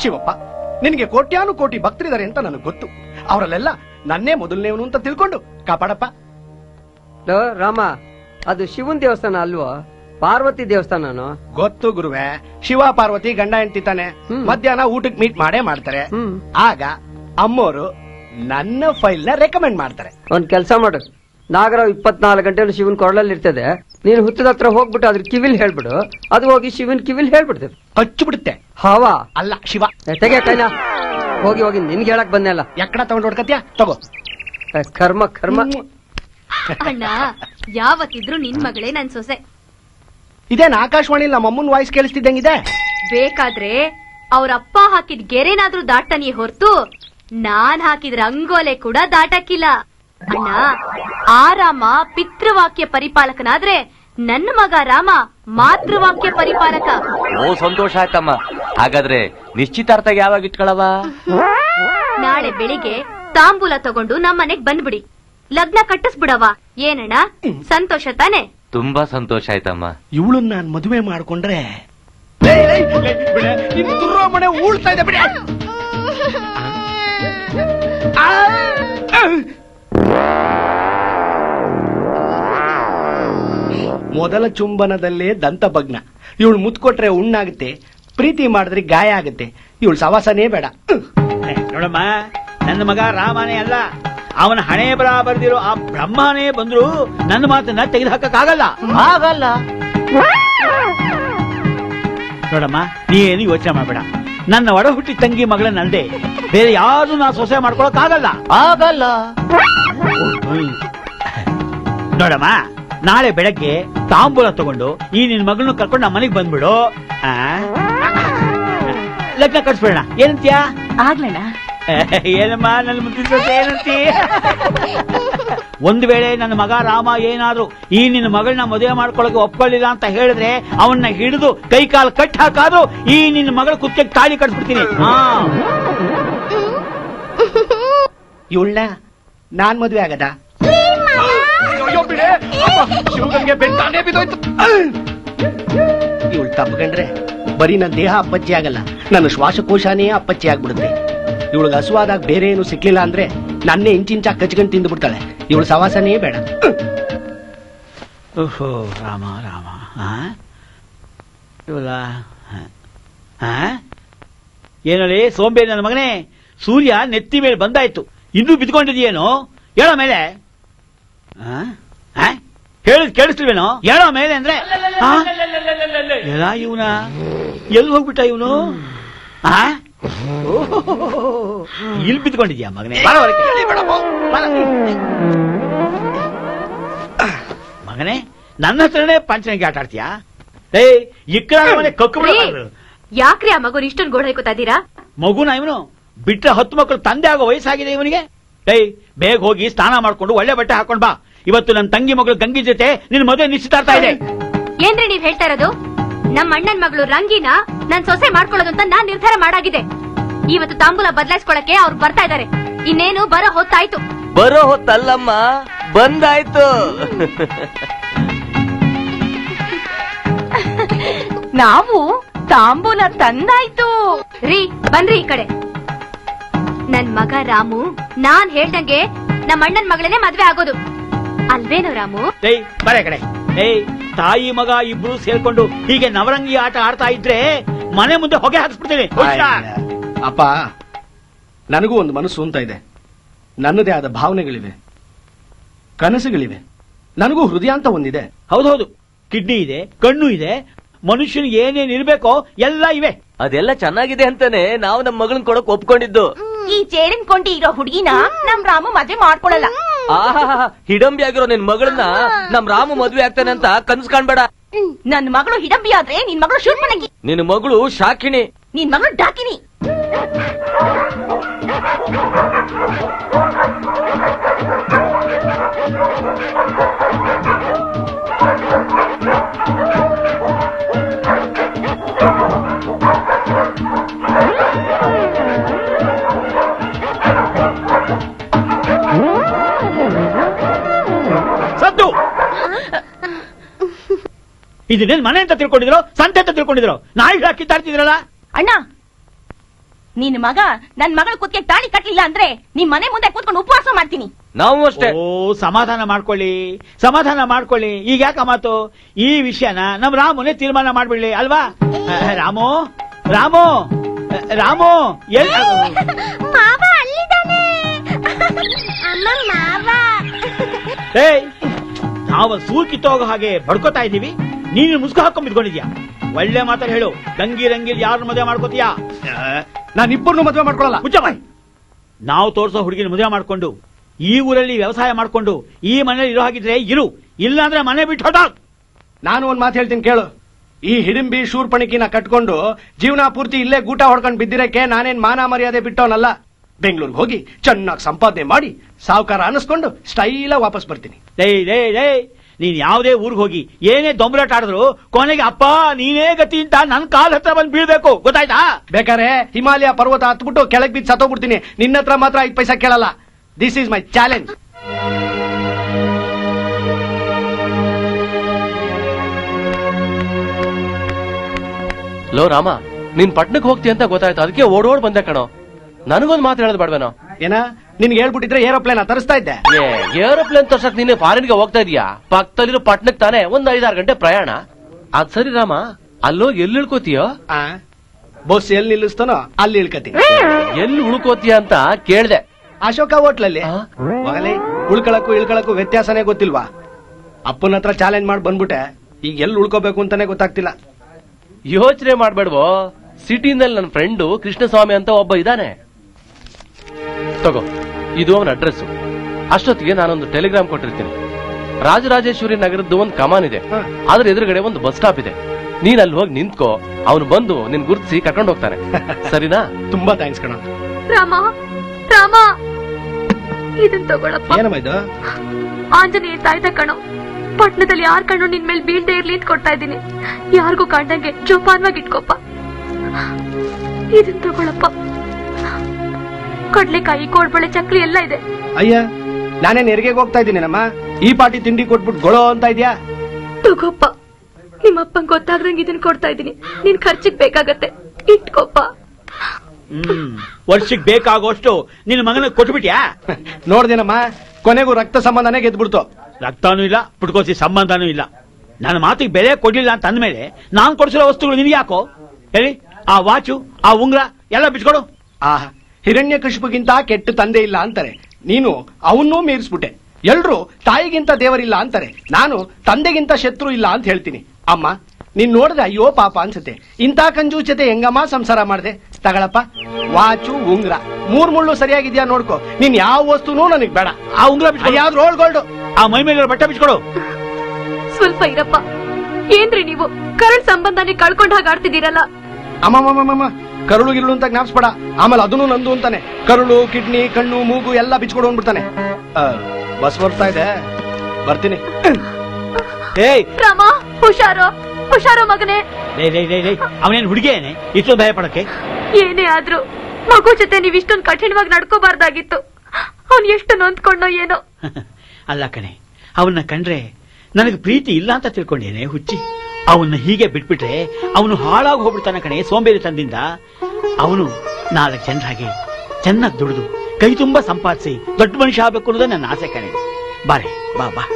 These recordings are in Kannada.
ಶಿವಪ್ಪ ನಿನಗೆ ಕೋಟ್ಯಾನು ಕೋಟಿ ಭಕ್ತರಿದ್ದಾರೆ ಅಂತ ನನಗೆ ಗೊತ್ತು ಅವರಲ್ಲೆಲ್ಲ ನನ್ನೇ ಮೊದಲನೇವನು ಅಂತ ತಿಳ್ಕೊಂಡು ಕಾಪಾಡಪ್ಪ ಲೋ, ರಾಮ ಅದು ಶಿವನ್ ದೇವಸ್ಥಾನ ಅಲ್ವೋ ಪಾರ್ವತಿ ದೇವಸ್ಥಾನನು ಗೊತ್ತು ಗುರುವೆ ಶಿವ ಪಾರ್ವತಿ ಗಂಡ ಹೆಂಡತಿ ತಾನೆ ಹ್ಮ್. ಮಧ್ಯಾಹ್ನ ಊಟಕ್ಕೆ ಮೀಟ್ ಮಾಡೇ ಮಾಡ್ತಾರೆ ಹ್ಮ್ ಆಗ ಅಮ್ಮೋರು ನನ್ನ ಫೈಲ್ ನ ರೆಕಮೆಂಡ್ ಮಾಡ್ತಾರೆ ಒಂದ್ ಕೆಲ್ಸ ಮಾಡು ನಾಗರಾವ್ ಇಪ್ಪತ್ನಾಲ್ಕು ಗಂಟೆ ಶಿವನ್ ಕೊರಳಲ್ಲಿ ಇರ್ತದೆ ನೀನು ಹುತ್ತದ ಹತ್ರ ಹೋಗ್ಬಿಟ್ಟು ಅದ್ರ ಕಿವಿಲ್ ಹೇಳ್ಬಿಡು ಅದು ಹೋಗಿ ಶಿವನ್ ಕಿವಿಲ್ ಹೇಳ್ಬಿಡ್ತದೆ ಕಚ್ಚು ಬಿಡುತ್ತೆ ಹವಾ ಅಲ್ಲ ಶಿವ ಏ, ತೆಗೆ ಕೈನ ಹೋಗಿ ಹೋಗಿ ನಿನ್ಗೆ ಹೇಳಕ್ ಬಂದೆ ಅಲ್ಲ ಎಕ್ಕಡ ತಗೊಂಡ್ ಹೊಡ್ಕತ್ಯಾ ತಗೋ ಏ, ಕರ್ಮ ಕರ್ಮ ಅಣ್ಣ ಯಾವತ್ತಿದ್ರು ನಿನ್ ಮಗಳೇ ನನ್ ಸೊಸೆ ಇದೇನ್ ಆಕಾಶವಾಣಿ ನಮ್ಮ ಅಮ್ಮನ್ ವಾಯ್ಸ್ ಕೇಳಿಸ್ತಿದ್ದಂಗಿದೆ ಬೇಕಾದ್ರೆ ಅವ್ರ ಅಪ್ಪ ಹಾಕಿದ ಗೆರೆನಾದ್ರೂ ದಾಟನಿಯೇ ಹೊರ್ತು ನಾನ್ ಹಾಕಿದ ರಂಗೋಲೆ ಕೂಡ ದಾಟಕ್ಕಿಲ್ಲ ಅಣ್ಣ ಆ ರಾಮ ಪಿತೃವಾಕ್ಯ ಪರಿಪಾಲಕನಾದ್ರೆ ನನ್ನ ಮಗ ರಾಮ ಮಾತೃವಾಕ್ಯ ಪರಿಪಾಲಕ ಓ ಸಂತೋಷ ಆಯ್ತಮ್ಮ ಹಾಗಾದ್ರೆ ನಿಶ್ಚಿತಾರ್ಥ ಯಾವಾಗ ಇಟ್ಕೊಳವ ನಾಳೆ ಬೆಳಿಗ್ಗೆ ತಾಂಬೂಲ ತಗೊಂಡು ನಮ್ಮನೆಗ್ ಬಂದ್ಬಿಡಿ ಲಗ್ನ ಕಟ್ಟಿಸ್ಬಿಡವ ಏನಣ್ಣ ಸಂತೋಷ ತಾನೆ ತುಂಬಾ ಸಂತೋಷ ಆಯ್ತಮ್ಮ ಇವಳನ್ನ ನಾನ್ ಮದುವೆ ಮಾಡ್ಕೊಂಡ್ರೆ ನಿನ್ ದುರ್ರೋಮಣೆ ಉಳ್ತಾ ಇದೆ ಬಿಡಿ ಆ! ಮೊದಲ ಚುಂಬನದಲ್ಲೇ ದಂತಭಗ್ನ ಇವಳು ಮುತ್ಕೊಟ್ರೆ ಉಣ್ಣಾಗುತ್ತೆ ಪ್ರೀತಿ ಮಾಡಿದ್ರೆ ಗಾಯ ಆಗುತ್ತೆ ಇವಳು ಸವಾಸನೇ ಬೇಡ ಏ, ನೋಡಮ್ಮ ನನ್ನ ಮಗ ರಾಮನೇ ಅಲ್ಲ ಅವನ ಹಣೆ ಬರ ಬರ್ದಿರೋ ಆ ಬ್ರಹ್ಮನೇ ಬಂದ್ರು ನನ್ನ ಮಾತನ್ನ ತೆಗೆದು ಹಾಕಕ್ಕಾಗಲ್ಲ ಆಗಲ್ಲ ನೋಡಮ್ಮ ನೀನು ಯೋಚನೆ ಮಾಡಬೇಡ ನನ್ನ ಒಡ ಹುಟ್ಟಿ ತಂಗಿ ಮಗಳನ್ನಲ್ದೆ ಬೇರೆ ಯಾರು ನಾ ಸೊಸೆ ಮಾಡ್ಕೊಳಕ್ ಆಗಲ್ಲ ಆಗಲ್ಲ ನೋಡಮ್ಮ ನಾಳೆ ಬೆಳಗ್ಗೆ ತಾಂಬೂಲ ತಗೊಂಡು ಈ ನಿನ್ ಮಗಳನ್ನ ಕರ್ಕೊಂಡು ನಮ್ಮ ಮನೆಗೆ ಬಂದ್ಬಿಡು ಆ? ಲಗ್ನ ಕಟ್ಸ್ಬೇಡ ಏನಂತೀಯ ಆಗ್ಲಣ್ಣ ಏನಮ್ಮ ನನ್ನ ಮುದ್ದಿನ ಸೊಸೆ ಏನಂತಿ ಒಂದು ವೇಳೆ ನನ್ನ ಮಗ ರಾಮ ಏನಾದ್ರು ಈ ನಿನ್ನ ಮಗಳನ್ನ ಮದುವೆ ಮಾಡ್ಕೊಳಕ್ಕೆ ಒಪ್ಕೊಳ್ಳಿಲ್ಲ ಅಂತ ಹೇಳಿದ್ರೆ ಅವನ್ನ ಹಿಡಿದು ಕೈ ಕಾಲು ಕಟ್ ಹಾಕಾದ್ರು ಈ ನಿನ್ನ ಮಗಳ ಕುತ್ತಿಗೆ ತಾಳಿ ಕಟ್ಸ್ಬಿಡ್ತೀನಿ ಹಾ ಇವಳನ್ನ ನಾನ್ ಮದುವೆ ಆಗದ ಶಿವಗಂಗೆ ಬೆಂತಾನೆ ಬಿದ್ದೋಯ್ತು ಇವಳು ತಪ್ಪಗಂಡ್ರೆ ಬರೀ ನನ್ನ ದೇಹ ಅಪ್ಪಚ್ಚಿ ಆಗಲ್ಲ ನನ್ನ ಶ್ವಾಸಕೋಶನೇ ಅಪ್ಪಚ್ಚಿ ಆಗ್ಬಿಡುತ್ತೆ ಇವಳಿಗೆ ಹಸುವಾದಾಗ ಬೇರೆ ಏನು ಸಿಕ್ಲಿಲ್ಲ ಅಂದ್ರೆ ನನ್ನೇ ಇಂಚಿಂಚ ಕಚ್ಕೊಂಡ್ ತಿಂದು ಬಿಡ್ತಾಳೆ ಇವಳು ಸವಾಸನೇ ಬೇಡ ಓಹೋ ರಾಮ ರಾಮ ಆ? ಇವಳ ಆ? ಏನಳಿ ಸೋಂಬೇರಿ ನನ್ನ ಮಗನೇ ಸೂರ್ಯ ನೆತ್ತಿ ಮೇಲೆ ಬಂದಾಯ್ತು ಇನ್ನೂ ಬಿದ್ಕೊಂಡಿದೆಯೇನು ಹೇಳೋ ಮೇಲೆ ಆ? ಆ? ಹೇಳಿದ್ ಕೇಳಿಸ್ಲಿವೇನೋ ಹೇಳೋ ಮೇಲೆ ಅಂದ್ರೆ ಆ? ಎಲ್ಲ ಇವನ ಎಲ್ಲಿ ಹೋಗ್ಬಿಟ್ಟ ಇವನು ಇಲ್ಲಿ ಬಿದ್ಕೊಂಡಿದ್ಯಾ ಮಗನೇ ಬಾರ ಹೊರಗೆ. ಮಗನೇ ನನ್ನ ಹತ್ರನೇ ಪಂಚನಿಗೆ ಆಟ ಆಡ್ತೀಯಾ ಏಯ್ ಇಕ್ಕಳ ಮನೆ ಕಕ್ಕು ಬಿಡಬಾರ್ದು. ಯಾಕ್ರಿ ಆ ಮಗುನ ಇಷ್ಟೊಂದು ಗೋಳ ಹೊಯ್ಕೋತಾ ಇದ್ದೀರಾ ಮಗುನ ಇವನು ಬಿಟ್ರೆ ಹತ್ತು ಮಕ್ಕಳು ತಂದೆ ಆಗೋ ವಯಸ್ಸಾಗಿದೆ ಇವನಿಗೆ ಏಯ್ ಬೇಗ ಹೋಗಿ ಸ್ನಾನ ಮಾಡ್ಕೊಂಡು ಒಳ್ಳೆ ಬಟ್ಟೆ ಹಾಕೊಂಡ್ ಬಾ ಇವತ್ತು ನನ್ನ ತಂಗಿ ಮಗಳು ಗಂಗಿ ಜೊತೆ ನಿನ್ ಮದುವೆ ನಿಶ್ಚಿತಾರ್ಥ ಇದೆ ಏನ್ರಿ ನೀವ್ ಹೇಳ್ತಾ ಇರೋದು ನಮ್ಮ ಅಣ್ಣನ್ ಮಗಳು ರಂಗಿನ ನನ್ ಸೊಸೆ ಮಾಡ್ಕೊಳ್ಳೋದು ಅಂತ ನಾನ್ ನಿರ್ಧಾರ ಮಾಡಾಗಿದೆ ಇವತ್ತು ತಾಂಬೂಲ ಬದಲಾಯಿಸ್ಕೊಳಕ್ಕೆ ಅವ್ರು ಬರ್ತಾ ಇದಾರೆ ಇನ್ನೇನು ಬರೋ ಹೊತ್ತಾಯ್ತು ಬರೋ ಹೊತ್ತಲ್ಲಮ್ಮ ಬಂದಾಯ್ತು ನಾವು ತಾಂಬೂಲ ತಂದಾಯ್ತು ರೀ ಬನ್ರಿ ಈ ಕಡೆ ನನ್ ಮಗ ರಾಮು ನಾನ್ ಹೇಳ್ದಂಗೆ ನಮ್ಮ ಅಣ್ಣನ್ ಮಗಳೇನೆ ಮದ್ವೆ ಆಗೋದು ಅಲ್ವೇನೋ ರಾಮು ಏಯ್ ಬರೇ ಕಡೆ ಏಯ್ ತಾಯಿ ಮಗ ಇಬ್ರು ಸೇರ್ಕೊಂಡು ಹೀಗೆ ನವರಂಗಿ ಆಟ ಆಡ್ತಾ ಇದ್ರೆ ಮನೆ ಮುಂದೆ ಹೊಗೆ ಹಾಕಿಸ್ಬಿಡ್ತೀನಿ ಹುಷಾರ್. ಅಪ್ಪ ನನಗೂ ಒಂದು ಮನಸ್ಸು ಅಂತ ಇದೆ ನನ್ನದೇ ಆದ ಭಾವನೆಗಳಿವೆ ಕನಸುಗಳಿವೆ ನನಗೂ ಹೃದಯ ಅಂತ ಒಂದಿದೆ ಹೌದೌದು ಕಿಡ್ನಿ ಇದೆ ಕಣ್ಣು ಇದೆ ಮನುಷ್ಯನಿಗೆ ಏನೇನ್ ಇರ್ಬೇಕೋ ಎಲ್ಲ ಇವೆ ಅದೆಲ್ಲ ಚೆನ್ನಾಗಿದೆ ಅಂತಾನೆ ನಾವು ನಮ್ಮ ಮಗಳನ್ ಕೊಡಕ್ ಒಪ್ಕೊಂಡಿದ್ದು ಈ ಚೇರಿನ ಕೊಂಡಿ ಇರೋ ಹುಡುಗಿನ ನಮ್ ರಾಮು ಮದ್ವೆ ಮಾಡ್ಕೊಳಲ್ಲ ಆಹಾ ಹಿಡಂಬಿ ಆಗಿರೋ ನಿನ್ ಮಗಳನ್ನ ನಮ್ ರಾಮ ಮದ್ವೆ ಆಗ್ತಾನೆ ಅಂತ ಕನ್ಸ್ ಕಾಣ್ಬೇಡ ನನ್ ಮಗಳು ಹಿಡಂಬಿ ಆದ್ರೆ ನಿನ್ ಮಗಳು ಶೂರ್ಪಣಗಿ ನಿನ್ ಮಗಳು ಶಾಕಿನಿ ನಿನ್ ಮಗಳು ಡಾಕಿನಿ ಸದ್ದು ಇದನ್ನೇನ್ ಮನೆ ಅಂತ ತಿಳ್ಕೊಂಡಿದ್ರು ಸಂತೆ ಅಂತ ತಿಳ್ಕೊಂಡಿದ್ರು ನಾಯಿ ಹಾಕಿ ತಾಡ್ತಿದ್ರಲ್ಲ ಅಣ್ಣ ನಿನ್ ಮಗ ನನ್ ಮಗಳ ಕುತ್ತಿಗೆ ತಾಳಿ ಕಟ್ಲಿಲ್ಲ ಅಂದ್ರೆ ನಿಮ್ ಮನೆ ಮುಂದೆ ಕೂತ್ಕೊಂಡು ಉಪವಾಸ ಮಾಡ್ತೀನಿ ನಾವು ಅಷ್ಟೇ ಓ ಸಮಾಧಾನ ಮಾಡ್ಕೊಳ್ಳಿ ಸಮಾಧಾನ ಮಾಡ್ಕೊಳ್ಳಿ ಈಗ ಯಾಕ ಮಾತು ಈ ವಿಷಯನ ನಮ್ ರಾಮುನೇ ತೀರ್ಮಾನ ಮಾಡ್ಬಿಡ್ಲಿ ಅಲ್ವಾ ಅಹ್, ರಾಮು ರಾಮು ಅಹ್, ರಾಮು ಎಲ್ ಮಾವ ಅಲ್ಲಿದ್ದಾನೆ ಅಮ್ಮ ಮಾವ ಏಯ್ ನಾವು ಸೂರ್ ಕಿತ್ತೋಗೋ ಹಾಗೆ ಬಡ್ಕೋತಾ ಇದೀವಿ ನೀನು ಮುಸ್ಕು ಹಾಕೊಂಡ್ ಬಿದ್ಕೊಂಡಿದ್ಯಾ ಒಳ್ಳೆ ಮಾತಲ್ಲಿ ಹೇಳು ರಂಗಿ ರಂಗಿಲ್ ಯಾರು ಮದುವೆ ಮಾಡ್ಕೋತೀಯಾ ನಾನು ಇಬ್ಬರನ್ನು ಮದುವೆ ಮಾಡ್ಕೊಳಲ್ಲ ಮುಚ್ಚ ಬಾಯ್ ನಾವು ತೋರ್ಸೋ ಹುಡುಗಿನ ಮದುವೆ ಮಾಡ್ಕೊಂಡು ಈ ಊರಲ್ಲಿ ವ್ಯವಸಾಯ ಮಾಡ್ಕೊಂಡು ಈ ಮನೇಲಿ ಇರೋ ಹಾಗಿದ್ರೆ ಇರು ಇಲ್ಲ ಅಂದ್ರೆ ಮನೆ ಬಿಟ್ಟು ಹೊರಟೋಗ್ ನಾನು ಒಂದ್ ಮಾತು ಹೇಳ್ತೀನಿ ಕೇಳು ಈ ಹಿಡಿಂಬಿ ಶೂರ್ಪಣಿಕಿನ ಕಟ್ಕೊಂಡು ಜೀವನ ಪೂರ್ತಿ ಇಲ್ಲೇ ಗೂಟ ಹೊಡ್ಕೊಂಡು ಬಿದ್ದಿರಕ್ಕೆ ನಾನೇನ್ ಮಾನ ಮರ್ಯಾದೆ ಬಿಟ್ಟವನಲ್ಲ ಬೆಂಗಳೂರಿಗೆ ಹೋಗಿ ಚೆನ್ನಾಗಿ ಸಂಪಾದನೆ ಮಾಡಿ ಸಾವುಕಾರ ಅನಿಸ್ಕೊಂಡು ಸ್ಟೈಲ ವಾಪಸ್ ಬರ್ತೀನಿ ಲೇ ಲೇ ಲೇ ನೀನ್ ಯಾವುದೇ ಊರಿಗೆ ಹೋಗಿ ಏನೇ ದೊಂಬರಾಟ ಆಡಿದ್ರು ಕೊನೆಗೆ ಅಪ್ಪ ನೀನೇ ಗತಿ ಅಂತ ನನ್ ಕಾಲ್ ಹತ್ರ ಬಂದು ಬೀಳ್ಬೇಕು ಗೊತ್ತಾಯ್ತಾ ಬೇಕಾದ್ರೆ ಹಿಮಾಲಯ ಪರ್ವತ ಹತ್ಬಿಟ್ಟು ಕೆಳಗ್ ಬಿದ್ದು ಸತ್ತೋಗ್ಬಿಡ್ತೀನಿ ನಿನ್ನ ಹತ್ರ ಮಾತ್ರ ಐದು ಪೈಸಾ ಕೇಳಲ್ಲ ದಿಸ್ ಈಸ್ ಮೈ ಚಾಲೆಂಜ್ ಲೋ ರಾಮ ನೀನ್ ಪಟ್ನಕ್ ಹೋಗ್ತಿ ಅಂತ ಗೊತ್ತಾಯ್ತು ಅದಕ್ಕೆ ಓಡೋಡ್ ಬಂದೆ ಕಣೋ ನನಗೊಂದ್ ಮಾತು ಹೇಳೋದು ಬೇಡವೇನೋ ಏನ ನಿನ್ಗೆ ಹೇಳ್ಬಿಟ್ಟಿದ್ರೆ ಏರೋಪ್ಲೇನ್ ತರಿಸ್ತಾ ಇದ್ದೆ ಏ ಏರೋಪ್ಲೇನ್ ತರ್ಸಕ್ ನೀನೆ ಫಾರಿನ್ಗೆ ಹೋಗ್ತಾ ಇದೀಯಾ ಪಕ್ಕದಲ್ಲಿರೋ ಪಟ್ನಕ್ ತಾನೆ ಒಂದ್ ಐದಾರು ಗಂಟೆ ಪ್ರಯಾಣ ಅದ್ ಸರಿ ರಾಮ ಅಲ್ಲೋಗಿ ಎಲ್ಲಿ ಇಳ್ಕೋತೀಯೋ ಆ ಬಸ್ ಎಲ್ಲಿ ನಿಲ್ಲಿಸ್ತಾನೋ ಅಲ್ಲಿ ಇಳ್ಕತೀನಿ ಎಲ್ಲಿ ಉಳ್ಕೋತೀಯ ಅಂತ ಕೇಳ್ದೆ ಅಶೋಕ ಹೋಟ್ಲಲ್ಲಿ ಆ? ಹೋಗಲಿ ಉಳ್ಕೊಳಕ್ಕೂ ಇಳ್ಕೊಳಕ್ಕೂ ವ್ಯತ್ಯಾಸನೇ ಗೊತ್ತಿಲ್ವಾ ಅಪ್ಪನ ಹತ್ರ ಚಾಲೆಂಜ್ ಮಾಡಿ ಬಂದ್ಬಿಟ್ಟೆ ಈಗ ಎಲ್ಲಿ ಉಳ್ಕೋಬೇಕು ಅಂತಾನೆ ಗೊತ್ತಾಗ್ತಿಲ್ಲ ಯೋಚನೆ ಮಾಡ್ಬೇಡ್ವೋ ಸಿಟಿನಲ್ಲಿ ನನ್ನ ಫ್ರೆಂಡು ಕೃಷ್ಣಸ್ವಾಮಿ ಅಂತ ಒಬ್ಬ ಇದ್ದಾನೆ ತಗೋ ಇದು ಅವನ ಅಡ್ರೆಸ್ ಅಷ್ಟೊತ್ತಿಗೆ ನಾನೊಂದು ಟೆಲಿಗ್ರಾಮ್ ಕೊಟ್ಟಿರ್ತೀನಿ ರಾಜರಾಜೇಶ್ವರಿ ನಗರದ್ದು ಒಂದು ಕಮಾನ್ ಇದೆ ಹ. ಅದ್ರ ಎದುರುಗಡೆ ಒಂದು ಬಸ್ ಸ್ಟಾಪ್ ಇದೆ ನೀನ್ ಅಲ್ಲಿ ಹೋಗಿ ನಿಂತ್ಕೋ ಅವನು ಬಂದು ನಿನ್ ಗುರ್ತಿಸಿ ಕರ್ಕೊಂಡು ಹೋಗ್ತಾನೆ ಸರಿನಾ ತುಂಬಾ ಥ್ಯಾಂಕ್ಸ್ ಕಣ ರಾಮ ರಾಮ ಇದನ್ ತಗೊಳಪ್ಪ ಏನಮ್ಮ ಇದು ಆಂಜನೇಯ ತಾಯ್ದ ಕಣೋ ಪಟ್ನದಲ್ಲಿ ಯಾರ್ ಕಣ್ಣು ನಿನ್ ಮೇಲೆ ಬೀಳ್ದೆ ಇರ್ಲಿ ಅಂತ ಕೊಡ್ತಾ ಇದ್ದೀನಿ ಯಾರಿಗೂ ಕಂಡಂಗೆ ಜೋಪಾನವಾಗಿ ಇಟ್ಕೋಪ್ಪ ಇದನ್ ತಗೊಳಪ್ಪ ಕಡ್ಲೆಕಾಯಿ ಕೋಡ್ಬಳೆ ಚಕ್ಲಿ ಎಲ್ಲ ಇದೆ ಅಯ್ಯ ನಾನೇ ನೆರಿಗೆಗೆ ಹೋಗ್ತಾ ಇದ್ದೀನಿ ನಮ್ಮ ಈ ಪಾಟಿ ತಿಂಡಿ ಕೊಟ್ಬಿಟ್ಟು ಗೊಳೋ ಅಂತ ಇದ್ಯಾ ತಗೋಪ್ಪ ನಿಮ್ಮಪ್ಪಂಗ್ ಗೊತ್ತಾಗ್ದಂಗೆ ಇದನ್ ಕೊಡ್ತಾ ಇದ್ದೀನಿ ನಿನ್ ಖರ್ಚಿಗ್ ಬೇಕಾಗತ್ತೆ ಇಟ್ಕೋಪ್ಪ ಹ್ಮ್ ವರ್ಷಕ್ಕೆ ಬೇಕಾಗೋಷ್ಟು ನಿನ್ನ ಮಗನ ಕೊಟ್ಬಿಟ್ಯಾ ನೋಡ್ದೇನಮ್ಮ ಕೊನೆಗೂ ರಕ್ತ ಸಂಬಂಧನೇ ಗೆದ್ಬಿಡ್ತು ರಕ್ತಾನೂ ಇಲ್ಲ ಪುಟ್ಕೋಸಿ ಸಂಬಂಧನೂ ಇಲ್ಲ ನನ್ನ ಮಾತಿಗೆ ಬೆಲೆ ಕೊಡ್ಲಿಲ್ಲ ಅಂತ ಅಂದ್ಮೇಲೆ ನಾನ್ ಕೊಡಿಸಿರೋ ವಸ್ತುಗಳು ನಿನ್ಗೆ ಯಾಕೋ ಹೇಳಿ ಆ ವಾಚು ಆ ಉಂಗ್ರ ಎಲ್ಲ ಬಿಚ್ಕೊಡು ಆಹಾ ಹಿರಣ್ಯ ಕಶಿಪುಗಿಂತ ಕೆಟ್ಟ ತಂದೆ ಇಲ್ಲ ಅಂತಾರೆ ನೀನು ಅವನ್ನೂ ಮೀರಿಸ್ಬಿಟ್ಟೆ ಎಲ್ರು ತಾಯಿಗಿಂತ ದೇವರಿಲ್ಲ ಅಂತಾರೆ ನಾನು ತಂದೆಗಿಂತ ಶತ್ರು ಇಲ್ಲ ಅಂತ ಹೇಳ್ತೀನಿ ಅಮ್ಮ ನೀನ್ ನೋಡಿದ್ರೆ ಅಯ್ಯೋ ಪಾಪ ಅನ್ಸುತ್ತೆ ಇಂಥ ಕಂಜೂಚತೆ ಹೆಂಗಮ್ಮ ಸಂಸಾರ ಮಾಡ್ದೆ ತಗಳಪ್ಪ ವಾಚು ಉಂಗ್ರ ಮೂರ್ ಮುಳ್ಳು ಸರಿಯಾಗಿದ್ಯಾ ನೋಡ್ಕೊ ನೀನ್ ಯಾವ ವಸ್ತುನೂ ನನಗ್ ಬೇಡ ಆ ಉಂಗ್ರ ಬಿಚ್ಕೊಡು ಯಾವ್ದು ರೋಲ್ ಗೋಲ್ಡ್ ಆ ಮೈ ಮೇಲೆ ಬಟ್ಟೆ ಬಿಚ್ಕೊಡು ಸ್ವಲ್ಪ ಇರಪ್ಪ ಏನ್ರಿ ನೀವು ಕರಳ್ ಸಂಬಂಧನೇ ಕಳ್ಕೊಂಡ್ ಹಾಗೆ ಆಡ್ತಿದ್ದೀರಲ್ಲ ಅಮ್ಮಮ್ಮಮ್ಮಮ್ಮ ಕರುಳು ಗಿರುಳು ಅಂತ ಜ್ಞಾಪಿಸ್ಬೇಡ ಆಮೇಲೆ ಅದನ್ನು ನಂದು ಅಂತಾನೆ ಕರುಳು ಕಿಡ್ನಿ ಕಣ್ಣು ಮೂಗು ಎಲ್ಲ ಬಿಚ್ಕೊಡು ಅಂದ್ಬಿಡ್ತಾನೆ ಆ, ಬಸ್ ಬರ್ತಾ ಇದೆ ಬರ್ತೀನಿ ಏಯ್ ರಾಮ ಹುಷಾರೋ ಹುಷಾರೋ ಮಗನೇ ಲೇ ಲೇ ಲೇ ಲೇ ಅವನೇನ್ ಹುಡುಗಿಯೇನೆ ಇಷ್ಟೊಂದು ಭಯ ಪಡಕ್ಕೆ ಏನೇ ಆದ್ರೂ ಮಗು ಜೊತೆ ನೀವ್ ಇಷ್ಟೊಂದು ಕಠಿಣವಾಗಿ ನಡ್ಕೋಬಾರ್ದಾಗಿತ್ತು ಅವ್ನ್ ಎಷ್ಟು ನೊಂದ್ಕೊಂಡೋ ಏನೋ ಅಲ್ಲ ಕಣೆ ಅವನ್ನ ಕಂಡ್ರೆ ನನಗೆ ಪ್ರೀತಿ ಇಲ್ಲ ಅಂತ ತಿಳ್ಕೊಂಡೇನೆ ಹುಚ್ಚಿ ಅವನ್ನ ಹೀಗೆ ಬಿಟ್ಬಿಟ್ರೆ ಅವನು ಹಾಳಾಗಿ ಹೋಗ್ಬಿಡ್ತಾನೆ ಕಣೆ ಸೋಂಬೇರಿ ತಂದಿಂದ ಅವನು ನಾಲ್ಕು ಜನರ ಹಾಗೆ ಚೆನ್ನಾಗಿ ದುಡಿದು ಕೈ ತುಂಬಾ ಸಂಪಾದಿಸಿ ದೊಡ್ಡ ಮನುಷ್ಯ ಆಗ್ಬೇಕು ಅನ್ನೋದೇ ನನ್ನ ಆಸೆ ಕಣೆ ಬಾರೆ ಬಾ ಬಾ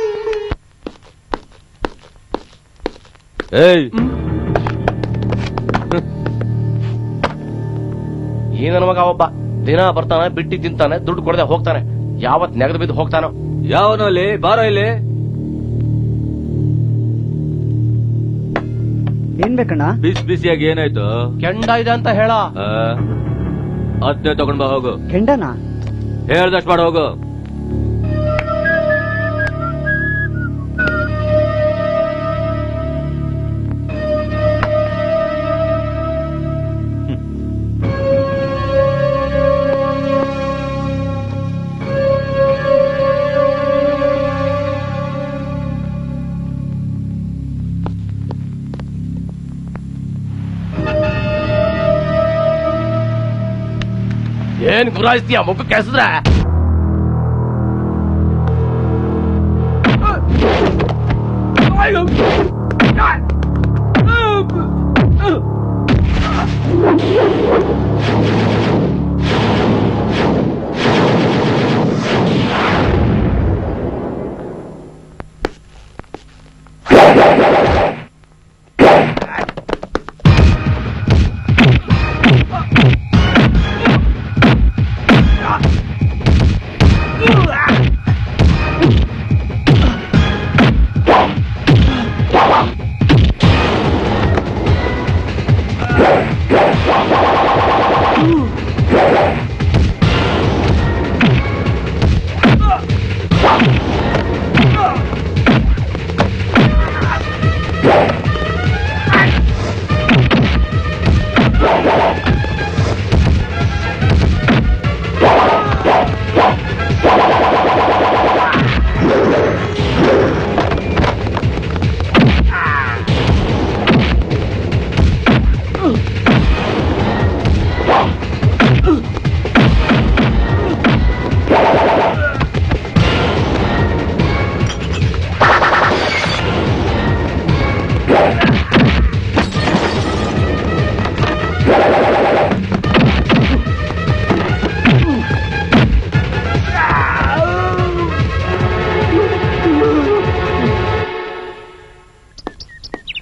ಏಯ್ ಈ ನನ್ನ ಮಗ ಒಬ್ಬ ದಿನ ಬರ್ತಾನೆ ಬಿಟ್ಟಿ ತಿಂತಾನೆ ದುಡ್ಡು ಕೊಡದೆ ಹೋಗ್ತಾನೆ ಯಾವತ್ ನೆಗದು ಬಿದ್ದು ಹೋಗ್ತಾನೋ ಯಾವನು ಅಲ್ಲಿ ಬಾರೋ ಇಲ್ಲಿ ಏನ್ ಬೇಕಣ್ಣ ಬಿಸಿ ಬಿಸಿಯಾಗಿ ಏನಾಯ್ತು ಕೆಂಡ ಇದೆ ಅಂತ ಹೇಳ ಆ, ಅದ್ನೇ ತಗೊಂಡ್ ಬಾ ಹೋಗು ಕೆಂಡನಾ ಹೇಳ್ದಷ್ಟು ಮಾಡ ಹೋಗು ಏನ್ ಗುರಾಯಿಸ್ತೀಯ ಮುಖಕ್ಕೆ ಹೆಸದ್ರೆ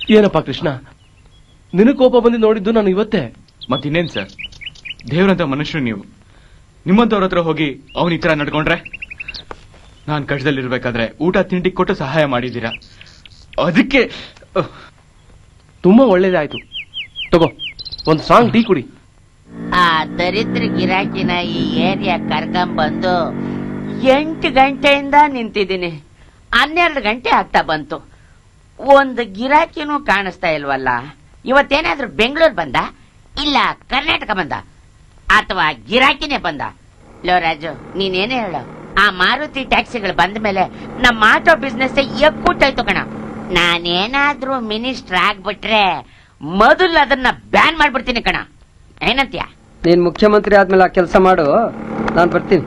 ಏನಪ್ಪ ಕೃಷ್ಣ ನಿನಗ್ ಕೋಪ ಬಂದು ನೋಡಿದ್ದು ನಾನು ಇವತ್ತೇ ಮತ್ತಿನ್ನೇನ್ ಸರ್ ದೇವ್ರಂತ ಮನುಷ್ಯರು ನೀವು ನಿಮ್ಮಂತವ್ರ ಹತ್ರ ಹೋಗಿ ಅವನ ಈ ತರ ನಡ್ಕೊಂಡ್ರೆ ನಾನ್ ಕಷ್ಟದಲ್ಲಿರ್ಬೇಕಾದ್ರೆ ಊಟ ತಿಂಡಿ ಕೊಟ್ಟು ಸಹಾಯ ಮಾಡಿದ್ದೀರಾ ಅದಕ್ಕೆ ಅಹ್, ತುಂಬಾ ಒಳ್ಳೇದಾಯ್ತು ತಗೋ ಒಂದ್ ಸಾಂಗ್ ಟೀ ಕುಡಿ ಆ ದರಿದ್ರ ಗಿರಾಕಿನ ಈ ಏರಿಯಾ ಕರ್ಕೊಂಬಂದು ಎಂಟು ಗಂಟೆಯಿಂದ ನಿಂತಿದ್ದೀನಿ ಹನ್ನೆರಡು ಗಂಟೆ ಆಗ್ತಾ ಬಂತು ಒಂದು ಗಿರಾಕಿನೂ ಕಾಣಿಸ್ತಾ ಇಲ್ವಲ್ಲ ಇವತ್ತೇನಾದ್ರೂ ಬೆಂಗಳೂರು ಬಂದ ಇಲ್ಲ ಕರ್ನಾಟಕ ಬಂದ ಅಥವಾ ಗಿರಾಕಿನೇ ಬಂದ ಲೋ ರಾಜು ನೀನೇನೇ ಹೇಳು ಆ ಮಾರುತಿ ಟ್ಯಾಕ್ಸಿಗಳು ಬಂದ ಮೇಲೆ ನಮ್ಮ ಆಟೋ ಬಿಸ್ನೆಸ್ ಎಕ್ಕೂಟಾಯ್ತು ಕಣ ನಾನೇನಾದ್ರೂ ಮಿನಿಸ್ಟರ್ ಆಗ್ಬಿಟ್ರೆ ಮೊದಲು ಅದನ್ನ ಬ್ಯಾನ್ ಮಾಡ್ಬಿಡ್ತೀನಿ ಕಣ ಏನಂತ್ಯ ನೀನ್ ಮುಖ್ಯಮಂತ್ರಿ ಆದ್ಮೇಲೆ ಆ ಕೆಲಸ ಮಾಡು ನಾನ್ ಬರ್ತೀನಿ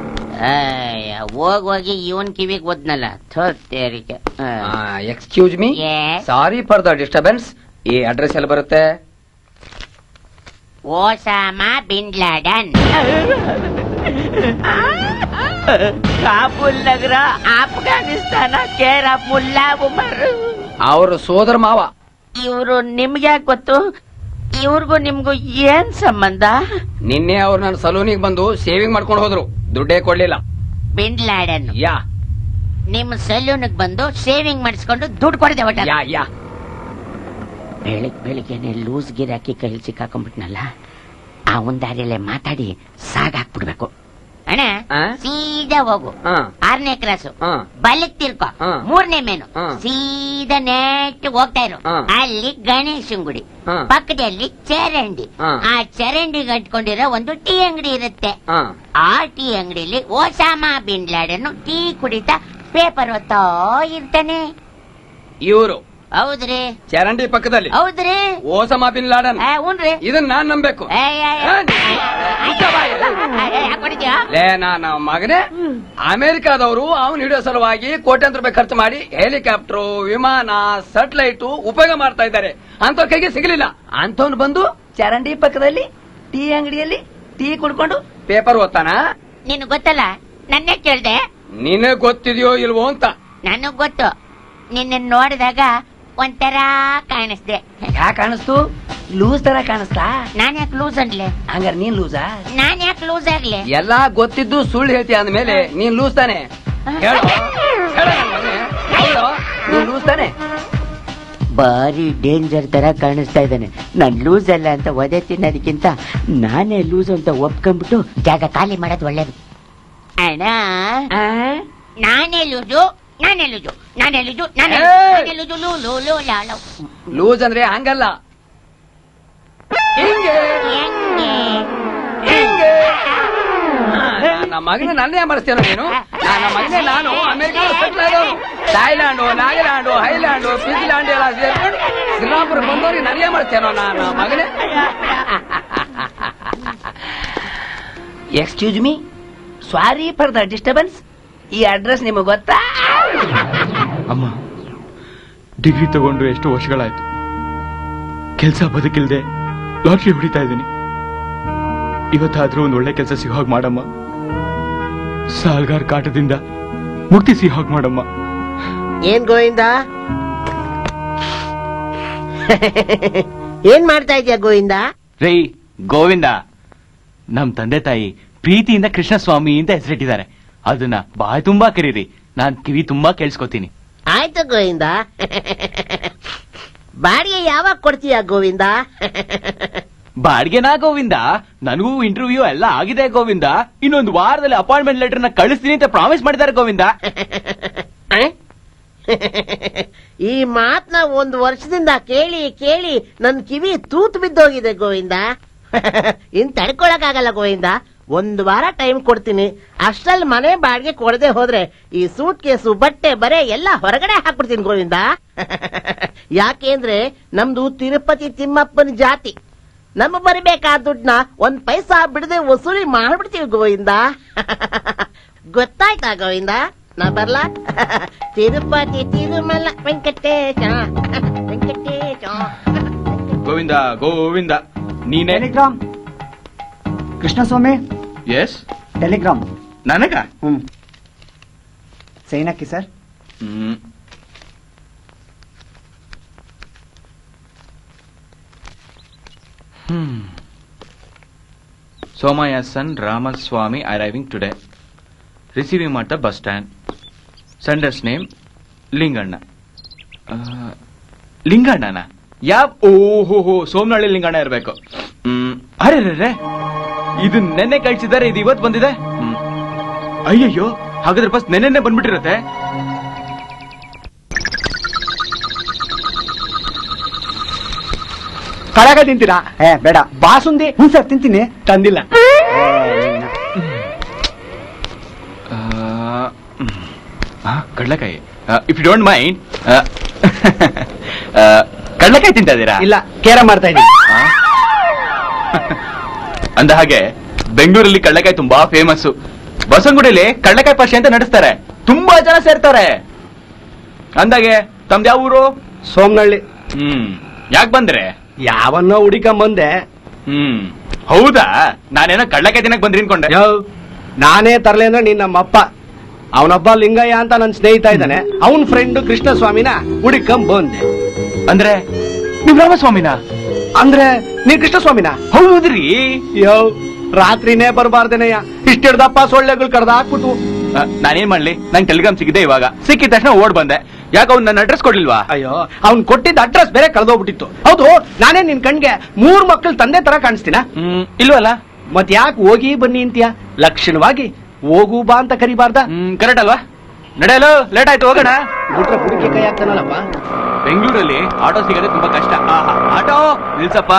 ಹೋಗ್ ಹೋಗಿ ಇವನ್ ಕಿವಿಗ್ ಓದ್ನಲ್ಲ ಥೇರಿಕೆ excuse me Yes. Sorry for the disturbance ಈ ಅಡ್ರೆಸ್ ಎಲ್ಲಿ ಬರುತ್ತೆ ಓಸಾಮಾ ಬಿನ್ ಲಾಡನ್ ಕಾಬೂಲ್ ನಗರ ಆಫ್ಘಾನಿಸ್ತಾನ ಕೇರ ಮುಲ್ಲಾ ಉಮರ್ ಅವರು ಸೋದರ ಮಾವ ಇವ್ರು ನಿಮ್ಗೆ ಗೊತ್ತು ಇವ್ರಿಗೂ ನಿಮ್ಗೂ ಏನ್ ಸಂಬಂಧ ನಿನ್ನೆ ಅವ್ರು ನನ್ನ ಸಲೂನಿಗೆ ಬಂದು ಸೇವಿಂಗ್ ಮಾಡ್ಕೊಂಡು ಹೋದ್ರು ದುಡ್ಡೇ ಕೊಡ್ಲಿಲ್ಲ ಬಿನ್ ಲಾಡನ್ ಯಾ ನಿಮ್ ಸಲೂನ್ಗ್ ಬಂದು ಶೇವಿಂಗ್ ಮಾಡಿಸ್ಕೊಂಡು ದುಡ್ಡು ಕೊಡದೆ ಒಟ್ಟ ಯಾ ಯಾ ಬೆಳಿಗ್ ಬೆಳಿಗ್ಗೆನೆ ಲೂಸ್ ಗಿರಾಕಿ ಕೈಲಿ ಸಿಕ್ಕಾಕೊಂಡ್ಬಿಟ್ನಲ್ಲ ಅವನ್ ದಾರಿಯಲ್ಲೇ ಮಾತಾಡಿ ಸಾಗಾಕ್ಬಿಡ್ಬೇಕು ಅಣ್ಣ ಆ? ಸೀದಾ ಹೋಗು ಹಾ. ಆರನೇ ಕ್ಲಾಸು ಹಾ. ಬಲಕ್ ತಿರ್ಕೊ ಹಾ. ಮೂರನೇ ಮೇನು ಹಾ. ಸೀದಾ ನೆಟ್ ಹೋಗ್ತಾ ಇರು ಹಾ. ಅಲ್ಲಿ ಗಣೇಶನ್ ಗುಡಿ ಹಾ. ಪಕ್ಕದಲ್ಲಿ ಚರಂಡಿ ಹಾ. ಆ ಚರಂಡಿಗೆ ಕಟ್ಕೊಂಡಿರೋ ಒಂದು ಟೀ ಅಂಗಡಿ ಇರುತ್ತೆ ಹಾ ಆ ಟೀ ಅಂಗಡಿಯಲ್ಲಿ ಓಸಾಮಾ ಬಿನ್ ಲಾಡನ್ ಟೀ ಕುಡಿತಾ ಪೇಪರ್ ಓದ್ತಾ ಇರ್ತಾನೆ ಇವರು ಹೌದ್ರಿ ಚರಂಡಿ ಪಕ್ಕದಲ್ಲಿ ಹೌದ್ರಿ ಓಸಮಾ ಬಿನ್ ಲಾಡನ್ ಆ, ಹ್ಞೂನ್ರಿ ಇದನ್ನ ನಾನ್ ನಂಬೇಕು ಏ, ಏ, ಏ. ಯಾಕ್ ಹೊಡಿತೀಯ? ಲೇ ನಾನು ಮಗನೇ ಅಮೆರಿಕಾದವರು ಅವನ್ ಹಿಡಿಯೋ ಸಲುವಾಗಿ ಕೋಟ್ಯಾಂತರ ರೂಪಾಯಿ ಖರ್ಚು ಮಾಡಿ ಹೆಲಿಕಾಪ್ಟರ್ ವಿಮಾನ ಸೆಟಲೈಟ್ ಉಪಯೋಗ ಮಾಡ್ತಾ ಇದ್ದಾರೆ ಅಂತ ಕೈಗೆ ಸಿಗಲಿಲ್ಲ ಅಂತವ್ನು ಬಂದು ಚರಂಡಿ ಪಕ್ಕದಲ್ಲಿ ಟೀ ಅಂಗಡಿಯಲ್ಲಿ ಟೀ ಕುಡ್ಕೊಂಡು ಪೇಪರ್ ಓದ್ತಾನ ನಿನಗ್ ಗೊತ್ತಲ್ಲ ನನ್ನೇ ಕೇಳ್ದೆ ನಿನಗ್ ಗೊತ್ತಿದೆಯೋ ಇಲ್ವೋ ಅಂತ ನನಗ್ ಗೊತ್ತು ನಿನ್ನ ನೋಡಿದಾಗ ಒಂಥರ ಕಾಣಿಸ್ದೆ ಯಾಕೆ ಕಾಣಿಸ್ತು ಲೂಸ್ ತರ ಕಾಣಿಸ್ತಾ ನಾನ್ ಯಾಕೆ ಲೂಸ್ ಅನ್ಲೆ ಹಂಗಾರೆ ನೀನ್ ಲೂಸಾ ನಾನ್ ಯಾಕೆ ಲೂಸ್ ಆಗ್ಲಿ ಎಲ್ಲಾ ಗೊತ್ತಿದ್ದು ಸುಳ್ಳು ಹೇಳ್ತೀಯ ಅಂದ್ಮೇಲೆ ನೀನ್ ಲೂಸ್ ತಾನೆ ಹೇಳು ಹೇಳು ನನ್ ಮಗನೇ. ಹೇಳು. ನೀನ್ ಲೂಸ್ ತಾನೆ ಬಾರಿ ಡೇಂಜರ್ ತರ ಕಾಣಿಸ್ತಾ ಇದ್ದಾನೆ ನಾನ್ ಲೂಸ್ ಅಲ್ಲ ಅಂತ ಒದೆ ತಿನ್ನೋದಕ್ಕಿಂತ ನಾನೇ ಲೂಸ್ ಅಂತ ಒಪ್ಕೊಂಡ್ಬಿಟ್ಟು ಜಾಗ ಖಾಲಿ ಮಾಡೋದು ಒಳ್ಳೇದು ಅಣ್ಣ ನಾನೇ ಲೂಸು ನಾನೇ ಲೂಸು ನಾನೇ ಲೂಸು ನಾನೇ ಲೂಸು, ಏಯ್! ನಾನೇ ಲೂಸು ಲೂ ಲೂ ಲೂ ಲಾ ಲೂ. ಲೂಸ್ ಅಂದ್ರೆ ಹಂಗಲ್ಲ ಹಿಂಗೆ ಹೆಂಗೆ? ಹಿಂಗೆ ನನ್ನ ಮಗನ ನನ್ನೇ ಮರೆಸ್ತೇನೋ ನೀನು ನನ್ನ ಮಗನೇ ನಾನು ಅಮೆರಿಕ ಸೆಟ್ಲ್ ಆದವನು ಥಾಯ್ಲ್ಯಾಂಡು ನಾಗಾಲ್ಯಾಂಡು ಹೈಲ್ಯಾಂಡು ಸ್ವಿಟ್ಜರ್ಲ್ಯಾಂಡ್ ಎಲ್ಲ ಸೇರ್ಕೊಂಡು ಶ್ರೀರಾಮಪುರ ಬಂದವ್ರಿಗೆ ನನಗೆ ಮರೆಸ್ತೇನೋ ನನ್ನ ಮಗನೇ excuse me sorry for the disturbance ಈ ಅಡ್ರೆಸ್ ನಿಮಗೆ ಗೊತ್ತಾ ಅಮ್ಮ ಡಿಗ್ರಿ ತಗೊಂಡು ಎಷ್ಟು ವರ್ಷಗಳಾಯ್ತು ಕೆಲಸ ಬದುಕಿಲ್ದೆ ಲಾಟ್ರಿ ಹೊಡಿತಾ ಇದ್ದೀನಿ ಇವತ್ತಾದ್ರೂ ಒಂದು ಒಳ್ಳೆ ಕೆಲಸ ಸಿಗೋ ಹಾಗೆ ಮಾಡಮ್ಮ ಸಾಲ್ಗಾರ್ ಕಾಟದಿಂದ ಮುಕ್ತಿ ಸಿಗೋ ಹಾಗೆ ಮಾಡಮ್ಮ ಏನ್ ಗೋವಿಂದ ಏನ್ ಮಾಡ್ತಾ ಇದೀಯ ಗೋವಿಂದ ರೇ ಗೋವಿಂದ ನಮ್ ತಂದೆ ತಾಯಿ ಪ್ರೀತಿಯಿಂದ ಕೃಷ್ಣಸ್ವಾಮಿ ಅಂತ ಹೆಸರಿಟ್ಟಿದ್ದಾರೆ ಅದನ್ನ ಬಾಯ್ ತುಂಬಾ ಕರೀರಿ ನಾನ್ ಕಿವಿ ತುಂಬಾ ಕೇಳಿಸ್ಕೊತೀನಿ ಆಯ್ತು ಗೋವಿಂದ ಬಾಡಿಗೆ ಯಾವಾಗ ಕೊಡ್ತೀಯ ಗೋವಿಂದ ಬಾಡ್ಗೆನಾ ಗೋವಿಂದ ನನಗೂ ಇಂಟರ್ವ್ಯೂ ಎಲ್ಲ ಆಗಿದೆ ಗೋವಿಂದ ಇನ್ನೊಂದು ವಾರದಲ್ಲಿ ಅಪಾಯಿಂಟ್ಮೆಂಟ್ ಲೆಟರ್ ನ ಕಳಿಸ್ತೀನಿ ಅಂತ ಪ್ರಾಮಿಸ್ ಮಾಡಿದ್ದಾರೆ ಗೋವಿಂದ ಈ ಮಾತ್ನ ಒಂದು ವರ್ಷದಿಂದ ಕೇಳಿ ಕೇಳಿ ನನ್ ಕಿವಿ ತೂತು ಬಿದ್ದೋಗಿದೆ ಗೋವಿಂದ ಇನ್ ತಡ್ಕೊಳಕ್ಕಾಗಲ್ಲ ಗೋವಿಂದ ಒಂದು ವಾರ ಟೈಮ್ ಕೊಡ್ತೀನಿ ಅಷ್ಟ್ರಲ್ಲಿ ಮನೆ ಬಾಡಿಗೆ ಕೊಡದೆ ಹೋದ್ರೆ ಈ ಸೂಟ್ ಕೇಸು ಬಟ್ಟೆ ಬರೆ ಎಲ್ಲ ಹೊರಗಡೆ ಹಾಕ್ಬಿಡ್ತೀನಿ ಗೋವಿಂದ ಯಾಕೆಂದ್ರೆ ನಮ್ದು ತಿರುಪತಿ ತಿಮ್ಮಪ್ಪನ ಜಾತಿ ನಮ್ಮ ಬರಿಬೇಕಾದ ದುಡ್ಡನ್ನ ಒಂದ್ ಪೈಸಾ ಬಿಡದೆ ವಸೂಲಿ ಮಾಡ್ಬಿಡ್ತೀವಿ ಗೋವಿಂದ ಗೊತ್ತಾಯ್ತಾ ಗೋವಿಂದ ನಾ ಬರ್ಲಾ ತಿರುಪತಿ ತಿರುಮಲ ವೆಂಕಟೇಶ ವೆಂಕಟೇಶ ಗೋವಿಂದ ಗೋವಿಂದ ನೀನೇ ಟೆಲಿಗ್ರಾಮ್ ಕೃಷ್ಣಸ್ವಾಮಿ ಎಸ್ ಟೆಲಿಗ್ರಾಮ್ ನನಗ ಹ್ಮ್ ಸೈನ್ ಹಾಕಿ ಸರ್ ಹ್ಮ್ Hmm. Somaya son Ramaswamy arriving today. Receiving at the bus stand. Sender's name Linganna ಆ, ಲಿಂಗಣ್ಣನ ಯಾವ ಓಹೋ ಸೋಮನಹಳ್ಳಿ ಲಿಂಗಣ್ಣ ಇರಬೇಕು ಹ್ಮ್ ಅರೆ ರೇ ಇದು ನೆನ್ನೆ ಕಳ್ಸಿದ್ದಾರೆ ಇದು ಇವತ್ತು ಬಂದಿದೆ ಹ್ಮ್. ಅಯ್ಯಯ್ಯೋ ಹಾಗಾದ್ರೆ ಬಸ್ ನೆನ್ನೆನೆ ಬಂದ್ಬಿಟ್ಟಿರತ್ತೆ ಕಳಗ ತಿಂತೀರಾ ಏ ಬೇಡ ಬಾಸುಂದಿ ಹ್ಞೂ ಸರ್ ತಿಂತೀನಿ ತಂದಿಲ್ಲ ಕಡ್ಲೆಕಾಯಿ ಇಫ್ ಯು ಡೋಂಟ್ ಮೈಂಡ್ ಕಡ್ಲೆಕಾಯಿ ತಿಂತಾ ಇದ್ದೀರಾ ಇಲ್ಲ ಕೇರ ಮಾಡ್ತಾ ಇದ್ದೀನಿ ಅಂದ ಹಾಗೆ ಬೆಂಗಳೂರಲ್ಲಿ ಕಡ್ಲೆಕಾಯಿ ತುಂಬಾ ಫೇಮಸ್ ಬಸವನಗುಡಿಯಲ್ಲಿ ಕಡ್ಲೆಕಾಯಿ ಪರ್ಷೆ ಅಂತ ನಡೆಸ್ತಾರೆ ತುಂಬಾ ಜನ ಸೇರ್ತಾರೆ ಅಂದಾಗೆ ತಮ್ದು ಯಾವ ಊರು ಸೋಮನಹಳ್ಳಿ ಹ್ಮ್ ಯಾಕೆ ಬಂದ್ರೆ ಯಾವನ್ನೋ ಹುಡಿಕೊಂಬಂದೆ ಹ್ಮ್ ಹೌದಾ ನಾನೇನೋ ಕಡ್ಲೆಕಾಯಿ ತಿನ್ನಕ್ ಬಂದ್ರಿ ಅನ್ಕೊಂಡೆ ಯೋ ನಾನೇ ತರ್ಲೆ ಅಂದ್ರೆ ನೀನ್ ನಮ್ಮಪ್ಪ ಅವನೊಬ್ಬ ಲಿಂಗಯ್ಯ ಅಂತ ನನ್ನ ಸ್ನೇಹಿತ ಇದ್ದಾನೆ ಅವನ್ ಫ್ರೆಂಡ್ ಕೃಷ್ಣ ಸ್ವಾಮಿನ ಹುಡಿಕೊಂಡ್ ಬಂದೆ ಅಂದ್ರೆ ನೀವ್ ರಾಮಸ್ವಾಮಿನ ಅಂದ್ರೆ ನೀ ಕೃಷ್ಣ ಸ್ವಾಮಿನ ಹೌದ್ರಿ ಯೋ ರಾತ್ರಿನೇ ಬರಬಾರ್ದೇನಯ್ಯ ಇಷ್ಟಿಡ್ದಪ್ಪ ಸೊಳ್ಳೆಗಳು ಕಡ್ದ ಹಾಕ್ಬಿಟ್ಟು ಆ, ನಾನೇನ್ ಮಾಡ್ಲಿ ನಂಗೆ ಟೆಲಿಗ್ರಾಮ್ ಸಿಕ್ಕಿದೆ ಇವಾಗ ಸಿಕ್ಕಿದ ತಕ್ಷಣ ಓಡ್ ಬಂದೆ ಯಾಕೆ ಅವ್ನು ನನ್ನ ಅಡ್ರೆಸ್ ಕೊಡ್ಲಿಲ್ವಾ ಅಯ್ಯೋ ಅವ್ನ್ ಕೊಟ್ಟಿದ್ದ ಅಡ್ರೆಸ್ ಬೇರೆ ಕಳ್ದೋಗ್ಬಿಟ್ಟಿತ್ತು ಹೌದು ನಾನೇ ನಿನ್ ಕಣ್ಗೆ ಮೂರ್ ಮಕ್ಕಳು ತಂದೆ ತರ ಕಾಣಿಸ್ತೀನ ಹ್ಮ್ ಇಲ್ವಲ್ಲ ಮತ್ ಯಾಕೆ ಹೋಗಿ ಬನ್ನಿ ಅಂತೀಯ ಲಕ್ಷಣವಾಗಿ ಹೋಗು ಬಾ ಅಂತ ಕರಿಬಾರ್ದ ಹ್ಮ್ ಕರೆಕ್ಟ್ ಅಲ್ವಾ ನಡೆಯಲು ಲೇಟ್ ಆಯ್ತು ಹೋಗೋಣ ಬಿಟ್ರೆ ಹುಡುಕಿ ಕೈ ಹಾಕ್ತಾನಲ್ಲಪ್ಪ ಬೆಂಗಳೂರಲ್ಲಿ ಆಟೋ ಸಿಗೋದೇ ತುಂಬಾ ಕಷ್ಟ ಆಹಾ, ಆಟೋ ನಿಲ್ಸಪ್ಪ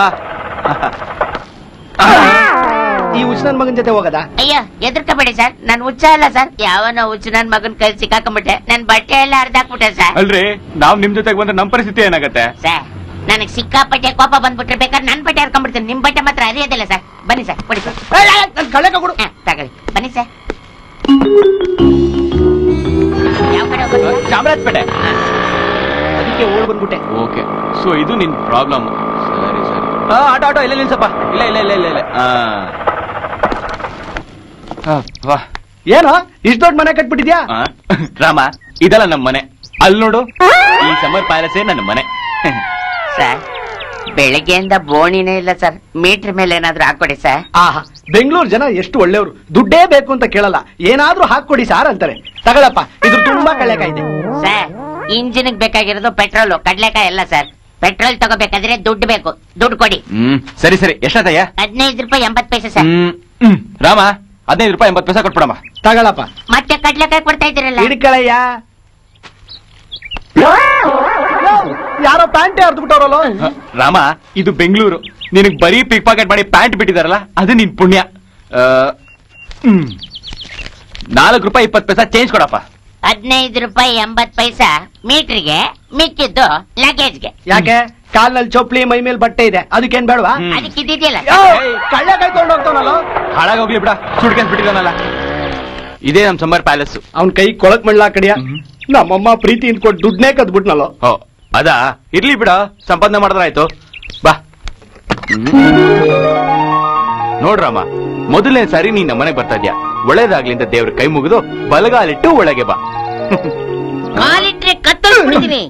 ಈ ಉಸ್ನನ್ ಮಗನ್ ಜೊತೆ ಹೋಗದ ಅಯ್ಯೋ ಎದುರ್ಕೋಬೇಡಿ ಸರ್ ನಾನು ಹುಚ್ಚ ಅಲ್ಲ ಸರ್ ಯಾವನೋ ಹುಚ್ಚ ನನ್ ಮಗನ್ ಕೈ ಸಿಕ್ಕಾಕೊಂಡ್ಬಿಟ್ಟೆ ನನ್ ಬಟ್ಟೆ ಎಲ್ಲ ಅರ್ಧಾಕ್ಬಿಟ್ಟೆ ಸರ್ ಅಲ್ರಿ ನಾವ್ ನಿಮ್ ಜೊತೆಗೆ ಬಂದ್ರೆ ನಮ್ ಪರಿಸ್ಥಿತಿ ಏನಾಗತ್ತೆ ಸರ್ ನನಗ್ ಸಿಕ್ಕಾಪಟ್ಟೆ ಕೋಪ ಬಂದ್ಬಿಟ್ರೆ ಬೇಕಾದ್ರೆ ನನ್ ಬಟ್ಟೆ ಹರ್ಕೊಂಡ್ಬಿಡ್ತೀನಿ ನಿಮ್ ಬಟ್ಟೆ ಮಾತ್ರ ಅರಿಯೋದಿಲ್ಲ ಸರ್ ಬನ್ನಿ ಸರ್ ಕೊಡಿ ಸರ್ ಕಳೆಕ ಕೊಡು ಹಾ, ತಗೊಳ್ಳಿ ಬನ್ನಿ ಸರ್ ಯಾವ ಕಡೆ ಹೋಗೋದು? ಚಾಮರಾಜಪೇಟೆ ಅದಕ್ಕೆ ಓಡ್ ಬಂದ್ಬಿಟ್ಟೆ ಓಕೆ ಸೊ ಇದು ನಿನ್ ಪ್ರಾಬ್ಲಮ್ ಸರಿ ಸರಿ ಆ, ಆಟೋ ಆಟೋ ಇಲ್ಲ ನಿಲ್ಸಪ್ಪ ಇಲ್ಲ ಇಲ್ಲ ಇಲ್ಲ ಇಲ್ಲ ಇಲ್ಲ ಆ. ಆ, ವಾ ಏನೋ ಇಷ್ಟ ದೊಡ್ಡ ಮನೆ ಕಟ್ಬಿಟ್ಟಿದ್ಯಾ ಆ, ರಾಮ ಇದಲ್ಲ ನಮ್ ಮನೆ ಅಲ್ಲಿ ನೋಡು ಈ ಸಮರ್ ಪ್ಯಾಲೇಸೇ ನನ್ನ ಮನೆ ಸರ್ ಬೆಳಗ್ಗೆಯಿಂದ ಬೋಣಿನೇ ಇಲ್ಲ ಸರ್ ಮೀಟರ್ ಮೇಲೆ ಏನಾದ್ರೂ ಹಾಕೊಡಿ ಸರ್ ಆಹಾ ಬೆಂಗಳೂರು ಜನ ಎಷ್ಟು ಒಳ್ಳೆಯವರು ದುಡ್ಡೇ ಬೇಕು ಅಂತ ಕೇಳಲ್ಲ ಏನಾದ್ರೂ ಹಾಕೊಡಿ ಸಾರ್ ಅಂತಾರೆ ತಗೊಳಪ್ಪ ಇದು ತುಂಬಾ ಕಳ್ಳೆಕ ಇದೆ ಸರ್ ಇಂಜಿನ್ ಬೇಕಾಗಿರೋದು ಪೆಟ್ರೋಲ್ ಕಡ್ಲೆಕಾಯಿ ಎಲ್ಲ ಸರ್ ಪೆಟ್ರೋಲ್ ತಗೋಬೇಕಾದ್ರೆ ದುಡ್ಡು ಬೇಕು ದುಡ್ಡು ಕೊಡಿ ಹ್ಮ್ ಸರಿ ಸರಿ ಎಷ್ಟಾದಯ್ಯ ಹದಿನೈದು ರೂಪಾಯಿ ಎಂಬತ್ತು ಪೈಸೆ ಸರ್ ಹ್ಮ್ ಹ್ಮ್ ರಾಮ ಹದಿನೈದು ರೂಪಾಯಿ ಎಂಬತ್ತು ಪೈಸೆ ಕೊಟ್ಬಿಡಮ್ಮ ತಗೊಳಪ್ಪ ಮತ್ತೆ ಕಡ್ಲೆಕಾಯಿ ಕೊಡ್ತಾ ಇದ್ದೀರಲ್ಲ ಹಿಡ್ಕಳಯ್ಯ ಯಾರೋ ಪ್ಯಾಂಟೇ ಹರ್ದು ಬಿಟ್ಟವ್ರಲ್ಲ ಹ, ರಾಮ ಇದು ಬೆಂಗಳೂರು ನಿನಗ್ ಬರೀ ಪಿಕ್ ಪಾಕೆಟ್ ಮಾಡಿ ಪ್ಯಾಂಟ್ ಬಿಟ್ಟಿದಾರಲ್ಲ ಅದು ನಿನ್ ಪುಣ್ಯ ಆ, ಹ್ಮ್ ನಾಲ್ಕು ರೂಪಾಯಿ ಇಪ್ಪತ್ತು ಪೈಸಾ ಚೇಂಜ್ ಕೊಡಪ್ಪ ಹದಿನೈದು ರೂಪಾಯಿ ಎಂಬತ್ ಪೈಸಾ ಮೀಟರ್ಗೆ ಮಿಕ್ಕಿದ್ದು ಲಗೇಜ್ಗೆ ಯಾಕೆ ಕಾಲ್ನಲ್ಲಿ ಚೊಪ್ಲಿ ಮೈ ಮೇಲೆ ಬಟ್ಟೆ ಇದೆ ಅದಕ್ಕೇನ್ ಬೇಡವಾ ಹ್ಮ್. ಅದಕ್ಕೆ ಇದ್ದಿದ್ಯಲ್ಲ ಕಳ್ಳೆಕಾಯಿ ತಗೊಂಡು ಹೋಗ್ತಾನಲ್ಲ ಹಾಳಾಗೋಗ್ಲಿ ಬಿಡ ಸುಡ್ಕೊಂಡ್ ಬಿಟ್ಟಿದಾನಲ್ಲ ಇದೇ ನಮ್ ಸಮ್ಮರ್ ಪ್ಯಾಲೇಸ್ ಅವ್ನ್ ಕೈ ಕೊಳಕ್ ಮಣ್ಣ ಕಡಿಯ ನಮ್ಮಮ್ಮ ಪ್ರೀತಿ ಕೊಟ್ಟು ದುಡ್ಡನ್ನೇ ಕದ್ಬಿಟ್ನಲ್ಲ ಓ ಅದಾ ಇರ್ಲಿ ಬಿಡ ಸಂಪಾದನೆ ಮಾಡಿದ್ರಾಯ್ತು ಬಾ ನೋಡ್ರಮ್ಮ ಮೊದಲನೇ ಸಾರಿ ನೀನ್ ನಮ್ಮನೆಗೆ ಬರ್ತಾ ಇದ್ಯಾ ಒಳ್ಳೇದಾಗ್ಲಿ ಅಂತ ದೇವ್ರ ಕೈ ಮುಗಿದು ಬಲಗಾಲಿಟ್ಟು ಒಳಗೆ ಬಾ ಕಾಲಿಟ್ರೆ ಕತ್ತಲು ಬಿಡ್ತೀನಿ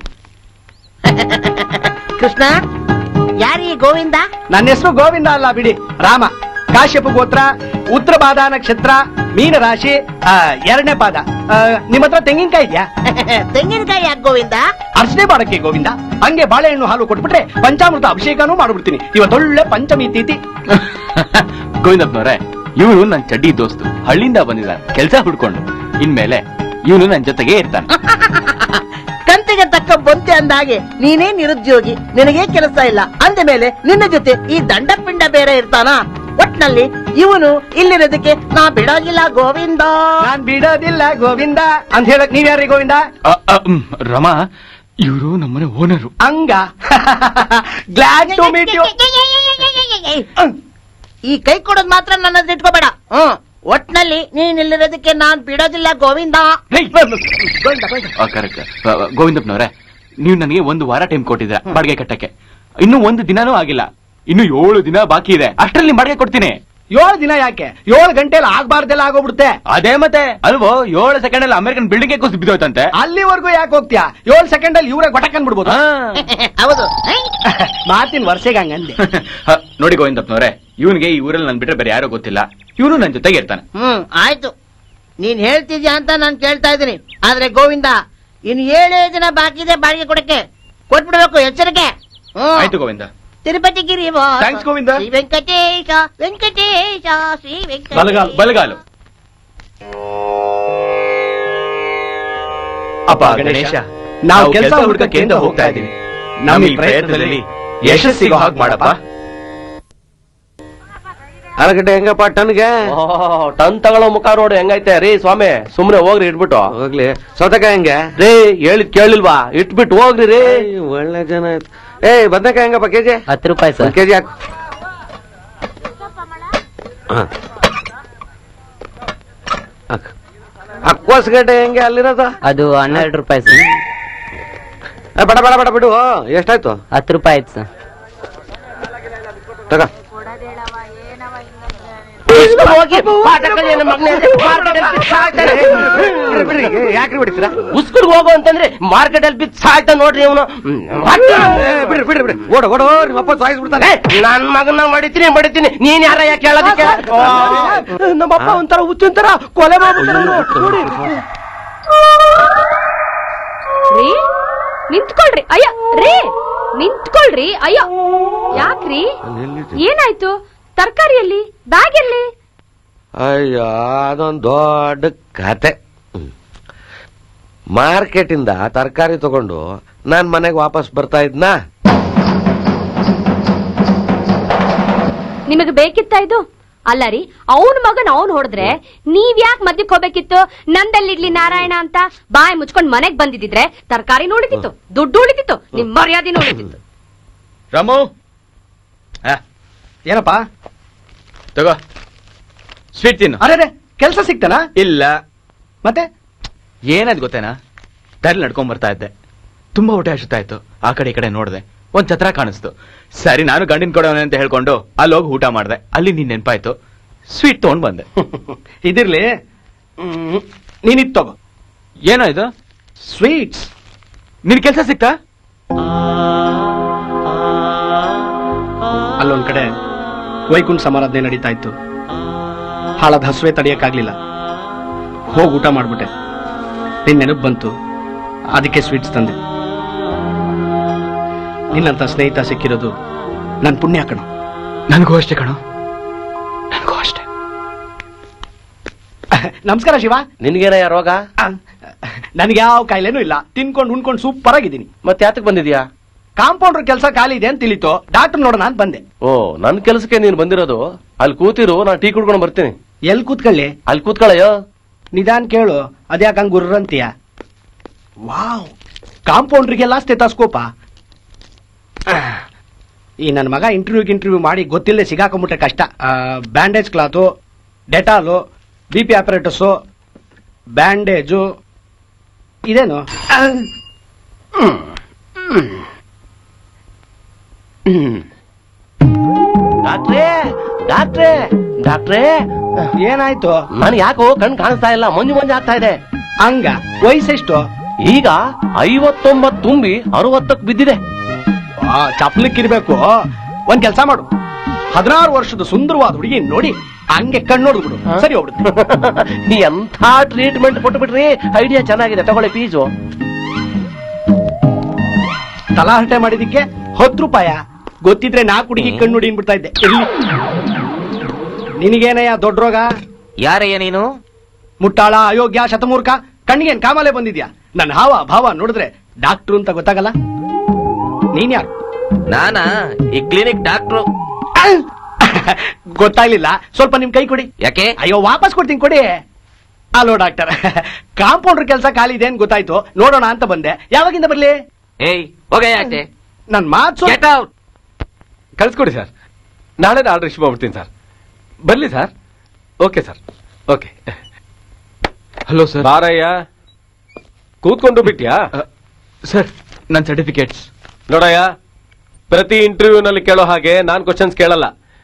ಕೃಷ್ಣ ಯಾರೀ ಗೋವಿಂದ ನನ್ನ ಹೆಸರು ಗೋವಿಂದ ಅಲ್ಲ ಬಿಡಿ ರಾಮ ಕಾಶ್ಯಪ ಗೋತ್ರ ಉತ್ತರ ಪಾದ ನಕ್ಷತ್ರ ಮೀನ ರಾಶಿ ಆ, ಎರಡನೇ ಪಾದ ಆ, ನಿಮ್ ಹತ್ರ ತೆಂಗಿನಕಾಯಿ ಇದೆಯಾ ತೆಂಗಿನಕಾಯಿ ಯಾಕೆ ಗೋವಿಂದ ಅರ್ಚನೆ ಮಾಡಕ್ಕೆ ಗೋವಿಂದ ಹಂಗೆ ಬಾಳೆಹಣ್ಣು ಹಾಲು ಕೊಟ್ಬಿಟ್ರೆ ಪಂಚಾಮೃತ ಅಭಿಷೇಕನೂ ಮಾಡ್ಬಿಡ್ತೀನಿ ಇವತ್ತೊಳ್ಳೆ ಪಂಚಮಿ ತಿಥಿ ಗೋವಿಂದಪ್ಪನವ್ರೆ ಇವನು ನನ್ ಚಡ್ಡಿ ದೋಸ್ತು ಹಳ್ಳಿಯಿಂದ ಬಂದಿದ್ದಾನೆ ಕೆಲಸ ಹುಡ್ಕೊಂಡು ಇನ್ಮೇಲೆ ಇವನು ನನ್ ಜೊತೆಗೆ ಇರ್ತಾನೆ ಕಂತಿಗೆ ತಕ್ಕ ಬೊಂತೆ ಅಂದ ಹಾಗೆ ನೀನೇ ನಿರುದ್ಯೋಗಿ ನಿನಗೆ ಕೆಲಸ ಇಲ್ಲ ಅಂದ ಮೇಲೆ ನಿನ್ನ ಜೊತೆ ಈ ದಂಡಪಿಂಡ ಬೇರೆ ಇರ್ತಾನ ಒಟ್ನಲ್ಲಿ ಇವನು ಇಲ್ಲಿರೋದಕ್ಕೆ ನಾ ಬಿಡೋಗಿಲ್ಲ ಗೋವಿಂದ ನಾನ್ ಬಿಡೋದಿಲ್ಲ ಗೋವಿಂದ ಅಂತ ಹೇಳಕ್ ನೀವ್ಯಾರಿ ಗೋವಿಂದ ಅ, ಅ, ಮ್, ರಮಾ ಇವರು ನಮ್ಮನೆ ಓನರು ಹಂಗ ಗ್ಲಾಡ್ ಟು ಮೀಟ್ ಯು ಈ ಕೈ ಕೊಡೋದ್ ಮಾತ್ರ ನನ್ನ ಇಟ್ಕೋಬೇಡ ಹ್ಮ್ ಒಟ್ನಲ್ಲಿ ನೀನ್ ಇಲ್ಲಿರೋದಕ್ಕೆ ನಾನ್ ಬಿಡೋದಿಲ್ಲ ಗೋವಿಂದ ಕರೆಕ್ಟ್ ಗೋವಿಂದಪ್ಪನವ್ರೆ ನೀವು ನನಗೆ ಒಂದು ವಾರ ಟೈಮ್ ಕೊಟ್ಟಿದ್ರ ಬಾಡಿಗೆ ಕಟ್ಟಕ್ಕೆ ಇನ್ನು ಒಂದು ದಿನಾನೂ ಆಗಿಲ್ಲ ಇನ್ನು ಏಳು ದಿನ ಬಾಕಿ ಇದೆ ಅಷ್ಟರಲ್ಲಿ ಬಾಡಿಗೆ ಕೊಡ್ತೀನಿ ಏಳು ದಿನ ಯಾಕೆ ಏಳು ಗಂಟೆಲಿ ಆಗ್ಬಾರ್ದೆಲ್ಲ ಆಗೋಗ್ಬಿಡುತ್ತೆ ಅದೇ ಮತ್ತೆ ಅಲ್ವೋ ಏಳು ಸೆಕೆಂಡ್ ಅಲ್ಲಿ ಅಮೆರಿಕನ್ ಬಿಲ್ಡಿಂಗ್ ಕುಸಿದು ಬಿದ್ದೋಯ್ತಂತೆ ಅಲ್ಲಿವರೆಗೂ ಯಾಕೆ ಹೋಗ್ತೀಯಾ ಏಳು ಸೆಕೆಂಡ್ ಅಲ್ಲಿ ಇವರೇ ಗೊಟಕನ್ ಬಿಡ್ಬೋದು ಹೌದು ಮಾತಿನ ವರ್ಷಗೆ ಹಂಗಂದೆ ಹ, ನೋಡಿ ಗೋವಿಂದಪ್ಪನವ್ರೆ ಇವನಿಗೆ ಈ ಊರಲ್ಲಿ ನನ್ ಬಿಟ್ರೆ ಬೇರೆ ಯಾರೋ ಗೊತ್ತಿಲ್ಲ ಇವನು ನನ್ ಜೊತೆಗೆ ಇರ್ತಾನೆ ಹ್ಮ್ ಆಯ್ತು ನೀನ್ ಹೇಳ್ತಿದ್ಯಾ ಅಂತ ನಾನು ಕೇಳ್ತಾ ಇದ್ದೀನಿ ಆದ್ರೆ ಗೋವಿಂದ ಇನ್ ಏಳೇ ದಿನ ಬಾಕಿ ಇದೆ ಬಾಡಿಗೆ ಕೊಡಕ್ಕೆ ಕೊಟ್ಬಿಡ್ಬೇಕು ಎಚ್ಚರಿಕೆ ಹ್ಮ್. ಆಯ್ತು ಗೋವಿಂದ ತಿರುಪತಿ ಗಿರಿ Thanks, ಗೋವಿಂದ. ಶ್ರೀ ವೆಂಕಟೇಶ ವೆಂಕಟೇಶ ಶ್ರೀ ವೆಂಕಟೇಶ ಬಲಗಾಲು. ಬಲಗಾಲು ಅಪ್ಪ ಗಣೇಶ ನಾವು ನಾವು ಕೆಲಸ ಕೆಲಸ ಹುಡುಕಕ್ಕೆ ಹುಡುಕಕ್ಕೆ ಅಂತ ಹೋಗ್ತಾ ಇದೀವಿ ನಮ್ಮ ಈ ಪ್ರಯತ್ನದಲ್ಲಿ ಯಶಸ್ಸಿಗೋ ಹಾಗೆ ಮಾಡಪ್ಪ ಅರಗಡ್ಡೆ ಹೆಂಗಪ್ಪ ಟನ್ಗೆ ಟನ್ ತಗೊಳ್ಳೋ ಮುಖ ನೋಡು ಹೆಂಗೈತೆ ರೀ ಸ್ವಾಮಿ ಸುಮ್ನೆ ಹೋಗ್ರಿ ಇಟ್ಬಿಟ್ಟು ಹೋಗ್ಲಿ ಸೌತೆಕಾಯಿ ಹೆಂಗೆ ರೀ ಹೇಳಿದ್ ಕೇಳಿಲ್ವಾ ಇಟ್ಬಿಟ್ಟು ಹೋಗ್ರಿ ರೀ ಒಳ್ಳೆ ಜನ ಆಯ್ತು ಏ ಬದನೆಕಾಯಿ ಹೆಂಗಪ್ಪ ಕೆಜಿ ಹತ್ತು ರೂಪಾಯಿ ಒಂದ್ ಕೆಜಿ ಹಾಕು ಹ. ಹಾಕು. ಆ ಕೋಸ್ಗಡ್ಡೆ ಹೆಂಗೆ ಅಲ್ಲಿರೋದು ಅದು ಹನ್ನೆರಡು ರೂಪಾಯಿ ಸರ್ ಏ, ಬೇಡ ಬೇಡ ಬೇಡ ಬಿಡು ಎಷ್ಟಾಯ್ತು ಹತ್ತು ರೂಪಾಯಿ ಆಯ್ತು ಸರ್ ತಗ ಹೋಗಿ ಪಾಠ ಕಲಿಯೋಣ ಮಗನೇ. ಯಾಕ್ರಿ ಬಿಡ್ತೀರಾ ಉಸ್ಕುರ್ ಹೋಗು ಅಂತಂದ್ರೆ ಮಾರ್ಕೆಟ್ ಅಲ್ಲಿ ಬಿದ್ದು ಸಾಯ್ತಾ ನೋಡ್ರಿ ಅವನು ಬಿಡ್ರಿ ಬಿಡ್ರಿ ಬಿಡ್ರಿ ಓಡ ಓಡೋ ನಿಮ್ಮಪ್ಪ ಸಾಯಿಸ್ಬಿಡ್ತಾನೆ ನನ್ ಮಗನ ಮಾಡಿತೀನಿ ಮಾಡಿತೀನಿ ನೀನ್ ಯಾರ ಯಾಕೆ ಹೇಳೋದಕ್ಕೆ ನಮ್ಮಪ್ಪ ಒಂಥರ ಹುಚ್ಚಿನ ಕೊಲೆ ಮಾಡ್ಬಿಡ್ತಾನೆ ನೋಡಿ ರೀ ನಿಂತ್ಕೊಳ್ರಿ ಅಯ್ಯ ರೀ ನಿಂತ್ಕೊಳ್ರಿ ಅಯ್ಯೋ ಯಾಕ್ರಿ ಏನಾಯ್ತು ತರಕಾರಿಯಲ್ಲಿ ಬ್ಯಾಗ್ ಎಲ್ಲಿ ಅಯ್ಯೋ ಅದೊಂದು ದೊಡ್ಡ ಕತೆ ಮಾರ್ಕೆಟ್ ಇಂದ ತರಕಾರಿ ತಗೊಂಡು ನಾನ್ ಮನೆಗೆ ವಾಪಸ್ ಬರ್ತಾ ಇದ್ನಾ ನಿಮಗೆ ಬೇಕಿತ್ತ ಇದು ಅಲ್ಲ ರೀ ಅವನ್ ಮಗನ್ ಅವ್ನ್ ಹೊಡೆದ್ರೆ ನೀವ್ ಯಾಕೆ ಮದ್ಯಕ್ ಹೋಗ್ಬೇಕಿತ್ತು ನಂದಲ್ಲಿಡ್ಲಿ ನಾರಾಯಣ ಅಂತ ಬಾಯಿ ಮುಚ್ಕೊಂಡ್ ಮನೆಗ್ ಬಂದಿದ್ರೆ ತರಕಾರಿ ಉಳಿತಿತ್ತು ದುಡ್ಡು ಉಳಿತಿತ್ತು ನಿಮ್ ಮರ್ಯಾದೆ ಉಳಿತಿತ್ತು ರಾಮು ಆ, ಏನಪ್ಪ ತಗೋ ಸ್ವೀಟ್ ತಿನ್ನು ಅರೆ ಕೆಲಸ ಸಿಕ್ತನಾ ಇಲ್ಲ ಮತ್ತೆ ಏನಾದ್ ಗೊತ್ತೇನಾ ದಾರಿ ನಡ್ಕೊಂಡ್ ಬರ್ತಾ ಇದ್ದೆ ತುಂಬಾ ಹೊಟ್ಟೆ ಹಸುತ್ತಾ ಇತ್ತು ಆ ಕಡೆ ಈ ಕಡೆ ನೋಡ್ದೆ ಒಂದ್ ಛತ್ರ ಕಾಣಿಸ್ತು ಸರಿ ನಾನು ಗಂಡಿನ ಕೊಡೋನೆ ಅಂತ ಹೇಳ್ಕೊಂಡು ಅಲ್ಲಿ ಹೋಗಿ ಊಟ ಮಾಡ್ದೆ ಅಲ್ಲಿ ನೀನ್ ನೆನ್ಪಾಯ್ತು ಸ್ವೀಟ್ ತಗೊಂಡ್ ಬಂದೆ ಇದಿರ್ಲಿ ಹ್ಮ್, ನೀನಿದ್ ತಗೋ ಏನೋ ಇದು ಸ್ವೀಟ್ಸ್ ನಿನ್ ಕೆಲ್ಸ ಸಿಕ್ತಾ ಅಲ್ಲೊಂದ್ ಕಡೆ ವೈಕುಂಠ ಸಮಾರಾಧನೆ ನಡೀತಾ ಇತ್ತು ಹಾಳದ ಹಸುವೆ ತಡೆಯಕ್ಕಾಗ್ಲಿಲ್ಲ ಹೋಗಿ ಊಟ ಮಾಡ್ಬಿಟ್ಟೆ ನಿನ್ ನೆನಪು ಬಂತು ಅದಕ್ಕೆ ಸ್ವೀಟ್ಸ್ ತಂದೆ ನಿನ್ನಂತ ಸ್ನೇಹಿತ ಸಿಕ್ಕಿರೋದು ನನ್ ಪುಣ್ಯ ಕಣೋ ನನಗೂ ಅಷ್ಟೇ ಕಣೋ ನನಗೂ ಅಷ್ಟೇ ನಮಸ್ಕಾರ ಶಿವ ನಿನ್ಗೇನಯ್ಯ ರೋಗ ನನಗೆ ಯಾವ ಕಾಯಿಲೆನೂ ಇಲ್ಲ ತಿನ್ಕೊಂಡು ಉಣ್ಕೊಂಡು ಸೂಪರ್ ಆಗಿದ್ದೀನಿ ಮತ್ತೆ ಯಾತಕ್ ಬಂದಿದ್ಯಾ ಕಾಂಪೌಂಡರ್ ಕೆಲಸ ಖಾಲಿ ಇದೆ ಅಂತ ತಿಳಿತು ಡಾಕ್ಟರ್ ನೋಡೋಣ ಅಂತ ಬಂದೆ ಓ ನನ್ ಕೆಲ್ಸಕ್ಕೆ ನೀನ್ ಬಂದಿರೋದು ಅಲ್ಲಿ ಕೂತಿರು ನಾನು ಟೀ ಕುಡ್ಕೊಂಡು ಬರ್ತೀನಿ ಎಲ್ ಕೂತ್ಕೊಳ್ಳಿ ಅಲ್ಲಿ ಕೂತ್ಕೊಳ್ಳಯ್ಯೋ ನಿಧಾನ್ ಕೇಳು ಅದ್ಯಾಕ ಹಂಗ್ ಗುರ್ರಂತೀಯ ವಾವ್ ಕಾಂಪೌಂಡ್ರಿಗೆಲ್ಲ ಸ್ಟೆತಾಸ್ಕೋಪ ಈ ನನ್ನ ಮಗ ಇಂಟರ್ವ್ಯೂಗೆ ಇಂಟರ್ವ್ಯೂ ಮಾಡಿ ಗೊತ್ತಿಲ್ಲದೆ ಸಿಗಾಕೊಂಬಿಟ್ರೆ ಕಷ್ಟ bandage cloth Dettol B P apparatus bandage ಇದೇನು ಆ, ಹ್ಮ್. ಹ್ಮ್. ಹ್ಮ್. ಡಾಕ್ಟ್ರೇ ಡಾಕ್ಟ್ರೇ ಡಾಕ್ಟ್ರೇ ಏನಾಯ್ತು ನನ್ ಯಾಕೋ ಕಣ್ ಕಾಣಿಸ್ತಾ ಇಲ್ಲ ಮಂಜು ಮಂಜು ಆಗ್ತಾ ಇದೆ ಹಂಗ ವಯಸ್ಸೆಷ್ಟು ಈಗ ಐವತ್ತೊಂಬತ್ ತುಂಬಿ ಅರವತ್ತಕ್ ಬಿದ್ದಿದೆ ಚಪ್ಲಕ್ಕಿರ್ಬೇಕು ಒಂದ್ ಕೆಲಸ ಮಾಡು ಹದಿನಾರು ವರ್ಷದ ಸುಂದರವಾದ ಹುಡುಗಿ ನೋಡಿ ಹಂಗೆ ಕಣ್ಣು ಬಿಡು ಸರಿ ಹೋಗ್ಬಿಡುತ್ತೆ ಎಂಥ ಟ್ರೀಟ್ಮೆಂಟ್ ಕೊಟ್ಬಿಟ್ರಿ ಐಡಿಯಾ ಚೆನ್ನಾಗಿದೆ ತಗೊಳ್ಳಿ ಫೀಸು ತಲಾಹಟೆ ಮಾಡಿದಿಕ್ಕೆ ಹತ್ತು ರೂಪಾಯ ಗೊತ್ತಿದ್ರೆ ನಾಲ್ಕು ಹುಡುಗಿ ಕಣ್ಣು ನೋಡಿ ಬಿಡ್ತಾ ಇದ್ದೆ ಇರ್ಲಿ ನಿನಗೇನಯ್ಯ ದೊಡ್ಡ ರೋಗ ಯಾರಯ್ಯ ನೀನು ಮುಟ್ಟಾಳ ಅಯೋಗ್ಯ ಶತಮೂರ್ಖ ಕಣ್ಣಿಗೇನ್ ಕಾಮಾಲೆ ಬಂದಿದ್ಯಾ ನನ್ನ ಹಾವ ಭಾವ ನೋಡಿದ್ರೆ ಡಾಕ್ಟ್ರು ಅಂತ ಗೊತ್ತಾಗಲ್ಲ ನೀನ್ ಯಾರು ನಾನಾ ಈ ಕ್ಲಿನಿಕ್ ಡಾಕ್ಟ್ರು ಗೊತ್ತಾಗ್ಲಿಲ್ಲ ಸ್ವಲ್ಪ ನಿಮ್ ಕೈ ಕೊಡಿ ಯಾಕೆ ಅಯ್ಯೋ ವಾಪಸ್ ಕೊಡ್ತೀನಿ ಕೊಡಿ ಹಲೋ ಡಾಕ್ಟರ್ ಕಾಂಪೌಂಡರ್ ಕೆಲಸ ಖಾಲಿ ಇದೆ ಅಂತ ಗೊತ್ತಾಯ್ತು ನೋಡೋಣ ಅಂತ ಬಂದೆ ಯಾವಾಗಿಂದ ಬರ್ಲಿ ಏಯ್ ಹೋಗ ಯಾಕೆ ನನ್ ಮಾತು ಗೆಟ್ ಔಟ್ ಕಳ್ಸ್ಕೊಡಿ ಸರ್ ನಾಳೆ ಆರ್ಡರ್ ಇಶ್ಯೂ ಮಾಡ್ಬಿಡ್ತೀನಿ ಸರ್ ಬರ್ಲಿ sir okay sir okay hello sir ಬಾರಯ್ಯ ಕೂತ್ಕೊಂಡು ಬಿಟ್ಯಾ ಸರ್ ನನ್ನ ಸರ್ಟಿಫಿಕೇಟ್ಸ್ ನೋಡಯ್ಯ ಪ್ರತಿ ಇಂಟರ್ವ್ಯೂನಲ್ಲಿ ಕೇಳೋ ಹಾಗೆ ನಾನ್ ಕ್ವಶನ್ಸ್ ಕೇಳಲ್ಲ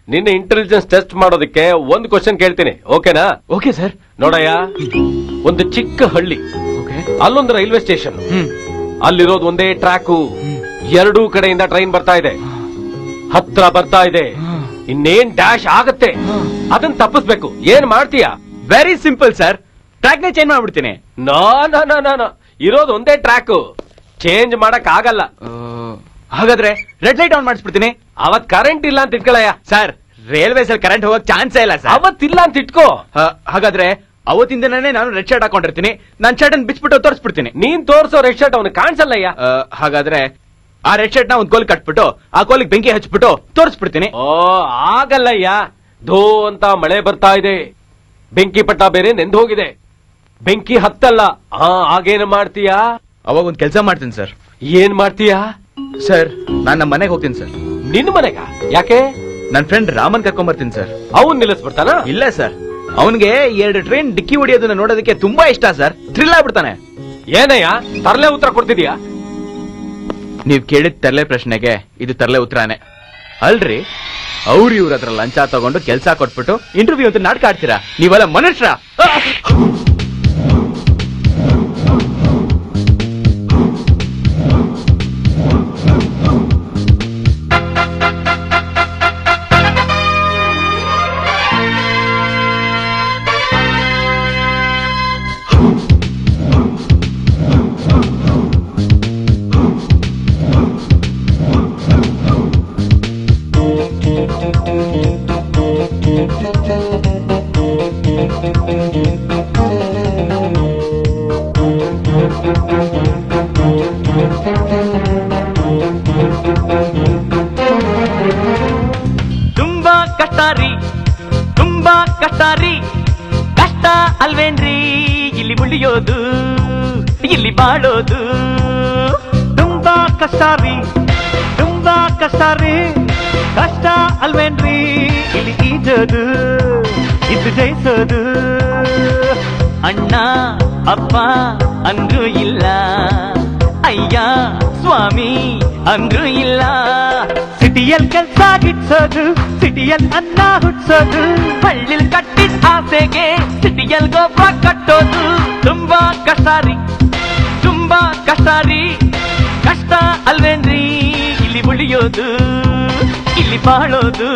ನಿನ್ನ ಇಂಟೆಲಿಜೆನ್ಸ್ ಟೆಸ್ಟ್ ಮಾಡೋದಕ್ಕೆ ಒಂದು ಕ್ವಶನ್ ಕೇಳ್ತೀನಿ ಓಕೆನಾ ಓಕೆ ಸರ್ ನೋಡಯ್ಯ ಒಂದು ಚಿಕ್ಕ ಹಳ್ಳಿ ಅಲ್ಲೊಂದು ರೈಲ್ವೆ ಸ್ಟೇಷನ್ ಅಲ್ಲಿರೋದು ಒಂದೇ ಟ್ರ್ಯಾಕು ಎರಡೂ ಕಡೆಯಿಂದ ಟ್ರೈನ್ ಬರ್ತಾ ಇದೆ ಹತ್ರ ಬರ್ತಾ ಇದೆ ಇನ್ನೇನ್ ಡ್ಯಾಶ್ ಆಗತ್ತೆ ಅದನ್ನ ತಪ್ಪಿಸ್ಬೇಕು ಏನ್ ಮಾಡ್ತೀಯಾ ವೆರಿ ಸಿಂಪಲ್ ಸರ್ ಟ್ರ್ಯಾಕ್ ನೇ ಚೇಂಜ್ ಮಾಡ್ಬಿಡ್ತೀನಿ no no no no no ಇರೋದು ಒಂದೇ ಟ್ರ್ಯಾಕ್ ಚೇಂಜ್ ಮಾಡಕ್ ಆಗಲ್ಲ ಹಾಗಾದ್ರೆ ರೆಡ್ ಲೈಟ್ ಆನ್ ಮಾಡಿಸ್ಬಿಡ್ತೀನಿ ಅವತ್ ಕರೆಂಟ್ ಇಲ್ಲ ಅಂತ ಇಟ್ಕೊಳಯ್ಯ ಸರ್ ರೈಲ್ವೇಸ್ ಅಲ್ಲಿ ಕರೆಂಟ್ ಹೋಗಕ್ ಚಾನ್ಸೇ ಇಲ್ಲ ಸರ್ ಅವತ್ತಿಲ್ಲ ಅಂತ ಇಟ್ಕೋ ಹಾಗಾದ್ರೆ ಅವತ್ತಿಂದನೇ ನಾನು ರೆಡ್ ಶರ್ಟ್ ಹಾಕೊಂಡಿರ್ತೀನಿ ನಾನ್ ಶರ್ಟ್ ಅನ್ನು ಬಿಚ್ಬಿಟ್ಟು ತೋರಿಸ್ಬಿಡ್ತೀನಿ ನೀನ್ ತೋರ್ಸೋ ರೆಡ್ ಶರ್ಟ್ ಅವನು ಕಾಣಿಸಲ್ಲಯ್ಯ ಆ, ಹಾಗಾದ್ರೆ ಆ ರೆಡ್ ಶರ್ಟ್ ನ ಒಂದ್ ಕೋಲ್ ಕಟ್ಬಿಟ್ಟು ಆ ಕೋಲಿಗೆ ಬೆಂಕಿ ಹಚ್ಬಿಟ್ಟು ತೋರಿಸ್ಬಿಡ್ತೀನಿ ಓ ಆಗಲ್ಲಯ್ಯ ಧೋ ಅಂತ ಮಳೆ ಬರ್ತಾ ಇದೆ ಬೆಂಕಿ ಪಟ್ಟ ಬೇರೆ ನೆಂದು ಹೋಗಿದೆ ಬೆಂಕಿ ಹತ್ತಲ್ಲ ಆ ಆಗೇನು ಮಾಡ್ತೀಯಾ ಅವಾಗ ಒಂದ್ ಕೆಲಸ ಮಾಡ್ತೀನಿ ಸರ್ ಏನ್ ಮಾಡ್ತೀಯಾ ಸರ್ ನಾನ್ ನಮ್ಮ ಮನೆಗೆ ಹೋಗ್ತೀನಿ ಸರ್ ನಿನ್ ಮನೆಗ ಯಾಕೆ ನನ್ ಫ್ರೆಂಡ್ ರಾಮನ್ ಕರ್ಕೊಂಡ್ ಬರ್ತೀನಿ ಸರ್ ಅವನ್ ನಿಲ್ಲಿಸ್ಬಿಡ್ತಾನ ಇಲ್ಲ ಸರ್ ಅವನ್ಗೆ ಎರಡು ಟ್ರೈನ್ ಡಿಕ್ಕಿ ಹೊಡಿಯೋದನ್ನ ನೋಡೋದಕ್ಕೆ ತುಂಬಾ ಇಷ್ಟ ಸರ್ ಥ್ರಿಲ್ ಆಗ್ಬಿಡ್ತಾನೆ ಏನಯ್ಯ ತರ್ಲೆ ಉತ್ತರ ಕೊಡ್ತಿದ್ಯಾ ನೀವ್ ಕೇಳಿದ ತರಲೆ ಪ್ರಶ್ನೆಗೆ ಇದು ತರಲೆ ಉತ್ತರಾನೆ ಅಲ್ರಿ ಅವ್ರು ಇವ್ರ ಹತ್ರ ಲಂಚ ತಗೊಂಡು ಕೆಲಸ ಕೊಟ್ಬಿಟ್ಟು ಇಂಟರ್ವ್ಯೂ ಅಂತ ನಾಟಕ ಆಡ್ತೀರಾ ನೀವೆಲ್ಲ ಮನುಷ್ಯ ತುಂಬಾ ಕಷ್ಟ ರೀ ತುಂಬಾ ಕಷ್ಟ ರೀ ಕಷ್ಟ ಅಲ್ವೇನ್ರಿ ಇಲ್ಲಿ ಉಳಿಯೋದು ಇಲ್ಲಿ ಬಾಳೋದು ತುಂಬಾ ಕಷ್ಟ ರೀ ತುಂಬಾ ಕಷ್ಟ ರೀ ಕಷ್ಟ ಅಲ್ವೇನ್ರಿ ಇಲ್ಲಿ ಈಜೋದು ಇದು ಜಯಿಸೋದು ಅಣ್ಣ ಅಪ್ಪ ಅಂದ್ರೂ ಇಲ್ಲ ಅಯ್ಯ ಸ್ವಾಮಿ ಅಂದ್ರೂ ಇಲ್ಲ ಸಿಟಿಯಲ್ ಕೆಲ್ಸ ಗಿಟ್ಸೋದು ಸಿಟಿಯಲ್ ಅನ್ನ ಹುಟ್ಸೋದು ಹಳ್ಳಿಲ್ ಕಟ್ಟಿದ ಆಸೆಗೆ ಸಿಟಿಯಲ್ ಗೋಪುರ ಕಟ್ಟೋದು ತುಂಬಾ ಕಷ್ಟ ರೀ ತುಂಬಾ ಕಷ್ಟ ರೀ ಕಷ್ಟ ಅಲ್ವೇನ್ರಿ ಇಲ್ಲಿ ಉಳಿಯೋದು ಇಲ್ಲಿ ಬಾಳೋದು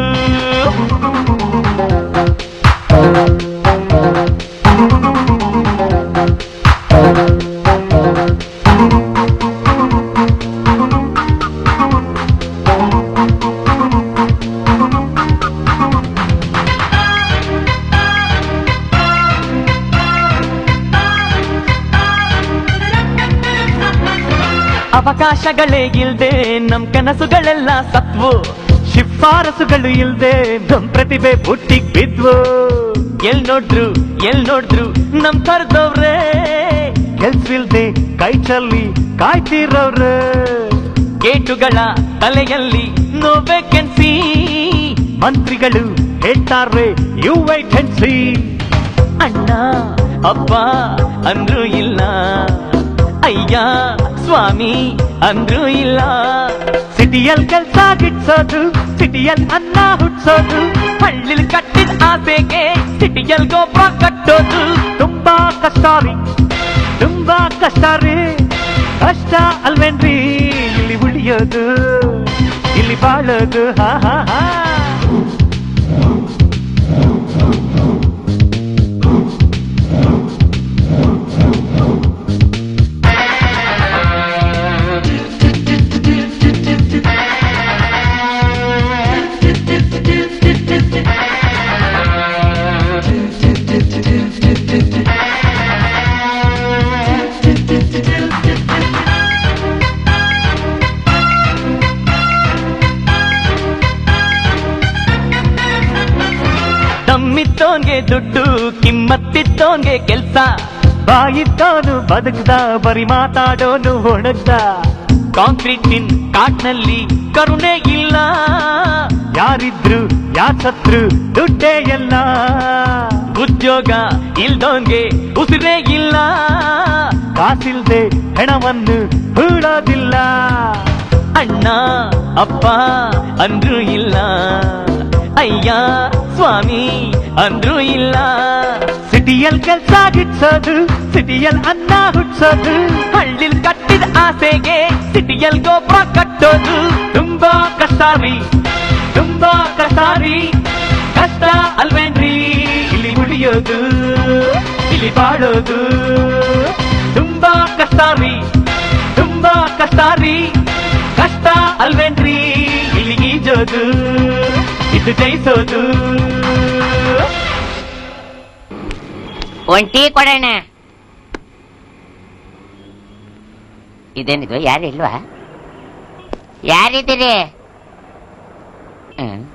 ಅವಕಾಶಗಳೇ ಇಲ್ದೆ ನಮ್ ಕನಸುಗಳೆಲ್ಲ ಸತ್ವು ಶಿಫಾರಸುಗಳು ಇಲ್ದೆ ನಮ್ ಪ್ರತಿಭೆ ಬುಟ್ಟಿಗ್ ಬಿದ್ವು ಎಲ್ ನೋಡ್ರು ಎಲ್ ನೋಡಿದ್ರು ನಮ್ ಕರ್ದವ್ರೆ ಕೆಲ್ಸವಿಲ್ದೆ ಕೈ ಚಲ್ಲಿ ಕಾಯ್ತಿರೋವ್ರೆ ಗೇಟುಗಳ ತಲೆಯಲ್ಲಿ ನೋ ವೇಕೆನ್ಸಿ ಮಂತ್ರಿಗಳು ಹೇಳ್ತಾರೆ ಯು ವೈಟ್ ಅಂಡ್ ಸಿ ಅಣ್ಣ ಅಪ್ಪ ಅಂದ್ರೂ ಇಲ್ಲ ಅಯ್ಯ ಸ್ವಾಮಿ ಅಂದ್ರೂ ಇಲ್ಲ ಸಿಟಿಯಲ್ ಕೆಲ್ಸ ಗಿಟ್ಸೋದು ಸಿಟಿಯಲ್ ಅನ್ನ ಹುಟ್ಸೋದು ಹಳ್ಳಿಲ್ ಕಟ್ಟಿದ ಆಸೆಗೆ ಸಿಟಿಯಲ್ ಗೋಪುರ ಕಟ್ಟೋದು ತುಂಬಾ ಕಷ್ಟ ರೀ ತುಂಬಾ ಕಷ್ಟ ರೀ ಕಷ್ಟ ಅಲ್ವೇನ್ರಿ ಇಲ್ಲಿ ಉಳಿಯೋದು ಇಲ್ಲಿ ಬಾಳೋದು ಹಾ ಹಾ ಹಾ ದಮ್ಮಿದ್ದೋನ್ಗೆ ದುಡ್ಡು ಕಿಮ್ಮತ್ತಿದ್ದೋನ್ಗೆ ಕೆಲ್ಸ ಬಾಯಿದ್ದೋನು ಬದುಕ್ದ ಬರಿ ಮಾತಾಡೋನು ಒಣಗ್ದ ಕಾಂಕ್ರೀಟಿನ್ ಕಾಟ್ನಲ್ಲಿ ಕರುಣೆ ಇಲ್ಲ ಯಾರಿದ್ರು ಯಾರ್ ಸತ್ರು ದುಡ್ಡೇ ಎಲ್ಲ ಉದ್ಯೋಗ ಇಲ್ದೋನ್ಗೆ ಉಸಿರೇ ಇಲ್ಲ ಕಾಸಿಲ್ದೆ ಹೆಣವನ್ನು ಹೂಳೋದಿಲ್ಲ ಅಣ್ಣ ಅಪ್ಪ ಅಂದ್ರೂ ಇಲ್ಲ ಅಯ್ಯ ಸ್ವಾಮಿ ಅಂದ್ರೂ ಇಲ್ಲ ಸಿಟಿಯಲ್ ಕೆಲ್ಸ ಗಿಟ್ಸೋದು ಸಿಟಿಯಲ್ ಅನ್ನ ಹುಟ್ಸೋದು ಹಳ್ಳಿಲ್ ಕಟ್ಟಿದ ಆಸೆಗೆ ಸಿಟಿಯಲ್ ಗೋಪುರ ಕಟ್ಟೋದು ತುಂಬಾ ಕಷ್ಟ ರೀ ತುಂಬಾ ಕಷ್ಟ ರೀ ಕಷ್ಟ ಅಲ್ವೇನ್ರಿ ಇಲ್ಲಿ ಉಳಿಯೋದು ಇಲ್ಲಿ ಬಾಳೋದು ತುಂಬಾ ಕಷ್ಟ ರೀ ತುಂಬಾ ಕಷ್ಟ ರೀ ಕಷ್ಟ ಅಲ್ವೇನ್ರಿ ಇಲ್ಲಿ ಈಜೋದು ಇದು ಜಯಿಸೋದು ಒಂದ್ ಟೀ ಕೊಡೋಣ ಇದೇನಿದು ಯಾರಿಲ್ವಾ ಯಾರಿದ್ದೀರಿ ಹ್ಮ್.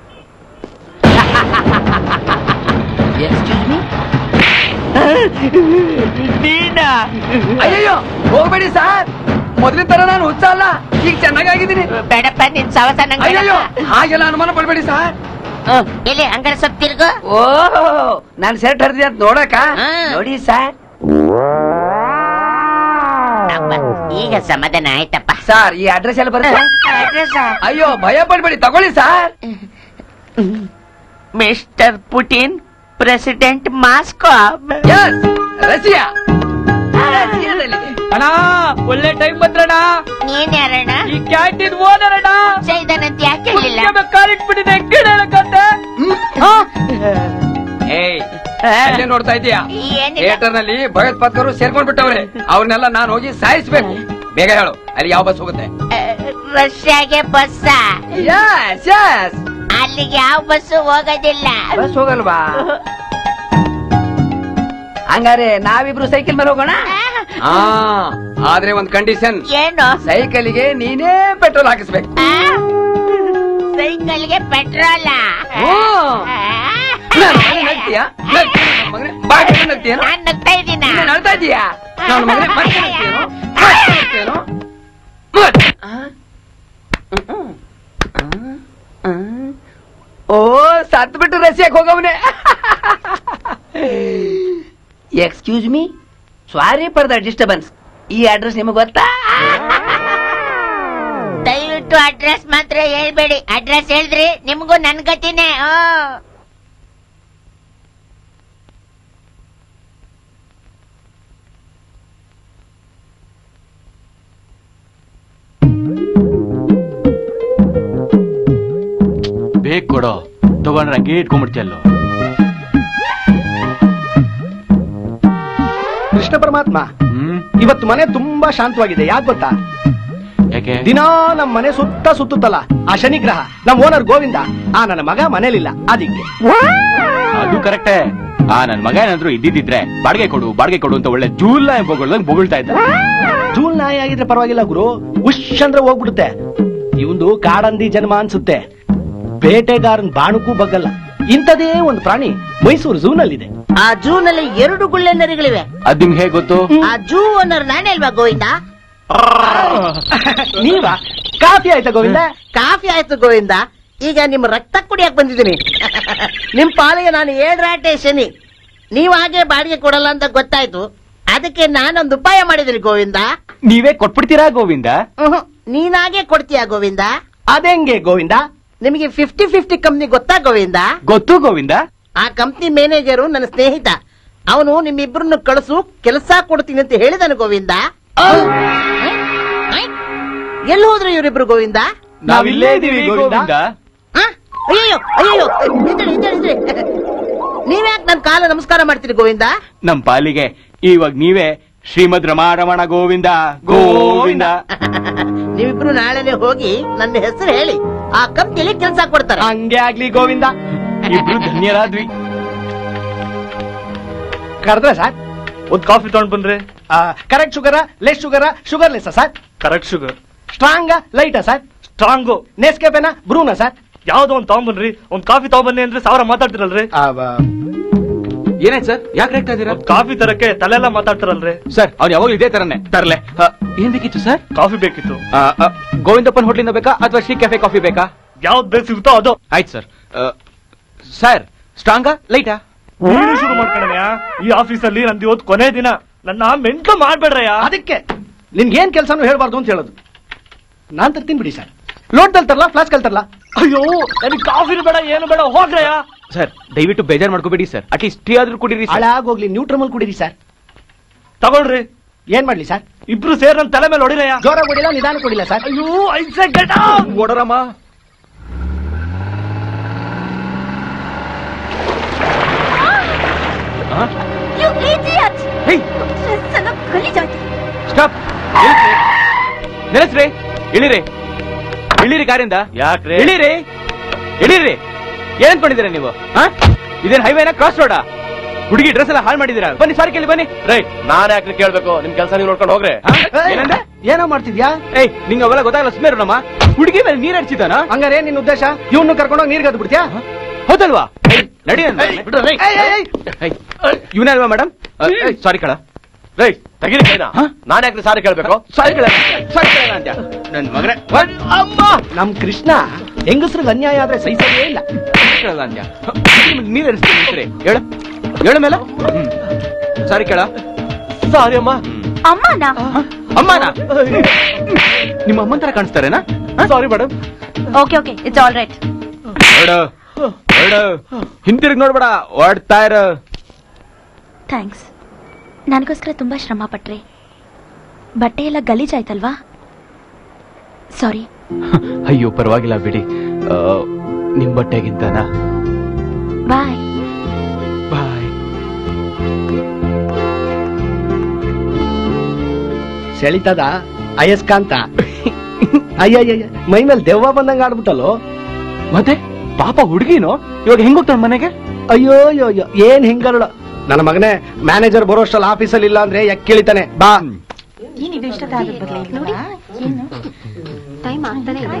ಅಯ್ಯಯ್ಯೋ ಹೋಗ್ಬೇಡಿ ಸರ್ ಮೊದಲಿನ ತರ ನಾನು ಹುಚ್ಚ ಅಲ್ಲ ಈಗ ಚೆನ್ನಾಗಿದ್ದೀನಿ ಬೇಡಪ್ಪ ನಿನ್ ಸವಸ ನಂಗೆ ಅಯ್ಯಯ್ಯೋ ಹಾಗೆಲ್ಲ ಅನುಮಾನ ಪಡ್ಬೇಡಿ ಸರ್ ಇಲ್ಲಿ ಅಂಗಡಿ ಸ್ವಲ್ಪ ತಿರ್ಗು ಓ ನಾನು ಸೆಟ್ ಹರಿದಿ ಅಂತ ನೋಡಕ ನೋಡಿ ಸರ್ ಅಬ್ಬಾ, ಈಗ ಸಮಾಧಾನ ಆಯ್ತಪ್ಪ ಸರ್ ಈ ಅಡ್ರೆಸ್ ಎಲ್ಲ ಬರುತ್ತೆ ಅಡ್ರೆಸ್ ಅಯ್ಯೋ ಭಯ ಪಡ್ಬೇಡಿ ತಗೊಳ್ಳಿ sir mister Putin president Moscow ಎಸ್ ರಸಿಯಾ ರಸಿಯಾದಲ್ಲಿ ಅಣ್ಣ ಒಳ್ಳೆ ಟೈಮ್ ಬಂದ್ರಣ್ಣ ನೀನ್ ಯಾರಣ್ಣ ಈ ಕ್ಯಾಂಟೀನ್ ಓನರಣ್ಣ ಇದಾನಂತ ಯಾಕೆ ಹೇಳಿಲ್ಲ ಕಾಲಿಟ್ಬಿಟ್ಟಿದೆ ಹೆಂಗೆ ಹೇಳಕಂತೆ ಏಯ್ ಅಲ್ಲೇ ನೋಡ್ತಾ ಇದೀಯಾ ಏನಿಲ್ಲ. ಥಿಯೇಟರ್ ನಲ್ಲಿ ಭಯೋತ್ಪಾದಕರು ಸೇರ್ಕೊಂಡ್ ಬಿಟ್ಟವ್ರೆ ಅವ್ರನ್ನೆಲ್ಲ ನಾನು ಹೋಗಿ ಸಾಯಿಸ್ಬೇಕು ಬೇಗ ಹೇಳು ಅಲ್ಲಿ ಯಾವ ಬಸ್ ಹೋಗುತ್ತೆ ರಷ್ಯಾಗೆ ಬಸ್ ಯಸ್ ಯಸ್ ಅಲ್ಲಿಗೆ ಯಾವ ಬಸ್ ಹೋಗೋದಿಲ್ಲ ಬಸ್ ಹೋಗಲ್ವಾ ಹಂಗಾರೆ ನಾವಿಬ್ರು ಸೈಕಲ್ ಮೇಲೆ ಹೋಗೋಣ ಹಾ ಆದ್ರೆ ಒಂದ್ ಕಂಡೀಷನ್ ಏನು ಸೈಕಲ್ಗೆ ನೀನೇ ಪೆಟ್ರೋಲ್ ಹಾಕಿಸ್ಬೇಕು ಸೈಕಲ್ಗೆ ಪೆಟ್ರೋಲ ನನ್ ಮಗನೇ ನಗ್ತೀಯಾ? ನಗ್ತೀಯ ನನ್ ಮಗನೇ? ಬಾಯಿ ಬಿಟ್ಟು ನಗ್ತೀಯೇನೋ? ನಾನ್ ನಗ್ತಾ ಇದ್ದೀನ ನೀನ್ ಅಳ್ತಾ ಇದೀಯಾ ನನ್ನ ಮಗನೇ ಮತ್ತೆ ನಗ್ತೀಯೇನೋ? ಮತ್ತೆ ನಗ್ತೀಯೇನೋ? ಮತ್ತೆ? ಓ ಸತ್ ಬಿಟ್ಟು ರಸಿಯಕ್ ಹೋಗವನೆ excuse me sorry for the disturbance ಈ ಅಡ್ರೆಸ್ ನಿಮಗೆ ಗೊತ್ತಾ ದಯವಿಟ್ಟು ಅಡ್ರೆಸ್ ಮಾತ್ರ ಹೇಳ್ಬೇಡಿ ಅಡ್ರೆಸ್ ಹೇಳಿದ್ರಿ ನಿಮ್ಗೂ ನನ್ ಗತಿನೇ ಹ್ಮ್. ಬೇಗ ಕೊಡೋ ತಗೊಂಡ್ರೆ ಹಂಗೆ ಇಟ್ಕೊಂಡ್ಬಿಡ್ತೀಯಲ್ಲೋ ಕೃಷ್ಣ ಪರಮಾತ್ಮ ಹ್ಮ್ ಇವತ್ತು ಮನೆ ತುಂಬಾ ಶಾಂತವಾಗಿದೆ ಯಾಕೆ ಗೊತ್ತಾ ಯಾಕೆ ದಿನಾ ನಮ್ ಮನೆ ಸುತ್ತ ಸುತ್ತುತ್ತಲ್ಲ ಆ ಶನಿಗ್ರಹ ನಮ್ ಓನರ್ ಗೋವಿಂದ ಆ ನನ್ನ ಮಗ ಮನೇಲಿಲ್ಲ ಅದಕ್ಕೆ ಅದು ಕರೆಕ್ಟೇ ಆ ನನ್ ಮಗ ಏನಾದ್ರು ಇದ್ದಿದ್ರೆ ಬಾಡಿಗೆ ಕೊಡು ಬಾಡಿಗೆ ಕೊಡು ಅಂತ ಒಳ್ಳೆ ಜೂಲ್ ಬೊಗಳ್ದಂಗ್ ಬೊಗಳ್ತಾ ಇದ್ದ ಜೂಲ್ ನಾಯಿ ಆಗಿದ್ರೆ ಪರವಾಗಿಲ್ಲ ಗುರು ಉಶ್ ಅಂದ್ರೆ ಹೋಗ್ಬಿಡುತ್ತೆ ಇವಂದು ಕಾಡಂದಿ ಜನ್ಮ ಅನ್ಸುತ್ತೆ ಬೇಟೆಗಾರನ್ ಬಾಣಕ್ಕೂ ಬಗ್ಗಲ್ಲ ಇಂಥದೇ ಒಂದು ಪ್ರಾಣಿ ಮೈಸೂರು ಝೂನಲ್ಲಿದೆ ಆ ಜೂ ನಲ್ಲಿ ಎರಡು ಗುಳ್ಳೆ ನರಿಗಳಿವೆ ಅದ್ ನಿಮ್ಗೆ ಹೇಗ್ ಗೊತ್ತು ಆ ಜೂ ಓನರ್ ನಾನೇ ಅಲ್ವಾ ಗೋವಿಂದ ನೀವಾ ಕಾಫಿ ಆಯ್ತಾ ಗೋವಿಂದ ಕಾಫಿ ಆಯ್ತು ಗೋವಿಂದ ಈಗ ನಿಮ್ ರಕ್ತ ಕುಡಿಯಕ್ ಬಂದಿದ್ದೀನಿ ನಿಮ್ ಪಾಲಿಗೆ ನಾನು ಏಳ್ರಾಟೆ ಶನಿ ನೀವ್ ಹಾಗೆ ಬಾಡಿಗೆ ಕೊಡಲ್ಲ ಅಂತ ಗೊತ್ತಾಯ್ತು ಅದಕ್ಕೆ ನಾನೊಂದು ಉಪಾಯ ಮಾಡಿದ್ದೀನಿ ಗೋವಿಂದ ನೀವೇ ಕೊಟ್ಬಿಡ್ತೀರಾ ಗೋವಿಂದ ಮ್ಹೂ. ನೀನಾಗೆ ಕೊಡ್ತೀಯ ಗೋವಿಂದ ಅದೆಂಗೆ ಗೋವಿಂದ ನಿಮಗೆ ಫಿಫ್ಟಿ ಫಿಫ್ಟಿ ಕಂಪ್ನಿ ಗೊತ್ತಾ ಗೋವಿಂದ ಗೊತ್ತು ಗೋವಿಂದ ಆ ಕಂಪ್ನಿ ಮ್ಯಾನೇಜರು ನನ್ನ ಸ್ನೇಹಿತ ಅವನು ನಿಮ್ಮಿಬ್ಬರನ್ನು ಕಳಿಸು ಕೆಲಸ ಕೊಡ್ತೀನಿ ಅಂತ ಹೇಳಿದನು ಗೋವಿಂದ ಎಲ್ಲಿ ಹೋದ್ರು ಇವರಿಬ್ರು ಗೋವಿಂದ ನಾವಿಲ್ಲೇ ಇದೀವಿ ಗೋವಿಂದ ಆ? ಅಯ್ಯಯ್ಯೋ ಅಯ್ಯಯ್ಯೋ ನಿಂತಳಿ ನಿಂತಳಿ ನಿಂತಳಿ ನೀವ್ಯಾಕೆ ನನ್ನ ಕಾಲ ನಮಸ್ಕಾರ ಮಾಡ್ತೀರಿ ಗೋವಿಂದ ನಮ್ ಪಾಲಿಗೆ ಇವಾಗ ನೀವೇ ಶ್ರೀಮದ್ ರಮಾ ರಮಣ ಗೋವಿಂದ ಗೋವಿಂದ ನೀವಿಬ್ರು ನಾಳೆನೆ ಹೋಗಿ ನನ್ನ ಹೆಸರು ಹೇಳಿ ಆ ಕಂಪ್ನಿಲಿ ಕೆಲಸ ಕೊಡ್ತಾರೆ ಹಂಗೆ ಆಗ್ಲಿ ಗೋವಿಂದ ಇಬ್ರು ಧನ್ಯರಾದ್ವಿ ಕರೆದ್ರೆ ಸರ್ ಒಂದು ಕಾಫಿ ತಗೊಂಡ್ ಬಂದ್ರೆ ಕರೆಕ್ಟ್ ಶುಗರ ಲೆಸ್ ಶುಗರ sugar less sir correct sugar ಸ್ಟ್ರಾಂಗ ಲೈಟಾ ಸರ್ ಸ್ಟ್ರಾಂಗು ನೆಸ್ಕೆಪೆನ ಬ್ರೂನಾ ಸರ್ ಯಾವ್ದೋ ಒಂದು ತಗೊಂಬನ್ರಿ ಒಂದ್ ಕಾಫಿ ತಗೊಂಬನ್ನಿ ಅಂದ್ರೆ ಸಾವಿರ ಮಾತಾಡ್ತಿರಲ್ರಿ ಏನಾಯ್ತು ಸರ್ ಯಾಕೆ ರೇಗ್ತಾ ಇದೀರಾ ಕಾಫಿ ತರಕ್ಕೆ ತಲೆಲ್ಲ ಮಾತಾಡ್ತಾರಲ್ರಿ ಸರ್ ಅವ್ರು ಯಾವಾಗ್ಲೂ ಇದೇ ತರನೇ ತರಲೆ ಏನ್ ಬೇಕಿತ್ತು ಸರ್ ಕಾಫಿ ಬೇಕಿತ್ತು ಗೋವಿಂದಪ್ಪನ್ ಹೋಟ್ಲಿಂದ ಬೇಕಾ ಅಥವಾ ಶ್ರೀ ಕೆಫೆ ಕಾಫಿ ಬೇಕಾ ಯಾವ್ದು ಬೇಕು ಸಿಗುತ್ತೋ ಅದು ಆಯ್ತು ಸರ್ ಸರ್ ಸ್ಟ್ರಾಂಗಾ ಲೈಟಾ ನೀನು ಶುರು ಮಾಡ್ಕೊಳ್ಳಯ್ಯ ಈ ಆಫೀಸಲ್ಲಿ ನಂದು ಇವತ್ತು ಕೊನೆ ದಿನ ನನ್ನ ಮೆಂಟ್ಲು ಮಾಡ್ಬೇಡ್ರಯ್ಯ ಅದಕ್ಕೆ ನಿನ್ಗೇನ್ ಕೆಲಸನೂ ಹೇಳ್ಬಾರ್ದು ಅಂತ ಹೇಳೋದು ನಾನ್ ತರ್ತೀನಿ ಬಿಡಿ ಸರ್ ಲೋಟದಲ್ಲಿ ತರಲ್ಲ ಫ್ಲಾಸ್ಕ್ ತರಲ್ಲ ಅಯ್ಯೋ ನನಗೆ ಕಾಫಿನೂ ಬೇಡ ಏನು ಬೇಡ ಹೋಗ್ರಯ್ಯ ಸರ್ ದಯವಿಟ್ಟು ಬೇಜಾರ್ ಮಾಡ್ಕೋಬೇಡಿ ಸರ್ ಅಟ್ಲೀಸ್ಟ್ ಟೀ ಆದ್ರೂ ಕುಡೀರಿ ಸರ್ ಹಾಳಾಗೋಗ್ಲಿ ನ್ಯೂಟ್ರಮಲ್ ಕುಡೀರಿ ಸರ್ ತಗೊಳ್ರಿ ಏನ್ ಮಾಡ್ಲಿ ಸರ್ ಇಬ್ರು ಸೇರ್ ನನ್ನ ತಲೆ ಮೇಲೆ ಹೊಡಿರಯ್ಯ ಜೋರ ಕೊಡಿಲ್ಲ ನಿಧಾನ ಕೊಡಿಲ್ಲ ಸರ್ ಅಯ್ಯೋ ಐದ್ ಸೆಕೆಂಡ್ ಓಡರಮ್ಮ You idiot! ಹೇಯ್ ಡ್ರೆಸ್ ಎಲ್ಲ ಗಲೀಜಾಯ್ತು ಸ್ಟಾಪ್ ನಿಲ್ಲಿಸ್ರಿ ಇಳಿರಿ ಇಳಿರಿ ಕಾರಿಂದ ಯಾಕ್ರೆ ಇಳಿರಿ ಇಳಿರಿ ಏನ್ ಅನ್ಕೊಂಡಿದ್ದೀರಾ ನೀವು ಹಾ ಇದೇನ್ ಹೈವೇನ ಕ್ರಾಸ್ ರೋಡಾ ಹುಡುಗಿ ಡ್ರೆಸ್ ಎಲ್ಲ ಹಾಳು ಮಾಡಿದೀರಾ ಬನ್ನಿ ಸಾರಿ ಕೇಳಿ ಬನ್ನಿ ರೈಟ್ ನಾನ್ ಯಾಕ್ರಿ ಕೇಳ್ಬೇಕು ನಿಮ್ ಕೆಲಸ ನೀವು ನೋಡ್ಕೊಂಡು ಹೋಗ್ರೆ ಹಾ? ಏನಂದೆ ಏನೋ ಮಾಡ್ತಿದ್ಯಾ ಏಯ್ ನಿಂಗೆ ಅವೆಲ್ಲ ಗೊತ್ತಾಗಲ್ಲ ಸುಮ್ಮನೆ ನಮ್ಮ ಹುಡುಗಿ ಮೇಲೆ ನೀರ್ ಹಚ್ಚಿದಾನ ಹಂಗಾರೆ ನಿನ್ ಉದ್ದೇಶ ಇವ್ನು ಕರ್ಕೊಂಡೋಗಿ ನೀರ್ಗೆ ಅದು ಬಿಡ್ತೀಯಾ ಹೌದಲ್ವಾ ನಡಿ ಏಯ್, ಇವನಲ್ವಾ ಮೇಡಮ್ ಸಾರಿ ಕಳ ರೈಟ್ ತೆಗೀರಿ ಕೈನ ನಾನ್ ಯಾಕ್ರಿ ಸಾರಿ ಕೇಳ್ಬೇಕು ಸಾರಿ ಕಳ ಸಾರಿ ಕಳ ಅಂತ ನನ್ ಮಗನೇ ಅಮ್ಮ ನಮ್ ಕೃಷ್ಣ ಹೆಂಗಸ್ರಿಗೆ ಅನ್ಯಾಯ ಆದ್ರೆ ಸಹಿಸೋದೇ ಇಲ್ಲ ಕೇಳಲ್ಲ ಅಂದ್ಯ ನೀರ್ ಹರಿಸ್ತೀನಿ ಹೇಳು ಹೇಳು ಮೇಲೆ ಸಾರಿ ಕೇಳ ಸಾರಿ ಅಮ್ಮ ಅಮ್ಮನಾ ಅಮ್ಮನ ನಿಮ್ಮ ಅಮ್ಮನ್ ತರ ಕಾಣಿಸ್ತಾರೇನಾ sorry madam okay okay it's all right ಹೊರಡು ಹೊರಡು ಹಿಂತಿರುಗಿ ನೋಡ್ಬೇಡ ಓಡ್ತಾ ಇರು ಥ್ಯಾಂಕ್ಸ್ ನನಗೋಸ್ಕರ ತುಂಬಾ ಶ್ರಮ ಪಟ್ರಿ ಬಟ್ಟೆ ಎಲ್ಲ ಗಲೀಜಾಯ್ತಲ್ವಾ ಸಾರಿ ಅಯ್ಯೋ ಪರವಾಗಿಲ್ಲ ಬಿಡಿ ಆ, ನಿಮ್ ಬಟ್ಟೆಗಿಂತನಾ ಬಾಯ್ ಬಾಯ್ ಸೆಳಿತದ ಅಯಸ್ಕಾಂತ ಅಯ್ಯಯ್ಯ ಮೈ ಮೇಲೆ ದೆವ್ವ ಬಂದಂಗ ಆಡ್ಬಿಟ್ಟಲ್ಲೋ ಮತ್ತೆ ಪಾಪ ಹುಡುಗಿನೋ ಇವಾಗ ಹೆಂಗ್ ಹೋಗ್ತಾಳ ಮನೆಗೆ ಅಯ್ಯೋ ಅಯ್ಯೋ ಅಯ್ಯೋ ಏನ್ ಹಿಂಗಲ್ಲ ನನ್ನ ಮಗನೇ ಮ್ಯಾನೇಜರ್ ಬರೋಷ್ಟಲ್ಲಿ ಆಫೀಸಲ್ಲಿ ಇಲ್ಲ ಅಂದ್ರೆ ಎಕ್ಕಿಳಿತಾನೆ ಬಾ ಏನಿದು ಇಷ್ಟೊತ್ತಾದ್ರೂ ಬರ್ಲಿಲ್ಲ ನೋಡಿ ಟೈಮ್ ಆಗ್ತಾನೆ ಇದೆ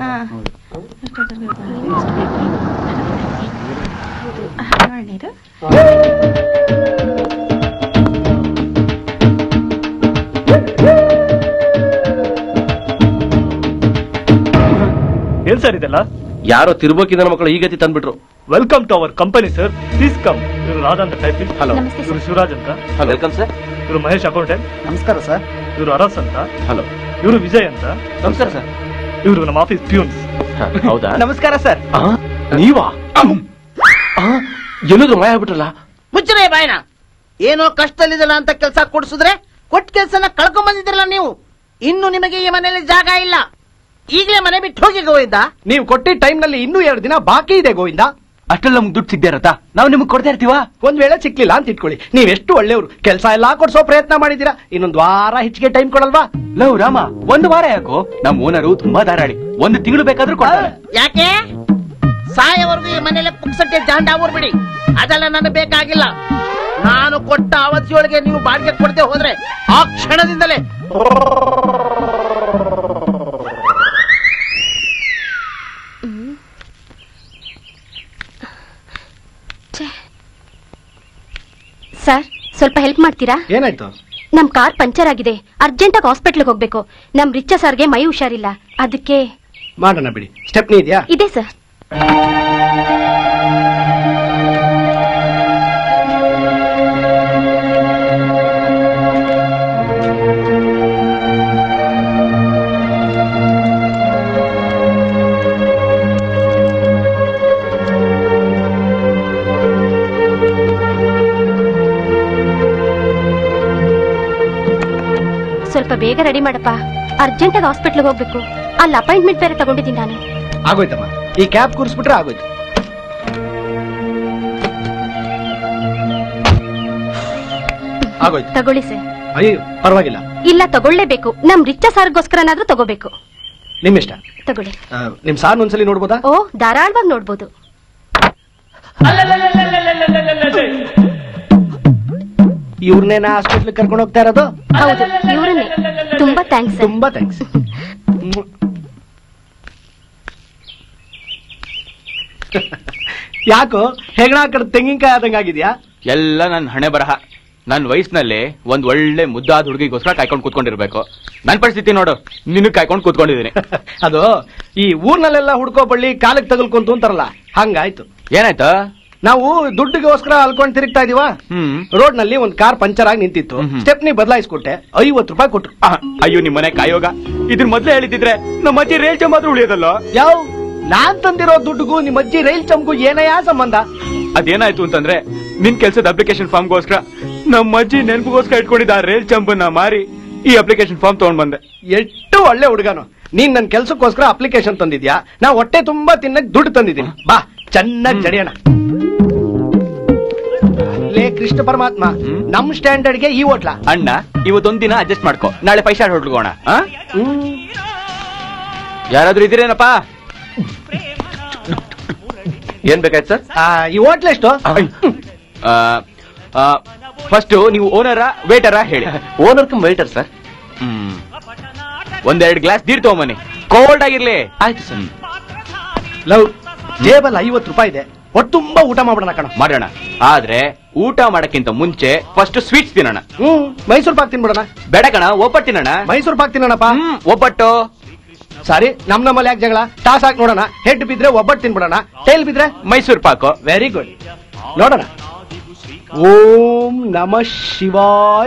ಏನ್ ಸರ್ ಇದೆಲ್ಲ ಯಾರೋ ತಿರ್ಬೋಕಿದ ಮಕ್ಕಳು ಈ ಗತಿ ತಂದ್ಬಿಟ್ರು welcome to our company sir please come ಇವರು ರಾಜಾ ಅಂತ ಟೈಪಿಸ್ಟ್ ಹಲೋ ಇವರು ಶಿವರಾಜ್ ಅಂತ ವೆಲ್ಕಮ್ ಸರ್ ಇವರು ಮಹೇಶ್ ಅಕೌಂಟೆಂಟ್ ನಮಸ್ಕಾರ ಸರ್ ಇವರು ಅರಸ್ ಅಂತ ಹಲೋ ಇವರು ವಿಜಯ್ ಅಂತ ನಮಸ್ಕಾರ ಸರ್ ಇವರು ನಮ್ಮ ಆಫೀಸ್ ಪ್ಯೂನ್ಸ್ ಹೌದಾ ನಮಸ್ಕಾರ ಸರ್ ಆ, ನೀವಾ ಆ, ಎಲ್ಲೋದ್ರು ಮಾಯ ಆಗ್ಬಿಟ್ರಲ್ಲ ಮುಚ್ಚರೆ ಬಾಯ್ನ ಏನೋ ಕಷ್ಟದಲ್ಲಿದ್ದಲ್ಲ ಅಂತ ಕೆಲಸ ಕೊಡ್ಸಿದ್ರೆ ಕೊಟ್ಟ ಕೆಲಸನ ಕಳ್ಕೊಂಡ್ ಬಂದಿದ್ರಲ್ಲ ನೀವು ಇನ್ನು ನಿಮಗೆ ಈ ಮನೆಯಲ್ಲಿ ಜಾಗ ಇಲ್ಲ ಈಗಲೇ ಮನೆ ಬಿಟ್ಟು ಹೋಗಿ ಗೋವಿಂದ ನೀವು ಕೊಟ್ಟಿದ್ದ ಟೈಮ್ ನಲ್ಲಿ ಇನ್ನೂ ಎರಡು ದಿನ ಬಾಕಿ ಇದೆ ಗೋವಿಂದ ಅಷ್ಟೆಲ್ಲ ನಮ್ಗೆ ದುಡ್ಡು ಸಿಗ್ದೇ ಇರತ್ತಾ ನಾವು ನಿಮ್ಗೆ ಕೊಡ್ತಾ ಇರ್ತೀವಾ ಒಂದ್ ವೇಳೆ ಸಿಕ್ಲಿಲ್ಲ ಅಂತ ಇಟ್ಕೊಳ್ಳಿ ನೀವೆಷ್ಟು ಒಳ್ಳೆಯವರು ಕೆಲಸ ಎಲ್ಲಾ ಕೊಡ್ಸೋ ಪ್ರಯತ್ನ ಮಾಡಿದೀರಾ ಇನ್ನೊಂದ್ ವಾರ ಹೆಚ್ಚಿಗೆ ಟೈಮ್ ಕೊಡಲ್ವಾ ಲವ್ ರಾಮ ಒಂದು ವಾರ ಯಾಕೋ ನಮ್ಮ ಓನರು ತುಂಬಾ ಧಾರಾಳಿ ಒಂದು ತಿಂಗಳು ಬೇಕಾದ್ರೂ ಕೊಡ್ತಾರೆ ಯಾಕೆ ಸಾಯವರೆಗೂ ಈ ಮನೆಯಲ್ಲಿ ಪುಕ್ಸಟ್ಟೆ ಜಾಂಡ ಬಿಡಿ ಅದೆಲ್ಲ ನನಗೆ ಬೇಕಾಗಿಲ್ಲ ನಾನು ಕೊಟ್ಟ ಅವಧಿಯೊಳಗೆ ನೀವು ಬಾಡಿಗೆ ಕೊಡದೆ ಹೋದ್ರೆ ಆ ಕ್ಷಣದಿಂದಲೇ ಸರ್ ಸ್ವಲ್ಪ ಹೆಲ್ಪ್ ಮಾಡ್ತೀರಾ ಏನಾಯ್ತು ನಮ್ ಕಾರ್ ಪಂಚರ್ ಆಗಿದೆ ಅರ್ಜೆಂಟ್ ಆಗಿ ಹಾಸ್ಪಿಟ್ಲ್ಗೆ ಹೋಗ್ಬೇಕು ನಮ್ ರಿಚ್ಚ ಸರ್ಗೆ ಮೈ ಹುಷಾರಿಲ್ಲ ಅದಕ್ಕೆ ಮಾಡೋಣ ಬಿಡಿ ಸ್ಟೆಪ್ನಿ ಇದೆಯಾ ಇದೆ ಸರ್ ಸ್ವಲ್ಪ ಬೇಗ ರೆಡಿ ಮಾಡಪ್ಪ ಅರ್ಜೆಂಟ್ ಆಗಿ ಹಾಸ್ಪಿಟ್ಲ್ಗೆ ಹೋಗ್ಬೇಕು ಅಲ್ಲಿ ಅಪಾಯಿಂಟ್ಮೆಂಟ್ ಬೇರೆ ತಗೊಂಡಿದ್ದೀನಿ ನಾನು ಆಗೋಯ್ತಮ್ಮ ಈ ಕ್ಯಾಬ್ ಕೂರಿಸ್ಬಿಟ್ರೆ ಆಗೋಯ್ತು ಆಗೋಯ್ತು ತಗೊಳ್ಳಿ ಸರ್ ಅಯ್ಯೋ ಪರವಾಗಿಲ್ಲ ಇಲ್ಲ ತಗೊಳ್ಳೇಬೇಕು ನಮ್ ರಿಚ್ಚ ಸಾರ್ಗೋಸ್ಕರನಾದ್ರೂ ತಗೋಬೇಕು ನಿಮ್ಮಿಷ್ಟ ತಗೊಳ್ಳಿ ಆ, ನಿಮ್ ಸಾರ್ ಒಂದ್ಸಲಿ ನೋಡ್ಬೋದಾ ಓ ಧಾರಾಳವಾಗಿ ನೋಡ್ಬೋದು ಇವ್ರನ್ನೇನ ಹಾಸ್ಪಿಟ್ಲ್ ಕರ್ಕೊಂಡು ಹೋಗ್ತಾ ಇರೋದು ಹೌದು ಇವ್ರನ್ನೇ ತುಂಬಾ ಥ್ಯಾಂಕ್ಸ್ ಸರ್ ತುಂಬಾ ಥ್ಯಾಂಕ್ಸ್ ಯಾಕೋ ಹೆಗಣ ಕಡೆ ತೆಂಗಿನಕಾಯಿ ಆದಂಗ ಆಗಿದ್ಯಾ ಎಲ್ಲ ನನ್ನ ಹಣೆ ಬರಹ ನನ್ನ ವಯಸ್ಸಿನಲ್ಲಿ ಒಂದ್ ಒಳ್ಳೆ ಮುದ್ದಾದ ಹುಡುಗಿಗೋಸ್ಕರ ಕಾಯ್ಕೊಂಡು ಕೂತ್ಕೊಂಡಿರ್ಬೇಕು ನನ್ನ ಪರಿಸ್ಥಿತಿ ನೋಡು ನಿನ್ನ ಕಾಯ್ಕೊಂಡು ಕೂತ್ಕೊಂಡಿದ್ದೀನಿ ಅದು ಈ ಊರ್ನಲ್ಲೆಲ್ಲ ಹುಡ್ಕೋ ಬಳ್ಳಿ ಕಾಲಕ್ಕೆ ತಗಲ್ಕೊಂತು ಅಂತಾರಲ್ಲ ಹಂಗಾಯ್ತು ಏನಾಯ್ತು ನಾವು ದುಡ್ಡಿಗೋಸ್ಕರ ಅಲ್ಕೊಂಡ್ ತಿರುಗ್ತಾ ಇದೀವಾ ಹ್ಮ್ ರೋಡ್ ನಲ್ಲಿ ಒಂದ್ ಕಾರ್ ಪಂಚರ್ ಆಗಿ ನಿಂತಿತ್ತು ಸ್ಟೆಪ್ನಿ ಬದಲಾಯಿಸ್ಕೊಟ್ಟೆ ಐವತ್ತು ರೂಪಾಯಿ ಕೊಟ್ರು ಆ, ಅಯ್ಯೋ ನಿಮ್ಮನೆ ಕಾಯೋಗ ಇದ್ರ ಮೊದ್ಲೇ ಹೇಳಿದ್ರೆ ನಮ್ಮ ಅಜ್ಜಿ ರೇಲ್ಚೆ ಮಾತ್ರ ಉಳಿಯೋದಲ್ಲ ಯಾವ ನಾನ್ ತಂದಿರೋ ದುಡ್ಡುಗೂ ನಿಮ್ಮ ಅಜ್ಜಿ ರೈಲ್ ಚಮ್ಗೂ ಏನಯ್ಯ ಸಂಬಂಧ ಅದೇನಾಯ್ತು ಅಂತಂದ್ರೆ ನಿನ್ ಕೆಲ್ಸದ ಅಪ್ಲಿಕೇಶನ್ ಫಾರ್ಮ್ಗೋಸ್ಕರ ನಮ್ಮ ಅಜ್ಜಿ ನೆನಪಿಗೋಸ್ಕರ ಇಟ್ಕೊಂಡಿದ್ದ ಆ ರೇಲ್ ಚಂಪನ್ನ ಮಾರಿ ಈ ಅಪ್ಲಿಕೇಶನ್ ಫಾರ್ಮ್ ತಗೊಂಡ್ ಬಂದೆ ಎಷ್ಟು ಒಳ್ಳೆ ಹುಡುಗನು ನೀನ್ ನನ್ ಕೆಲ್ಸಕ್ಕೋಸ್ಕರ ಅಪ್ಲಿಕೇಶನ್ ತಂದಿದ್ಯಾ ನಾ ಹೊಟ್ಟೆ ತುಂಬಾ ತಿನ್ನಕ್ ದುಡ್ಡು ತಂದಿದ್ದೀನಿ ಬಾ ಚೆನ್ನಾಗಿ ಜಡಿಯೋಣ ಲೇ ಕೃಷ್ಣ ಪರಮಾತ್ಮ ನಮ್ ಸ್ಟ್ಯಾಂಡರ್ಡ್ಗೆ ಈ ಹೋಟ್ಲ ಅಣ್ಣ ಇವತ್ತೊಂದ್ ದಿನ ಅಡ್ಜಸ್ಟ್ ಮಾಡ್ಕೊ ನಾಳೆ ಫೈವ್ ಸ್ಟಾರ್ ಹೋಟ್ಲ್ಗೋಣ ಯಾರಾದ್ರೂ ಇದ್ದೀರೇನಪ್ಪ ಏನ್ ಬೇಕಾಯ್ತು ಸರ್ ಈ ಹೋಟ್ಲ್ ಎಷ್ಟು ಫಸ್ಟ್ ನೀವು ಓನರ ವೇಟರ ಹೇಳಿ ಓನರ್ ಕಮ್ ವೇಟರ್ ಸರ್ ಹ್ಮ್ ಒಂದೆರಡು ಗ್ಲಾಸ್ ನೀರ್ ತಗೊಂಬನ್ನಿ ಕೋಲ್ಡ್ ಆಗಿರ್ಲಿ ಆಯ್ತು ಸರ್ ಲವ್ ಜೇಬಲ್ ಐವತ್ತು ರೂಪಾಯಿ ಇದೆ ಹೊಟ್ಟೆ ತುಂಬಾ ಊಟ ಮಾಡ್ಬಿಡೋಣ ಕಣ ಮಾಡೋಣ ಆದ್ರೆ ಊಟ ಮಾಡಕ್ಕಿಂತ ಮುಂಚೆ ಫಸ್ಟ್ ಸ್ವೀಟ್ಸ್ ತಿನ್ನೋಣ ಹ್ಮ್ ಮೈಸೂರು ಪಾಕ್ ತಿನ್ಬಿಡೋಣ ಬೇಡ ಕಣ ಒಬ್ಬಟ್ಟು ತಿನ್ನೋಣ ಮೈಸೂರು ಪಾಕ್ ತಿನ್ನೋಣಪ್ಪ ಒಬ್ಬಟ್ಟು ಸಾರಿ ನಮ್ ನಮ್ಮಲ್ಲಿ ಯಾಕೆ ಜಗಳ ಟಾಸ್ ಹಾಕಿ ನೋಡೋಣ ಹೆಡ್ ಬಿದ್ರೆ ಒಬ್ಬಟ್ಟು ತಿನ್ಬಿಡೋಣ ಟೈಲ್ ಬಿದ್ರೆ ಮೈಸೂರು ಪಾಕು ವೆರಿ ಗುಡ್ ನೋಡೋಣ ಓಂ ನಮ ಶಿವಾಯ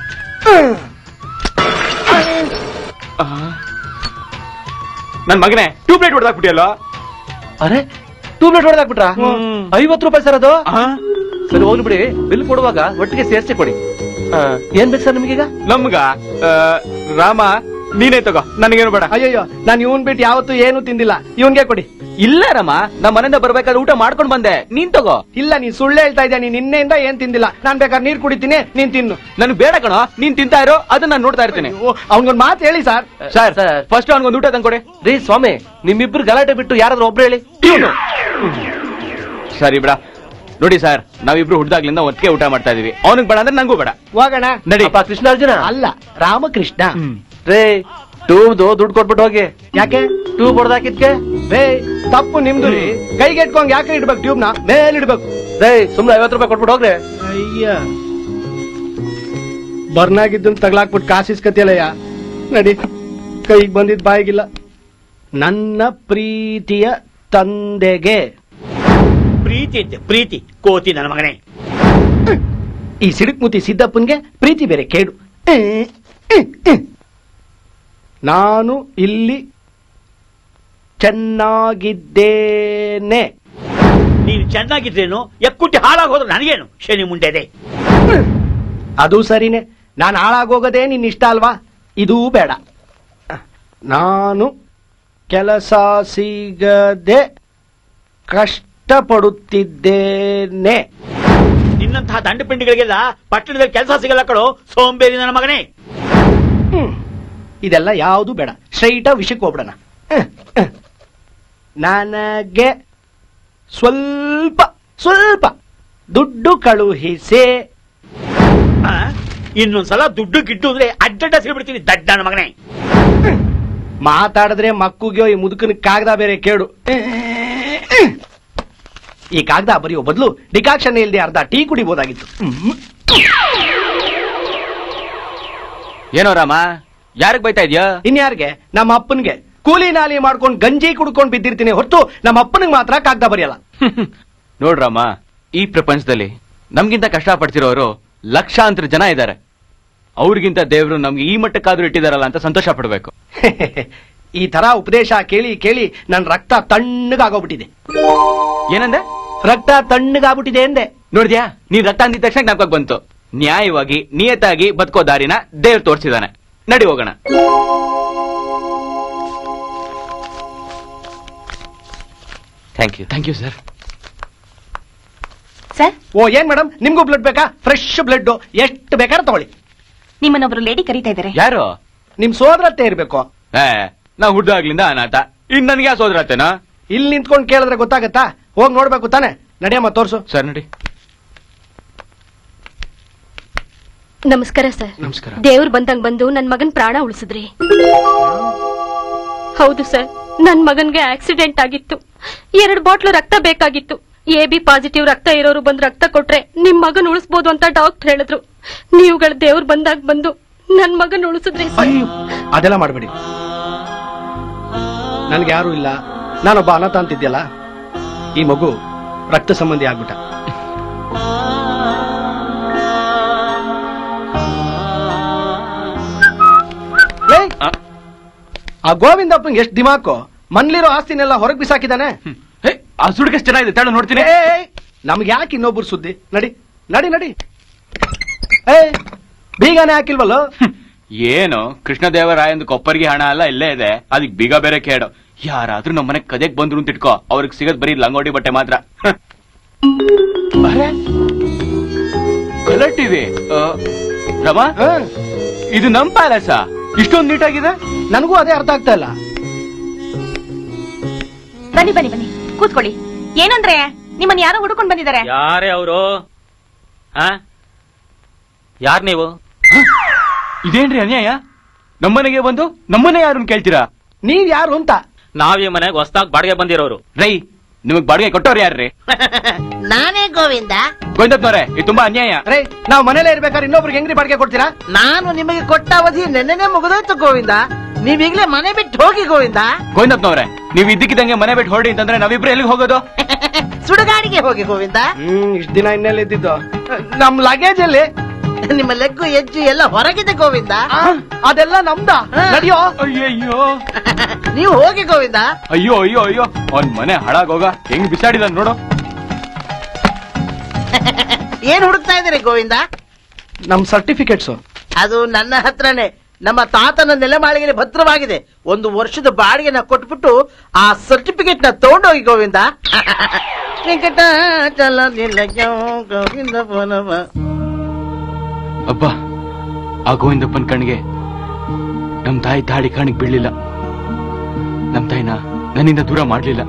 ನನ್ ಮಗನೇ ಟ್ಯೂಬ್ಲೈಟ್ ಹೊಡೆದಾಕ್ಬಿಟ್ಟಿಯಲ್ಲ ಅರೆ ಟ್ಯೂಬ್ಲೈಟ್ ಹೊಡೆದಾಕ್ಬಿಟ್ರ ಐವತ್ತು ರೂಪಾಯಿ ಸರ್ ಅದು ಸರಿ ಹೋಗ್ಲಿ ಬಿಡಿ ಬಿಲ್ ಕೊಡುವಾಗ ಒಟ್ಟಿಗೆ ಸೇರಿಸಿ ಕೊಡಿ ಆ, ಏನ್ ಬೇಕು ಸರ್ ನಿಮ್ಗೀಗ ನಮ್ಗ ಆ, ರಾಮ ನೀನೇ ತಗೋ ನನಗೇನು ಬೇಡ ಅಯ್ಯಯ್ಯೋ ನಾನು ಇವನ್ ಬಿಟ್ಟು ಯಾವತ್ತೂ ಏನು ತಿಂದಿಲ್ಲ ಇವನ್ಗೆ ಕೊಡಿ ಇಲ್ಲ ರಾಮ ನಮ್ಮ ಮನೆಯಿಂದ ಬರ್ಬೇಕಾದ್ರೆ ಊಟ ಮಾಡ್ಕೊಂಡ್ ಬಂದೆ ನೀನ್ ತಗೋ ಇಲ್ಲ ನೀನ್ ಸುಳ್ಳು ಹೇಳ್ತಾ ಇದ್ಯಾ ನೀನ್ ನಿನ್ನೆಯಿಂದ ಏನ್ ತಿಂದಿಲ್ಲ ನಾನ್ ಬೇಕಾದ್ರೆ ನೀರ್ ಕುಡಿತೀನಿ ನೀನ್ ತಿನ್ನು ನನಗ್ ಬೇಡ ಕಣೋ ನೀನ್ ತಿಂತಾ ಇರೋ ಅದನ್ನ ನಾನು ನೋಡ್ತಾ ಇರ್ತೀನಿ ಅವನ್ಗೊಂದ್ ಮಾತು ಹೇಳಿ ಸರ್ ಸರ್ ಫಸ್ಟ್ ಅವ್ನಿಗೊಂದು ಊಟ ತಂದ್ಕೊಡಿ ರೀ ಸ್ವಾಮಿ ನಿಮ್ಮಿಬ್ರು ಗಲಾಟೆ ಬಿಟ್ಟು ಯಾರಾದ್ರೂ ಒಬ್ರು ಹೇಳಿ ಸರಿ ಬಿಡ ನೋಡಿ ಸರ್ ನಾವಿಬ್ರು ಹುಡ್ದಾಗ್ಲಿಂದ ಒಟ್ಟಿಗೆ ಊಟ ಮಾಡ್ತಾ ಇದೀವಿ ಅವನಿಗೆ ಬೇಡ ಅಂದ್ರೆ ನಂಗೂ ಬೇಡ ಹೋಗೋಣ ನಡಿ ಅಪ್ಪ ಕೃಷ್ಣಾರ್ಜುನ ಅಲ್ಲ ರಾಮಕೃಷ್ಣ ರೇ ಟ್ಯೂಬ್ದು ದುಡ್ಡು ಕೊಟ್ಬಿಟ್ಟು ಹೋಗಿ ಯಾಕೆ ಟ್ಯೂಬ್ ಹೊಡೆದಾಕಿದ್ಕೆ ರೇ ತಪ್ಪು ನಿಮ್ದು ರೀ ಕೈಗೆ ಇಟ್ಕೊಂಡ್ ಯಾಕೆ ಇಡ್ಬೇಕು ಟ್ಯೂಬ್ನ ಮೇಲ್ ಇಡ್ಬೇಕು ರೇ ಸುಮ್ನೆ ಐವತ್ತು ರೂಪಾಯಿ ಕೊಟ್ಬಿಟ್ಟು ಹೋಗ್ರಿ ಅಯ್ಯ ಬರ್ನಾಗಿದ್ದನ್ ತಗ್ಲಾಕ್ಬಿಟ್ಟು ಕಾಸಿಸ್ಕತಿಯಲ್ಲಯ್ಯ ನಡಿ ಕೈಗೆ ಬಂದಿದ್ ಬಾಯಿಗಿಲ್ಲ ನನ್ನ ಪ್ರೀತಿಯ ತಂದೆಗೆ ಪ್ರೀತಿ ಅಂತೆ ಪ್ರೀತಿ ಕೋತಿ ನನ್ನ ಮಗನೇ ಈ ಸಿಡುಕ್ಮುತಿ ಸಿದ್ದಪ್ಪನ್ಗೆ ಪ್ರೀತಿ ಬೇರೆ ಕೇಡು ನಾನು ಇಲ್ಲಿ ಚೆನ್ನಾಗಿದ್ದೇನೆ ನೀನು ಚೆನ್ನಾಗಿದ್ರೇನು ಎಕ್ಕುಟ್ಟಿ ಹಾಳಾಗೋದ್ರೆ ನನಗೇನು ಶನಿ ಮುಂಡೆದೆ ಅದು ಸರಿನೇ ನಾನು ಹಾಳಾಗೋಗದೇ ನಿನ್ನ ಇಷ್ಟ ಅಲ್ವಾ ಇದೂ ಬೇಡ ನಾನು ಕೆಲಸ ಸಿಗದೆ ಕಷ್ಟಪಡುತ್ತಿದ್ದೇನೆ ನಿನ್ನಂತಹ ದಂಡ ಪಿಂಡಿಗಳಿಗೆಲ್ಲ ಪಟ್ಟಣದಲ್ಲಿ ಕೆಲಸ ಸಿಗಲ್ಲ ಕಣೋ ಸೋಂಬೇರಿ ನನ್ನ ಮಗನೇ ಇದೆಲ್ಲ ಯಾವುದು ಬೇಡ ಸ್ಟ್ರೈಟ ವಿಷಯಕ್ಕೆ ಹೋಗ್ಬಿಡೋಣ ಹ್ಮ್, ಹ್ಮ್. ನನಗೆ ಸ್ವಲ್ಪ ಸ್ವಲ್ಪ ದುಡ್ಡು ಕಳುಹಿಸೆ ಆ? ಇನ್ನೊಂದ್ಸಲ ದುಡ್ಡು ಗಿಡ್ಡು ಅಂದ್ರೆ ಅಡ್ಡಡ್ಡ ಸಿಗ್ಬಿಡ್ತೀನಿ ದಡ್ಡ ನನ್ನ ಮಗನೇ ಮಾತಾಡಿದ್ರೆ ಮಕ್ಕುಗೆ ಈ ಮುದುಕನ ಕಾಗದ ಬೇರೆ ಕೇಳು ಈ ಕಾಗದ ಬರೆಯೋ ಬದಲು ಡಿಕಾಕ್ಷನ್ ಇಲ್ಲದೆ ಅರ್ಧ ಟೀ ಕುಡಿಬೋದಾಗಿತ್ತು ಹ್ಮ್. ಏನೋ ರಾಮ ಯಾರಿಗ್ ಬೈತಾ ಇದ್ಯಾ ಇನ್ಯಾರಿಗೆ ನಮ್ಮ ಅಪ್ಪನ್ಗೆ ಕೂಲಿ ನಾಲಿ ಮಾಡ್ಕೊಂಡು ಗಂಜಿ ಕುಡ್ಕೊಂಡು ಬಿದ್ದಿರ್ತೀನಿ ಹೊರತು ನಮ್ಮ ಅಪ್ಪನಿಗೆ ಮಾತ್ರ ಕಾಗದ ಬರೆಯಲ್ಲ ನೋಡ್ರಮ್ಮ ಈ ಪ್ರಪಂಚದಲ್ಲಿ ನಮ್ಗಿಂತ ಕಷ್ಟಪಡ್ತಿರೋರು ಲಕ್ಷಾಂತರ ಜನ ಇದ್ದಾರೆ ಅವ್ರಿಗಿಂತ ದೇವ್ರು ನಮ್ಗೆ ಈ ಮಟ್ಟಕ್ಕಾದ್ರೂ ಇಟ್ಟಿದಾರಲ್ಲ ಅಂತ ಸಂತೋಷ ಪಡ್ಬೇಕು ಈ ತರ ಉಪದೇಶ ಕೇಳಿ ಕೇಳಿ ನನ್ನ ರಕ್ತ ತಣ್ಣಗಾಗೋಗ್ಬಿಟ್ಟಿದೆ ಏನಂದೆ ರಕ್ತ ತಣ್ಣಗಾಗ್ಬಿಟ್ಟಿದೆ ಎಂದೆ ನೋಡಿದ್ಯಾ ನೀನ್ ರಕ್ತ ಅಂದಿದ ತಕ್ಷಣ ಜ್ಞಾಪಕ ಬಂತು ನ್ಯಾಯವಾಗಿ ನಿಯತಾಗಿ ಬದುಕೋ ದಾರಿನ ದೇವ್ರು ತೋರಿಸಿದಾನೆ ನಡಿ ಹೋಗೋಣ thank you thank you sir sir ಓ ಏನ್ ಮೇಡಮ್ ನಿಮ್ಗೂ ಬ್ಲಡ್ ಬೇಕಾ ಫ್ರೆಶ್ ಬ್ಲಡ್ ಎಷ್ಟು ಬೇಕಾದ್ರೆ ತಗೊಳ್ಳಿ ನಿಮ್ಮನ್ನೊಬ್ರು ಲೇಡಿ ಕರೀತಾ ಇದ್ದಾರೆ ಯಾರು ನಿಮ್ ಸೋದರತ್ತೆ ಇರ್ಬೇಕು ಏ ನಾ ಹುಡ್ದಾಗ್ಲಿಂದ ಅನಾಥ ಇನ್ ನನ್ಗೆ ಯಾವ ಸೋದರತ್ತೇನಾ ಇಲ್ಲಿ ನಿಂತ್ಕೊಂಡು ಕೇಳಿದ್ರೆ ಗೊತ್ತಾಗತ್ತಾ ಹೋಗ್ ನೋಡ್ಬೇಕು ತಾನೆ ನಡೆಯಮ್ಮ ತೋರ್ಸು ಸರ್ ನಡಿ ನಮಸ್ಕಾರ ಸರ್ ನಮಸ್ಕಾರ ದೇವ್ರು ಬಂದಂಗ್ ಬಂದು ನನ್ ಮಗನ್ ಪ್ರಾಣ ಉಳಿಸಿದ್ರಿ ಹೌದು ಸರ್ ನನ್ ಮಗನ್ಗೆ ಆಕ್ಸಿಡೆಂಟ್ ಆಗಿತ್ತು ಎರಡು ಬಾಟ್ಲು ರಕ್ತ ಬೇಕಾಗಿತ್ತು ಎ ಬಿ ಪಾಸಿಟಿವ್ ರಕ್ತ ಇರೋರು ಬಂದು ರಕ್ತ ಕೊಟ್ರೆ ನಿಮ್ ಮಗನ್ ಉಳಿಸ್ಬೋದು ಅಂತ ಡಾಕ್ಟರ್ ಹೇಳಿದ್ರು ನೀವುಗಳ ದೇವ್ರು ಬಂದಾಗ ಬಂದು ನನ್ ಮಗನ್ ಉಳಿಸಿದ್ರಿ ಸರ್ ಅಯ್ಯೋ ಅದೆಲ್ಲ ಮಾಡಬೇಡಿ ನನ್ಗೆ ಯಾರು ಇಲ್ಲ ನಾನೊಬ್ಬ ಅನಾಥ ಅಂತಿದ್ಯಲ್ಲ ಈ ಮಗು ರಕ್ತ ಸಂಬಂಧಿ ಆಗ್ಬಿಟ್ಟ ಲೇ, ಆ ಗೋವಿಂದಪ್ಪಂಗೆ ಎಷ್ಟು ದಿಮಾಕು ಮನ್ಲಿರೋ ಆಸ್ತಿನೆಲ್ಲ ಹೊರಗ್ ಬಿಸಾಕಿದಾನೆ ಆ ಸುಡ್ಗೆಸ್ಟ್ ಚೆನ್ನಾಗಿದೆ ತಾಳು ನೋಡ್ತೀನಿ ನಮ್ಗೆ ಯಾಕೆ ಇನ್ನೊಬ್ರು ಸುದ್ದಿ ನಡಿ ನಡಿ ನಡಿ ಏ ಬೀಗನೇ ಹಾಕಿಲ್ವಲ್ಲೋ ಏನು ಕೃಷ್ಣದೇವರಾಯಂದು ಕೊಪ್ಪರಿಗೆ ಹಣ ಎಲ್ಲ ಇಲ್ಲೇ ಇದೆ ಅದಕ್ಕೆ ಬೀಗ ಬೇರೆ ಕೇಳು ಯಾರಾದ್ರೂ ನಮ್ಮನೆ ಕದೆಗ್ ಬಂದ್ರು ಅಂತ ಇಟ್ಕೋ ಅವ್ರಿಗೆ ಸಿಗದ್ ಬರೀ ಲಂಗೋಟಿ ಬಟ್ಟೆ ಮಾತ್ರ ಹ. ಅರೆ ಕಲರ್ ಟಿವಿ ರಮಾ ಇದು ನಮ್ ಪ್ಯಾಲೇಸ ಇಷ್ಟೊಂದು ನೀಟಾಗಿದೆ ನನಗೂ ಅದೇ ಅರ್ಥ ಆಗ್ತಾ ಇಲ್ಲ ಬನ್ನಿ ಬನ್ನಿ ಬನ್ನಿ ಕೂತ್ಕೊಳ್ಳಿ ಏನಂದ್ರೆ ನಿಮ್ಮನ್ನ ಯಾರೋ ಹುಡುಕೊಂಡ್ ಬಂದಿದ್ದಾರೆ ಯಾರೇ ಅವರು ಯಾರ್ ನೀವು ಇದೇನ್ರಿ ಅನ್ಯಾಯ ನಮ್ಮನೆಗೆ ಬಂದು ನಮ್ಮನೆ ಯಾರನ್ನ ಕೇಳ್ತೀರಾ ನೀವ್ ಯಾರು ಅಂತ ನಾವ್ ಈ ಮನೆಗೆ ಹೊಸ್ದಾಗ್ ಬಾಡಿಗೆ ಬಂದಿರೋರು ರೈ ನಿಮಗ್ ಬಾಡಿಗೆ ಕೊಟ್ಟವ್ರು ಯಾರ್ರಿ ನಾನೇ ಗೋವಿಂದ ಗೋವಿಂದಪ್ಪನವ್ರೆ ಇದು ತುಂಬಾ ಅನ್ಯಾಯ ರೇ ನಾವ್ ಮನೇಲೆ ಇರ್ಬೇಕಾದ್ರೆ ಇನ್ನೊಬ್ರಿಗೆ ಹೆಂಗ್ರಿ ಬಾಡಿಗೆ ಕೊಡ್ತೀರಾ ನಾನು ನಿಮಗೆ ಕೊಟ್ಟ ಅವಧಿ ನೆನ್ನೆನೆ ಮುಗಿದೋಯ್ತು ಗೋವಿಂದ ನೀವೀಗ್ಲೇ ಮನೆ ಬಿಟ್ಟು ಹೋಗಿ ಗೋವಿಂದ ಗೋವಿಂದಪ್ಪನವ್ರೆ ನೀವು ಇದ್ದಕ್ಕಿದ್ದಂಗೆ ಮನೆ ಬಿಟ್ಟು ಹೊರಡಿ ಅಂತಂದ್ರೆ ನಾವಿಬ್ರು ಎಲ್ಲಿಗೆ ಹೋಗೋದು ಸುಡುಗಾಡಿಗೆ ಹೋಗಿ ಗೋವಿಂದ ಹ್ಮ್ ಇಷ್ಟ ದಿನ ಇನ್ನೆಲ್ಲ ಇದ್ದಿದ್ದು ನಮ್ ಲಗೇಜ್ ಅಲ್ಲಿ ನಿಮ್ಮ ಲೆಗ್ಗು ಹೆಜ್ಜು ಎಲ್ಲ ಹೊರಗಿದೆ ಗೋವಿಂದ ಅದೆಲ್ಲ ನಮ್ದ ನಡಿಯೋ ಅಯ್ಯಯ್ಯೋ ನೀವು ಹೋಗಿ ಗೋವಿಂದ ಅಯ್ಯೋ ಅಯ್ಯೋ ಅಯ್ಯೋ ಅವ್ನ್ ಮನೆ ಹಾಳಾಗೋಗ ಹೆಂಗ್ ಬಿಸಾಡಿದ ನೋಡು ಏನ್ ಹುಡುಕ್ತಾ ಇದ್ದೀರಿ ಗೋವಿಂದ ನಮ್ ಸರ್ಟಿಫಿಕೇಟ್ಸ್ ಅದು ನನ್ನ ಹತ್ರನೇ ನಮ್ಮ ತಾತನ ನೆಲೆಮಾಳಿಗೆ ಭದ್ರವಾಗಿದೆ ಒಂದು ವರ್ಷದ ಬಾಡಿಗೆನ ಕೊಟ್ಬಿಟ್ಟು ಆ ಸರ್ಟಿಫಿಕೇಟ್ ನ ತಗೊಂಡೋಗಿ ಗೋವಿಂದ ವೆಂಕಟಾಚಲ ನಿಲಯೋ ಗೋವಿಂದ ಬಲವ. ಅಬ್ಬಾ ಆ ಗೋವಿಂದಪ್ಪನ್ ಕಣ್ಣಿಗೆ ನಮ್ ತಾಯಿ ತಾಳಿ ಕಣ್ಣಿಗೆ ಬೀಳ್ಲಿಲ್ಲ ನಮ್ ತಾಯಿನ ನನ್ನಿಂದ ದೂರ ಮಾಡ್ಲಿಲ್ಲ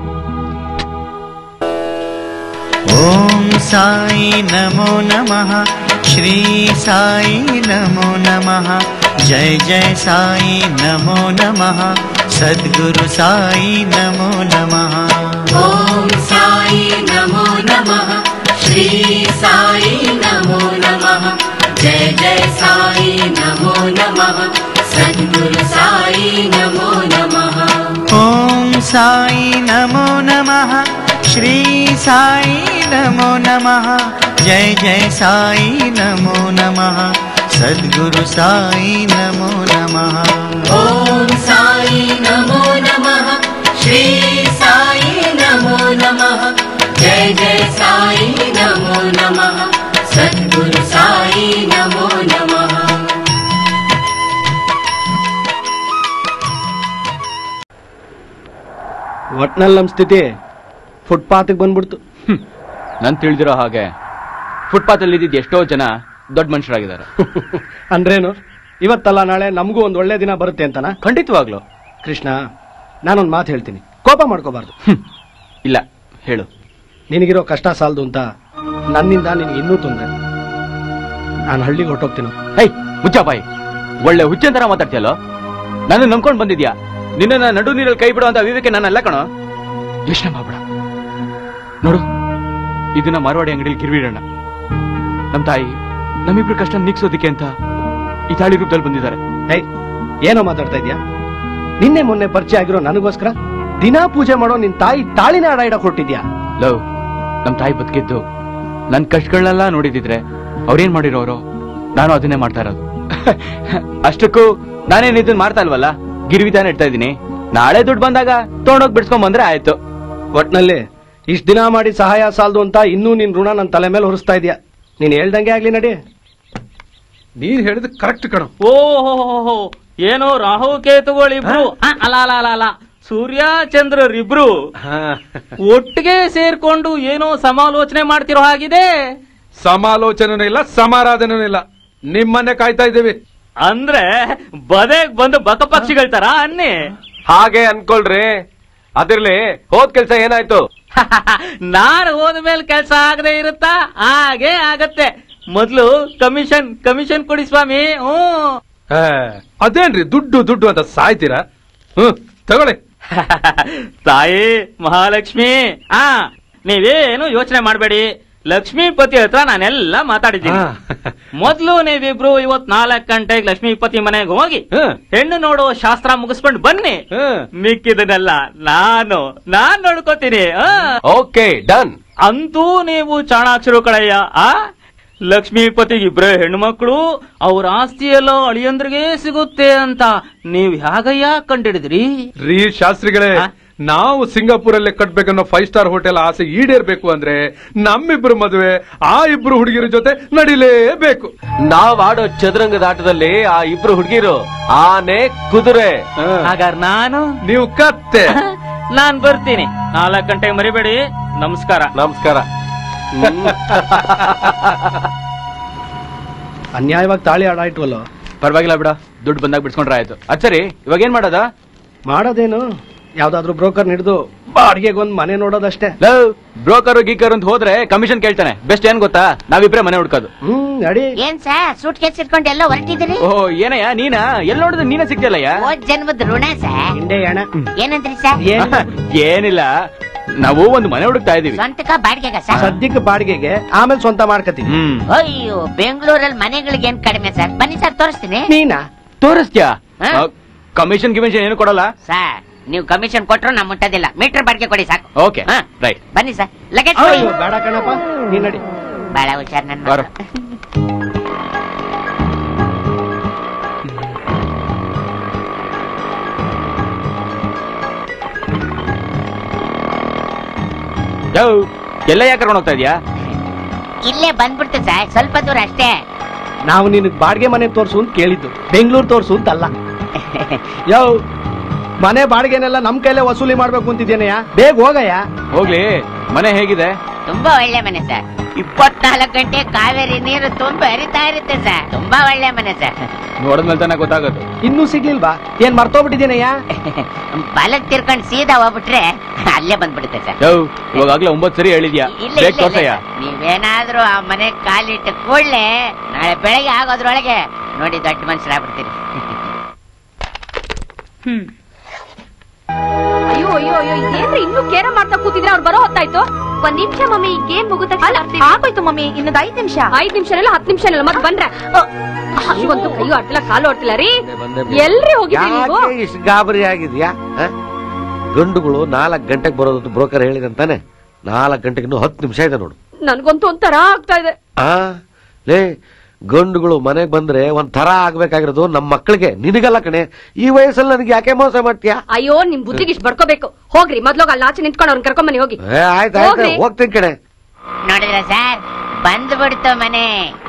ॐ साई नमो नमः श्री साई नमो नमः जय जय साई नमो नमः सद्गुरु साई नमो नमः ॐ साई नमो नमः श्री साई नमो नमः जय जय साई नमो नमः सद्गुरु साई नमो नमः ॐ साई नमो नमः श्री साई नमो नमः जय जय साई नमो नमः सद्गुरु साई नमो नमः ॐ साई नमो नमः श्री साई नमो नमः जय जय साई नमो नमः सद्गुरु साई नमो नमः ಒಟ್ನಲ್ಲಿ ನಮ್ ಸ್ಥಿತಿ ಫುಟ್ಪಾತ್ಗೆ ಬಂದ್ಬಿಡ್ತು ನನ್ ತಿಳಿದಿರೋ ಹಾಗೆ ಫುಟ್ಪಾತ್ ಅಲ್ಲಿ ಇದ್ದಿದ್ದು ಎಷ್ಟೋ ಜನ ದೊಡ್ಡ ಮನುಷ್ಯರಾಗಿದ್ದಾರೆ ಅಂದ್ರೇನು ಇವತ್ತಲ್ಲ ನಾಳೆ ನಮಗೂ ಒಂದ್ ಒಳ್ಳೆ ದಿನ ಬರುತ್ತೆ ಅಂತನಾ ಖಂಡಿತವಾಗ್ಲು ಕೃಷ್ಣ ನಾನೊಂದ್ ಮಾತು ಹೇಳ್ತೀನಿ ಕೋಪ ಮಾಡ್ಕೋಬಾರ್ದು ಇಲ್ಲ ಹೇಳು ನಿನಗಿರೋ ಕಷ್ಟ ಸಾಲದು ಅಂತ ನನ್ನಿಂದ ನಿನಗೆ ಇನ್ನೂ ತೊಂದರೆ ನಾನು ಹಳ್ಳಿಗೆ ಹೊರಟೋಗ್ತೀನಿ ಹೈ ಮುಚ್ಚ ಬಾಯಿ ಒಳ್ಳೆ ಹುಚ್ಚನ್ ತರ ಮಾತಾಡ್ತೀಯಲ್ಲೋ ನಾನು ನಂಬ್ಕೊಂಡ್ ಬಂದಿದ್ಯಾ ನಿನ್ನ ನಡು ನೀರಲ್ಲಿ ಕೈ ಬಿಡೋ ಅಂತ ವಿವೇಕೆ ನಾನಲ್ಲ ಕಣೋ ಯೋಚನೆ ಮಾಡ್ಬೇಡ ನೋಡು ಇದನ್ನ ಮಾರವಾಡಿ ಅಂಗಡಿಯಲ್ಲಿ ಗಿರ್ವಿಡೋಣ ನಮ್ ತಾಯಿ ನಮ್ಮಿಬ್ರು ಕಷ್ಟ ನೀಗ್ಸೋದಿಕ್ಕೆ ಅಂತ ಈ ತಾಳಿ ರೂಪದಲ್ಲಿ ಬಂದಿದ್ದಾರೆ ಹೇ ಏನೋ ಮಾತಾಡ್ತಾ ಇದ್ಯಾ ನಿನ್ನೆ ಮೊನ್ನೆ ಪರಿಚಯ ಆಗಿರೋ ನನಗೋಸ್ಕರ ದಿನಾ ಪೂಜೆ ಮಾಡೋ ನಿನ್ ತಾಯಿ ತಾಳಿನ ಅಡ ಇಡಕ್ ಹೊರಟಿದ್ಯಾ ಲವ್ ನಮ್ ತಾಯಿ ಬದುಕಿದ್ದು ನನ್ ಕಷ್ಟಗಳನ್ನೆಲ್ಲ ನೋಡಿದಿದ್ರೆ ಅವ್ರೇನ್ ಮಾಡಿರೋರು ನಾನು ಅದನ್ನೇ ಮಾಡ್ತಾ ಇರೋದು ಅಷ್ಟಕ್ಕೂ ನಾನೇನ್ ಇದನ್ನ ಮಾಡ್ತಾ ಇಲ್ವಲ್ಲ ಗಿರ್ವಿದಾನ ಇಡ್ತಾ ಇದೀನಿ ನಾಳೆ ದುಡ್ಡು ಬಂದಾಗ ತೊಗೊಂಡೋಗಿ ಬಿಡ್ಸ್ಕೊಂಡ್ ಬಂದ್ರೆ ಆಯ್ತು ಒಟ್ನಲ್ಲಿ ಇಷ್ಟ ದಿನ ಮಾಡಿ ಸಹಾಯ ಸಾಲದು ಅಂತ ಇನ್ನೂ ನಿನ್ ಋಣ ನನ್ನ ತಲೆ ಮೇಲೆ ಹೊರಿಸ್ತಾ ಇದೀಯ ನೀನ್ ಹೇಳ್ದಂಗೆ ಆಗ್ಲಿ ನಡಿ ನೀನ್ ಹೇಳಿದ ಕರೆಕ್ಟ್ ಕಣ ಓಹೋ ಏನೋ ರಾಹು ಕೇತುಗಳಿಬ್ರು ಆ, ಅಲ್ಲ ಅಲ್ಲ ಅಲ್ಲ ಅಲ್ಲ ಸೂರ್ಯ ಚಂದ್ರರಿಬ್ರು ಒಟ್ಟಿಗೆ ಸೇರ್ಕೊಂಡು ಏನೋ ಸಮಾಲೋಚನೆ ಮಾಡ್ತಿರೋ ಹಾಗಿದೆ ಸಮಾಲೋಚನೆ ಇಲ್ಲ ಸಮಾರಾಧನೆ ಇಲ್ಲ ನಿಮ್ಮನ್ನೇ ಕಾಯ್ತಾ ಇದ್ದೀವಿ ಅಂದ್ರೆ ಬದೆಗ್ ಬಂದು ಬಕಪಕ್ಷಿಗಳ ತರ ಅನ್ನಿ ಹಾಗೆ ಅನ್ಕೊಳ್ರಿ ಅದಿರ್ಲಿ ಹೋದ್ ಕೆಲ್ಸ ಏನಾಯ್ತು ನಾನು ಹೋದ್ಮೇಲೆ ಕೆಲಸ ಆಗದೆ ಇರುತ್ತಾ ಹಾಗೆ ಆಗತ್ತೆ ಮೊದ್ಲು ಕಮಿಷನ್ ಕಮಿಷನ್ ಕೊಡಿ ಸ್ವಾಮಿ ಹ್ಮ್ ಆ, ಅದೇನ್ರಿ ದುಡ್ಡು ದುಡ್ಡು ಅಂತ ಸಾಯ್ತೀರಾ ಹ್ಮ್ ತಗೊಳ್ಳಿ ತಾಯಿ ಮಹಾಲಕ್ಷ್ಮಿ ಆ ನೀವೇನು ಯೋಚನೆ ಮಾಡಬೇಡಿ ಲಕ್ಷ್ಮೀಪತಿ ಹತ್ರ ನಾನೆಲ್ಲ ಮಾತಾಡಿದ್ದೀನಿ ಮೊದ್ಲು ನೀವಿಬ್ರು ಇವತ್ ನಾಲ್ಕ್ ಗಂಟೆಗೆ ಲಕ್ಷ್ಮೀಪತಿ ಮನೆಗೆ ಹೋಗಿ ಹೆಣ್ಣು ನೋಡುವ ಶಾಸ್ತ್ರ ಮುಗಿಸ್ಕೊಂಡು ಬನ್ನಿ ಮಿಕ್ಕಿದನ್ನೆಲ್ಲ ನಾನು ನಾನ್ ನೋಡ್ಕೋತೀನಿ ಆ. ಓಕೆ ಡನ್ ಅಂತೂ ನೀವು ಚಾಣಾಕ್ಷರು ಕಳಯ್ಯ ಆ ಲಕ್ಷ್ಮೀಪತಿಗೆ ಇಬ್ರೇ ಹೆಣ್ಮಕ್ಳು ಅವ್ರ ಆಸ್ತಿ ಎಲ್ಲ ಅಳಿಯಂದ್ರಿಗೆ ಸಿಗುತ್ತೆ ಅಂತ ನೀವ್ ಹೇಗಯ್ಯ ಕಂಡಿಡಿದ್ರಿ ರೀ ಶಾಸ್ತ್ರಿಗಳೇ ನಾವು ಸಿಂಗಾಪುರಲ್ಲೇ ಕಟ್ಬೇಕನ್ನೋ ಫೈವ್ ಸ್ಟಾರ್ ಹೋಟೆಲ್ ಆಸೆ ಈಡೇರ್ಬೇಕು ಅಂದ್ರೆ ನಮ್ಮಿಬ್ರು ಮದುವೆ ಆ ಇಬ್ರು ಹುಡುಗಿರ ಜೊತೆ ನಡಿಲೇಬೇಕು ನಾವ್ ಆಡೋ ಚದುರಂಗದ ಆಟದಲ್ಲಿ ಆ ಇಬ್ರು ಹುಡುಗಿರು ಆನೆ ಕುದುರೆ ಹಾಗಾದ್ರೆ ನಾನು ನೀವು ಕತ್ತೆ ನಾನ್ ಬರ್ತೀನಿ ನಾಲ್ಕು ಗಂಟೆಗೆ ಮರಿಬೇಡಿ ನಮಸ್ಕಾರ ನಮಸ್ಕಾರ ಅನ್ಯಾಯವಾಗಿ ತಾಳಿ ಆಡ ಇಟ್ವಲ್ಲ ಪರವಾಗಿಲ್ಲ ಬಿಡ ದುಡ್ಡು ಬಂದಾಗ ಬಿಡ್ಸ್ಕೊಂಡ್ರೆ ಆಯ್ತು ಅದ್ ಸರಿ ಇವಾಗ ಏನ್ ಮಾಡೋದ ಮಾಡೋದೇನು ಯಾವ್ದಾದ್ರು ಬ್ರೋಕರ್ ಹಿಡಿದು ಬಾಡಿಗೆಗೊಂದ್ ಮನೆ ನೋಡೋದಷ್ಟೇ ಬ್ರೋಕರ್ ಗೀಕರ್ ಅಂತ ಹೋದ್ರೆ ಕಮಿಷನ್ ಕೇಳ್ತಾನೆ ಬೆಸ್ಟ್ ಏನ್ ಗೊತ್ತಾ ನಾವಿಬ್ರೆ ಮನೆ ಹುಡ್ಕೋದು ಹ್ಮ್ ನಡಿ ಏನ್ ಸಾ ಸೂಟ್ ಕೇಸ್ ಇಟ್ಕೊಂಡು ಎಲ್ಲ ಹೊರಟಿದ್ದೀರಿ ಓ ಏನಯ್ಯ ನೀನಾ ಎಲ್ಲಿ ನೋಡಿದ್ರೆ ನೀನೇ ಸಿಗ್ತಿಲ್ಲಯ್ಯ ಹೋದ್ ಜನ್ಮದ ಋಣ ಸಾ ಏನಂದ್ರಿ ಸಾ ಏನಿಲ್ಲ ನಾವು ಒಂದು ಮನೆ ಹುಡುಕ್ತಾ ಇದೀವಿ ಸ್ವಂತಕ ಬಾಡಿಗೆಗ ಸಾ ಸದ್ಯಕ್ಕೆ ಬಾಡಿಗೆಗೆ ಆಮೇಲೆ ಸ್ವಂತ ಮಾಡ್ಕತೀವಿ ಅಯ್ಯೋ ಬೆಂಗಳೂರಲ್ಲಿ ಮನೆಗಳಿಗೆ ಏನ್ ಕಡಿಮೆ ಸರ್ ಬನ್ನಿ ಸರ್ ತೋರಿಸ್ತೀನಿ ನೀನಾ ತೋರಿಸ್ತ್ಯಾ ಹಾ? ಕಮಿಷನ್ ಗಿಮಿಷನ್ ಏನು ಕೊಡಲ್ಲ ಸರ್ ನೀವು ಕಮಿಷನ್ ಕೊಟ್ರು ನಾ ಮುಟ್ಟೋದಿಲ್ಲ ಮೀಟರ್ ಬಾಡಿಗೆ ಕೊಡಿ ಸಾಕು ಓಕೆ ಹಾ. ರೈಟ್ ಬನ್ನಿ ಸರ್ ಲಗೇಜ್ ಕೊಡಿ ಅಯ್ಯೋ, ಬೇಡ ಕಣಪ್ಪ ನೀ ನಡಿ ಬಹಳ ಹುಷಾರ್ ನನ್ನ ಬರೋ. ಯಾವ ಎಲ್ಲ ಯಾಕೆ ಕರ್ಕೊಂಡು ಹೋಗ್ತಾ ಇದೀಯಾ ಇಲ್ಲೇ ಬಂದ್ಬಿಡ್ತು ಸರ್ ಸ್ವಲ್ಪ ದೂರ ಅಷ್ಟೇ ನಾವು ನಿನಗ್ ಬಾಡಿಗೆ ಮನೆ ತೋರ್ಸು ಅಂತ ಕೇಳಿದ್ದು ಬೆಂಗಳೂರು ತೋರ್ಸು ಅಂತಲ್ಲ ಯಾವ ಮನೆ ಬಾಡಿಗೆನೆಲ್ಲ ನಮ್ ಕೈಲೇ ವಸೂಲಿ ಮಾಡ್ಬೇಕು ಅಂತಿದ್ದೇನೆಯ ಬೇಗ ಹೋಗಯ್ಯ ಹೋಗ್ಲಿ ಮನೆ ಹೇಗಿದೆ ತುಂಬಾ ಒಳ್ಳೆ ಮನೆ ಸರ್ ಇಪ್ಪತ್ನಾಲ್ಕು ಗಂಟೆ ಕಾವೇರಿ ನೀರು ತುಂಬಾ ಹರಿತಾ ಇರುತ್ತೆ ಸರ್ ತುಂಬಾ ಒಳ್ಳೆ ಮನೆ ಸರ್ ನೋಡಿದ್ಮೇಲೆ ತಾನೇ ಗೊತ್ತಾಗೋದು ಇನ್ನೂ ಸಿಗ್ಲಿಲ್ವಾ ಏನ್ ಮರ್ತೋಗ್ಬಿಟ್ಟಿದ್ದೇನೆಯ ಬಲಕ್ ತಿರ್ಕೊಂಡ್ ಸೀದಾ ಹೋಗ್ಬಿಟ್ರೆ ಅಲ್ಲೇ ಬಂದ್ಬಿಡುತ್ತೆ ಸರ್ ಯಾವ ಇವಾಗಲೇ ಒಂಬತ್ತು ಸರಿ ಹೇಳಿದ್ಯಾ ಇಲ್ಲ ಬೇಗ ಇಲ್ಲ, ಇಲ್ಲ ತೋರ್ಸಯ್ಯ ಸರ್. ನೀವೇನಾದ್ರೂ ಆ ಮನೆ ಕಾಲಿಟ್ಟು ಕೂಡ್ಲೆ ನಾಳೆ ಬೆಳಗ್ಗೆ ಆಗೋದ್ರೊಳಗೆ ನೋಡಿ ದೊಡ್ಡ ಮನುಷ್ಯರಾಗ್ಬಿಡ್ತೀರಿ ಹ್ಮ್ ಅಯ್ಯೋ ಅಯ್ಯೋ ಅಯ್ಯೋ ಏನ್ರಿ ಇನ್ನು ಕೇರ ಮಾಡ್ತಾ ಕೂತಿದ್ರೆ ಅವ್ರು ಬರೋ ಹೊತ್ತಾಯ್ತು ಒಂದ್ ನಿಮಿಷ ಮಮ್ಮಿ ಈ ಗೇಮ್ ಮುಗಿದ ಆಗೋಯ್ತು ಮಮ್ಮಿ ಇನ್ನೊಂದ್ ಐದ್ ನಿಮಿಷ ಐದ್ ನಿಮಿಷ ಮತ್ತೆ ನಿಮಿಷ ಮತ್ತೆ ಬಂದ್ರೆ ಒಂದು ಕೈಯು ಆಡ್ತಿಲ್ಲ ಕಾಲು ಆಡ್ತಿಲ್ಲ ರೀ ಎಲ್ರಿ ಹೋಗಿದ್ರಿ ನೀವು ಯಾಕೆ ಇಷ್ಟು ಗಾಬರಿ ಆಗಿದ್ಯಾ ಹ? ಗಂಡುಗಳು ನಾಲ್ಕು ಗಂಟೆಗೆ ಬರೋದು ಬ್ರೋಕರ್ ಹೇಳಿದಂತಾನೆ ನಾಲ್ಕು ಗಂಟೆಗೆ ಇನ್ನೂ ಹತ್ತು ನಿಮಿಷ ಇದೆ ನೋಡು ನನ್ಗಂತೂ ಒಂಥರ ಆಗ್ತಾ ಇದೆ ಆ ಲೇ ಗಂಡುಗಳು ಮನೆಗೆ ಬಂದ್ರೆ ಒಂದ್ ತರ ಆಗ್ಬೇಕಾಗಿರೋದು ನಮ್ಮ ಮಕ್ಕಳಿಗೆ ನಿನಗಲ್ಲ ಕಣೆ ಈ ವಯಸ್ಸಲ್ಲಿ ನನಗೆ ಯಾಕೆ ಮೋಸ ಮಾಡ್ತೀಯಾ ಅಯ್ಯೋ ನಿಮ್ ಬುದ್ಧಿಗೆ ಇಷ್ಟು ಬಡ್ಕೋಬೇಕು ಹೋಗ್ರಿ ಮೊದ್ಲೋಗ ಅಲ್ಲಿ ಆಚೆ ನಿಂತ್ಕೊಂಡು ಅವ್ರನ್ನ ಕರ್ಕೊಂಬನಿ ಹೋಗಿ ಏ ಆಯ್ತು ಆಯ್ತು ಹೋಗ್ರಿ. ಹೋಗ್ತೀನಿ ಕಣೆ ನೋಡಿದ್ರ ಸರ್ ಬಂದ್ಬಿಡ್ತು ಮನೆ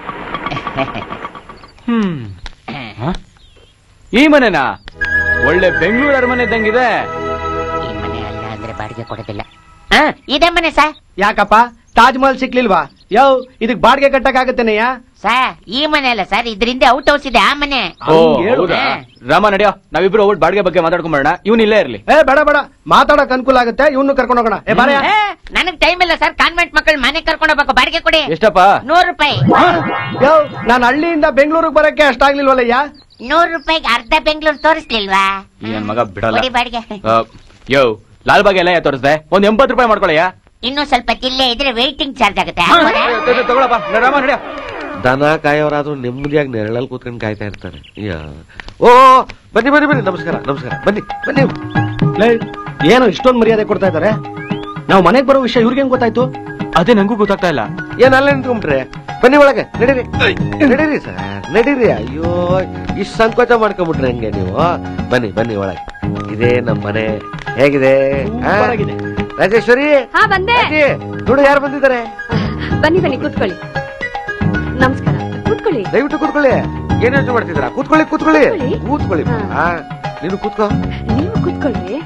ಹ್ಮ್ ಹ? ಈ ಮನೆನಾ ಒಳ್ಳೆ ಬೆಂಗಳೂರು ಅರಮನೆ ಇದ್ದಂಗಿದೆ ಈ ಮನೆ ಅಲ್ಲ ಅಂದ್ರೆ ಬಾಡಿಗೆ ಕೊಡೋದಿಲ್ಲ ಹಾ ಇದೇ ಮನೆ ಸರ್ ಯಾಕಪ್ಪ ತಾಜ್ ಮಹಲ್ ಸಿಕ್ಲಿಲ್ವಾ ಯಾವ ಇದಕ್ ಬಾಡಿಗೆ ಕಟ್ಟಕ್ಕಾಗತ್ತೇನೆಯ ಸರ್ ಈ ಮನೆ ಅಲ್ಲ ಸರ್ ಇದರಿಂದ ಔಟ್ ಹೌಸ್ ಇದೆ ಆ ಮನೆ ಓ ಹೌದಾ ರಾಮ ನಡಿಯೋ ನಾವಿಬ್ರು ಹೋಗ್ಬಿಟ್ಟು ಬಾಡಿಗೆ ಬಗ್ಗೆ ಮಾತಾಡ್ಕೊಂಬರೋಣ ಇವನ್ ಇಲ್ಲೇ ಇರ್ಲಿ ಏ ಬೇಡ ಬೇಡ ಮಾತಾಡಕ್ ಅನುಕೂಲ ಆಗುತ್ತೆ ಇವ್ನು ಕರ್ಕೊಂಡು ಹೋಗೋಣ ಏ ಬಾರಯ್ಯ ಏ, ನನಗ್ ಟೈಮ್ ಇಲ್ಲ ಸರ್ ಕಾನ್ವೆಂಟ್ ಮಕ್ಕಳು ಮನೆ ಕರ್ಕೊಂಡು ಹೋಗ್ಬೇಕು ಬಾಡಿಗೆ ಕೊಡಿ ಎಷ್ಟಪ್ಪ ನೂರು ರೂಪಾಯಿ ಯೋ ನಾನು ಹಳ್ಳಿಯಿಂದ ಬೆಂಗಳೂರಿಗೆ ಬರಕ್ಕೆ ಅಷ್ಟಾಗ್ಲಿಲ್ವಲ್ಲಯ್ಯ ನೂರು ರೂಪಾಯಿಗೆ ಅರ್ಧ ಬೆಂಗಳೂರು ತೋರಿಸ್ಲಿಲ್ವಾ ಈ ನನ್ ಮಗ ಬಿಡಲ್ಲ ಕೊಡಿ ಬಾಡಿಗೆ ಆ, ಯೋ ಲಾಲ್ ಬಾಗ್ ಎಲ್ಲ ತೋರಿಸ್ದೆ ಒಂದ್ ಎಂಬತ್ತು ರೂಪಾಯಿ ಮಾಡ್ಕೊಳಯ್ಯ ಇನ್ನು ಸ್ವಲ್ಪ ತಿಲ್ಲೇ ಇದ್ರೆ ವೇಟಿಂಗ್ ಚಾರ್ಜ್ ಆಗುತ್ತೆ ತಗೊಳಪ್ಪ ರಾಮ ನಡಿಯೋ ದನ ಕಾಯೋರಾದ್ರೂ ನೆಮ್ಮದಿಯಾಗಿ ನೆರಳಲ್ಲಿ ಕೂತ್ಕೊಂಡು ಕಾಯ್ತಾ ಇರ್ತಾರೆ ಯಾ. ಓ ಬನ್ನಿ ಬನ್ನಿ ಬನ್ನಿ ನಮಸ್ಕಾರ ನಮಸ್ಕಾರ ಬನ್ನಿ ಬನ್ನಿ ಲೇ ಏನು ಇಷ್ಟೊಂದು ಮರ್ಯಾದೆ ಕೊಡ್ತಾ ಇದಾರೆ ನಾವು ಮನೆಗೆ ಬರೋ ವಿಷಯ ಇವ್ರಿಗೆ ಹೆಂಗ್ ಗೊತ್ತಾಯ್ತು ಅದೇ ನಂಗೂ ಗೊತ್ತಾಗ್ತಾ ಇಲ್ಲ ಏನ್ ಅಲ್ಲೇ ನಿಂತ್ಕೊಂಡ್ರೆ ಬನ್ನಿ ಒಳಗೆ ನಡೀರಿ ನಡೀರಿ ಸರ್ ನಡೀರಿ ಅಯ್ಯೋ ಇಷ್ಟು ಸಂಕೋಚ ಮಾಡ್ಕೊಂಡ್ಬಿಟ್ರೆ ಹೆಂಗೆ ನೀವು ಬನ್ನಿ ಬನ್ನಿ ಒಳಗೆ ಇದೇ ನಮ್ಮ ಮನೆ ಹೇಗಿದೆ ಆ? ರಾಜೇಶ್ವರಿ ಹಾ ಬಂದೆ ರಾಜಿ, ನೋಡು ಯಾರು ಬಂದಿದ್ದಾರೆ ಬನ್ನಿ ಬನ್ನಿ ಕೂತ್ಕೊಳ್ಳಿ ನಮಸ್ಕಾರ ಕೂತ್ಕೊಳ್ಳಿ ದಯವಿಟ್ಟು ಕೂತ್ಕೊಳ್ಳಿ ಏನ್ ಯೋಚನೆ ಮಾಡ್ತಿದ್ದೀರಾ ಕೂತ್ಕೊಳ್ಳಿ ಕೂತ್ಕೊಳ್ಳಿ ಕೂತ್ಕೊಳ್ಳಿ. ಕೂತ್ಕೊಳ್ಳಿ ಆ ನೀನು ಕೂತ್ಕೋ ನೀವು ಕೂತ್ಕೊಳ್ಳಿ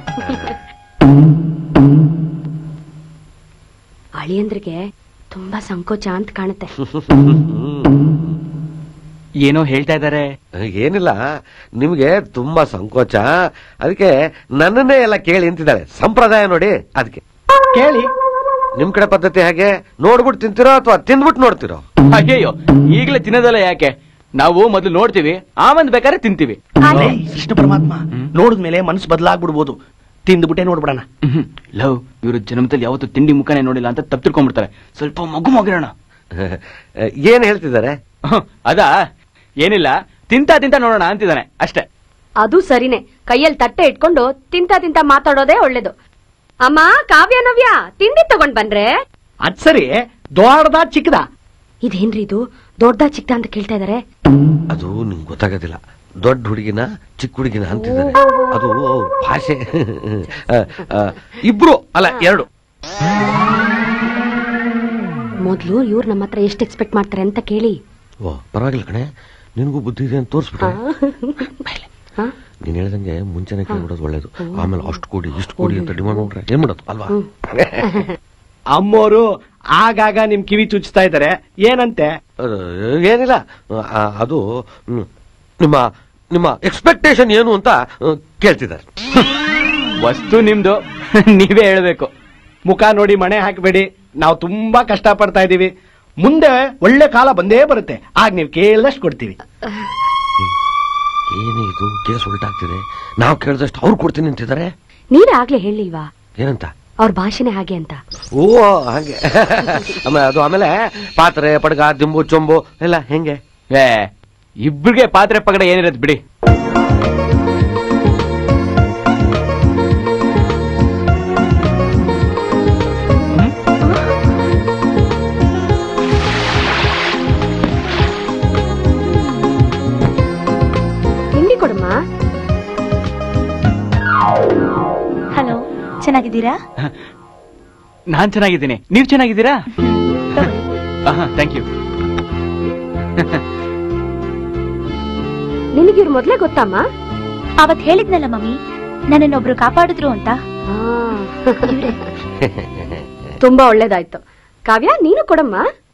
ಅಳಿಯಂದ್ರಿಗೆ ತುಂಬಾ ಸಂಕೋಚ ಅಂತ ಕಾಣುತ್ತೆ ಏನೋ ಹೇಳ್ತಾ ಇದಾರೆ ಏನಿಲ್ಲ ನಿಮ್ಗೆ ತುಂಬಾ ಸಂಕೋಚ ಅದಕ್ಕೆ ನನ್ನನ್ನೇ ಎಲ್ಲ ಕೇಳಿ ನಿಂತಿದ್ದಾಳೆ ಸಂಪ್ರದಾಯ ನೋಡಿ ಅದಕ್ಕೆ ಕೇಳಿ ನಿಮ್ ಕಡೆ ಪದ್ಧತಿ ಹಾಗೆ ನೋಡ್ಬಿಟ್ಟು ತಿಂತಿರೋ ಅಥವಾ ತಿಂದ್ಬಿಟ್ಟು ನೋಡ್ತಿರೋ ಅಯ್ಯಯ್ಯೋ ಈಗಲೇ ತಿನ್ನೋದಲ್ಲ ಯಾಕೆ ನಾವು ಮೊದಲು ನೋಡ್ತೀವಿ ಆಮೇಲೆ ಬೇಕಾದ್ರೆ ತಿಂತೀವಿ ಲೇ, ಕೃಷ್ಣ ಪರಮಾತ್ಮ ನೋಡಿದ್ಮೇಲೆ ಮನಸ್ಸು ಬದಲಾಗ್ಬಿಡ್ಬೋದು ತಿಂದ್ಬಿಟ್ಟೆ ನೋಡ್ಬಿಡಣ ಲವ್ ಇವರು ಜನ್ಮದಲ್ಲಿ ಯಾವತ್ತು ತಿಂಡಿ ಮುಖನೇ ನೋಡಿಲ್ಲ ಅಂತ ತಪ್ಪು ತಿಳ್ಕೊಂಡ್ಬಿಡ್ತಾರೆ ಸ್ವಲ್ಪ ಮಗು ಮಗಿರೋಣ ಏನ್ ಹೇಳ್ತಿದ್ದಾರೆ ಅದಾ ಏನಿಲ್ಲ ತಿಂತಾ ತಿಂತಾ ನೋಡೋಣ ಅಂತಿದ್ದಾನೆ ಅಷ್ಟೇ ಅದು ಸರಿನೆ ಕೈಯಲ್ಲಿ ತಟ್ಟೆ ಇಟ್ಕೊಂಡು ತಿಂತ ತಿಂತ ಮಾತಾಡೋದೇ ಒಳ್ಳೇದು ಅಮ್ಮ ಕಾವ್ಯ ನವ್ಯ ತಿಂಡಿ ತಗೊಂಡ್ ಬಂದ್ರೆ ಅದ್ ಸರಿ ದೊಡ್ಡದ ಚಿಕ್ಕದ ಇದೇನ್ರಿ ಇದು ದೊಡ್ಡ ಚಿಕ್ಕ ಅಂತ ಕೇಳ್ತಾ ಇದಾರೆ ಅದು ನಿಂಗೆ ಗೊತ್ತಾಗೋದಿಲ್ಲ ದೊಡ್ಡ ಹುಡುಗಿನ ಚಿಕ್ಕ ಹುಡುಗಿನ ಅಂತಿದ್ದಾರೆ ಅದು ಅವ್ರ ಭಾಷೆ ಆ, ಆ, ಇಬ್ರು ಅಲ್ಲ ಎರಡು ಮೊದ್ಲು ಇವ್ರು ನಮ್ಮ ಹತ್ರ ಎಷ್ಟು ಎಕ್ಸ್ಪೆಕ್ಟ್ ಮಾಡ್ತಾರೆ ಅಂತ ಕೇಳಿ ಓ ಪರವಾಗಿಲ್ಲ ಕಣೆ ನಿನಗೂ ಬುದ್ಧಿ ಇದೆ ಅಂತ ತೋರಿಸ್ಬಿಟ್ಟೆ ಹಾ? ನೀನ್ ಹೇಳ್ದಂಗೆ ಮುಂಚೆನೆ ಕೇಳ್ಬಿಡೋದು ಒಳ್ಳೇದು ಆಮೇಲೆ ಅಷ್ಟು ಕೊಡಿ ಇಷ್ಟು ಕೊಡಿ ಅಂತ ಡಿಮಾಂಡ್ ಮಾಡ್ರೆ ಏನ್ ಮಾಡೋದು ಅಲ್ವಾ ಅಮ್ಮೋರು ಆಗಾಗ ನಿಮ್ ಕಿವಿ ಚುಚ್ತಾ ಇದಾರೆ ಏನಂತೆ ಅದು ಏನಿಲ್ಲ ಆ, ಅದು ಹ್ಮ್, ನಿಮ್ಮ ನಿಮ್ಮ ಎಕ್ಸ್ಪೆಕ್ಟೇಷನ್ ಏನು ಅಂತ ಆ, ಕೇಳ್ತಿದ್ದಾರೆ ವಸ್ತು ನಿಮ್ದು ನೀವೇ ಹೇಳ್ಬೇಕು ಮುಖ ನೋಡಿ ಮಣೆ ಹಾಕಬೇಡಿ ನಾವು ತುಂಬಾ ಕಷ್ಟ ಪಡ್ತಾ ಇದೀವಿ ಮುಂದೆ ಒಳ್ಳೆ ಕಾಲ ಬಂದೇ ಬರುತ್ತೆ ಆಗ ನೀವು ಕೇಳಿದಷ್ಟು ಕೊಡ್ತೀವಿ ಏನೇ ಇದು ಕೇಸ್ ಉಲ್ಟಾಗ್ತಿದೆ ನಾವು ಕೇಳಿದಷ್ಟು ಅವ್ರು ಕೊಡ್ತೀನಿ ಅಂತಿದ್ದಾರೆ ನೀವೇ ಆಗ್ಲೇ ಹೇಳಿಲ್ವಾ ಏನಂತ ಅವ್ರ ಭಾಷೆನೇ ಹಾಗೆ ಅಂತ ಓ ಹಾಗೆ ಆಮೇಲೆ ಅದು ಆಮೇಲೆ ಪಾತ್ರೆ ಪಡ್ಗ ದಿಂಬು ಚೊಂಬು ಎಲ್ಲ ಹೆಂಗೆ ಏ ಇಬ್ರಿಗೆ ಪಾತ್ರೆ ಪಗಡೆ ಏನಿರತ್ ಬಿಡಿ ತಿಂಡಿ ಕೊಡಮ್ಮ ಹಲೋ ಚೆನ್ನಾಗಿದ್ದೀರಾ ನಾನ್ ಚೆನ್ನಾಗಿದ್ದೀನಿ ನೀವ್ ಚೆನ್ನಾಗಿದ್ದೀರಾ ಥ್ಯಾಂಕ್ ಯು ನಿನಗಿವ್ರು ಮೊದ್ಲೇ ಗೊತ್ತಮ್ಮ ಅವತ್ ಹೇಳಿದ್ನಲ್ಲ ಮಮ್ಮಿ ನನ್ನನ್ನೊಬ್ರು ಕಾಪಾಡಿದ್ರು ಅಂತ ತುಂಬಾ ಒಳ್ಳೇದಾಯ್ತು ಕಾವ್ಯ ನೀನು ಕೊಡಮ್ಮ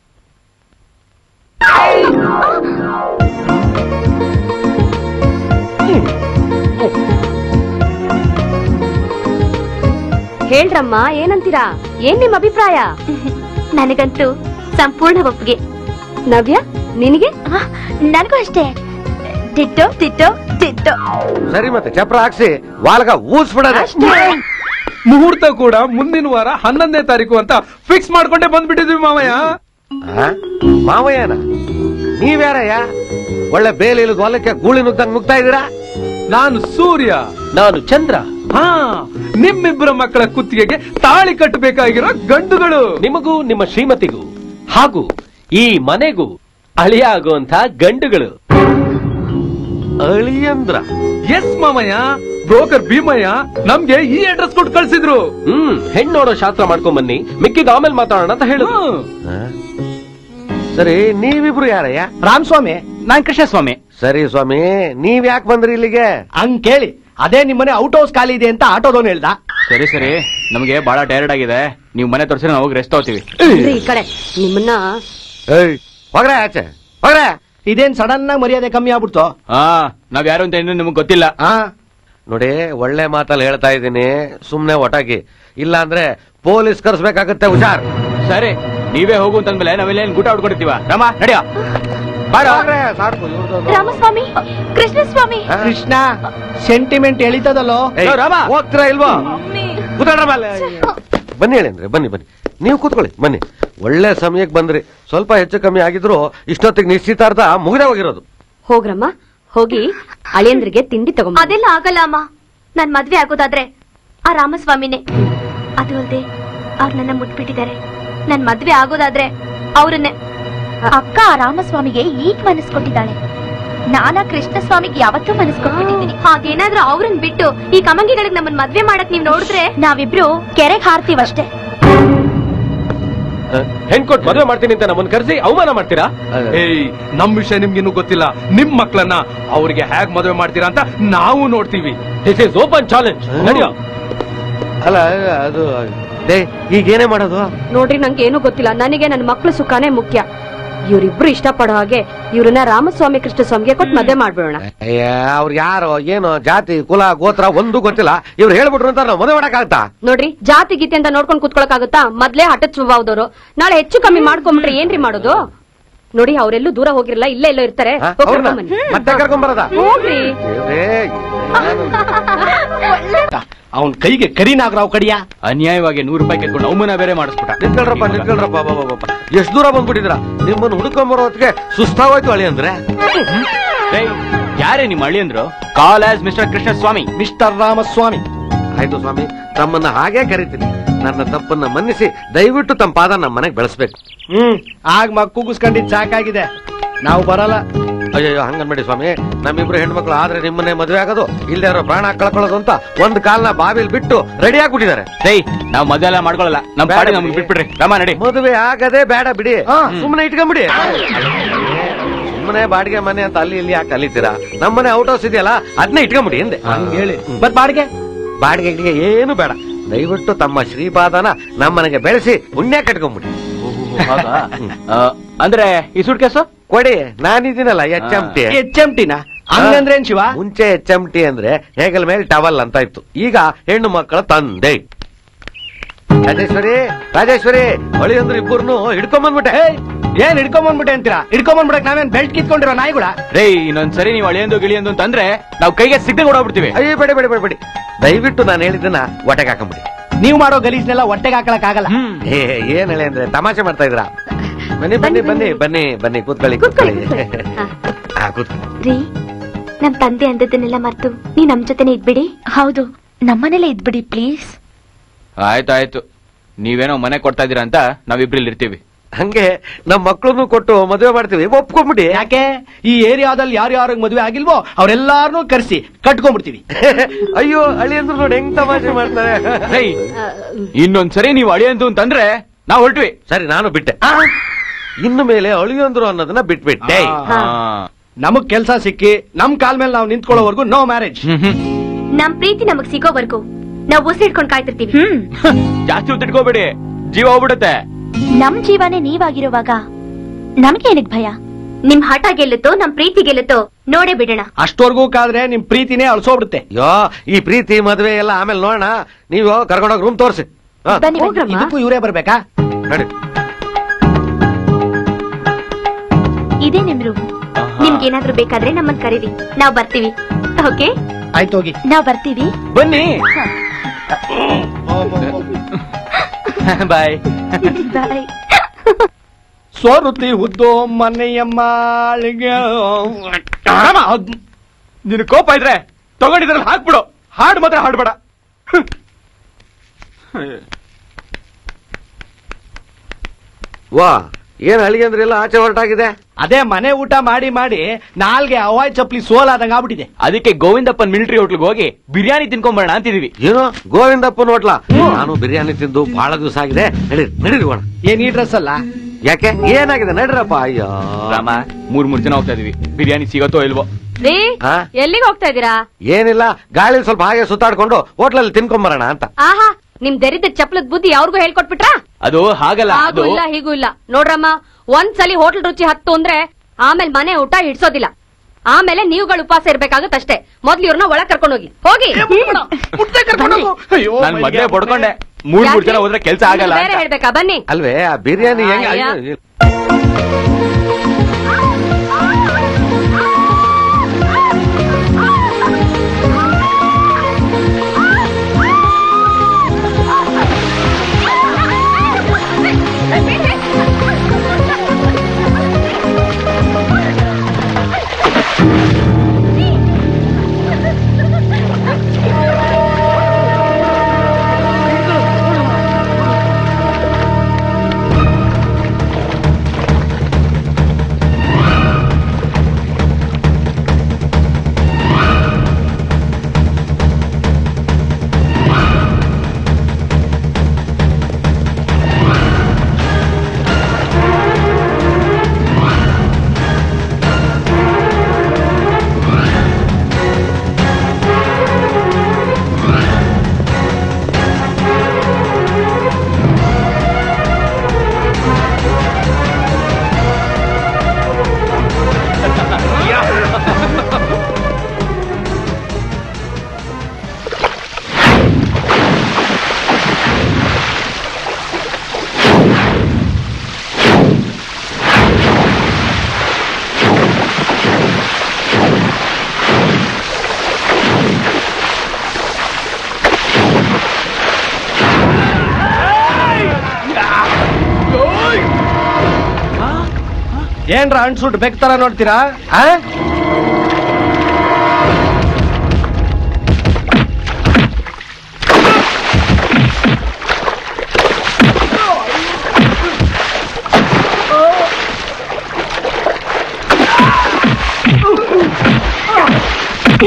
ಹೇಳ್ರಮ್ಮ ಏನಂತೀರಾ ಏನ್ ನಿಮ್ ಅಭಿಪ್ರಾಯ ನನಗಂತೂ ಸಂಪೂರ್ಣ ಒಪ್ಪಿಗೆ ನವ್ಯ ನಿನಗೆ ನನಗೂ ಅಷ್ಟೇ ಟಿಟ್ಟೋ ಟಿಟ್ಟೋ ಟಿಟ್ಟೋ ಸರಿ ಮತ್ತೆ ಚಪ್ರ ಹಾಕ್ಸಿ ವಾಲ್ಗ ಊಸ್ಬಿಡೋಣ ಮುಹೂರ್ತ ಕೂಡ ಮುಂದಿನ ವಾರ ಹನ್ನೊಂದನೇ ತಾರೀಕು ಅಂತ ಫಿಕ್ಸ್ ಮಾಡ್ಕೊಂಡೇ ಬಂದ್ಬಿಟ್ಟಿದ್ವಿ ಮಾವಯ್ಯ ಮಾವಯ್ಯನ ನೀವ್ಯಾರಯ್ಯ ಒಳ್ಳೆ ಬೇಲಿ ಇಲ್ಲದ ಹೊಲಕ್ಕೆ ಗೂಳಿ ನುಗ್ದಂಗ್ ನುಗ್ತಾ ಇದೀರಾ ನಾನು ಸೂರ್ಯ ನಾನು ಚಂದ್ರ ಹಾ ನಿಮ್ಮಿಬ್ಬರ ಮಕ್ಕಳ ಕುತ್ತಿಗೆಗೆ ತಾಳಿ ಕಟ್ಟಬೇಕಾಗಿರೋ ಗಂಡುಗಳು ನಿಮಗೂ ನಿಮ್ಮ ಶ್ರೀಮತಿಗೂ ಹಾಗೂ ಈ ಮನೆಗೂ ಅಳಿಯ ಆಗುವಂತ ಗಂಡುಗಳು ಅಳಿಯಂದ್ರ ಎಸ್ ಮಾಮಯ್ಯ ಬ್ರೋಕರ್ ಭೀಮಯ್ಯ ನಮ್ಗೆ ಈ ಅಡ್ರೆಸ್ ಕೊಟ್ಟು ಕಳ್ಸಿದ್ರು ಹ್ಮ್ ಹೆಣ್ಣು ನೋಡೋ ಶಾಸ್ತ್ರ ಮಾಡ್ಕೊಂಡ್ ಬನ್ನಿ ಮಿಕ್ಕಿದ ಆಮೇಲೆ ಮಾತಾಡೋಣ ಅಂತ ಹೇಳು ಸರಿ ನೀವಿಬ್ರು ಯಾರಯ್ಯ ರಾಮಸ್ವಾಮಿ ನಾನ್ ಕೃಷ್ಣಸ್ವಾಮಿ ಸರಿ ಸ್ವಾಮಿ ನೀವ್ ಯಾಕೆ ಬಂದ್ರಿ ಇಲ್ಲಿಗೆ ಹಂಗ್ ಕೇಳಿ ಅದೇ ನಿಮ್ಮನೆ ಔಟ್ ಹೌಸ್ ಖಾಲಿ ಇದೆ ಅಂತ ಆಟೋದವನು ಹೇಳ್ದ ಸರಿ ಸರಿ ನಮಗೆ ಬಹಳ ಟೈರ್ಡ್ ಆಗಿದೆ ನೀವು ಮನೆ ತೋರಿಸಿ ನಾವು ಹೋಗಿ ರೆಸ್ಟ್ ತಗೋತೀವಿ ಇರ್ರಿ ಈ ಕಡೆ ನಿಮ್ಮನ್ನ ಹೋಗ್ರೆ ಆಚೆ ಹೋಗ್ರೆ ಇದೇನ್ ಸಡನ್ ಆಗಿ ಮರ್ಯಾದೆ ಕಮ್ಮಿ ಆಗ್ಬಿಡ್ತು ಹಾ ನಾವ್ ಯಾರು ಅಂತ ಇನ್ನೂ ನಿಮ್ಗೆ ಗೊತ್ತಿಲ್ಲ ನೋಡಿ ಒಳ್ಳೆ ಮಾತಲ್ಲಿ ಹೇಳ್ತಾ ಇದ್ದೀನಿ ಸುಮ್ನೆ ಒಟಾಗಿ ಇಲ್ಲ ಅಂದ್ರೆ ಪೊಲೀಸ್ ಕರ್ಸ್ಬೇಕಾಗತ್ತೆ ಹುಷಾರ್ ಸರಿ ನೀವೇ ಹೋಗು ಅಂತಂದ್ಮೇಲೆ ನಾವೆಲ್ಲ ಗೂಟ ಹೊಡ್ಕೊಂಡಿರ್ತೀವ ರಾಮ ನಡಿಯ ಬಾರ ರಾಮಸ್ವಾಮಿ ಕೃಷ್ಣಸ್ವಾಮಿ ಕೃಷ್ಣ ಸೆಂಟಿಮೆಂಟ್ ಎಳಿತದಲ್ಲೋ ಹೋಗ್ತೀರಾ ಇಲ್ವೋ ಕೂತ್ಕೊಳ್ರಮ್ಮ ಅಲ್ಲೇ. ಬನ್ನಿ ಹೇಳೇನ್ರಿ ಬನ್ನಿ ಬನ್ನಿ ನೀವು ಕೂತ್ಕೊಳ್ಳಿ ಬನ್ನಿ ಒಳ್ಳೆ ಸಮಯಕ್ಕೆ ಬಂದ್ರಿ ಸ್ವಲ್ಪ ಹೆಚ್ಚು ಕಮ್ಮಿ ಆಗಿದ್ರು ಇಷ್ಟೊತ್ತಿಗೆ ನಿಶ್ಚಿತಾರ್ಥ ಮುಗಿದೇ ಹೋಗಿರೋದು ಹೋಗ್ರಮ್ಮ ಹೋಗಿ ಅಳಿಯಂದ್ರಿಗೆ ತಿಂಡಿ ತಗೊಂಬ ಅದೆಲ್ಲ ಆಗಲ್ಲ ಅಮ್ಮ ನನ್ ಮದ್ವೆ ಆಗೋದಾದ್ರೆ ಆ ರಾಮಸ್ವಾಮಿನೇ ಅದು ಅಲ್ದೆ ಅವ್ರು ನನ್ನ ಮುಟ್ಬಿಟ್ಟಿದ್ದಾರೆ ನನ್ ಮದ್ವೆ ಆಗೋದಾದ್ರೆ ಅವ್ರನ್ನೇ ಅಕ್ಕ ಆ ರಾಮಸ್ವಾಮಿಗೆ ಈಗ ಮನಸ್ ಕೊಟ್ಟಿದ್ದಾಳೆ ನಾನಾ ಕೃಷ್ಣಸ್ವಾಮಿಗೆ ಯಾವತ್ತೂ ಮನಸ್ ಕೊಟ್ಬಿಟ್ಟಿದ್ದೀನಿ ಹಾಗೇನಾದ್ರೂ ಅವ್ರನ್ ಬಿಟ್ಟು ಈ ಕಮಂಗಿಗಳಿಗೆ ನಮ್ಮನ್ ಮದ್ವೆ ಮಾಡಕ್ ನೀವ್ ನೋಡಿದ್ರೆ ನಾವಿಬ್ರು ಕೆರೆಗೆ ಹಾರ್ತೀವಷ್ಟೇ ಹೆಣ್ ಕೊಟ್ಟು ಮದುವೆ ಮಾಡ್ತೀನಿ ಅಂತ ನಮ್ಮನ್ನ ಕರೆಸಿ ಅವಮಾನ ಮಾಡ್ತೀರಾ ಏಯ್ ನಮ್ ವಿಷಯ ನಿಮ್ಗಿನ್ನೂ ಗೊತ್ತಿಲ್ಲ ನಿಮ್ ಮಕ್ಳನ್ನ ಅವ್ರಿಗೆ ಹೇಗ್ ಮದುವೆ ಮಾಡ್ತೀರಾ ಅಂತ ನಾವು ನೋಡ್ತೀವಿ ದಿಸ್ ಇಸ್ ಓಪನ್ ಚಾಲೆಂಜ್ ನಡೆಯೋ ಅಲ್ಲ ಅದು ಡೇ ಈಗೇನೇ ಮಾಡೋದು ನೋಡ್ರಿ ನಂಗೆ ಏನೂ ಗೊತ್ತಿಲ್ಲ ನನಗೆ ನನ್ನ ಮಕ್ಳ ಸುಖಾನೇ ಮುಖ್ಯ ಇವ್ರಿಬ್ರು ಇಷ್ಟಪಡೋ ಹಾಗೆ ಇವ್ರನ್ನ ರಾಮಸ್ವಾಮಿ ಕೃಷ್ಣಸ್ವಾಮಿಗೆ ಕೊಟ್ಟು ಮದುವೆ ಮಾಡ್ಬಿಡೋಣ ಅಯ್ಯ ಅವ್ರು ಯಾರು ಏನೋ ಜಾತಿ ಕುಲ ಗೋತ್ರ ಒಂದು ಗೊತ್ತಿಲ್ಲ ಇವ್ರು ಹೇಳ್ಬಿಟ್ರು ಅಂತ ನಾವು ಮದುವೆ ಮಾಡಕ್ಕಾಗತ್ತಾ ನೋಡ್ರಿ ಜಾತಿ ಗೀತೆ ಅಂತ ನೋಡ್ಕೊಂಡ್ ಕುತ್ಕೊಳಕಾಗುತ್ತಾ ಮೊದ್ಲೇ ಹಠದ ಸ್ವಭಾವದವರು ನಾಳೆ ಹೆಚ್ಚು ಕಮ್ಮಿ ಮಾಡ್ಕೊಂಡ್ಬಿಟ್ರೆ ಏನ್ರಿ ಮಾಡೋದು ನೋಡಿ ಅವರೆಲ್ಲೂ ದೂರ ಹೋಗಿರಲ್ಲ ಇಲ್ಲೇ ಎಲ್ಲೋ ಇರ್ತಾರೆ ಹೋಗ್ ಅವ್ರನ್ನ ಕರ್ಕೊಂಬನ್ನಿ. ಮತ್ತೆ ಕರ್ಕೊಂಬರದ ಹೋಗ್ರಿ ಅವನ್ ಕೈಗೆ ಕರಿನಾಗರಾವ್ ಕಡಿಯ ಅನ್ಯಾಯವಾಗಿ ನೂರು ರೂಪಾಯಿ ಕೆತ್ಕೊಂಡು ಅವಮಾನ ಬೇರೆ ಮಾಡಿಸ್ಬಿಟ್ಟ ನಿಂತ್ಕೊಳ್ರಪ್ಪ ನಿಂತ್ಕೊಳ್ರಪ್ಪ ಎಷ್ಟು ದೂರ ಬಂದ್ಬಿಟ್ಟಿದ್ರ ನಿಮ್ಮನ್ನು ಹುಡ್ಕೊಂಬರೋ ಹೊತ್ತಿಗೆ ಸುಸ್ತಾಗೋಯ್ತು ಅಳಿ ಅಂದ್ರೆ ಏಯ್, ಯಾರೇ ನಿಮ್ಮ ಹಳ್ಳಿ ಅಂದ್ರು call as mister Krishnaswamy mister Ramaswamy ಆಯ್ತು ಸ್ವಾಮಿ ತಮ್ಮನ್ನ ಹಾಗೆ ಕರಿತೀನಿ ನನ್ನ ತಪ್ಪನ್ನ ಮನ್ನಿಸಿ ದಯವಿಟ್ಟು ತಮ್ಮ ಪಾದ ನಮ್ಮ ಮನೆಗೆ ಬೆಳೆಸ್ಬೇಕು ಹ್ಮ್ ಆಗ ಮಗ್ ಕೂಗಿಸ್ಕೊಂಡಿದ್ ಸಾಕಾಗಿದೆ ನಾವು ಬರಲ್ಲ ಅಯ್ಯೋ ಹಂಗನ್ಬೇಡಿ ಸ್ವಾಮಿ ನಮ್ಮಿಬ್ರು ಹೆಣ್ಮಕ್ಳು ಆದ್ರೆ ನಿಮ್ಮನ್ನೇ ಮದುವೆ ಆಗೋದು ಇಲ್ಲದೆ ಇರೋ ಪ್ರಾಣ ಕಳ್ಕೊಳ್ಳೋದು ಅಂತ ಒಂದ್ ಕಾಲ್ನ ಬಾವಿಲ್ ಬಿಟ್ಟು ರೆಡಿ ಆಗ್ಬಿಟ್ಟಿದ್ದಾರೆ ಡೇಯ್ ನಾವ್ ಮದುವೆ ಎಲ್ಲ ಮಾಡ್ಕೊಳ್ಳಲ್ಲ ನಮ್ ಪಾಡಿ ನಮ್ಗೆ ಬಿಟ್ಬಿಡ್ರಿ ರಮ ನಡಿ ಮದುವೆ ಆಗದೆ ಬೇಡ ಬಿಡಿ ಸುಮ್ಮನೆ ಇಟ್ಕೊಂಬಿಡಿ ಸುಮ್ಮನೆ ಬಾಡಿಗೆ ಮನೆ ಅಂತ ಅಲ್ಲಿ ಇಲ್ಲಿ ಯಾಕೆ ಕಲಿತೀರಾ ನಮ್ಮನೆ ಔಟ್ ಹೌಸ್ ಇದೆಯಲ್ಲ ಅದನ್ನೇ ಇಟ್ಕೊಂಬಿಡಿ ಹಿಂದೆ ಹೇಳಿ ಮತ್ ಬಾಡಿಗೆ ಬಾಡಿಗೆ ಗಿಡಿಗೆ ಏನು ಬೇಡ ದಯವಿಟ್ಟು ತಮ್ಮ ಶ್ರೀಪಾದನ ನಮ್ಮನೆಗೆ ಬೆಳೆಸಿ ಪುಣ್ಯ ಕಟ್ಕೊಂಬಿಡಿ ಅಂದ್ರೆ ಈ ಸುಟ್ ಕೇಸು ಕೊಡಿ ನಾನಿದ್ದೀನಲ್ಲ H M T H M ಟಿನ ಹಂಗಂದ್ರೆ ಏನ್ ಶಿವ ಮುಂಚೆ ಎಚ್ ಎಂ ಟಿ ಅಂದ್ರೆ ಹೇಗಲ್ ಮೇಲೆ ಟವಲ್ ಅಂತ ಇತ್ತು ಈಗ ಹೆಣ್ಣು ಮಕ್ಕಳ ತಂದೆ ರಾಜೇಶ್ವರಿ ರಾಜೇಶ್ವರಿ ಹೊಳಿ ಅಂದ್ರೆ ಇಬ್ಬರನ್ನು ಹಿಡ್ಕೊಂಬಂದ್ಬಿಟ್ಟೆ ಏನ್ ಹಿಡ್ಕೊಂಬಂದ್ಬಿಟ್ಟೆ ಅಂತೀರಾ ಹಿಡ್ಕೊಂಬಂದ್ಬಿಡಕ್ ನಾವೇನ್ ಬೆಲ್ಟ್ ಕಿತ್ಕೊಂಡಿರೋ ನಾಯಿಗಳ ರೇ ಇನ್ನೊಂದ್ಸರಿ ನೀವು ಅಳಿಯಂದು ಗಿಳಿಯಂದು ಅಂತಂದ್ರೆ ನಾವು ಕೈಗೆ ಸಿಗ್ದೆ ಓಡಾಡ್ಬಿಡ್ತೀವಿ ಅಯ್ಯೋ ಬೇಡ ಬೇಡ ಬೇಡ ಬೇಡಿ ದಯವಿಟ್ಟು ನಾನು ಹೇಳಿದ್ದನ್ನ ಹೊಟ್ಟೆಗೆ ಹಾಕೊಂಬಿಡಿ ನೀವು ಮಾಡೋ ಗಲೀಜ್ನೆಲ್ಲ ಹೊಟ್ಟೆಗೆ ಹಾಕಳಕ್ ಆಗಲ್ಲ ಏ ಏನ್ ಹೇಳಿ ಅಂದ್ರೆ ತಮಾಷೆ ಮಾಡ್ತಾ ಇದ್ರಾ ಬನ್ನಿ ಬನ್ನಿ ಬನ್ನಿ ಬನ್ನಿ ಬನ್ನಿ ಕೂತ್ಕೊಳ್ಳಿ ಕೂತ್ಕೊಳ್ಳಿ ಹಾ ಕೂತ್ಕೊಳ್ಳಿ ರೀ ನಮ್ ತಂದೆ ಅಂದದ್ದನ್ನೆಲ್ಲ ಮರ್ತು ನೀವ್ ನಮ್ ಜೊತೆನೆ ಇದ್ಬಿಡಿ ಹೌದು ನಮ್ಮನೇಲೆ ಇದ್ಬಿಡಿ ಪ್ಲೀಸ್ ಆಯ್ತು ಆಯ್ತು ನೀವೇನೋ ಮನೆ ಕೊಡ್ತಾ ಇದೀರ ಅಂತ ನಾವಿಬ್ರಲ್ಲಿ ಇರ್ತೀವಿ ಹಂಗೆ ನಮ್ ಮಕ್ಳನ್ನು ಕೊಟ್ಟು ಮದುವೆ ಮಾಡ್ತೀವಿ ಒಪ್ಕೊಂಬಿಡಿ ಯಾಕೆ ಈ ಏರಿಯಾದಲ್ಲಿ ಯಾರು ಯಾರಿಗೆ ಮದುವೆ ಆಗಿಲ್ವೋ ಅವ್ರೆಲ್ಲಾರನು ಕರ್ಸಿ ಕಟ್ಕೊಂಡ್ಬಿಡ್ತೀವಿ ಅಯ್ಯೋ ಅಳಿ ಅಂದ್ರು ನೋಡಿ ಹೆಂಗ್ ತಮಾಷೆ ಮಾಡ್ತಾರೆ ರೇ ಇನ್ನೊಂದ್ಸರಿ ನೀವು ಅಳಿಯಂದು ಅಂತಂದ್ರೆ ನಾವು ಹೊರಟ್ವಿ ಸರಿ ನಾನು ಬಿಟ್ಟೆ ಇನ್ನು ಮೇಲೆ ಅಳಿಯಂದ್ರು ಅನ್ನೋದನ್ನ ಬಿಟ್ಬಿಟ್ಟೆ ನಮಗ್ ಕೆಲ್ಸ ಸಿಕ್ಕಿ ನಮ್ ಕಾಲ್ ಮೇಲೆ ನಾವು ನಿಂತ್ಕೊಳ್ಳೋವರೆಗೂ ನೋ ಮ್ಯಾರೇಜ್ ನಮ್ ಪ್ರೀತಿ ನಮಗ್ ಸಿಗೋವರೆಗೂ ನಾವ್ ಉಸಿಡ್ಕೊಂಡ್ ಕಾಯ್ತಿರ್ತೀವಿ ಜಾಸ್ತಿ ಉತ್ತಿಟ್ಕೋಬೇಡಿ ಜೀವ ಹೋಗ್ಬಿಡುತ್ತೆ ನಮ್ ಜೀವನೇ ನೀವಾಗಿರುವಾಗ ನಮ್ಗೇನಿಗ್ ಭಯ ನಿಮ್ ಹಠ ಗೆಲ್ಲುತ್ತೋ ನಮ್ ಪ್ರೀತಿ ಗೆಲ್ಲುತ್ತೋ ನೋಡೇ ಬಿಡೋಣ ಅಷ್ಟವರೆಗೂ ಕಾದ್ರೆ ನಿಮ್ ಪ್ರೀತಿನೇ ಅಳ್ಸೋಬಿಡುತ್ತೆ ಯೋ ಈ ಪ್ರೀತಿ ಮದುವೆ ಎಲ್ಲ ಆಮೇಲೆ ನೋಡೋಣ ನೀವು ಕರ್ಕೊಂಡೋಗಿ ರೂಮ್ ತೋರಿಸಿ ಬನ್ನಿ, ಬನ್ನಿ. ಇದಕ್ಕೂ ಇವರೇ ಬರ್ಬೇಕಾ ನಡಿ ಇದೇ ನಿಮ್ ರೂಮ್ ನಿಮ್ಗೇನಾದ್ರೂ ಬೇಕಾದ್ರೆ ನಮ್ಮನ್ ಕರೀರಿ ನಾವ್ ಬರ್ತೀವಿ ಓಕೆ ಆಯ್ತು ಹೋಗಿ ನಾವ್ ಬರ್ತೀವಿ ಬನ್ನಿ ಬಾಯ್ ಬಾಯ್ ಸೋರುತಿ ಉದ್ದೋ ಮನೆಯ ಮಾಳಿಗೆ ನಿನ್ ಕೋಪ ಇದ್ರೆ ತಗೊಂಡಿದ್ರಲ್ಲಿ ಹಾಕ್ಬಿಡು ಹಾಡು ಮಾತ್ರ ಹಾಡ್ಬೇಡ ವಾ ಏನ್ ಅಳಿಗೆ ಅಂದ್ರೆ ಎಲ್ಲ ಆಚೆ ಹೊರಟಾಗಿದೆ ಅದೇ ಮನೆ ಊಟ ಮಾಡಿ ಮಾಡಿ ನಾಲ್ಗೆ ಅವಾಯ್ ಚಪ್ಲಿ ಸೋಲಾದಂಗ ಆಗ್ಬಿಟ್ಟಿದೆ ಅದಕ್ಕೆ ಗೋವಿಂದಪ್ಪನ್ ಮಿಲಿಟರಿ ಹೋಟ್ಲಿಗೆ ಹೋಗಿ ಬಿರಿಯಾನಿ ತಿನ್ಕೊಂಬರೋಣ ಅಂತಿದೀವಿ ಏನು ಗೋವಿಂದಪ್ಪನ ಹೋಟ್ಲ ನಾನು ಬಿರಿಯಾನಿ ತಿಂದು ಬಹಳ ದಿವಸ ಆಗಿದೆ ನಡೀರಿ ನಡೀರಿ ಹೋಣ ಏನ್ ಈ ಡ್ರೆಸ್ ಅಲ್ಲ ಯಾಕೆ ಏನಾಗಿದೆ ನಡ್ರಪ್ಪ ಅಯ್ಯೋ ರಾಮ ಮೂರ್ ಮೂರ್ ಜನ ಹೋಗ್ತಾ ಇದೀವಿ ಬಿರಿಯಾನಿ ಸಿಗತ್ತೋ ಇಲ್ವೋ ರೀ ಹಾ? ಎಲ್ಲಿಗೆ ಹೋಗ್ತಾ ಇದೀರಾ ಏನಿಲ್ಲ ಗಾಳಿ ಸ್ವಲ್ಪ ಹಾಗೆ ಸುತ್ತಾಡ್ಕೊಂಡು ಹೋಟ್ಲಲ್ಲಿ ತಿನ್ಕೊಂಬರೋಣ ಅಂತ ಆಹಾ ನಿಮ್ ದರಿದ್ರ ಚಪ್ಲದ ಬುದ್ಧಿ ಅವ್ರಿಗೂ ಹೇಳ್ಕೊಟ್ಬಿಟ್ರಾ ಅದು ಹಾಗಲ್ಲ ಹಾಗೂ ಅದು ಇಲ್ಲ ಹೀಗೂ ಇಲ್ಲ ನೋಡ್ರಮ್ಮ ಒಂದ್ಸಲಿ ಹೋಟೆಲ್ ರುಚಿ ಹತ್ತು ಅಂದ್ರೆ ಆಮೇಲೆ ಮನೆ ಊಟ ಹಿಡ್ಸೋದಿಲ್ಲ ಆಮೇಲೆ ನೀವುಗಳು ಉಪವಾಸ ಇರ್ಬೇಕಾಗತ್ತಷ್ಟೇ ಮೊದ್ಲು ಇವ್ರನ್ನ ಒಳಗ್ ಕರ್ಕೊಂಡು ಹೋಗಿ ಹೋಗಿ ನಾನ್ ಮದ್ವೆ ಬಡ್ಕೊಂಡೆ ಮೂರ್ ಮೂರ್ ಜನ ಹೋದ್ರೆ ಕೆಲ್ಸ ಆಗಲ್ಲ ಬೇರೆ ಅಂತ. ಹೇಳ್ಬೇಕಾ ಬನ್ನಿ ಅಲ್ವೇ ಆ ಬಿರಿಯಾನಿ ಹೆಂಗ ಅಯ್ಯ. ಅಯ್ಯೋ, ಏನ್ರ ಅಣ್ಸುಟ್ ಬೆಕ್ತರ ನೋಡ್ತೀರಾ ಆ?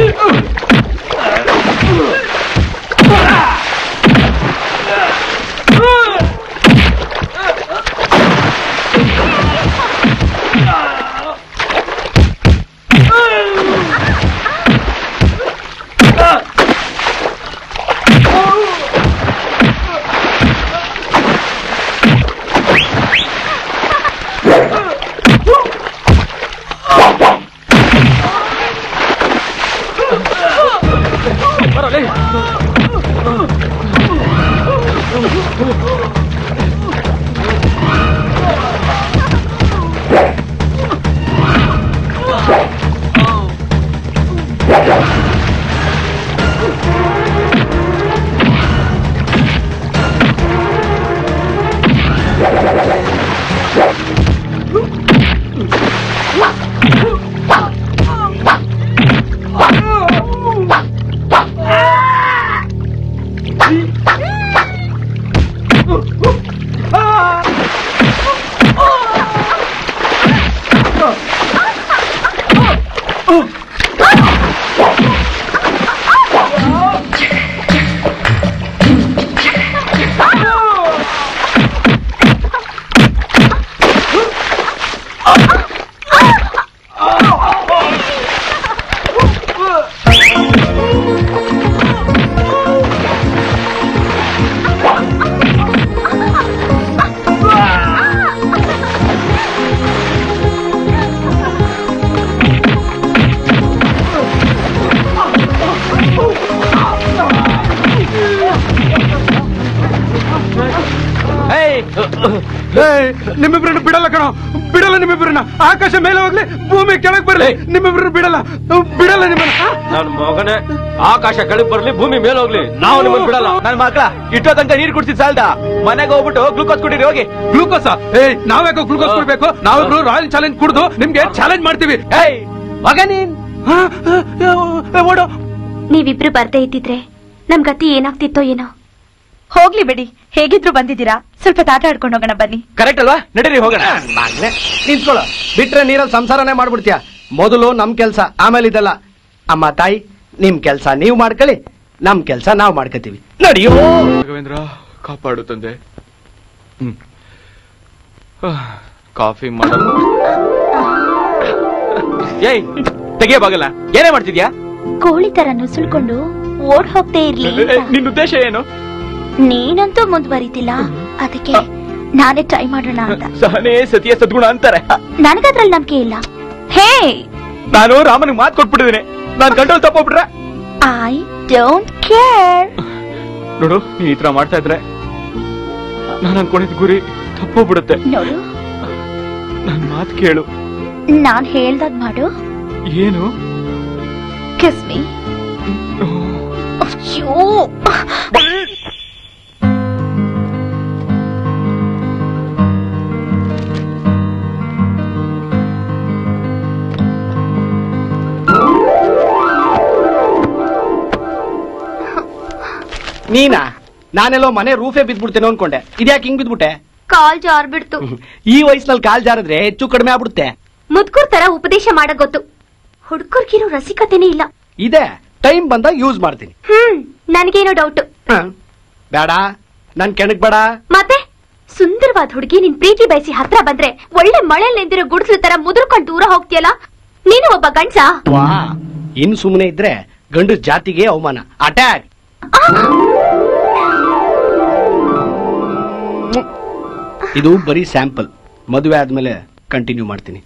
ಏಯ್, ನಿಮ್ಮಿಬ್ರನ್ನ ಬಿಡಲ್ಲ ಕಣೋ ಬಿಡಲ್ಲ ನಿಮ್ಮಿಬ್ರನ್ನ ಆಕಾಶ ಮೇಲೆ ಹೋಗ್ಲಿ ಭೂಮಿ ಕೆಳಗ್ ಬರ್ಲಿ ನಿಮ್ಮಿಬ್ರನ್ನ ಬಿಡಲ್ಲ ಬಿಡಲ್ಲ ನಿಮ್ಮನ್ನ ನನ್ ಮಗನೇ ಆಕಾಶ ಕೆಳಗ್ ಬರ್ಲಿ ಭೂಮಿ ಮೇಲೆ ಹೋಗ್ಲಿ ನಾವು ನಿಮ್ಮನ್ನ ಬಿಡಲ್ಲ ನನ್ ಮಕ್ಳ ಇಟ್ಟೋ ತನಕ ನೀರ್ ಕುಡ್ಸಿದ್ ಸಾಲ್ದ ಮನೆಗೆ ಹೋಗ್ಬಿಟ್ಟು ಗ್ಲೂಕೋಸ್ ಕುಡೀರಿ ಹೋಗಿ ಗ್ಲೂಕೋಸ್ ಏಯ್ ನಾವ್ಯಾಕೋ ಗ್ಲೂಕೋಸ್ ಕೊಡ್ಬೇಕು ನಾವಿಬ್ರು ರಾಯಲ್ ಚಾಲೆಂಜ್ ಕುಡ್ದು ನಿಮ್ಗೆ ಚಾಲೆಂಜ್ ಮಾಡ್ತೀವಿ ಏಯ್ ಮಗ ನೀನ್ ಓಡೋ ನೀವಿಬ್ರು ಬರ್ದೇ ಇದ್ದಿದ್ರೆ ನಮ್ ಗತಿ ಏನಾಗ್ತಿತ್ತೋ ಏನೋ ಹೋಗ್ಲಿ ಬಿಡಿ ಹೇಗಿದ್ರು ಬಂದಿದ್ದೀರಾ ಸ್ವಲ್ಪ ತಾಟ ಆಡ್ಕೊಂಡು ಹೋಗೋಣ ಬನ್ನಿ ಕರೆಕ್ಟ್ ಅಲ್ವಾ ನಡೀರಿ ಹೋಗೋಣ ಮಗ್ನೆ ನಿಂತ್ಕೊಳ್ಳೋ ಬಿಟ್ರೆ ನೀರಲ್ಲಿ ಸಂಸಾರನೇ ಮಾಡ್ಬಿಡ್ತೀಯ ಮೊದಲು ನಮ್ ಕೆಲ್ಸ ಆಮೇಲೆ ಇದೆಲ್ಲ ಅಮ್ಮ ತಾಯಿ ನಿಮ್ ಕೆಲ್ಸ ನೀವ್ ಮಾಡ್ಕೊಳ್ಳಿ ನಮ್ ಕೆಲ್ಸ ನಾವ್ ಮಾಡ್ಕೋತೀವಿ ನಡಿಯೋ ರಾಘವೇಂದ್ರ ಕಾಪಾಡು ತಂದೆ ಹ್ಮ್ ಆಹ್, ಕಾಫಿ ಮಾಡಲ್ಲ ಏಯ್ ತೆಗಿಯ ಬಾಗಲ್ಲ ಏನೇ ಮಾಡ್ತಿದ್ಯಾ ಕೋಳಿ ತರ ನುಸುಳ್ಕೊಂಡು ಓಡ್ ಹೋಗ್ತೇ ಇರ್ಲಿ ಅಂತ. ನಿನ್ ಉದ್ದೇಶ ಏನು ನೀನಂತೂ ಮುಂದುವರಿತಿಲ್ಲ ಅದಕ್ಕೆ ನಾನೇ ಟ್ರೈ ಮಾಡೋಣ ಅಂತ ಸಹನೆ ಸತಿಯ ಸದ್ಗುಣ ಅಂತಾರೆ ನನಗದ್ರಲ್ಲಿ ನಂಬಿಕೆ ಇಲ್ಲ ಹೇ ನಾನು ರಾಮನಿಗೆ ಮಾತು ಕೊಟ್ಬಿಟ್ಟಿದ್ದೀನಿ ನಾನ್ ಕಂಟ್ರೋಲ್ ತಪ್ಪೋಗ್ಬಿಟ್ರೆ ಐ ಡೋಂಟ್ ಕೇರ್ ನೋಡು ನೀನ್ ಈ ತರ ಮಾಡ್ತಾ ಇದ್ರೆ ನಾನು ಅನ್ಕೊಂಡಿದ್ ಗುರಿ ತಪ್ಪೋಗ್ಬಿಡುತ್ತೆ ನೋಡು ನನ್ ಮಾತು ಕೇಳು ನಾನ್ ಹೇಳ್ದಾಗ ಮಾಡು ಏನು ಕಿಸ್ ಮೀ ಅಯ್ಯೋ ನೀನಾ ನಾನೆಲ್ಲೋ ಮನೆ ರೂಫೇ ಬಿದ್ಬಿಡ್ತೇನೆ ಅನ್ಕೊಂಡೆ ಇದ್ಯಾಕೆ ಹಿಂಗ್ ಬಿದ್ಬಿಟ್ಟೆ ಕಾಲ್ ಜಾರ್ ಬಿಡ್ತು ಈ ವಯಸ್ಸಿನಲ್ಲಿ ಕಾಲ್ ಜಾರಿದ್ರೆ ಹೆಚ್ಚು ಕಡಿಮೆ ಆಗ್ಬಿಡುತ್ತೆ ಮುದ್ಕುರ್ ತರ ಉಪದೇಶ ಮಾಡಕ್ ಗೊತ್ತು ಹುಡ್ಕರ್ಗಿರೋ ರಸಿಕತೆನೇ ಇಲ್ಲ ಇದೆ ಟೈಮ್ ಬಂದಾಗ ಯೂಸ್ ಮಾಡ್ತೀನಿ ಹ್ಮ್ ನನ್ಗೇನೋ ಡೌಟ್ ಬೇಡ ನನ್ ಕೆಣಕ್ ಬೇಡ ಮತ್ತೆ ಸುಂದರವಾದ ಹುಡುಗಿ ನಿನ್ ಪ್ರೀತಿ ಬಯಸಿ ಹತ್ರ ಬಂದ್ರೆ ಒಳ್ಳೆ ಮಳೆ ನಿಂತಿರೋ ಗುಡಿಸ್ಲು ತರ ಮುದುರ್ಕೊಂಡ್ ದೂರ ಹೋಗ್ತಿಯಲ್ಲ ನೀನು ಒಬ್ಬ ಗಂಡ್ಸ ವಾ ಇನ್ ಸುಮ್ಮನೆ ಇದ್ರೆ ಗಂಡು ಜಾತಿಗೆ ಅವಮಾನ ಅಟ್ಯಾಕ್ ಇದು ಬರೀ ಸ್ಯಾಂಪಲ್ ಮದುವೆ ಆದ್ಮೇಲೆ ಕಂಟಿನ್ಯೂ ಮಾಡ್ತೀನಿ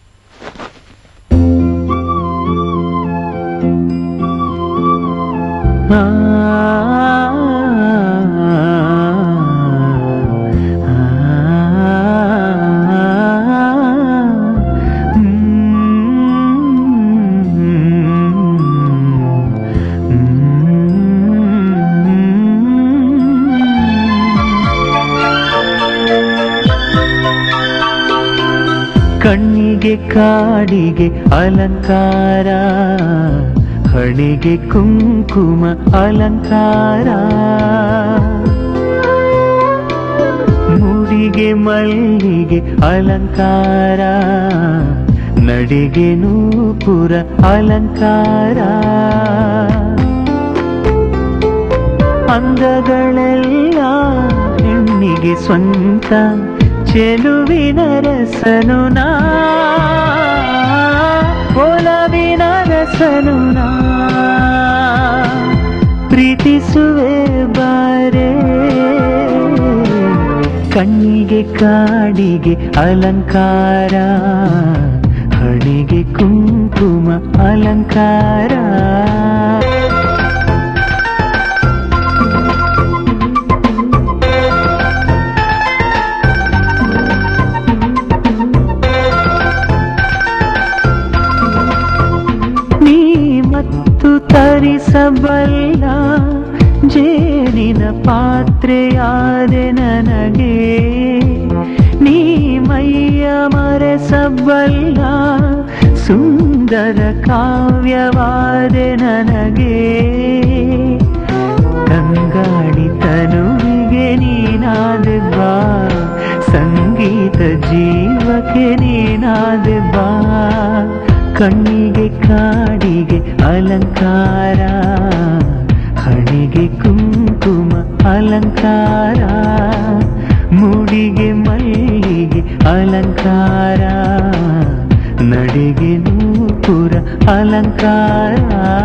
ಕಣ್ಣಿಗೆ ಕಾಡಿಗೆ ಅಲಂಕಾರ ಹಣೆಗೆ ಕುಂಕುಮ ಅಲಂಕಾರ ಮುಡಿಗೆ ಮಲ್ಲಿಗೆ ಅಲಂಕಾರ ನಡಿಗೆ ನೂಪುರ ಅಲಂಕಾರ ಅಂದಗಳೆಲ್ಲ ಹೆಣ್ಣಿಗೆ ಸ್ವಂತ ಚೆಲುವಿನ ರಸನು ನಾ ಒಲವಿನ ರಸನು ನಾ ಪ್ರೀತಿಸುವೆ ಬಾರೆ ಕಣ್ಣಿಗೆ ಕಾಡಿಗೆ ಅಲಂಕಾರ ಹಣೆಗೆ ಕುಂಕುಮ ಅಲಂಕಾರ ನೀ ಮತ್ತು ತರಿಸಬಲ್ಲ ಜೇನಿನ ಪಾತ್ರೆಯಾದೆ ನನಗೆ ನೀ ಮೈಯ ಮರೆಸಬಲ್ಲ ಸುಂದರ ಕಾವ್ಯವಾದೆ ನನಗೆ ಕಂಗಾಳಿ ತನುವಿಗೆ ನೀನಾದೆ ಬಾ ಸಂಗೀತ ಜೀವಕ್ಕೆ ನೀನಾದೆ ಬಾ ಕಣ್ಣಿಗೆ ಕಾಡಿಗೆ ಅಲಂಕಾರ ಹಣೆಗೆ ಕುಂಕುಮ ಅಲಂಕಾರ ಮುಡಿಗೆ ಮಲ್ಲಿಗೆ ಅಲಂಕಾರ ನಡಿಗೆ ನೂಪುರ ಅಲಂಕಾರ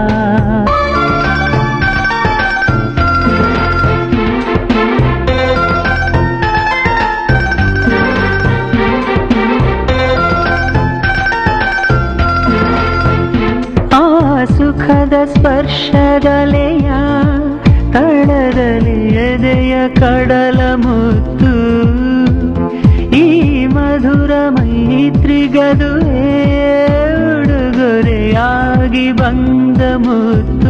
ಆ ಸುಖದ ಸ್ಪರ್ಶದಲೆಯ ತಳದಲ್ಲಿ ಎದೆಯ ಕಡಲ ಮುತ್ತು ಈ ಮಧುರ ಮೈತ್ರಿಗದುವೆ ಉಡುಗೊರೆಯಾಗಿ ಬಂದ ಮುತ್ತು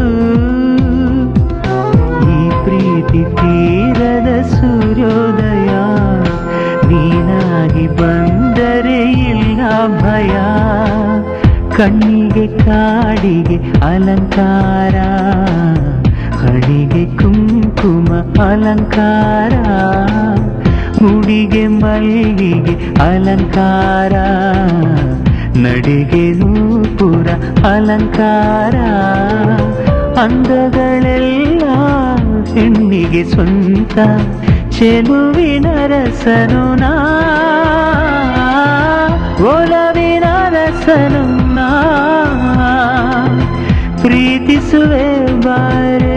ಈ ಪ್ರೀತಿ ತೀರದ ಸೂರ್ಯೋದಯ ನೀನಾಗಿ ಬಂದರೆ ಇಲ್ಲ ಭಯ ಕಣ್ಣಿಗೆ ಕಾಡಿಗೆ ಅಲಂಕಾರ ಹಣಿಗೆ ಕುಂಕುಮ ಅಲಂಕಾರ ಮುಡಿಗೆ ಮಲ್ಲಿಗೆ ಅಲಂಕಾರ ನಡಿಗೆ ನೂಪುರ ಅಲಂಕಾರ ಅಂದಗಳೆಲ್ಲ ಹೆಣ್ಣಿಗೆ ಸ್ವಂತ ಚೆಲುವಿನ ರಸನು ನಾ ಒಲವಿನ ರಸನು ನಾ ಪ್ರೀತಿಸುವೆ ಬಾರೆ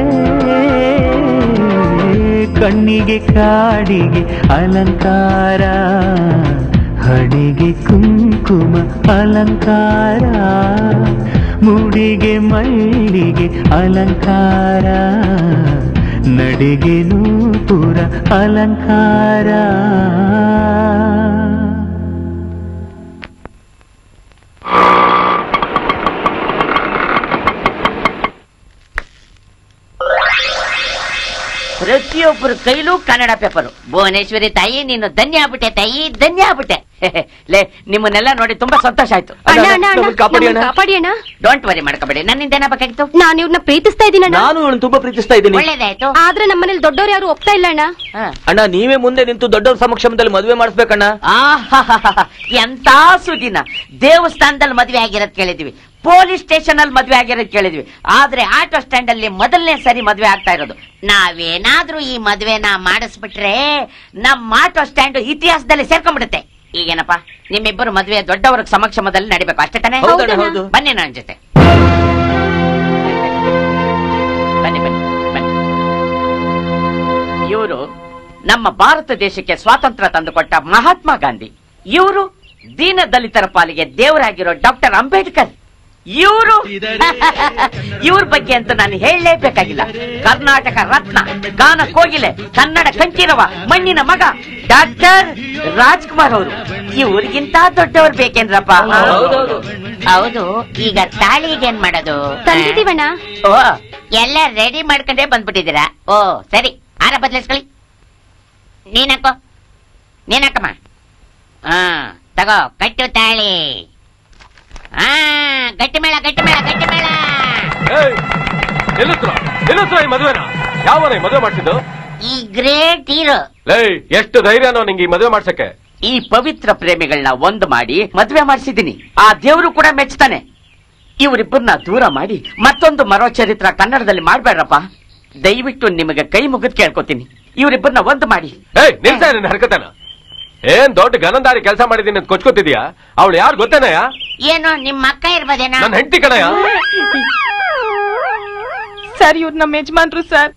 ಕಣ್ಣಿಗೆ ಕಾಡಿಗೆ ಅಲಂಕಾರ ಹಣೆಗೆ ಕುಂಕುಮ ಅಲಂಕಾರ ಮುಡಿಗೆ ಮಲ್ಲಿಗೆ ಅಲಂಕಾರ ನಡಿಗೆ ನೂಪುರ ಅಲಂಕಾರ ಪ್ರತಿಯೊಬ್ಬರ ಕೈಲೂ ಕನ್ನಡ ಪೇಪರು ಭುವನೇಶ್ವರಿ ತಾಯಿ ನೀನು ಧನ್ಯ ಆಗ್ಬಿಟ್ಟೆ ತಾಯಿ ಧನ್ಯ ಆಗ್ಬಿಟ್ಟೆ ಲೇ ನಿಮ್ಮನ್ನೆಲ್ಲ ನೋಡಿ ತುಂಬಾ ಸಂತೋಷ ಆಯ್ತು ಅಣ್ಣ ಅಣ್ಣ ಅಣ್ಣ ನಮ್ಮನ್ನ ಕಾಪಾಡಿ ಅಣ್ಣ ಡೋಂಟ್ ವರಿ ಮಾಡ್ಕೋಬೇಡಿ ನನ್ನಿಂದ ಏನಾಗಬೇಕಾಗಿತ್ತು ನಾನು ಇವ್ರನ್ನ ಪ್ರೀತಿಸ್ತಾ ಇದ್ದೀನಿ ಅಣ್ಣ ನಾನು ಅವಳನ್ನ ತುಂಬಾ ಪ್ರೀತಿಸ್ತಾ ಇದ್ದೀನಿ ಒಳ್ಳೇದಾಯ್ತು ಆದ್ರೆ ನಮ್ಮನೇಲಿ ದೊಡ್ಡವ್ರು ಯಾರು ಒಪ್ತಾ ಇಲ್ಲ ಅಣ್ಣ ಅಣ್ಣ ನೀವೇ ಮುಂದೆ ನಿಂತು ದೊಡ್ಡವ್ರ ಸಮಕ್ಷಮದಲ್ಲಿ ಮದುವೆ ಮಾಡಿಸ್ಬೇಕಣ್ಣ ಆಹಾಹಾಹಾ. ಎಂತ ಸುದಿನ ದೇವಸ್ಥಾನದಲ್ಲಿ ಮದ್ವೆ ಆಗಿರೋದ್ ಕೇಳಿದ್ವಿ ಪೊಲೀಸ್ ಸ್ಟೇಷನ್ ಅಲ್ಲಿ ಮದ್ವೆ ಆಗಿರೋದ್ ಕೇಳಿದ್ವಿ ಆದ್ರೆ ಆಟೋ ಸ್ಟ್ಯಾಂಡ್ ಅಲ್ಲಿ ಮೊದಲನೇ ಸರಿ ಮದ್ವೆ ಆಗ್ತಾ ಇರೋದು ನಾವೇನಾದ್ರೂ ಈ ಮದ್ವೆನ ಮಾಡಿಸ್ಬಿಟ್ರೆ ನಮ್ಮ ಆಟೋ ಸ್ಟ್ಯಾಂಡ್ ಇತಿಹಾಸದಲ್ಲಿ ಸೇರ್ಕೊಂಡ್ಬಿಡುತ್ತೆ ಈಗೇನಪ್ಪ ನಿಮ್ಮಿಬ್ಬರು ಮದ್ವೆ ದೊಡ್ಡವರ ಸಮಕ್ಷಮದಲ್ಲಿ ನಡಿಬೇಕು ಅಷ್ಟೇ ತಾನೇ ಹೌದಣ್ಣ, ಹೌದು. ಬನ್ನಿ ನನ್ನ ಜೊತೆ ಬನ್ನಿ ಬನ್ನಿ ಬನ್ನಿ ಇವರು ನಮ್ಮ ಭಾರತ ದೇಶಕ್ಕೆ ಸ್ವಾತಂತ್ರ್ಯ ತಂದುಕೊಟ್ಟ ಮಹಾತ್ಮ ಗಾಂಧಿ ಇವರು ದೀನ ದಲಿತರ ಪಾಲಿಗೆ ದೇವರಾಗಿರೋ ಡಾಕ್ಟರ್ ಅಂಬೇಡ್ಕರ್ ಇವರು ಇವ್ರ ಬಗ್ಗೆ ಅಂತ ನಾನು ಹೇಳಲೇಬೇಕಾಗಿಲ್ಲ ಕರ್ನಾಟಕ ರತ್ನ ಗಾನ ಕೋಗಿಲೆ ಕನ್ನಡ ಕಂಠೀರವ ಮಣ್ಣಿನ ಮಗ ಡಾಕ್ಟರ್ ರಾಜ್ಕುಮಾರ್ ಅವರು ಇವ್ರಿಗಿಂತ ದೊಡ್ಡವ್ರು ಬೇಕೇನ್ರಪ್ಪ ಹೌದೌದು. ಹೌದು ಈಗ ತಾಳಿಗೆ ಏನ್ ಮಾಡೋದು ತಂದಿದೀವಣ್ಣ ಓ ಎಲ್ಲ ರೆಡಿ ಮಾಡ್ಕೊಂಡೇ ಬಂದ್ಬಿಟ್ಟಿದ್ದೀರಾ ಓ ಸರಿ ಆರ ಬದಲಿಸ್ಕೊಳ್ಳಿ ನೀನಕ್ಕೋ ನೀನಕ್ಕಮ್ಮ ಹಾ ತಗೋ ಕಟ್ಟು ತಾಳಿ ಹಾ ಗಟ್ಟಿ ಮೇಳ ಗಟ್ಟಿ ಮೇಳ ಗಟ್ಟಿ ಮೇಳ ನಿಲ್ಲಿಸ್ರ ನಿಲ್ಲಿಸ್ರ ಈ ಮದುವೆನ ಯಾವನ ಈ ಮದುವೆ ಮಾಡ್ಸಿದ್ದು ಈ ಗ್ರೇಟ್ ಹೀರೋ ಲೇ ಎಷ್ಟು ಧೈರ್ಯನೋ ನಿಂಗೆ ಈ ಮದುವೆ ಮಾಡ್ಸಕ್ಕೆ ಈ ಪವಿತ್ರ ಪ್ರೇಮಿಗಳನ್ನ ಒಂದು ಮಾಡಿ ಮದ್ವೆ ಮಾಡಿಸಿದ್ದೀನಿ ಆ ದೇವರು ಕೂಡ ಮೆಚ್ತಾನೆ ಇವರಿಬ್ಬರನ್ನ ದೂರ ಮಾಡಿ ಮತ್ತೊಂದು ಮರೋ ಚರಿತ್ರ ಕನ್ನಡದಲ್ಲಿ ಮಾಡ್ಬೇಡ್ರಪ್ಪ ದಯವಿಟ್ಟು ನಿಮಗೆ ಕೈ ಮುಗಿದ್ ಕೇಳ್ಕೊತೀನಿ ಇವರಿಬ್ಬರನ್ನ ಒಂದು ಮಾಡಿ ಏಯ್ ನಿಲ್ಸ ನಿನ್ನ ಹರ್ಕತನ ಏನ್ ದೊಡ್ಡ ಗನಂದಾರಿ ಕೆಲಸ ಮಾಡಿದೀನಿ ಅಂತ ಕೊಚ್ಕೋತಿದ್ಯಾ ಅವಳು ಯಾರು ಗೊತ್ತೇನಯ್ಯ ಏನು ನಿಮ್ಮ ಅಕ್ಕ ಇರ್ಬೋದೇನಾ ನನ್ನ ಹೆಂಡತಿ ಕಣಯ್ಯ ಸರ್ ಇವ್ರು ನಮ್ಮ ಯಜಮಾನ್ರು ಸರ್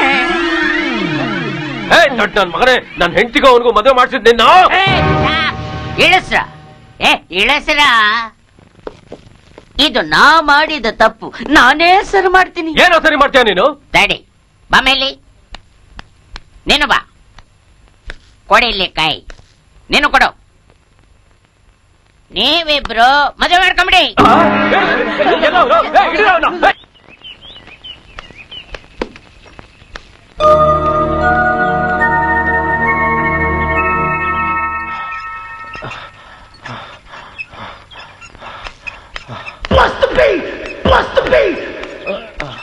ಏ ದೊಡ್ಡ ನನ್ ಮಗನೇ ನನ್ನ ಹೆಂಡತಿಗೂ ಅವನಿಗೂ ಮದುವೆ ಮಾಡಿಸಿದ್ ನಿನ್ನ ಇಳಸ್ರ ಏ ಇಳಸ್ರ ಇದು ನಾ ಮಾಡಿದ ತಪ್ಪು ನಾನೇ ಸರಿ ಮಾಡ್ತೀನಿ ಏನೋ ಸರಿ ಮಾಡ್ತೀಯ ನೀನು ತಡಿ ಬಮೇಲಿ ನೀನು ಬಾ ಕೊಡಿಲಿ ಕೈ ನೀನು ಕೊಡು ನೀವಿಬ್ರು ಮದುವೆ ಮಾಡ್ಕೊಂಬಿಡಿ Must be! Must be!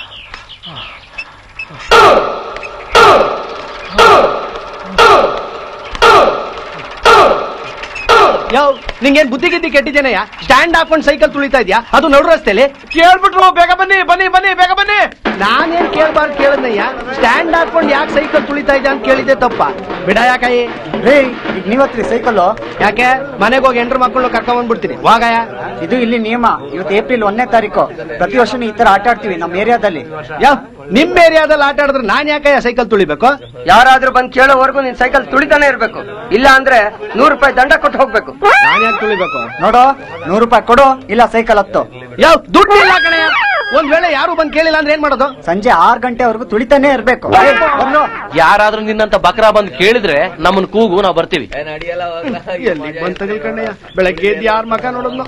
ಯಾವ ನಿಂಗೇನ್ ಬುದ್ಧಿ ಗಿದ್ದಿ ಕೆಟ್ಟಿದ್ದೇನೆಯ ಸ್ಟ್ಯಾಂಡ್ ಹಾಕೊಂಡ್ ಸೈಕಲ್ ತುಳಿತಾ ಇದ್ಯಾ ಅದು ನಡು ರಸ್ತೆಲಿ ಕೇಳ್ಬಿಟ್ರು ಬೇಗ ಬನ್ನಿ ಬನ್ನಿ ಬನ್ನಿ ಬೇಗ ಬನ್ನಿ ನಾನೇನ್ ಕೇಳ್ಬಾರ್ದು ಕೇಳದ್ನಯ್ಯ ಸ್ಟ್ಯಾಂಡ್ ಹಾಕೊಂಡ್ ಯಾಕೆ ಸೈಕಲ್ ತುಳಿತಾ ಇದ್ಯಾ ಅಂತ ಕೇಳಿದ್ದೆ ತಪ್ಪ ಬಿಡ ಯಾಕಾಯಿ ರೀ ಈಗ ನೀವತ್ರಿ ಸೈಕಲ್ ಯಾಕೆ ಮನೆಗೆ ಹೋಗಿ ಎಂಟ್ರು ಮಕ್ಕಳು ಕರ್ಕೊಂಡ್ ಬಂದ್ಬಿಡ್ತೀನಿ ವಾಗಾಯ ಇದು ಇಲ್ಲಿ ನಿಯಮ ಇವತ್ತು ಏಪ್ರಿಲ್ ಒಂದನೇ ತಾರೀಕು ಪ್ರತಿ ವರ್ಷನೂ ಈ ತರ ಆಟ ಆಡ್ತೀವಿ ನಮ್ಮ ಏರಿಯಾದಲ್ಲಿ ಯಾವ ನಿಮ್ ಏರಿಯಾದಲ್ಲಿ ಆಟ ಆಡಿದ್ರೆ ನಾನ್ ಯಾಕಯ್ಯ ಸೈಕಲ್ ತುಳಿಬೇಕು ಯಾರಾದ್ರೂ ಬಂದ್ ಕೇಳೋವರೆಗೂ ನಿನ್ ಸೈಕಲ್ ತುಳಿತಾನೆ ಇರ್ಬೇಕು ಇಲ್ಲ ಅಂದ್ರೆ ನೂರು ರೂಪಾಯಿ ದಂಡ ಕೊಟ್ಟು ಹೋಗ್ಬೇಕು ನಾನ್ ಯಾಕೆ ತುಳಿಬೇಕು ನೋಡು ನೂರು ರೂಪಾಯಿ ಕೊಡು ಇಲ್ಲ ಸೈಕಲ್ ಹತ್ತು ಯಾವ ದುಡ್ಡು ಇಲ್ಲ ಕಣಯ್ಯ ಒಂದ್ ವೇಳೆ ಯಾರು ಬಂದ್ ಕೇಳಿಲ್ಲ ಅಂದ್ರೆ ಏನ್ ಮಾಡೋದು ಸಂಜೆ ಆರು ಗಂಟೆವರೆಗೂ ತುಳಿತಾನೆ ಇರ್ಬೇಕು ಬರ್ಲು. ಯಾರಾದ್ರೂ ನಿನ್ನಂತ ಬಕ್ರ ಬಂದು ಕೇಳಿದ್ರೆ ನಮ್ಮನ್ ಕೂಗು ನಾವು ಬರ್ತೀವಿ ಎಲ್ಲಿಗ್ ಬಂದ್ ತಗೊಳ್ಕಣಯ್ಯ ಬೆಳಗ್ಗೆ ಎದ್ದು ಯಾರ್ ಮಕ ನೋಡೋದ್ನು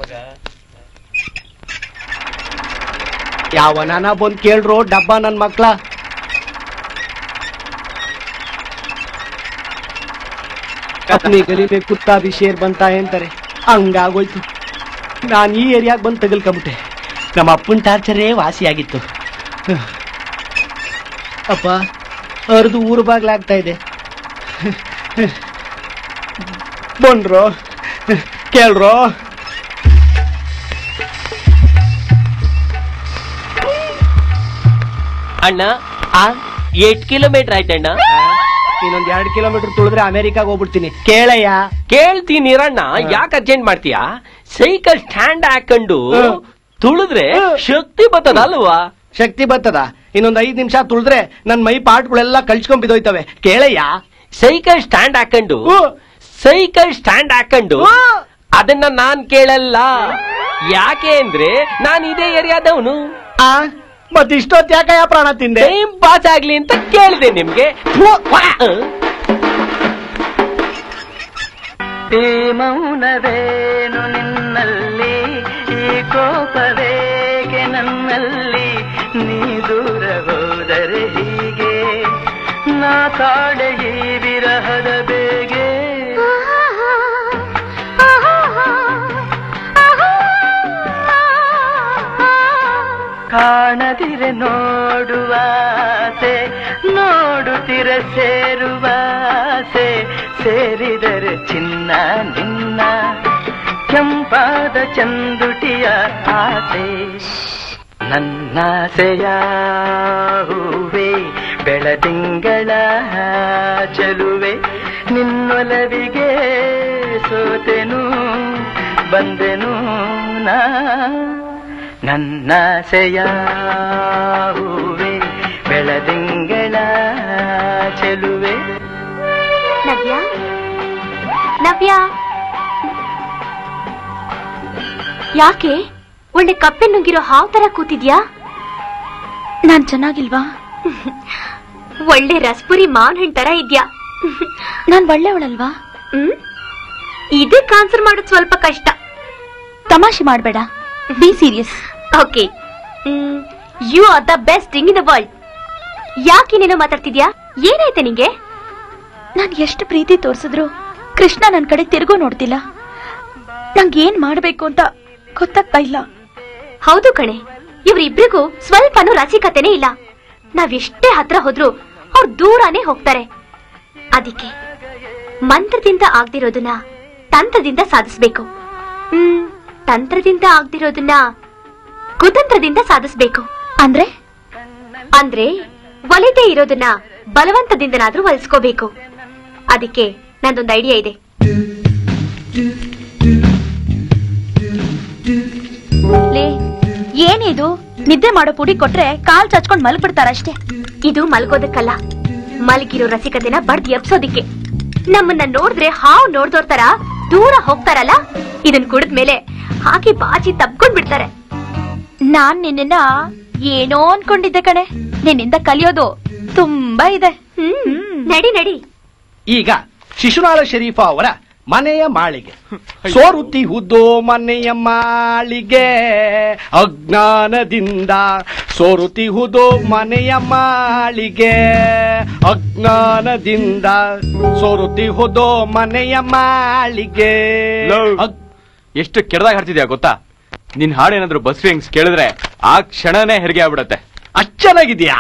ಯಾವನಾನ ಬಂದ್ ಕೇಳ್ರು ಡಬ್ಬ ನನ್ ಮಕ್ಳ अपनी गली में कुत्ता भी शेर बनता है ಅಂತಾರೆ ಹಂಗಾಗೋಯ್ತು ನಾನ್ ಈ ಏರಿಯಾಗ್ ಬಂದ್ ತಗಲ್ಕೊಂಬಿಟ್ಟೆ ನಮ್ಮ ಅಪ್ಪನ್ ಟಾರ್ಚರೇ ವಾಸಿಯಾಗಿತ್ತು ಅಪ್ಪ ಅರ್ದು ಊರು ಬಾಗ್ಲಾಗ್ತಾ ಇದೆ ಬಂದ್ರೋ ಕೇಳ್ರೋ ಅಣ್ಣ ಎಷ್ಟ್ ಕಿಲೋಮೀಟರ್ ಆಯ್ತಣ್ಣ ಇನ್ನೊಂದ್ ಎರಡ್ ಕಿಲೋಮೀಟರ್ ತುಳಿದ್ರೆ ಅಮೆರಿಕಾಗ ಹೋಗ್ಬಿಡ್ತೀನಿ ಕೇಳಯ್ಯ ಕೇಳ್ತೀನಿ ಇರಣ್ಣ ಯಾಕೆ ಅರ್ಜೆಂಟ್ ಮಾಡ್ತೀಯಾ ಸೈಕಲ್ ಸ್ಟ್ಯಾಂಡ್ ಹಾಕೊಂಡು ತುಳಿದ್ರೆ ಶಕ್ತಿ ಬರ್ತದ ಅಲ್ವಾ ಶಕ್ತಿ ಬರ್ತದ ಇನ್ನೊಂದ್ ಐದ್ ನಿಮಿಷ ತುಳಿದ್ರೆ ನನ್ ಮೈ ಪಾರ್ಟ್ಗಳೆಲ್ಲ ಕಳ್ಸ್ಕೊಂಡ್ ಬಿದ್ದೋಯ್ತವೆ ಕೇಳಯ್ಯ ಸೈಕಲ್ ಸ್ಟ್ಯಾಂಡ್ ಹಾಕೊಂಡು ಸೈಕಲ್ ಸ್ಟ್ಯಾಂಡ್ ಹಾಕೊಂಡು ಅದನ್ನ ನಾನ್ ಕೇಳಲ್ಲ ಯಾಕೆ ಅಂದ್ರೆ ನಾನ್ ಇದೇ ಏರಿಯಾದವನು ಮತ್ ಇಷ್ಟೊತ್ ಯಾಕಯ್ಯ ಪ್ರಾಣ ತಿಂದೆ ಟೈಮ್ ಪಾಸ್ ಆಗ್ಲಿ ಅಂತ ಕೇಳಿದೆ ನಿಮ್ಗೆ ಈ ಮೌನವೇನು ನಿನ್ನಲ್ಲಿ ಈ ಕೋಪವೇಗೆ ನನ್ನಲ್ಲಿ ನೀ ದೂರ ಹೋದರೆ ಹೀಗೆ ನಾ ಕಾಡೆ ಈ ವಿರಹದ ಬೇಗೆ ಕಾಣದಿರೆ ನೋಡುವಾಸೆ ನೋಡುತ್ತಿರ ಸೇರುವಾಸೆ ಸೇರಿದರೆ ಚಿನ್ನ ನಿನ್ನ ಕೆಂಪಾದ ಚಂದುಟಿಯ ಆಸೆ ನನ್ನಾಸೆಯ ಹೂವೆ ಬೆಳದಿಂಗಳ ಚೆಲುವೆ ನಿನ್ನೊಲವಿಗೆ ಸೋತೆನು ಬಂದೆನು ನಾ ನನ್ನಾಸೆಯ ಹೂವೆ ಬೆಳದಿಂಗಳ ಚೆಲುವೆ ನವ್ಯ ನವ್ಯ ಯಾಕೆ ಒಳ್ಳೆ ಕಪ್ಪೆ ನುಂಗಿರೋ ಹಾವ್ ತರ ಕೂತಿದ್ಯಾ ನಾನ್ ಚೆನ್ನಾಗಿಲ್ವಾ ಒಳ್ಳೆ ರಸ್ಪುರಿ ಮಾವಿನ ಹಣ್ಣ್ ತರ ಇದ್ಯಾ ನಾನ್ ಒಳ್ಳೆಯವಳಲ್ವಾ ಹ್ಮ್ ಇದಕ್ಕೆ ಆನ್ಸರ್ ಮಾಡೋದು ಸ್ವಲ್ಪ ಕಷ್ಟ ತಮಾಷೆ ಮಾಡ್ಬೇಡ be serious okay you are the best thing in the world ಯಾಕೆ ನೀನು ಮಾತಾಡ್ತಿದ್ಯಾ ಏನಾಯ್ತೆ ನಿಂಗೆ ನಾನ್ ಎಷ್ಟು ಪ್ರೀತಿ ತೋರ್ಸಿದ್ರು ಕೃಷ್ಣ ನನ್ ಕಡೆ ತಿರುಗು ನೋಡ್ತಿಲ್ಲ ನಂಗೆ ಏನ್ ಮಾಡ್ಬೇಕು ಅಂತ ಗೊತ್ತಾಗ್ತಾ ಇಲ್ಲ ಹೌದು ಕಣೆ ಇವ್ರಿಬ್ರಿಗೂ ಸ್ವಲ್ಪನೂ ರಸಿಕತೆನೇ ಇಲ್ಲ ನಾವೆಷ್ಟೇ ಹತ್ರ ಹೋದ್ರು ಅವ್ರು ದೂರನೇ ಹೋಗ್ತಾರೆ ಅದಕ್ಕೆ ಮಂತ್ರದಿಂದ ಆಗ್ದಿರೋದನ್ನ ತಂತ್ರದಿಂದ ಸಾಧಿಸ್ಬೇಕು ಹ್ಮ್ ತಂತ್ರದಿಂದ ಆಗ್ದಿರೋದನ್ನ ಕುತಂತ್ರದಿಂದ ಸಾಧಿಸ್ಬೇಕು ಅಂದ್ರೆ ಅಂದ್ರೆ ಒಲಿದೇ ಇರೋದನ್ನ ಬಲವಂತದಿಂದನಾದ್ರೂ ಒಲಿಸ್ಕೋಬೇಕು ಅದಕ್ಕೆ ನಂದೊಂದು ಐಡಿಯಾ ಇದೆ ಲೇ ಏನಿದು ನಿದ್ದೆ ಮಾಡೋ ಪುಡಿ ಕೊಟ್ರೆ ಕಾಲ್ ಚಚ್ಕೊಂಡ್ ಮಲ್ಬಿಡ್ತಾರಷ್ಟೇ ಇದು ಮಲ್ಗೋದಕ್ಕಲ್ಲ ಮಲಗಿರೋ ರಸಿಕತೆನ ಬಡ್ದು ಎಬ್ಸೋದಿಕ್ಕೆ ನಮ್ಮನ್ನ ನೋಡಿದ್ರೆ ಹಾವು ನೋಡ್ದೋರ್ ತರ ದೂರ ಹೋಗ್ತಾರಲ್ಲ ಇದನ್ ಕುಡಿದ್ಮೇಲೆ ಹಾಗೆ ಬಾಜಿ ತಬ್ಕೊಂಡ್ ಬಿಡ್ತಾರೆ ನಾನ್ ನಿನ್ನ ಏನೋ ಅನ್ಕೊಂಡಿದ್ದೆ ಕಣೆ ನಿನ್ನಿಂದ ಕಲಿಯೋದು ತುಂಬಾ ಇದೆ ನಡಿ ನಡಿ ಈಗ ಶಿಶುನಾಳ ಶರೀಫ ಅವರ ಮನೆಯ ಮಾಳಿಗೆ ಸೋರುತ್ತಿ ಹುದ್ದೋ ಮನೆಯ ಮಾಳಿಗೆ ಅಜ್ಞಾನದಿಂದ ಸೋರುತ್ತಿ ಹುದೋ ಮನೆಯ ಮಾಳಿಗೆ ಅಜ್ಞಾನದಿಂದ ಸೋರುತ್ತಿ ಹುದೋ ಮನೆಯ ಮಾಳಿಗೆ ಎಷ್ಟು ಕೆಡದಾಗ ಹಾಡ್ತಿದ್ಯಾ ಗೊತ್ತಾ ನಿನ್ ಹಾಡೇನಾದ್ರು ಬಸ್ ರಿಂಗ್ಸ್ ಕೇಳಿದ್ರೆ ಆ ಕ್ಷಣನೇ ಹೆರಿಗೆ ಆಗ್ಬಿಡತ್ತೆ ಅಷ್ಟ್ ಚೆನ್ನಾಗಿದ್ಯಾ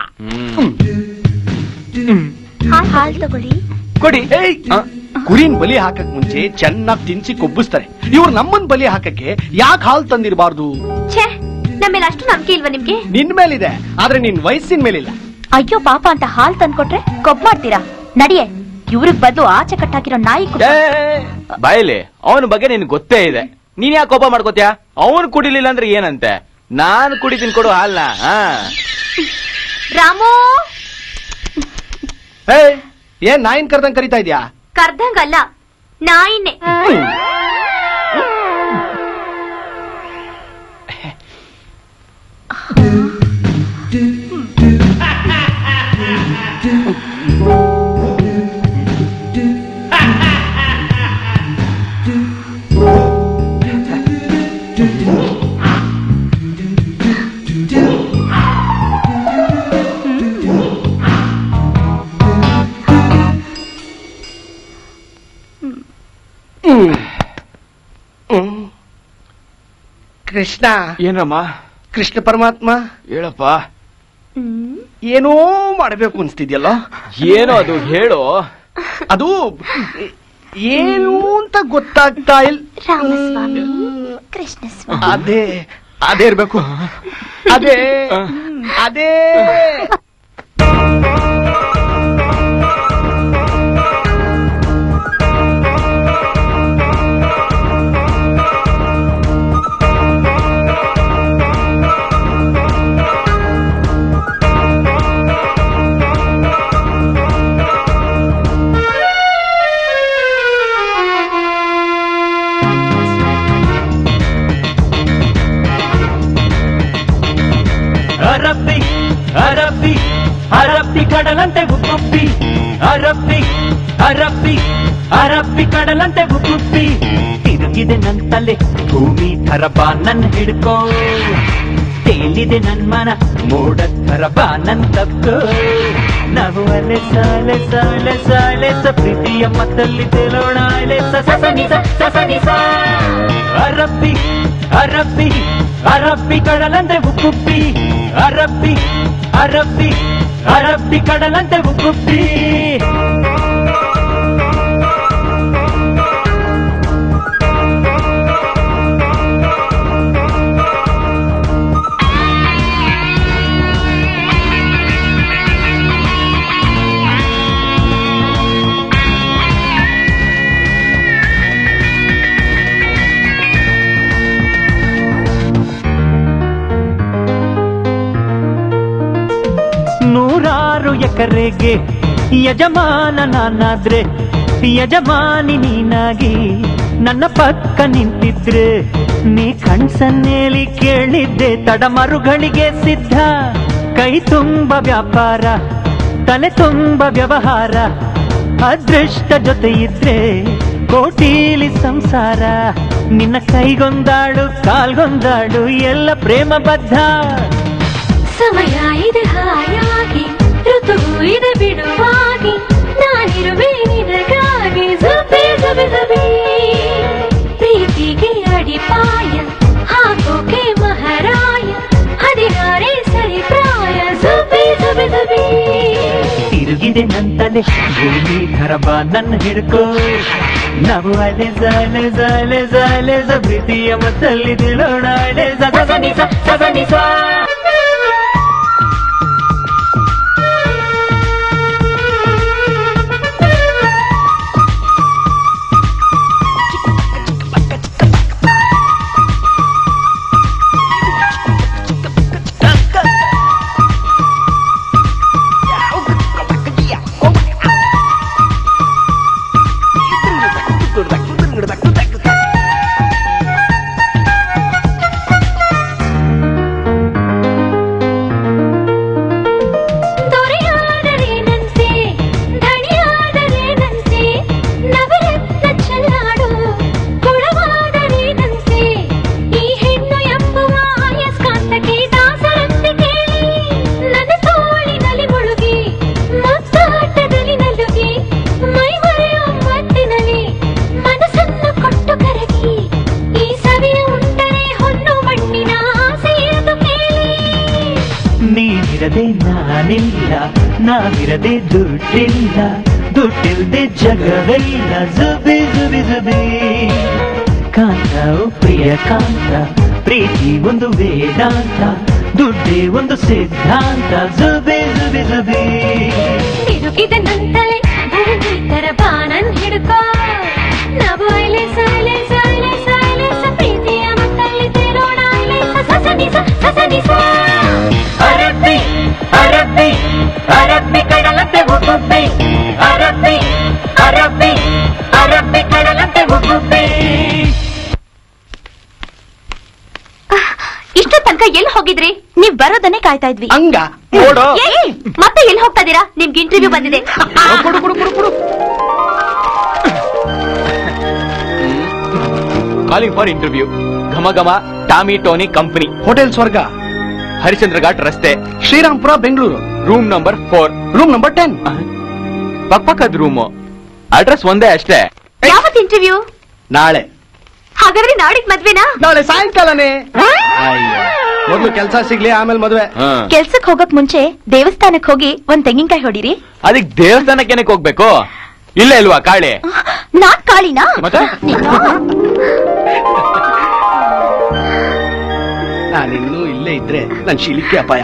ಹಾಲ್ ತಗೊಳ್ಳಿ ಕೊಡಿ ಕುರಿನ್ ಬಲಿ ಹಾಕಕ್ ಮುಂಚೆ ಚೆನ್ನಾಗಿ ತಿನ್ಸಿ ಕೊಬ್ಬಿಸ್ತಾರೆ ಇವ್ರು ನಮ್ಮನ್ ಬಲಿ ಹಾಕಕ್ಕೆ ಯಾಕೆ ಹಾಲ್ ತಂದಿರಬಾರ್ದು ಛೇ ನಮ್ಮೇಲೆ ಅಷ್ಟು ನಂಬಿಕೆ ಇಲ್ವಾ ನಿಮ್ಗೆ ನಿನ್ ಮೇಲಿದೆ ಆದ್ರೆ ನಿನ್ ವಯಸ್ಸಿನ ಮೇಲಿಲ್ಲ ಅಯ್ಯೋ ಪಾಪ ಅಂತ ಹಾಲ್ ತಂದ್ಕೊಟ್ರೆ ಕೊಬ್ ಮಾಡ್ತೀರಾ ನಡಿಯೇ ಇವ್ರಿಗ್ ಬದಲು ಆಚೆ ಕಟ್ಟಾಕಿರೋ ನಾಯಿ ಕುಡ್ದು- ಬಾಯಲ್ಲಿ ಅವನ ಬಗ್ಗೆ ನಿನ್ ಗೊತ್ತೇ ಇದೆ ನೀನ್ ಯಾಕೆ ಕೋಪ ಮಾಡ್ಕೋತ್ಯಾ ಅವನು ಕುಡಿಲಿಲ್ಲ ಅಂದ್ರೆ ಏನಂತೆ ನಾನು ಕುಡಿತೀನಿ ಕೊಡು ಹಾಲ್ನ ಹಾ ರಾಮು ಏಯ್, ಏನ್ ನಾಯಿನ್ ಕರ್ದಂಗ್ ಕರಿತಾ ಇದ್ಯಾ ಕರ್ದಂಗಲ್ಲ ನಾಯಿನೇ ಹ್ಮ್. ಹ್ಮ್. ಕೃಷ್ಣ ಏನಮ್ಮ ಕೃಷ್ಣ ಪರಮಾತ್ಮ ಹೇಳಪ್ಪ ಏನೋ ಮಾಡ್ಬೇಕು ಅನ್ಸ್ತಿದ್ಯಲ್ಲ ಏನೋ ಅದು ಹೇಳು ಅದು ಏನು ಅಂತ ಗೊತ್ತಾಗ್ತಾ ಇಲ್ಲ ರಾಮಸ್ವಾಮಿ ಕೃಷ್ಣ ಅದೇ ಅದೇ ಇರ್ಬೇಕು ಅದೇ ಅದೇ ಅರಬ್ಬಿ ಅರಬ್ಬಿ ಅರಬ್ಬಿ ಕಡಲಂತೆ ಉಪ್ಪುಪ್ಪಿ ಅರಬ್ಬಿ ಅರಬ್ಬಿ ಅರಬ್ಬಿ ಕಡಲಂತೆ ಉಪ್ಪುಪ್ಪಿ ತಿರುಗಿದೆ ನನ್ ತಲೆ ಭೂಮಿ ಥರ ಬಾ ನನ್ ಹಿಡ್ಕೋ ತೇಲಿದೆ ನನ್ ಮನ ಮೋಡ ಥರ ಬಾ ನನ್ ತಕ್ಕೋ ನಾವು ಅಲೆ ಸಾಲೆ ಸಾಲೆ ಸಾಲೆ ಸ ಪ್ರೀತಿಯ ಮತ್ತಲ್ಲಿ ತೇಲೋಣ ಅಲೆ ಸ ಸ ಸ ನಿ ಸ ಸ ಸ ನಿ ಸ ಅರಬ್ಬಿ ಅರಬ್ಬಿ ಅರಬ್ಬಿ ಕಡಲಂತೆ ಉಪ್ಪುಪ್ಪಿ ಅರಬ್ಬಿ ಅರಬ್ಬಿ ಅರಬ್ಬಿ ಕಡಲಂತೆ ಉಪ್ಪುಪ್ಪಿ ನೂರಾರು ಎಕರೆಗೆ ಯಜಮಾನ ನಾನಾದ್ರೆ ಯಜಮಾನಿ ನೀನಾಗಿ ನನ್ನ ಪಕ್ಕ ನಿಂತಿದ್ರೆ ನೀ ಕಣ್ಸನ್ನೇಲಿ ಕೇಳಿದ್ದೆ ತಡಮರುಗಳಿಗೆ ಸಿದ್ಧ ಕೈ ತುಂಬ ವ್ಯಾಪಾರ ತಲೆ ತುಂಬ ವ್ಯವಹಾರ ಅದೃಷ್ಟ ಜೊತೆ ಇದ್ರೆ ಕೋಟೀಲಿ ಸಂಸಾರ ನಿನ್ನ ಕೈಗೊಂದಾಡು ಕಾಲ್ಗೊಂದಾಡು ಎಲ್ಲ ಪ್ರೇಮ ಬದ್ಧ ಸಮಯ ಇದೆ ಹಾಯಾಗಿ ಋತುವು ಇದೆ ಬಿಡುವಾಗಿ ನಾನಿರುವೆ ನಿನಗಾಗಿ ಜುಬಿ ಜುಬಿ ಜುಬಿ ಪ್ರೀತಿಗೆ ಅಡಿಪಾಯ ಹಾಕೋಕೆ ಮಹಾರಾಯ ಹದಿನಾರೇ ಸರಿ ಪ್ರಾಯ ಜುಬಿ ಜುಬಿ ಜುಬಿ ತಿರುಗಿದೆ ನಂತಲೆ ಭೂಮಿ ಖರಬ ನನ್ನ ಹಿಡ್ಕೋ ನಾವು ಅಲೆ ಜಾಲೆ ಜಾಲೆ ಜಾಲೆ ಸ ಪ್ರೀತಿಯ ಮತ್ತಲ್ಲಿ ತಿಳೋಣ ಅಲೆ ಸ ಸ ಸ ನಿ ಸ ಸ ಸ ನಿ ಸ. ದೊರೆಯಾದರೇನಂತೆ ಧಣಿಯಾದರೇನಂತೆ ನವರತ್ನ ಚೆಲ್ಲಾಡು ಕೊಳವಾದರೇನಂತೆ ಈ ಹೆಣ್ಣು ಎಂಬುವ ಅಯಸ್ಕಾಂತಕ್ಕೆ ದಾಸರಂತೆ ಕೇಳಿ ನನ್ನ ತೋಳಿನಲ್ಲಿ ಮುಳುಗಿ ಮುತ್ತಾಟದಲ್ಲಿ ನಲುಗಿ ಮೈ ಮರೆಯೋ ಮತ್ತಿನಲ್ಲಿ ಮನಸ್ಸನ್ನು ಕೊಟ್ಟು ಕರಗಿ ಈ ಸವಿಯ ಉಂಟರೆ ಹೊನ್ನು ಮಣ್ಣಿನ ಆಸೆಯದು ಕೇಳಿ ನೀನಿರದೆ ನಾನಿಲ್ಲ ನಾವಿರದೆ ದುಡ್ಡಿಲ್ಲ ದುಡ್ಡಿಲ್ದೆ ಜಗವಿಲ್ಲ ಜುಬಿ ಜುಬಿ ಜುಬಿ ಕಾಂತ ಓ ಪ್ರಿಯ ಕಾಂತ ಪ್ರೀತಿ ಒಂದು ವೇದಾಂತ ದುಡ್ಡೇ ಒಂದು ಸಿದ್ಧಾಂತ ಜುಬಿ ಜುಬಿ ಜುಬಿ ತಿರುಗಿದ ನಂತಲೆ ಭೂಮಿ ಕರಬಾನನ್ ಹಿಡ್ಕೋ ನಾವು ಐಲೆ ಸಾಲೆ ಸಾಲೆ ಸಾಲೆ ಸ ಪ್ರೀತಿಯ ಮತ್ತಲ್ಲಿ ತೇಲೋಣ ಐಲೆ ಸ ಸ ಸ ನಿ ಸ ಸ ಸ ನಿ ಸ ಅರಬ್ಬಿ ಅರಬ್ಬಿ ಅರಬ್ಬಿ ಕಡಲಂತೆ ಉಬ್ಬುಬ್ಬಿ ಅರಬ್ಬಿ ಅರಬ್ಬಿ ಅರಬ್ಬಿ ಕಡಲಂತೆ ಉಬ್ಬುಬ್ಬಿ ಇಷ್ಟು ತನಕ ಎಲ್ಲಿ ಹೋಗಿದ್ರಿ ನೀವ್ ಬರೋದನ್ನೇ ಕಾಯ್ತಾ ಇದ್ವಿ ಹಂಗ ನೋಡು ಏಯ್, ಮತ್ತೆ ಎಲ್ಲಿ ಹೋಗ್ತಾ ಇದೀರಾ ನಿಮ್ಗೆ ಇಂಟರ್ವ್ಯೂ ಬಂದಿದೆ ಕಾಲಿಂಗ್ ಫಾರ್ ಇಂಟರ್ವ್ಯೂ ಘಮ ಘಮ ಟಾಮಿ ಟೋನಿ ಕಂಪನಿ ಹೋಟೆಲ್ ಸ್ವರ್ಗ ಹರಿಶ್ಚಂದ್ರ ಘಾಟ್ ರಸ್ತೆ Srirampura Bengaluru room number four room number ten ಪಕ್ಕದ ರೂಮು ಅಡ್ರೆಸ್ ಒಂದೇ ಅಷ್ಟೇ ಯಾವತ್ ಇಂಟರ್ವ್ಯೂ ನಾಳೆ ಹಾಗಾದ್ರೆ ನಾಡಿದ್ ಮದ್ವೆನಾ ನಾಳೆ ಸಾಯಂಕಾಲನೇ ಮೊದ್ಲು ಕೆಲಸ ಸಿಗ್ಲಿ ಆಮೇಲೆ ಮದ್ವೆ ಕೆಲ್ಸಕ್ ಹೋಗಕ್ ಮುಂಚೆ ದೇವಸ್ಥಾನಕ್ ಹೋಗಿ ಒಂದ್ ತೆಂಗಿನಕಾಯಿ ಹೊಡಿರಿ ಅದಕ್ ದೇವಸ್ಥಾನಕ್ಕೆ ಹೋಗ್ಬೇಕು ಇಲ್ಲ ಇಲ್ವಾ ಕಾಳೆ ನಾನ್ ಕಾಳಿನಾ ಮತ್ತೆ ನಾನಿನ್ನೂ ಇಲ್ಲೇ ಇದ್ರೆ ನನ್ ಶಿಲಿಕ್ಕೆ ಅಪಾಯ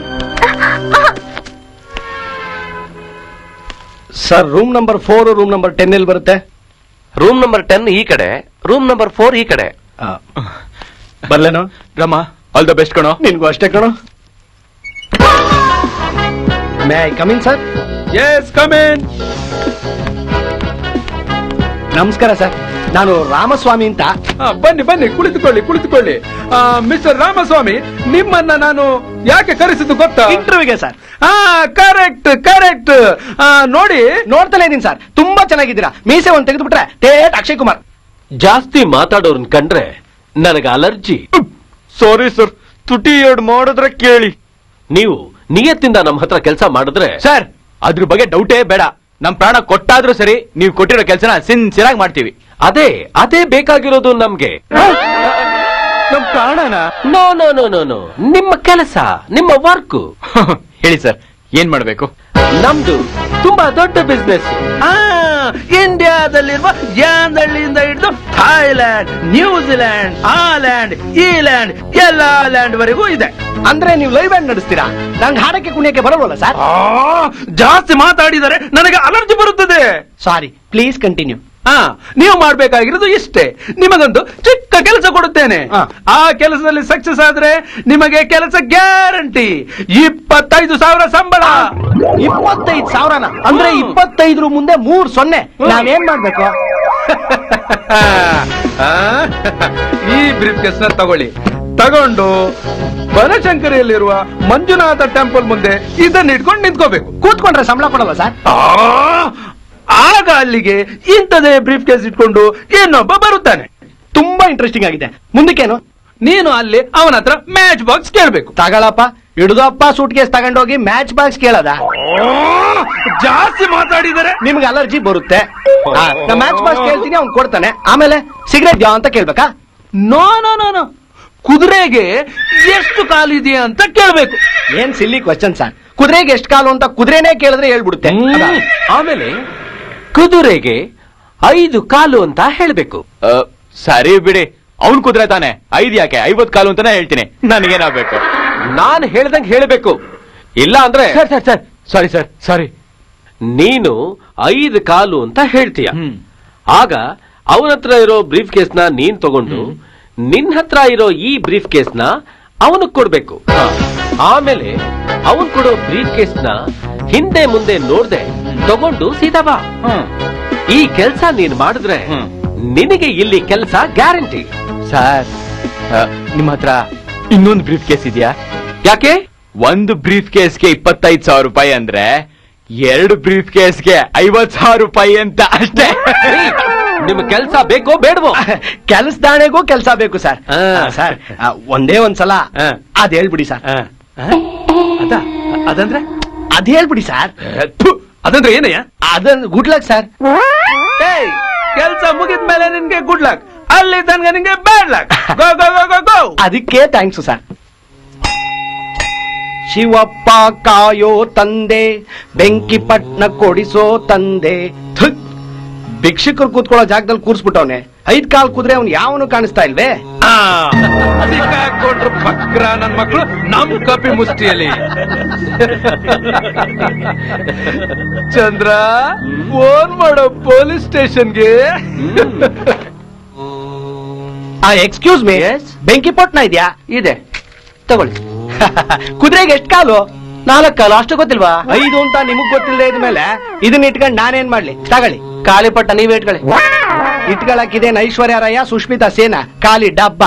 sir room number four room number ten ಎಲ್ಲಿ ಬರುತ್ತೆ ರೂಮ್ ನಂಬರ್ ಟೆನ್ ಈ ಕಡೆ ರೂಮ್ ನಂಬರ್ ಫೋರ್ ಈ ಕಡೆ ಬರ್ಲೇನೋ ರಮ್ಮ ಆಲ್ ದ ಬೆಸ್ಟ್ ಕಣೋ ನಿನ್ಗೂ ಅಷ್ಟೇ ಕಣೋ may I come in sir yes come in ನಮಸ್ಕಾರ ಸರ್ ನಾನು ರಾಮಸ್ವಾಮಿ ಅಂತ ಬನ್ನಿ ಬನ್ನಿ ಕುಳಿತುಕೊಳ್ಳಿ ಕುಳಿತುಕೊಳ್ಳಿ ಮಿಸ್ಟರ್ ರಾಮಸ್ವಾಮಿ ನಿಮ್ಮನ್ನ ನಾನು ಯಾಕೆ ಕರೆಸಿದ್ದು ಗೊತ್ತಾ ಇಂಟರ್ವ್ಯೂಗೆ ಸರ್ ಹಾ ಕರೆಕ್ಟ್ ಕರೆಕ್ಟ್ ನೋಡಿ ನೋಡ್ತಾನೆ ಇದೀನಿ ಸರ್ ತುಂಬಾ ಚೆನ್ನಾಗಿದ್ದೀರಾ ಮೀಸೆ ಒಂದ್ ತೆಗೆದುಬಿಟ್ರೆ ಟೇಟ್ ಅಕ್ಷಯ್ ಕುಮಾರ್ ಜಾಸ್ತಿ ಮಾತಾಡೋರ್ನ ಕಂಡ್ರೆ ನನಗೆ ಅಲರ್ಜಿ ಸಾರಿ ಸರ್ ತುಟಿ ಎರಡು ಮಾಡಿದ್ರೆ ಕೇಳಿ ನೀವು ನಿಯತ್ತಿಂದ ನಮ್ಮ ಹತ್ರ ಕೆಲಸ ಮಾಡಿದ್ರೆ ಸರ್ ಅದ್ರ ಬಗ್ಗೆ ಡೌಟೇ ಬೇಡ ನಮ್ ಪ್ರಾಣ ಕೊಟ್ಟಾದ್ರೂ ಸರಿ ನೀವು ಕೊಟ್ಟಿರೋ ಕೆಲಸನ ಸಿನ್ಸಿಯರ್ ಆಗಿ ಮಾಡ್ತೀವಿ ಅದೇ ಅದೇ ಬೇಕಾಗಿರೋದು ನಮ್ಗೆ ನಮ್ ಪ್ರಾಣನ no no no no no ನಿಮ್ಮ ಕೆಲಸ ನಿಮ್ಮ ವರ್ಕ್ ಹೇಳಿ ಸರ್ ಏನ್ ಮಾಡ್ಬೇಕು ನಮ್ದು ತುಂಬಾ ದೊಡ್ಡ ಬಿಸ್ನೆಸ್ ಇಂಡಿಯಾದಲ್ಲಿರುವ ಯಾಂದಳ್ಳಿಯಿಂದ ಹಿಡಿದು ಥಾಯ್ಲ್ಯಾಂಡ್ ನ್ಯೂಜಿಲ್ಯಾಂಡ್ ಆಲ್ಯಾಂಡ್ ಈಲ್ಯಾಂಡ್ ಎಲ್ಲಾ ಲ್ಯಾಂಡ್ ವರೆಗೂ ಇದೆ ಅಂದ್ರೆ ನೀವು ಲೈವ್ ಬ್ಯಾಂಡ್ ನಡೆಸ್ತೀರಾ ನಂಗೆ ಹಾಡಕ್ಕೆ ಕುಣಿಯಕ್ಕೆ ಬರಲ್ವಲ್ಲ ಸರ್ ಜಾಸ್ತಿ ಮಾತಾಡಿದರೆ ನನಗೆ ಅಲರ್ಜಿ ಬರುತ್ತದೆ ಸಾರಿ ಪ್ಲೀಸ್ ಕಂಟಿನ್ಯೂ ಹಾ ನೀವು ಮಾಡ್ಬೇಕಾಗಿರೋದು ಇಷ್ಟೇ ನಿಮಗೊಂದು ಚಿಕ್ಕ ಕೆಲಸ ಕೊಡುತ್ತೇನೆ ಆ ಕೆಲಸದಲ್ಲಿ ಸಕ್ಸಸ್ ಆದ್ರೆ ನಿಮಗೆ ಕೆಲಸ ಗ್ಯಾರಂಟಿ ಇಪ್ಪತ್ತೈದು ಸಾವಿರ ಸಂಬಳ ಇಪ್ಪತ್ತೈದು ಸಾವಿರನ ಅಂದ್ರೆ ಇಪ್ಪತ್ತೈದ್ರ ಮುಂದೆ ಮೂರ್ ಸೊನ್ನೆ ನಾವೇನ್ ಮಾಡ್ಬೇಕು ಆ, ಈ ಬ್ರೀಫ್ ಕೇಸ್ ನ ತಗೊಳ್ಳಿ ತಗೊಂಡು ಬನಶಂಕರಿಯಲ್ಲಿರುವ ಮಂಜುನಾಥ ಟೆಂಪಲ್ ಮುಂದೆ ಇದನ್ನ ಇಟ್ಕೊಂಡು ನಿಂತ್ಕೋಬೇಕು ಕೂತ್ಕೊಂಡ್ರೆ ಸಂಬಳ ಕೊಡಲ್ಲ ಸರ್ ಆ, ಆಗ ಅಲ್ಲಿಗೆ ಇಂಥದೇ ಬ್ರೀಫ್ ಕೇಸ್ ಇಟ್ಕೊಂಡು ಇನ್ನೊಬ್ಬ ಬರುತ್ತಾನೆ ತುಂಬಾ ಇಂಟ್ರೆಸ್ಟಿಂಗ್ ಆಗಿದೆ ಮುಂದಕ್ಕೇನು ನೀನು ಅಲ್ಲಿ ಅವನ ಹತ್ರ ಮ್ಯಾಚ್ ಬಾಕ್ಸ್ ಕೇಳ್ಬೇಕು ತಗಳಪ್ಪ ಹಿಡಿದಪ್ಪ ಸೂಟ್ ಕೇಸ್ ತಗೊಂಡೋಗಿ ಮ್ಯಾಚ್ ಬಾಕ್ಸ್ ಕೇಳದ ಜಾಸ್ತಿ ಮಾತಾಡಿದರೆ ನಿಮ್ಗೆ ಅಲರ್ಜಿ ಬರುತ್ತೆ ಆ, ನಾ ಮ್ಯಾಚ್ ಬಾಕ್ಸ್ ಕೇಳ್ತೀನಿ ಅವ್ನು ಕೊಡ್ತಾನೆ ಆಮೇಲೆ ಸಿಗರೇಟ್ ಯಾವ ಅಂತ ಕೇಳ್ಬೇಕಾ ನೋ ನೋ ನೋ ನೋ ಕುದುರೆಗೆ ಎಷ್ಟು ಕಾಲಿದೆಯಾ ಅಂತ ಕೇಳ್ಬೇಕು ಏನ್ ಸಿಲ್ಲಿ ಕ್ವಶನ್ ಸರ್ ಕುದುರೆಗೆ ಎಷ್ಟು ಕಾಲು ಅಂತ ಕುದುರೆನೇ ಕೇಳಿದ್ರೆ ಹೇಳ್ಬಿಡುತ್ತೆ ಅದಾ? ಆಮೇಲೆ ಕುದುರೆಗೆ ಐದು ಕಾಲು ಅಂತ ಹೇಳ್ಬೇಕು ಆ, ಸರಿ ಬಿಡಿ ಅವ್ನ್ ಕುದುರೆ ತಾನೆ ಐದ್ ಯಾಕೆ ಐವತ್ ಕಾಲು ಅಂತಾನೆ ಹೇಳ್ತೀನಿ ನನಗೇನಾಗ್ಬೇಕು ನಾನ್ ಹೇಳ್ದಂಗ್ ಹೇಳ್ಬೇಕು ಇಲ್ಲ ಅಂದ್ರೆ sir sir sir sorry sir sorry ನೀನು ಐದು ಕಾಲು ಅಂತ ಹೇಳ್ತೀಯ ಆಗ ಅವನ ಹತ್ರ ಇರೋ ಬ್ರೀಫ್ ಕೇಸ್ ನ ನೀನ್ ತಗೊಂಡು ನಿನ್ ಹತ್ರ ಇರೋ ಈ ಬ್ರೀಫ್ ಕೇಸ್ ನ ಅವನಿಗೆ ಕೊಡ್ಬೇಕು ಆಮೇಲೆ ಅವನ್ ಕೊಡೋ ಬ್ರೀಫ್ ಕೇಸ್ ನ ಹಿಂದೆ ಮುಂದೆ ನೋಡ್ದೆ ತಗೊಂಡು ಸೀದಾ ಬಾ ಈ ಕೆಲ್ಸ ನೀನ್ ಮಾಡಿದ್ರೆ ನಿನಗೆ ಇಲ್ಲಿ ಕೆಲಸ ಗ್ಯಾರಂಟಿ ಸರ್ ನಿಮ್ಮ ಹತ್ರ ಇನ್ನೊಂದು ಬ್ರೀಫ್ ಕೇಸ್ ಇದೆಯಾ ಯಾಕೆ ಒಂದು ಬ್ರೀಫ್ ಕೇಸ್ಗೆ ಇಪ್ಪತ್ತೈದು ಸಾವಿರ ರೂಪಾಯಿ ಅಂದ್ರೆ ಎರಡು ಬ್ರೀಫ್ ಕೇಸ್ಗೆ ಐವತ್ ಸಾವಿರ ರೂಪಾಯಿ ಅಂತ ಅಷ್ಟೇ ನಿಮ್ ಕೆಲ್ಸ ಬೇಕೋ ಬೇಡವೋ ಕೆಲ್ಸದಾಣೆಗೂ ಕೆಲಸ ಬೇಕು ಸರ್ ಸರ್ ಆ, ಒಂದೇ ಒಂದ್ಸಲ ಅದ್ ಹೇಳ್ಬಿಡಿ ಸರ್ ಅದ ಅದಂದ್ರೆ ಅದ್ ಹೇಳ್ಬಿಡಿ ಸರ್ ಅದಂದ್ರೆ ಏನಯ್ಯ ಅದನ್ ಗುಡ್ ಲಕ್ ಸರ್ ಕೆಲ್ಸ ಮುಗಿದ್ಮೇಲೆ ನಿನ್ಗೆ ಗುಡ್ ಲಕ್ ಅಲ್ಲಿ ತನಕ ನಿನ್ಗೆ ಬ್ಯಾಡ್ ಲಕ್ ಗೋ ಗೋ ಗೋ ಗೋ ಗೋ ಅದಕ್ಕೆ ಥ್ಯಾಂಕ್ಸ್ ಸರ್ ಶಿವಪ್ಪ ಕಾಯೋ ತಂದೆ ಬೆಂಕಿ ಪಟ್ನ ಕೊಡಿಸೋ ತಂದೆ ಥುಕ್. ಭಿಕ್ಷುಕರು ಕೂತ್ಕೊಳ್ಳೋ ಜಾಗದಲ್ಲಿ ಕೂರ್ಸ್ಬಿಟ್ಟವ್ನೆ ಐದ್ ಕಾಲ್ ಕುದುರೆ ಅವ್ನು ಯಾವನು ಕಾಣಿಸ್ತಾ ಇಲ್ವೇ ಸಿಕ್ಕಾಕೊಂಡ್ರು ಬಕ್ರ ನನ್ ಮಕ್ಕಳು ನಮ್ ಕಪಿ ಮುಷ್ಟಿಯಲ್ಲಿ ಚಂದ್ರ ಫೋನ್ ಮಾಡೋ ಪೊಲೀಸ್ ಸ್ಟೇಷನ್ಗೆ ಆ ಎಕ್ಸ್ಕ್ಯೂಸ್ ಮೀ ಬೆಂಕಿ ಪಟ್ನ ಇದೆಯಾ ಇದೆ ತಗೊಳ್ಳಿ ಕುದುರೆಗೆ ಎಷ್ಟು ಕಾಲು ನಾಲ್ಕು ಕಾಲು ಅಷ್ಟು ಗೊತ್ತಿಲ್ವಾ ಐದು ಅಂತ ನಿಮಗ್ ಗೊತ್ತಿಲ್ಲದೆ ಇದ್ಮೇಲೆ ಇದನ್ನ ಇಟ್ಕೊಂಡು ನಾನೇನ್ ಮಾಡ್ಲಿ ತಗೊಳ್ಳಿ ಖಾಲಿ ಪಟ್ಟ ನೀವೇ ಇಟ್ಕೊಳ್ಳಿ ಇಟ್ಕೊಳಕ್ಕಿದೇನ್ ಐಶ್ವರ್ಯ ರಾಯ ಸುಷ್ಮಿತಾ ಸೇನಾ ಖಾಲಿ ಡಬ್ಬ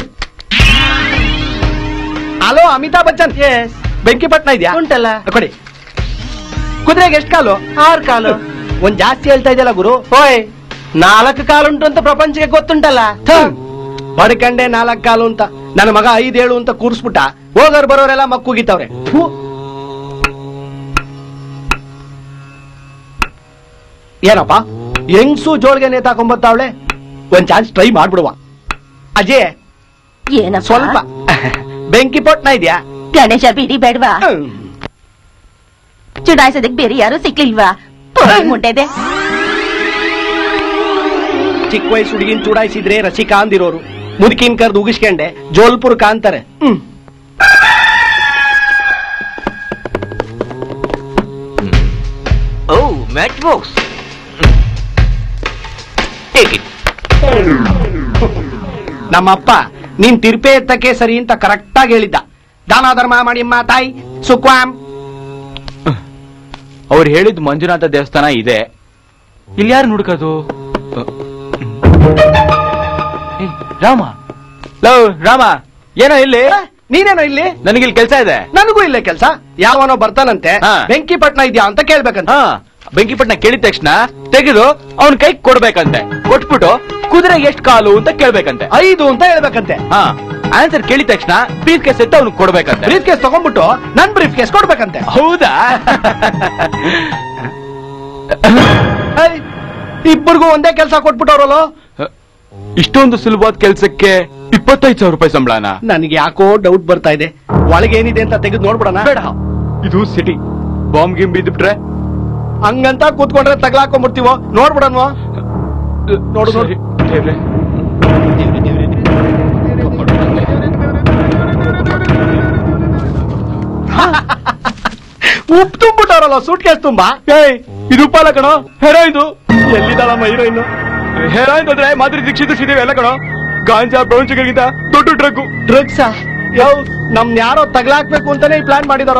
ಹಲೋ ಅಮಿತಾಬ್ ಬಚ್ಚನ್ ಬೆಂಕಿ ಪಟ್ನ ಇದೆಯಾ ಉಂಟಲ್ಲ ಕೊಡಿ ಕುದುರೆಗೆ ಎಷ್ಟು ಕಾಲು ಆರ್ ಕಾಲು ಒಂದ್ ಜಾಸ್ತಿ ಹೇಳ್ತಾ ಇದೆಯಲ್ಲ ಗುರು ಓಯ್ ನಾಲ್ಕು ಕಾಲುಂಟು ಅಂತ ಪ್ರಪಂಚಕ್ಕೆ ಗೊತ್ತುಂಟಲ್ಲ ಬಡ್ಕಂಡೆ ನಾಲ್ಕ್ ಕಾಲು ಅಂತ ನನ್ನ ಮಗ ಐದೇಳು ಅಂತ ಕೂರ್ಸ್ಬಿಟ್ಟ ಹೋಗೋರ್ ಬರೋರೆಲ್ಲ ಮಕ್ಕುಗಿತವ್ರೆ ಥು. ಏನಪ್ಪ ಹೆಂಗ್ಸು ಜೋಳ್ಗೆ ನೇತಾಕೊಂಬತ್ತಾವಳೆ ಒಂದ್ ಚಾನ್ಸ್ ಟ್ರೈ ಮಾಡ್ಬಿಡುವ ಅಜಯ್ ಏನ ಸ್ವಲ್ಪ ಬೆಂಕಿ ಪಟ್ನ ಇದೆಯಾ ಗಣೇಶ ಬಿಡಿ ಬೇಡ್ವಾ ಚುಡಾಯಿಸೋದಕ್ ಬೇರೆ ಯಾರು ಸಿಕ್ಲಿಲ್ವಾ ಪುರಾಣ್ ಮುಂಡೆದೆ ಚಿಕ್ಕ ವಯಸ್ಸು ಹುಡುಗಿನ ಚೂಡಾಯಿಸಿದ್ರೆ ರಸಿಕಾ ಅಂದಿರೋರು ಮುದುಕಿನ್ ಕರ್ದು ಉಗಿಸ್ಕೊಂಡೆ ಜೋಲ್ಪುರ್ ಕಾಂತಾರೆ ಹ್ಮ್ ಓ ಮ್ಯಾಚ್ ಬಾಕ್ಸ್ ನಮ್ಮಪ್ಪ ನೀನ್ ತಿರ್ಪೆ ಎತ್ತಕ್ಕೆ ಸರಿ ಅಂತ ಕರೆಕ್ಟ್ ಆಗಿ ಹೇಳಿದ್ದ ದಾನ ಧರ್ಮ ಮಾಡಿಮ್ಮ ತಾಯಿ ಸುಕ್ವಾಂ ಅವ್ರು ಹೇಳಿದ್ ಮಂಜುನಾಥ ದೇವಸ್ಥಾನ ಇದೆ ಇಲ್ಲಿ ಯಾರು ನುಡ್ಕೋದು ಏ, ರಾಮ ಲೋ ರಾಮ ಏನೋ ಇಲ್ಲಿ ನೀನೇನೋ ಇಲ್ಲಿ ನನಗಿಲ್ಲಿ ಕೆಲಸ ಇದೆ ನನಗೂ ಇಲ್ಲೇ ಕೆಲ್ಸ ಯಾವನೋ ಬರ್ತಾನಂತೆ ಹಾ. ಬೆಂಕಿ ಪಟ್ನ ಇದ್ಯಾ ಅಂತ ಕೇಳ್ಬೇಕಂತ ಹಾ ಬೆಂಕಿಪಟ್ನ ಕೇಳಿದ ತಕ್ಷಣ ತೆಗೆದು ಅವನ್ ಕೈ ಕೊಡ್ಬೇಕಂತೆ ಕೊಟ್ಬಿಟ್ಟು ಕುದುರೆ ಎಷ್ಟ್ ಕಾಲು ಅಂತ ಕೇಳ್ಬೇಕಂತೆ ಐದು ಅಂತ ಹೇಳ್ಬೇಕಂತೆ ಹಾ ಆನ್ಸರ್ ಕೇಳಿದ ತಕ್ಷಣ ಬ್ರೀಫ್ ಕೇಸ್ ಎತ್ತ ಅವ್ನಿಗೆ ಕೊಡ್ಬೇಕಂತೆ ಬ್ರೀಫ್ ಕೇಸ್ ತಗೊಂಡ್ಬಿಟ್ಟು ನನ್ ಬ್ರೀಫ್ ಕೇಸ್ ಕೊಡ್ಬೇಕಂತೆ ಹೌದಾ ಏಯ್, ಇಬ್ಬರಿಗೂ ಒಂದೇ ಕೆಲಸ ಕೊಟ್ಬಿಟ್ಟವ್ರಲ್ಲೋ ಇಷ್ಟೊಂದು ಸುಲಭವಾದ ಕೆಲ್ಸಕ್ಕೆ ಇಪ್ಪತ್ತೈದು ಸಾವಿರ ರೂಪಾಯಿ ಸಂಬಳನ ನನಗೆ ಯಾಕೋ ಡೌಟ್ ಬರ್ತಾ ಇದೆ ಒಳಗೇನಿದೆ ಅಂತ ತೆಗೆದು ನೋಡ್ಬಿಡೋಣ ಬೇಡ ಇದು ಸಿಟಿ ಬಾಂಬ್ ಗಿಂಬ್ ಬಿದ್ಬಿಟ್ರೆ ಹಂಗಂತ ಕೂತ್ಕೊಂಡ್ರೆ ತಗ್ಲಾಕೊಂಡ್ಬಿಡ್ತೀವೋ ನೋಡ್ಬಿಡನ್ವೋ ನೋಡು ನೋಡಿ ಉಪ್ಪು ತುಂಬಿಟ್ಟವ್ರಲ್ಲ ಸೂಟ್ ಕೇಸ್ ತುಂಬಾ ಏಯ್ ಇದು ಉಪ್ಪಲ್ಲ ಕಣೋ ಹೆರಾಯ್ದು ಎಲ್ಲಿದ್ದಾಳಮ್ಮ ಹೀರೋಯಿನ್ ಹೆರಾಯ್ದು ಅಂದ್ರೆ ಮಾದರಿ ದೀಕ್ಷಿತ ಸಿದ್ದೇವೆ ಎಲ್ಲ ಕಣೋ ಗಾಂಜಾ ಬ್ರೌನ್ ಶುಗರ್ಗಿಂತ ದೊಡ್ಡ ಡ್ರಗ್ ಡ್ರಗ್ಸ್ ಯಾವ ನಮ್ ಯಾರೋ ತಗ್ಲಾಕ್ಬೇಕು ಅಂತಾನೆ ಈ ಪ್ಲಾನ್ ಮಾಡಿದಾರೋ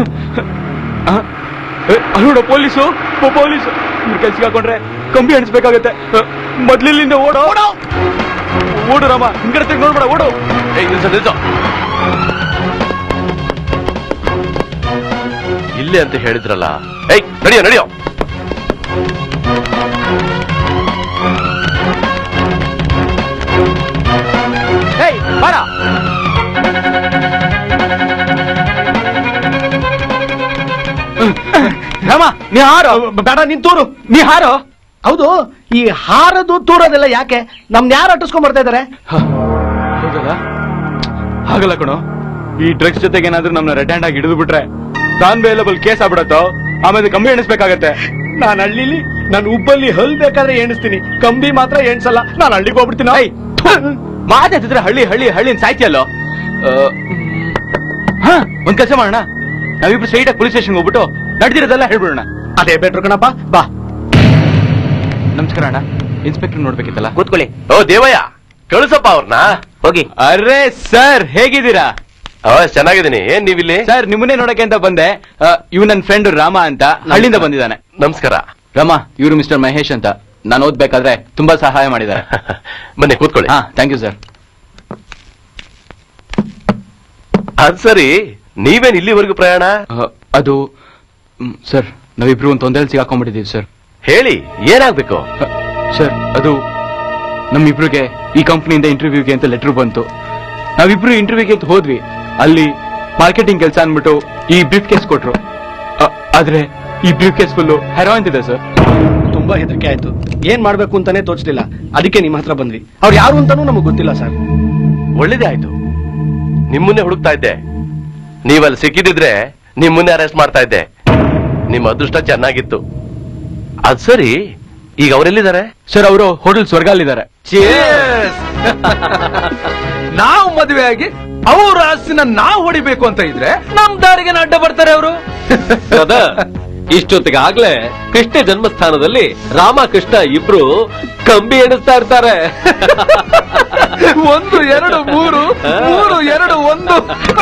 ಅಲ್ಲೋಡ ಪೊಲೀಸು ಪೊಲೀಸು ಇವ್ರ ಕೆಲ್ಸಕ್ಕೆ ಹಾಕೊಂಡ್ರೆ ಕಂಬಿ ಅಣಿಸ್ಬೇಕಾಗತ್ತೆ ಮೊದ್ಲಿಲ್ಲಿಂದ ಓಡೋ ಓಡು ರಾಮ ಹಿಂಗಡೆ ತಿರ್ಗಿ ನೋಡ್ಬೇಡ ಓಡು ಏಯ್ ನಿಲ್ಸು ನಿಲ್ಸು ಇಲ್ಲೇ ಅಂತ ಹೇಳಿದ್ರಲ್ಲ ಏಯ್ ನಡಿಯೋ ನಡಿಯೋ ಹೇಯ್ ಬಾರ ರಾಮ ನೀ ಹಾರೋ ಬೇಡ ನಿನ್ ತೂರು ನೀ ಹಾರೋ ಹೌದು ಈ ಹಾರದು ತೂರೋದೆಲ್ಲ ಯಾಕೆ ನಮ್ನ ಯಾರು ಅಟ್ಟಿಸ್ಕೊಂಡ್ ಬರ್ತಾ ಇದಾರೆ ಹೌದಲ್ಲ ಹಾಗಲ್ಲ ಕಣೋ ಈ ಡ್ರಗ್ಸ್ ಜೊತೆಗೆ ಏನಾದ್ರೂ ನಮ್ನ ರೆಡ್ ಹ್ಯಾಂಡ್ ಆಗಿ ಹಿಡಿದು ಬಿಟ್ರೆ ನಾನ್ ವೇಲಬಲ್ ಕೇಸ್ ಆಗ್ಬಿಡತ್ತೋ ಆಮೇಲೆ ಕಂಬಿ ಎಣಿಸ್ಬೇಕಾಗತ್ತೆ ನಾನು ಹಳ್ಳಿಲಿ ನಾನು ಉಬ್ಬಲ್ಲಿ ಹಲ್ ಬೇಕಾದ್ರೆ ಎಣಿಸ್ತೀನಿ ಕಂಬಿ ಮಾತ್ರ ಎಣ್ಸಲ್ಲ ನಾನು ಹಳ್ಳಿಗೆ ಹೋಗ್ಬಿಡ್ತೀನಿ ಮಾತಾಡ್ತಿದ್ರೆ ಹಳ್ಳಿ ಹಳ್ಳಿ ಹಳ್ಳಿ ಸಾಯ್ತಿಯಲ್ಲೋ ಆ, ಹಾ ಒಂದ್ ಕೆಲಸ ಮಾಡೋಣ ನಾವಿಬ್ರು ಸ್ಟ್ರೈಟ್ ಆಗಿ ಪೊಲೀಸ್ ಸ್ಟೇಷನ್ ಹೋಗ್ಬಿಟ್ಟು ನಡೆದಿರೋದೆಲ್ಲ ಹೇಳ್ಬಿಡೋಣ ಅದೇ ಬೆಟ್ರು ಕಣಪ್ಪ ಬಾ ನಮಸ್ಕಾರ ಅಣ್ಣ ಇನ್ಸ್ಪೆಕ್ಟರ್ ನೋಡ್ಬೇಕಿತ್ತಲ್ಲ ಕೂತ್ಕೊಳ್ಳಿ ಓ ದೇವಯ್ಯ ಕಳಿಸಪ್ಪ ಅವ್ರನ್ನ ಹೋಗಿ ಅರೆ ಸರ್ ಹೇಗಿದ್ದೀರಾ ಚೆನ್ನಾಗಿದ್ದೀನಿ ಏನ್ ನೀವಿಲ್ಲಿ ಸರ್ ನಿಮ್ಮನ್ನೇ ನೋಡಕ್ಕೆ ಅಂತ ಬಂದೆ ಇವ್ ನನ್ನ ಫ್ರೆಂಡ್ ರಾಮ ಅಂತ ಹಳ್ಳಿಯಿಂದ ಬಂದಿದ್ದಾನೆ ನಮಸ್ಕಾರ ರಾಮ ಇವರು ಮಿಸ್ಟರ್ ಮಹೇಶ್ ಅಂತ ನಾನು ಓದ್ಬೇಕಾದ್ರೆ ತುಂಬಾ ಸಹಾಯ ಮಾಡಿದ್ದಾರೆ ಬನ್ನಿ ಕೂತ್ಕೊಳ್ಳಿ ಹಾ ಥ್ಯಾಂಕ್ ಯು ಸರ್ ಅದ್ ಸರಿ ನೀವೇನ್ ಇಲ್ಲಿವರೆಗೂ ಪ್ರಯಾಣ ಅದು ಸರ್ ನಾವಿಬ್ರು ಒಂದು ತೊಂದರೆ ಸಿಗಾಕೊಂಡ್ಬಿಟ್ಟಿದೀವಿ ಸರ್ ಹೇಳಿ ಏನಾಗ್ಬೇಕು ಸರ್ ಅದು ನಮ್ಮಿಬ್ರಿಗೆ ಈ ಕಂಪ್ನಿಯಿಂದ ಇಂಟರ್ವ್ಯೂಗೆ ಅಂತ ಲೆಟರ್ ಬಂತು ನಾವಿಬ್ರು ಇಂಟರ್ವ್ಯೂಗೆ ಅಂತ ಹೋದ್ವಿ ಅಲ್ಲಿ ಮಾರ್ಕೆಟಿಂಗ್ ಕೆಲಸ ಅಂದ್ಬಿಟ್ಟು ಈ ಬ್ರೀಫ್ ಕೇಸ್ ಕೊಟ್ರು ಅ- ಆದ್ರೆ ಈ ಬ್ರೀಫ್ ಕೇಸ್ ಫುಲ್ಲು ಹೆರಾಯಿನ್ ಇದೆ ಸರ್ ತುಂಬಾ ಹೆದರಿಕೆ ಆಯ್ತು ಏನ್ ಮಾಡ್ಬೇಕು ಅಂತಾನೆ ತೋಚ್ಲಿಲ್ಲ ಅದಕ್ಕೆ ನಿಮ್ಮ ಹತ್ರ ಬಂದ್ವಿ ಅವ್ರು ಯಾರು ಅಂತಾನೂ ನಮಗೆ ಗೊತ್ತಿಲ್ಲ ಸರ್ ಒಳ್ಳೇದೇ ಆಯ್ತು ನಿಮ್ಮನ್ನೇ ಹುಡುಕ್ತಾ ಇದ್ದೆ ನೀವಲ್ಲಿ ಸಿಕ್ಕಿದಿದ್ರೆ ನಿಮ್ಮನ್ನೇ ಅರೆಸ್ಟ್ ಮಾಡ್ತಾ ಇದ್ದೆ ನಿಮ್ಮ ಅದೃಷ್ಟ ಚೆನ್ನಾಗಿತ್ತು ಅದ್ ಸರಿ ಈಗ ಅವರೆಲ್ಲಿದ್ದಾರೆ ಸರ್ ಅವರು ಹೋಟೆಲ್ ಸ್ವರ್ಗಾಲಿದ್ದಾರೆ ನಾವು ಮದುವೆ ಆಗಿ ಅವ್ರ ಆಸ್ತಿನ ನಾವು ಹೊಡಿಬೇಕು ಅಂತ ಇದ್ರೆ ನಮ್ ದಾರಿಗೆ ಅಡ್ಡ ಬರ್ತಾರೆ ಅವರು ಇಷ್ಟೊತ್ತಿಗಾಗ್ಲೇ ಕೃಷ್ಣ ಜನ್ಮಸ್ಥಾನದಲ್ಲಿ ರಾಮಕೃಷ್ಣ ಇಬ್ರು ಕಂಬಿ ಎಣಿಸ್ತಾ ಇರ್ತಾರೆ ಒಂದು ಎರಡು ಮೂರು ಮೂರು ಎರಡು ಒಂದು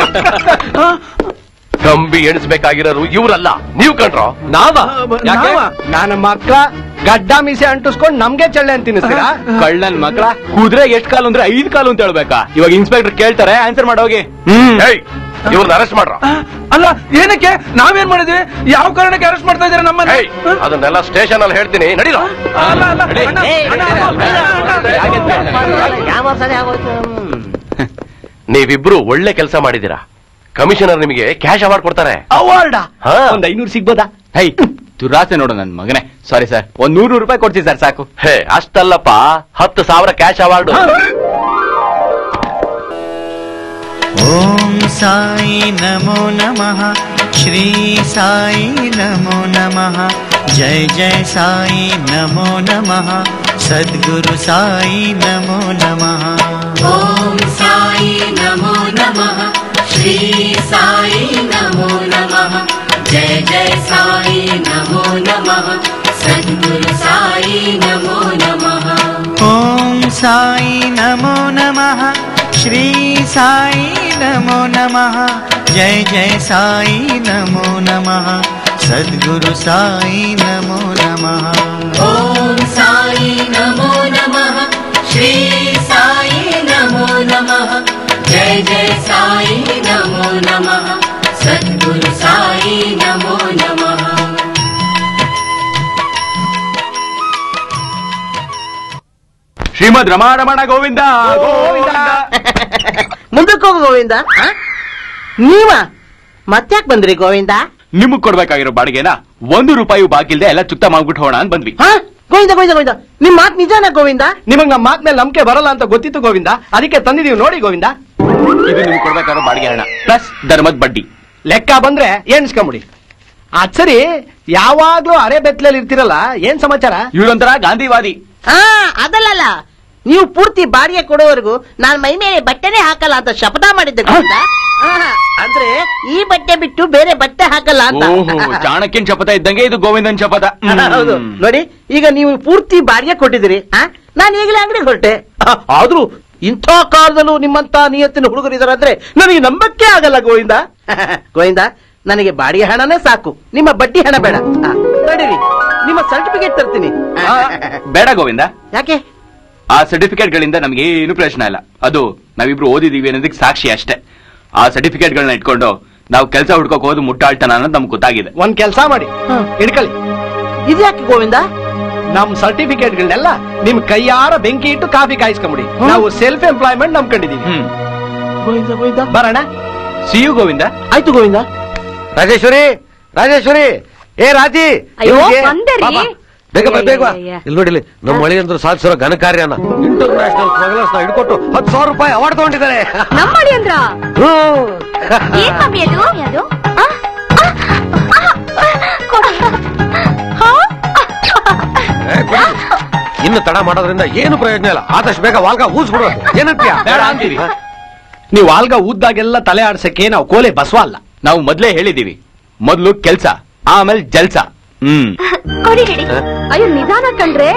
ಕಂಬಿ ಎಣಿಸ್ಬೇಕಾಗಿರೋರು ಇವ್ರಲ್ಲ ನೀವು ಕಂಡ್ರೋ ನಾವ ಯಾಕೆ ನಾನು ಮಕ್ಳ ಗಡ್ಡ ಮೀಸೆ ಅಂಟಿಸ್ಕೊಂಡು ನಮ್ಗೆ ಚಳ್ಳೆ ಅಂತ ತಿನ್ನಿಸ್ತೀರಾ ಕಳ್ಳನ್ ಮಕ್ಕಳ ಕುದುರೆಗೆ ಎಷ್ಟು ಕಾಲು ಅಂದ್ರೆ ಐದ್ ಕಾಲು ಅಂತ ಹೇಳ್ಬೇಕಾ ಇವಾಗ ಇನ್ಸ್ಪೆಕ್ಟರ್ ಕೇಳ್ತಾರೆ ಆನ್ಸರ್ ಮಾಡೋಗಿ ಹ್ಮ್ ಇವ್ರನ್ನ ಅರೆಸ್ಟ್ ಮಾಡ್ರ ಅಲ್ಲ ಏನಕ್ಕೆ ನಾವೇನ್ ಮಾಡಿದ್ವಿ ಯಾವ ಕಾರಣಕ್ಕೆ ಅರೆಸ್ಟ್ ಮಾಡ್ತಾ ಇದಾರೆ ನಮ್ಮನ್ನ ಅದನ್ನೆಲ್ಲ ಸ್ಟೇಷನ್ ಅಲ್ಲಿ ಹೇಳ್ತೀನಿ ನಡೀರೋ ಅಲ್ಲ ಅಲ್ಲ ಅಣ್ಣ, ನೀವಿಬ್ರು ಒಳ್ಳೆ ಕೆಲಸ ಮಾಡಿದೀರಾ ಕಮಿಷನರ್ ನಿಮಗೆ ಕ್ಯಾಶ್ ಅವಾರ್ಡ್ ಕೊಡ್ತಾರೆ ಅವಾರ್ಡ ಹಾ. ಒಂದ್ ಐನೂರು ಸಿಗ್ಬೋದಾ ಹೈ ದುರಾಸೆ ನೋಡು ನನ್ ಮಗನೇ ಸಾರಿ ಸರ್ ಒಂದ್ ನೂರು ನೂರು ರೂಪಾಯಿ ಕೊಡ್ತೀವಿ ಸರ್ ಸಾಕು ಹೇ ಅಷ್ಟಲ್ಲಪ್ಪ ಹತ್ತು ಸಾವಿರ ಕ್ಯಾಶ್ ಅವಾರ್ಡ್ ॐ साई नमो नमः श्री साई नमो नमः जय जय साई नमो नमः सद्गुरु साई नमो नमः ॐ साई नमो नमः श्री साई नमो नमः जय जय साई नमो नमः सद्गुरु साई नमो नमः ॐ साई नमो नमः श्री साई नमो नमः जय जय साई नमो नमः सद्गुरु साई नमो नमः ॐ साई नमो नमः श्री साई नमो नमः जय जय साई नमो नमः सद्गुरु साई नमो नमः ಶ್ರೀಮದ್ ರಮಾ ರಮಣ ಗೋವಿಂದ ಗೋವಿಂದ ಮುಂದಕ್ಕೆ ಹೋಗು ಗೋವಿಂದ ಆ? ನೀವ ಮತ್ತ್ಯಾಕ್ ಬಂದ್ರಿ ಗೋವಿಂದ ನಿಮಗ್ ಕೊಡ್ಬೇಕಾಗಿರೋ ಬಾಡಿಗೆನ ಒಂದು ರೂಪಾಯಿ ಬಾಕಿ ಇಲ್ದೆ ಎಲ್ಲ ಚುಕ್ತ ಮಾಡ್ಬಿಟ್ಟು ಹೋಗೋಣ ಅಂತ ಬಂದ್ವಿ ಹಾ ಗೋವಿಂದ ಗೋವಿಂದ ಗೋವಿಂದ ನಿಮ್ ಮಾತ್ ನಿಜಾನ ಗೋವಿಂದ ನಿಮಗ್ ನಮ್ಮ ಮಾತ್ ಮೇಲೆ ನಂಬಿಕೆ ಬರಲ್ಲ ಅಂತ ಗೊತ್ತಿತ್ತು ಗೋವಿಂದ ಅದಕ್ಕೆ ತಂದಿದೀವಿ ನೋಡಿ ಗೋವಿಂದ ಇದು ನಿಮ್ಗೆ ಕೊಡ್ಬೇಕಾಗಿರೋ ಬಾಡಿಗೆ ಹಣ ಪ್ಲಸ್ ಧರ್ಮದ ಬಡ್ಡಿ ಲೆಕ್ಕ ಬಂದ್ರೆ ಎಣಿಸ್ಕೊಂಬಿಡಿ ಅದ್ ಸರಿ ಯಾವಾಗ್ಲೂ ಅರೆ ಬೆತ್ತಲಲ್ಲಿ ಇರ್ತಿರಲ್ಲ ಏನ್ ಸಮಾಚಾರ ಇವ್ರೊಂಥರ ಗಾಂಧಿವಾದಿ ಹಾ ಅದಲ್ಲಲ್ಲ ನೀವು ಪೂರ್ತಿ ಬಾಡಿಗೆ ಕೊಡೋವರೆಗೂ ನಾನ್ ಮೈ ಮೇಲೆ ಬಟ್ಟೆನೇ ಹಾಕಲ್ಲ ಅಂತ ಶಪಥ ಮಾಡಿದ್ದೆ ಗೋವಿಂದ ಆಹಾ, ಅಂದ್ರೆ ಈ ಬಟ್ಟೆ ಬಿಟ್ಟು ಬೇರೆ ಬಟ್ಟೆ ಹಾಕಲ್ಲ ಅಂತ ಓಹೋ ಚಾಣಕ್ಯನ್ ಶಪಥ ಇದ್ದಂಗೆ ಇದು ಗೋವಿಂದನ್ ಶಪಥ ಹ್ಮ್. ಹೌದು ನೋಡಿ ಈಗ ನೀವು ಪೂರ್ತಿ ಬಾಡಿಗೆ ಕೊಟ್ಟಿದ್ದೀರಿ ಆ? ನಾನು ಈಗಲೇ ಅಂಗಡಿಗೆ ಹೊರಟೆ ಆ, ಆದ್ರೂ ಇಂಥ ಕಾಲದಲ್ಲೂ ನಿಮ್ಮಂತ ನಿಯತ್ತಿನ ಹುಡುಗರಿದಾರೆ ಅಂದ್ರೆ ನನಗೆ ನಂಬಕ್ಕೆ ಆಗಲ್ಲ ಗೋವಿಂದ ಗೋವಿಂದ ನನಗೆ ಬಾಡಿಗೆ ಹಣನೇ ಸಾಕು ನಿಮ್ಮ ಬಡ್ಡಿ ಹಣ ಬೇಡ ಆ, ನಡೀರಿ ನಿಮ್ಮ ಸರ್ಟಿಫಿಕೇಟ್ ತರ್ತೀನಿ ಆ, ಬೇಡ ಗೋವಿಂದ ಯಾಕೆ ಆ ಸರ್ಟಿಫಿಕೇಟ್ ಗಳಿಂದ ನಮ್ಗೆ ಏನು ಪ್ರಯೋಜನ ಇಲ್ಲ ಅದು ನಾವಿಬ್ರು ಓದಿದೀವಿ ಅನ್ನೋದಕ್ಕೆ ಸಾಕ್ಷಿ ಅಷ್ಟೇ ಆ ಸರ್ಟಿಫಿಕೇಟ್ ಗಳನ್ನ ಇಟ್ಕೊಂಡು ನಾವು ಕೆಲಸ ಹುಡ್ಕೋಕ್ ಹೋದು ಮುಟ್ಟಾಳ್ತನ ಅನ್ನೋದು ನಮ್ಗೆ ಗೊತ್ತಾಗಿದೆ ಒಂದ್ ಕೆಲ್ಸ ಮಾಡಿ ಹಿಡ್ಕೊಳ್ಳಿ ಇದ್ಯಾಕೆ ಗೋವಿಂದ ನಮ್ ಸರ್ಟಿಫಿಕೇಟ್ಗಳನ್ನೆಲ್ಲ ನಿಮ್ ಕೈಯಾರ ಬೆಂಕಿ ಇಟ್ಟು ಕಾಫಿ ಕಾಯಿಸ್ಕೊಂಬಿಡಿ ನಾವು ಸೆಲ್ಫ್ ಎಂಪ್ಲಾಯ್ಮೆಂಟ್ ನಂಬ್ಕೊಂಡಿದೀವಿ ಗೋವಿಂದ ಗೋವಿಂದ ಬರೋಣ ಸಿ ಯು ಗೋವಿಂದ ಆಯ್ತು ಗೋವಿಂದ ರಾಜೇಶ್ವರಿ ರಾಜೇಶ್ವರಿ ಏ ರಾಜಿ ಅಯ್ಯೋ, ಇವ್ರಿಗೆ- ಬಂದೆ ರೀ. ಬಾ, ಬಾ. ಬೇಗ ಬಾ, ಬೇಗ ಬಾ. ಅಯ್ಯ, ಅಯ್ಯ. ಇಲ್ಲಿ ನೋಡಿ ಇಲ್ಲಿ ನಮ್ಮ ಮಳೆ ಅಂದ್ರೆ ಸಾಧಿಸಿರೋ ಘನಕಾರ್ಯನ ಇಂಟರ್ನ್ಯಾಷನಲ್ ಸ್ಮಗ್ಲರ್ಸ್ ನ ಹಿಡ್ಕೊಟ್ಟು ಹತ್ತು ಸಾವಿರ ರೂಪಾಯಿ ಅವಾರ್ಡ್ ತಗೊಂಡಿದ್ದಾರೆ ನಮ್ಮಳಿ ಅಂದ್ರ ಹ್ಮ್ ಏನ್ ಮಮ್ಮಿ ಅದು ಅದು ಇನ್ನು ತಡ ಮಾಡೋದ್ರಿಂದ ಏನು ಪ್ರಯೋಜನ ಇಲ್ಲ ಆದಷ್ಟು ಬೇಗ ವಾಲ್ಗ ಊಸ್ಬಿಡೋದು ಏನಂತೀಯ ಬೇಡ ಅಂತೀವಿ ನೀವು ಆಲ್ಗ ಊದ್ದಾಗೆಲ್ಲ ತಲೆ ಆಡ್ಸಕ್ಕೆ ನಾವು ಕೋಲೆ ಬಸವ ಅಲ್ಲ ನಾವು ಮೊದ್ಲೇ ಹೇಳಿದೀವಿ ಮೊದ್ಲು ಕೆಲ್ಸ ಆಮೇಲೆ ಜಲ್ಸ ಹ್ಮ್ ಕೊಡಿ ಹೇಳಿ ಅಯ್ಯೋ ನಿಧಾನ ಕಣ್ರೆ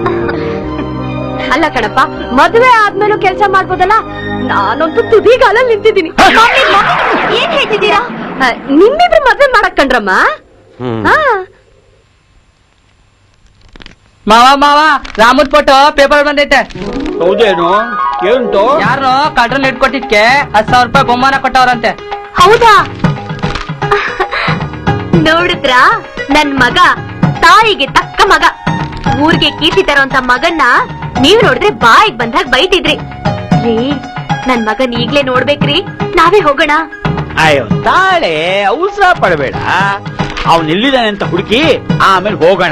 ಅಲ್ಲ ಕಣಪ್ಪ ಮದುವೆ ಆದ್ಮೇಲೂ ಕೆಲಸ ಮಾಡ್ಬೋದಲ್ಲ ನಾನಂತೂ ತುದಿಗಾಲಲ್ಲಿ ನಿಂತಿದ್ದೀನಿ ಏನ್ ಹೇಳ್ತಿದ್ದೀರಾ ಆ, ನಿಮ್ಮಿಬ್ರು ಮದ್ವೆ ಮಾಡಕ್ ಕಣ್ರಮ್ಮ ಹಾ ಮಾವ ಮಾವ ರಾಮದ್ ಫೋಟೋ ಪೇಪರ್ ಬಂದೈತೆ ಹೌದೇನು ಏನುಂಟು ಯಾರು ಕಳ್ರಲ್ಲಿ ಇಟ್ಕೊಟ್ಟಿದ್ಕೆ ಹತ್ತು ಸಾವಿರ ರೂಪಾಯಿ ಬಹುಮಾನ ಕೊಟ್ಟವ್ರಂತೆ ಹೌದಾ ನೋಡಿದ್ರಾ ನನ್ ಮಗ ತಾಯಿಗೆ ತಕ್ಕ ಮಗ ಊರಿಗೆ ಕೀರ್ತಿ ತರೋಂತ ಮಗನ್ನ ನೀವ್ ನೋಡಿದ್ರೆ ಬಾಯಿಗ್ ಬಂದಾಗ ಬೈತಿದ್ರಿ ರೀ ನನ್ ಮಗನ್ ಈಗ್ಲೇ ನೋಡ್ಬೇಕ್ರಿ ನಾವೇ ಹೋಗೋಣ ಅಯ್ಯೋ ತಾಳೆ ಅವಸರ ಪಡಬೇಡ ಅವನ್ ಎಲ್ಲಿದ್ದಾನೆ ಅಂತ ಹುಡುಕಿ ಆಮೇಲೆ ಹೋಗೋಣ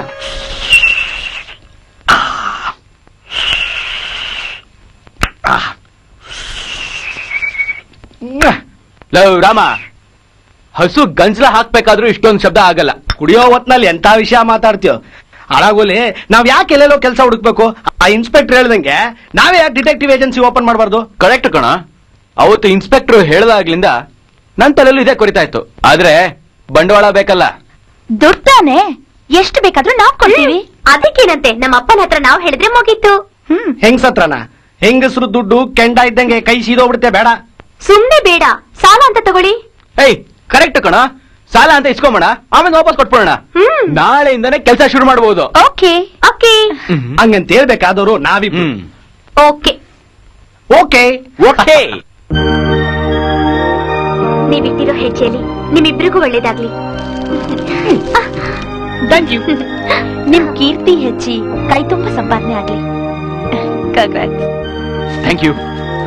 ಲವ್ ರಾಮ ಹಸು ಗಂಜಲ ಹಾಕ್ಬೇಕಾದ್ರೂ ಇಷ್ಟೊಂದು ಶಬ್ದ ಆಗಲ್ಲ ಕುಡಿಯೋ ಹೊತ್ನಲ್ಲಿ ಎಂತ ವಿಷಯ ಮಾತಾಡ್ತೀಯೋ ಹಾಳಾಗೋಲಿ ನಾವ್ ಯಾಕೆ ಎಲ್ಲೆಲ್ಲೋ ಕೆಲಸ ಹುಡುಕ್ಬೇಕು ಆ ಇನ್ಸ್ಪೆಕ್ಟರ್ ಹೇಳ್ದಂಗೆ ನಾವೇ ಯಾಕೆ ಡಿಟೆಕ್ಟಿವ್ ಏಜೆನ್ಸಿ ಓಪನ್ ಮಾಡಬಾರ್ದು ಕರೆಕ್ಟ್ ಕಣ ಅವತ್ತು ಇನ್ಸ್ಪೆಕ್ಟರ್ ಹೇಳ್ದಾಗ್ಲಿಂದ ನನ್ ತಲೆಲ್ಲೂ ಇದೇ ಕೊರಿತಾ ಇತ್ತು ಆದ್ರೆ ಬಂಡವಾಳ ಬೇಕಲ್ಲ ದುಡ್ಡಾನೆ ಎಷ್ಟು ಬೇಕಾದ್ರೂ ನಾವ್ ಕೊಡ್ತೀವಿ ಅದಕ್ಕೇನಂತೆ ನಮ್ಮ ಅಪ್ಪನ ಹತ್ರ ನಾವ್ ಹೇಳಿದ್ರೆ ಮುಗೀತು ಹೆಂಗ್ಸತ್ರನ ಹೆಂಗಸರು ದುಡ್ಡು ಕೆಂಡ ಇದ್ದಂಗೆ ಕೈ ಸೀದೋಗ್ಬಿಡುತ್ತೆ ಬೇಡ ಸುಮ್ನೆ ಬೇಡ ಸಾಲ ಅಂತ ತಗೊಳ್ಳಿ ಏಯ್ ಕರೆಕ್ಟ್ ಕಣ ಸಾಲ ಅಂತ ಇಸ್ಕೊಂಬೋಣ ಆಮೇಲೆ ವಾಪಸ್ ಕೊಟ್ಬಿಡೋಣ ನಾಳೆಯಿಂದಾನೆ ಕೆಲಸ ಶುರು ಮಾಡಬಹುದು ಓಕೆ ಓಕೆ ಹಂಗಂತ ಹೇಳ್ಬೇಕಾದವರು ನಾವಿಬ್ರು ಓಕೆ ಓಕೆ ಓಕೆ ನೀವಿಟ್ಟಿರೋ ಹೆಜ್ಜೆಯಲ್ಲಿ ನಿಮ್ಮಿಬ್ರಿಗೂ ಒಳ್ಳೇದಾಗ್ಲಿ ಥ್ಯಾಂಕ್ ಯು ನಿಮ್ ಕೀರ್ತಿ ಹೆಚ್ಚಿ ಕೈ ತುಂಬ ಸಂಪಾದನೆ ಆಗ್ಲಿ ಕಂಗ್ರಾಟ್ಸ್ ಥ್ಯಾಂಕ್ ಯು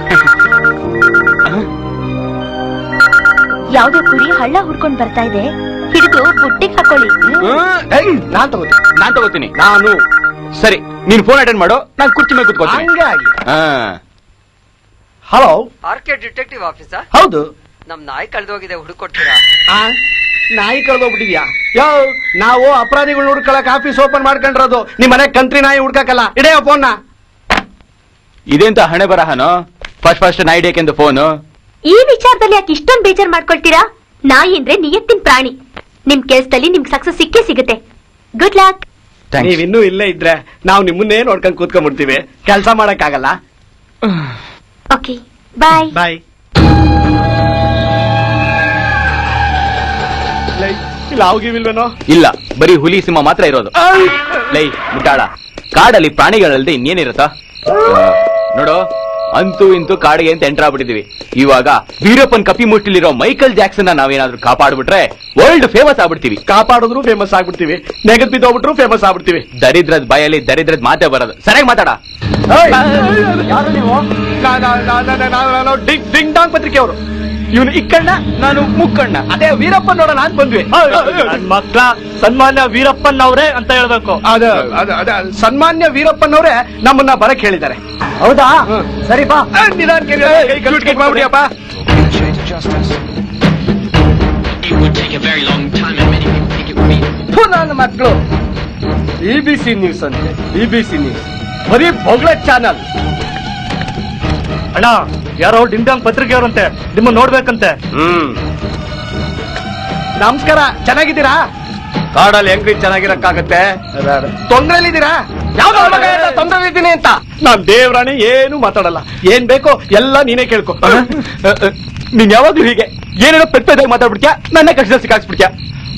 ಯಾವ್ದೋ ಕುರಿ ಹಳ್ಳ ಹುಡ್ಕೊಂಡ್ ಬರ್ತಾ ಇದೆ ಹಿಡಿದು ಬುಟ್ಟಿಗೆ ಹಾಕೊಳ್ಳಿ ನಾನ್ ತಗೋತೀನಿ ನಾನ್ ತಗೋತೀನಿ ನಾನು ಸರಿ ನೀನ್ ಫೋನ್ ಅಟೆಂಡ್ ಮಾಡು ನಾನ್ ಕುರ್ಚಿ ಮೇಲೆ ಕುತ್ಕೋತೀನಿ ಹಂಗಾಗಿ ಹಾ ಹಲೋ ಆರ್ ಕೆ ಡಿಟೆಕ್ಟಿವ್ ಆಫೀಸಾ ಹೌದು ನಮ್ ನಾಯಿ ಕಳ್ದೋಗಿದೆ ಹುಡುಕೊಡ್ತೀರಾ ಆ ನಾಯಿ ಕಳ್ದೋಗ್ಬಿಟ್ಟಿದ್ಯಾ ಯೋ ನಾವು ಅಪರಾಧಿಗಳು ಹುಡ್ಕೊಳಕ್ ಆಫೀಸ್ ಓಪನ್ ಮಾಡ್ಕೊಂಡಿರೋದು ನಿಮ್ ಮನೆ ಕಂತ್ರಿ ನಾಯಿ ಹುಡ್ಕಕ್ಕಲ್ಲ ಇಡೆಯ ಫೋನ್ನ ಇದೆಂತ ಹಣೆ ಬರಹನೋ ಫಸ್ಟ್ ಫಸ್ಟ್ ನೈಡೇಕೆಂದು ಫೋನು ಈ ವಿಚಾರದಲ್ಲಿ ಯಾಕೆ ಇಷ್ಟೊಂದು ಬೇಜಾರ್ ಮಾಡ್ಕೊಳ್ತೀರಾ ನಾಯಿ ಅಂದ್ರೆ ನಿಯತ್ತಿನ ಪ್ರಾಣಿ ನಿಮ್ ಕೆಲ್ಸದಲ್ಲಿ ನಿಮ್ಗೆ ಸಕ್ಸಸ್ ಸಿಕ್ಕೇ ಸಿಗುತ್ತೆ ಗುಡ್ ಲಕ್ ನೀವ್ ಇನ್ನೂ ಇಲ್ಲೇ ಇದ್ರೆ ನಾವು ನಿಮ್ಮನ್ನೇ ನೋಡ್ಕೊಂಡ್ ಕೂತ್ಕೊಂಡ್ಬಿಡ್ತೀವಿ ಕೆಲಸ ಮಾಡಕ್ಕಾಗಲ್ಲ ಓಕೆ ಬಾಯ್ ಬಾಯ್ ಇಲ್ಲ ಅವಗಿವಿಲ್ವೇನೋ ಇಲ್ಲ ಬರೀ ಹುಲಿ ಸಿಂಹ ಮಾತ್ರ ಇರೋದು ಲೈ ಮುಟ್ಟಾಳ ಕಾಡಲ್ಲಿ ಪ್ರಾಣಿಗಳಲ್ಲದೆ ಇನ್ನೇನಿರುತ್ತ ನೋಡು ಅಂತೂ ಇಂತೂ ಕಾಡಿಗೆ ಅಂತ ಎಂಟರ್ ಆಗ್ಬಿಟ್ಟಿದೀವಿ ಇವಾಗ ವೀರಪ್ಪನ್ ಕಪಿ ಮುಷ್ಟಿಲಿರೋ ಮೈಕಲ್ ಜಾಕ್ಸನ್ ನಾವೇನಾದ್ರೂ ಕಾಪಾಡ್ಬಿಟ್ರೆ ವರ್ಲ್ಡ್ ಫೇಮಸ್ ಆಗ್ಬಿಡ್ತೀವಿ ಕಾಪಾಡಿದ್ರು ಫೇಮಸ್ ಆಗ್ಬಿಡ್ತೀವಿ ನೆಗದ್ ಬಿದ್ದೋಗ್ಬಿಟ್ರು ಫೇಮಸ್ ಆಗ್ಬಿಡ್ತೀವಿ ದರಿದ್ರದ್ ಬಾಯಲ್ಲಿ ದರಿದ್ರದ್ ಮಾತೇ ಬರೋದು ಸರಿಯಾಗಿ ಮಾತಾಡ ಯಾರು ನೀವು ಡಿಂಗ್ ಡಾಂಗ್ ಪತ್ರಿಕೆ ಅವರು ಇವನು ಇಕ್ಕಣ್ಣ ನಾನು ಮುಕ್ಕಣ್ಣ ಅದೇ ವೀರಪ್ಪ ನೋಡೋಣ ಅಂತ ಬಂದ್ವಿ ಮಕ್ಕಳ ಸನ್ಮಾನ್ಯ ವೀರಪ್ಪನ್ ಅವರೇ ಅಂತ ಹೇಳ್ಬೇಕು ಅದ ಅದ ಅದ ಸನ್ಮಾನ್ಯ ವೀರಪ್ಪನವರೇ ನಮ್ಮನ್ನ ಬರಕ್ ಹೇಳಿದ್ದಾರೆ ಹೌದಾ ಸರಿ ಬಾ ನಿಧಾನ ಕೈ ಕೈ ಮಾಡ್ಬಿಡಿಯಪ್ಪ ನನ್ನ ಮಕ್ಕಳು ಬಿ ಬಿ ಸಿ ನ್ಯೂಸ್ ಅಂತೆ ಬಿ ಬಿ ಸಿ ನ್ಯೂಸ್ ಬರೀ ಬೊಗಳ ಚಾನಲ್ ಅಣ್ಣ ಯಾರೋ ಡಿಂಡಾಂಗ್ ಪತ್ರಿಕೆಯವರಂತೆ ನಿಮ್ಮ ನೋಡ್ಬೇಕಂತೆ ಹ್ಮ್ ನಮಸ್ಕಾರ ಚೆನ್ನಾಗಿದ್ದೀರಾ ಕಾಡಲ್ಲಿ ಹೆಂಗ್ರಿ ಚೆನ್ನಾಗಿರಕ್ಕಾಗತ್ತೆ ತೊಂದ್ರೆಲಿದ್ದೀರಾ ಯಾವ್ದೋ ತೊಂದ್ರೆಲಿದ್ದೀನಿ ಅಂತ ನಾನ್ ದೇವ್ರಾಣಿ ಏನು ಮಾತಾಡಲ್ಲ ಏನ್ ಬೇಕೋ ಎಲ್ಲ ನೀನೇ ಕೇಳ್ಕೊ ನೀನ್ ಯಾವಾಗ್ಲೂ ಹೀಗೆ ಏನೇನೋ ಪೆಟ್ಟದಾಗ ಮಾತಾಡ್ಬಿಡ್ತ್ಯಾ ನನ್ನ ಕಷ್ಟದಲ್ಲಿ ಸಿಕ್ಕಾಕ್ಸ್ಬಿಡ್ತ್ಯಾ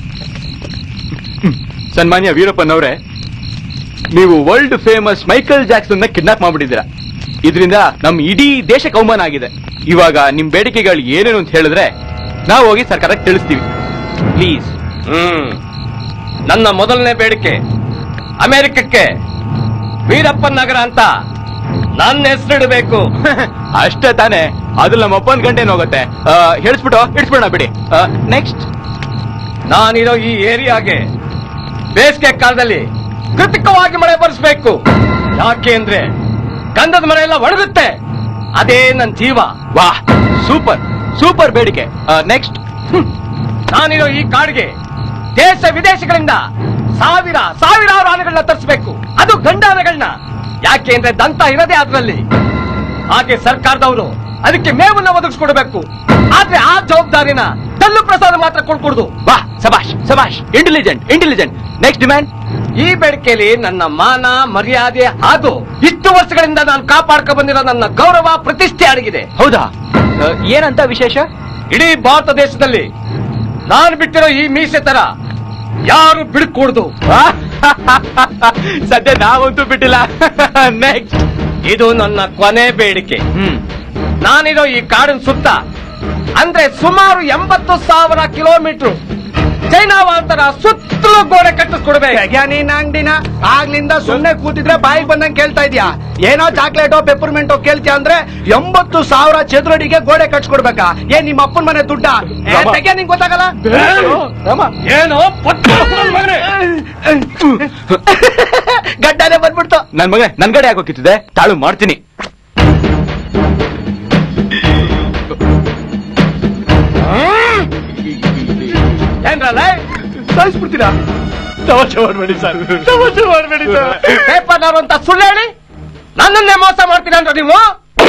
ಸನ್ಮಾನ್ಯ ವೀರಪ್ಪನವ್ರೆ ನೀವು ವರ್ಲ್ಡ್ ಫೇಮಸ್ ಮೈಕಲ್ ಜಾಕ್ಸನ್ ನ ಕಿಡ್ನಾಪ್ ಮಾಡ್ಬಿಟ್ಟಿದ್ದೀರಾ ಇದರಿಂದ ನಮ್ ಇಡೀ ದೇಶಕ್ಕೆ ಅವಮಾನ ಆಗಿದೆ ಇವಾಗ ನಿಮ್ ಬೇಡಿಕೆಗಳು ಏನೇನು ಅಂತ ಹೇಳಿದ್ರೆ ನಾವು ಹೋಗಿ ಸರ್ಕಾರಕ್ಕೆ ತಿಳಿಸ್ತೀವಿ ಪ್ಲೀಸ್ ಹ್ಮ್ ನನ್ನ ಮೊದಲನೇ ಬೇಡಿಕೆ ಅಮೆರಿಕಕ್ಕೆ ವೀರಪ್ಪನ್ ನಗರ ಅಂತ ನನ್ನ ಹೆಸರಿಡಬೇಕು ಅಷ್ಟೇ ತಾನೇ ಅದು ನಮ್ಮ ಅಪ್ಪನ ಗಂಟೆನ ಹೋಗುತ್ತೆ ಆ, ಹೇಳಿಸ್ಬಿಟ್ಟು ಇಡ್ಸ್ಬಿಡೋಣ ಬಿಡಿ ನೆಕ್ಸ್ಟ್ ನಾನಿರೋ ಈ ಏರಿಯಾಗೆ ಬೇಸಿಗೆ ಕಾಲದಲ್ಲಿ ಕೃತಕವಾಗಿ ಮಳೆ ಬರಿಸ್ಬೇಕು ಯಾಕೆ ಅಂದ್ರೆ ಗಂಧದ ಮರ ಎಲ್ಲ ಒಣಗುತ್ತೆ ಅದೇ ನನ್ನ ಜೀವ ವಾ ಸೂಪರ್ ಸೂಪರ್ ಬೇಡಿಕೆ ನೆಕ್ಸ್ಟ್ ನಾನಿರೋ ಈ ಕಾಡಿಗೆ ದೇಶ ವಿದೇಶಗಳಿಂದ ಸಾವಿರ ಸಾವಿರಾರು ಆನೆಗಳನ್ನ ತರಿಸ್ಬೇಕು ಅದು ಗಂಡ ಆನೆಗಳನ್ನ ಯಾಕೆ ಅಂದ್ರೆ ದಂತ ಇರೋದೇ ಅದ್ರಲ್ಲಿ ಹಾಗೆ ಸರ್ಕಾರದವರು ಅದಕ್ಕೆ ಮೇವನ್ನ ಒದಗಿಸ್ಕೊಡ್ಬೇಕು ಆದ್ರೆ ಆ ಜವಾಬ್ದಾರಿನ ಕಲ್ಲು ಪ್ರಸಾದ ಮಾತ್ರ ಕೊಡ್ಕೊಡುದು ಬಾ ಸಬಾಷ್ ಸಬಾಷ್ ಇಂಟೆಲಿಜೆಂಟ್ ಇಂಟೆಲಿಜೆಂಟ್ ನೆಕ್ಸ್ಟ್ ಡಿಮ್ಯಾಂಡ್ ಈ ಬೇಡಿಕೆಯಲ್ಲಿ ನನ್ನ ಮಾನ ಮರ್ಯಾದೆ ಹಾಗೂ ಇಷ್ಟು ವರ್ಷಗಳಿಂದ ನಾನು ಕಾಪಾಡ್ಕೊ ಬಂದಿರೋ ನನ್ನ ಗೌರವ ಪ್ರತಿಷ್ಠೆ ಅಡಗಿದೆ ಹೌದಾ ಆ, ಏನಂತ ವಿಶೇಷ ಇಡೀ ಭಾರತ ದೇಶದಲ್ಲಿ ನಾನು ಬಿಟ್ಟಿರೋ ಈ ಮೀಸೆ ತರ ಯಾರು ಬಿಡ್ಕೂಡ್ದು ಸದ್ಯ ನಾವಂತೂ ಬಿಟ್ಟಿಲ್ಲ ನೆಕ್ಸ್ಟ್ ಇದು ನನ್ನ ಕೊನೆ ಬೇಡಿಕೆ ನಾನಿರೋ ಈ ಕಾಡಿನ ಸುತ್ತ ಅಂದ್ರೆ ಸುಮಾರು ಎಂಬತ್ತು ಸಾವಿರ ಕಿಲೋಮೀಟರ್ ಚೈನಾ ವಾಲ್ತರ ಸುತ್ತಲೂ ಗೋಡೆ ಕಟ್ಟಿಸ್ಕೊಡ್ಬೇಕು ನೀನ್ ಅಂಗಡಿನ ಆಗ್ಲಿಂದ ಸುಮ್ನೆ ಕೂತಿದ್ರೆ ಬಾಯಿಗೆ ಬಂದಂಗ್ ಕೇಳ್ತಾ ಇದೀಯಾ ಏನೋ ಚಾಕ್ಲೇಟೋ ಪೆಪರ್ಮೆಂಟೋ ಕೇಳ್ತೀಯ ಅಂದ್ರೆ ಎಂಬತ್ತು ಸಾವಿರ ಚದುರಡಿಗೆ ಗೋಡೆ ಕಟ್ಸ್ಕೊಡ್ಬೇಕಾ ಏನ್ ನಿಮ್ಮ ಅಪ್ಪನ ಮನೆ ದುಡ್ಡ ಏ, ರಾಮ. ತೆಗೆ ನಿಂಗ್ ಗೊತ್ತಾಗಲ್ಲ ಏನೋ ಗಡ್ಡನೆ ಬಂದ್ಬಿಡ್ತು ನನ್ ಮಗ ನನ್ ಕಡೆ ಯಾಕೋಕಿತ್ತಿದೆ ತಾಳು ಮಾಡ್ತೀನಿ ಏನ್ರಲ್ಲ ಸಾಯಿಸ್ಬಿಡ್ತೀರಾ ತಮಾಷೆ ಮಾಡ್ಬೇಡಿ ಸರ್ ತಮಾಷೆ ಮಾಡ್ಬೇಡಿ ಸರ್ ಪೇಪರ್ನವರು ಅಂತ ಸುಳ್ಳು ಹೇಳಿ ನನ್ನನ್ನೇ ಮೋಸ ಮಾಡ್ತೀರಾ ಅಂದ್ರೆ ನೀವು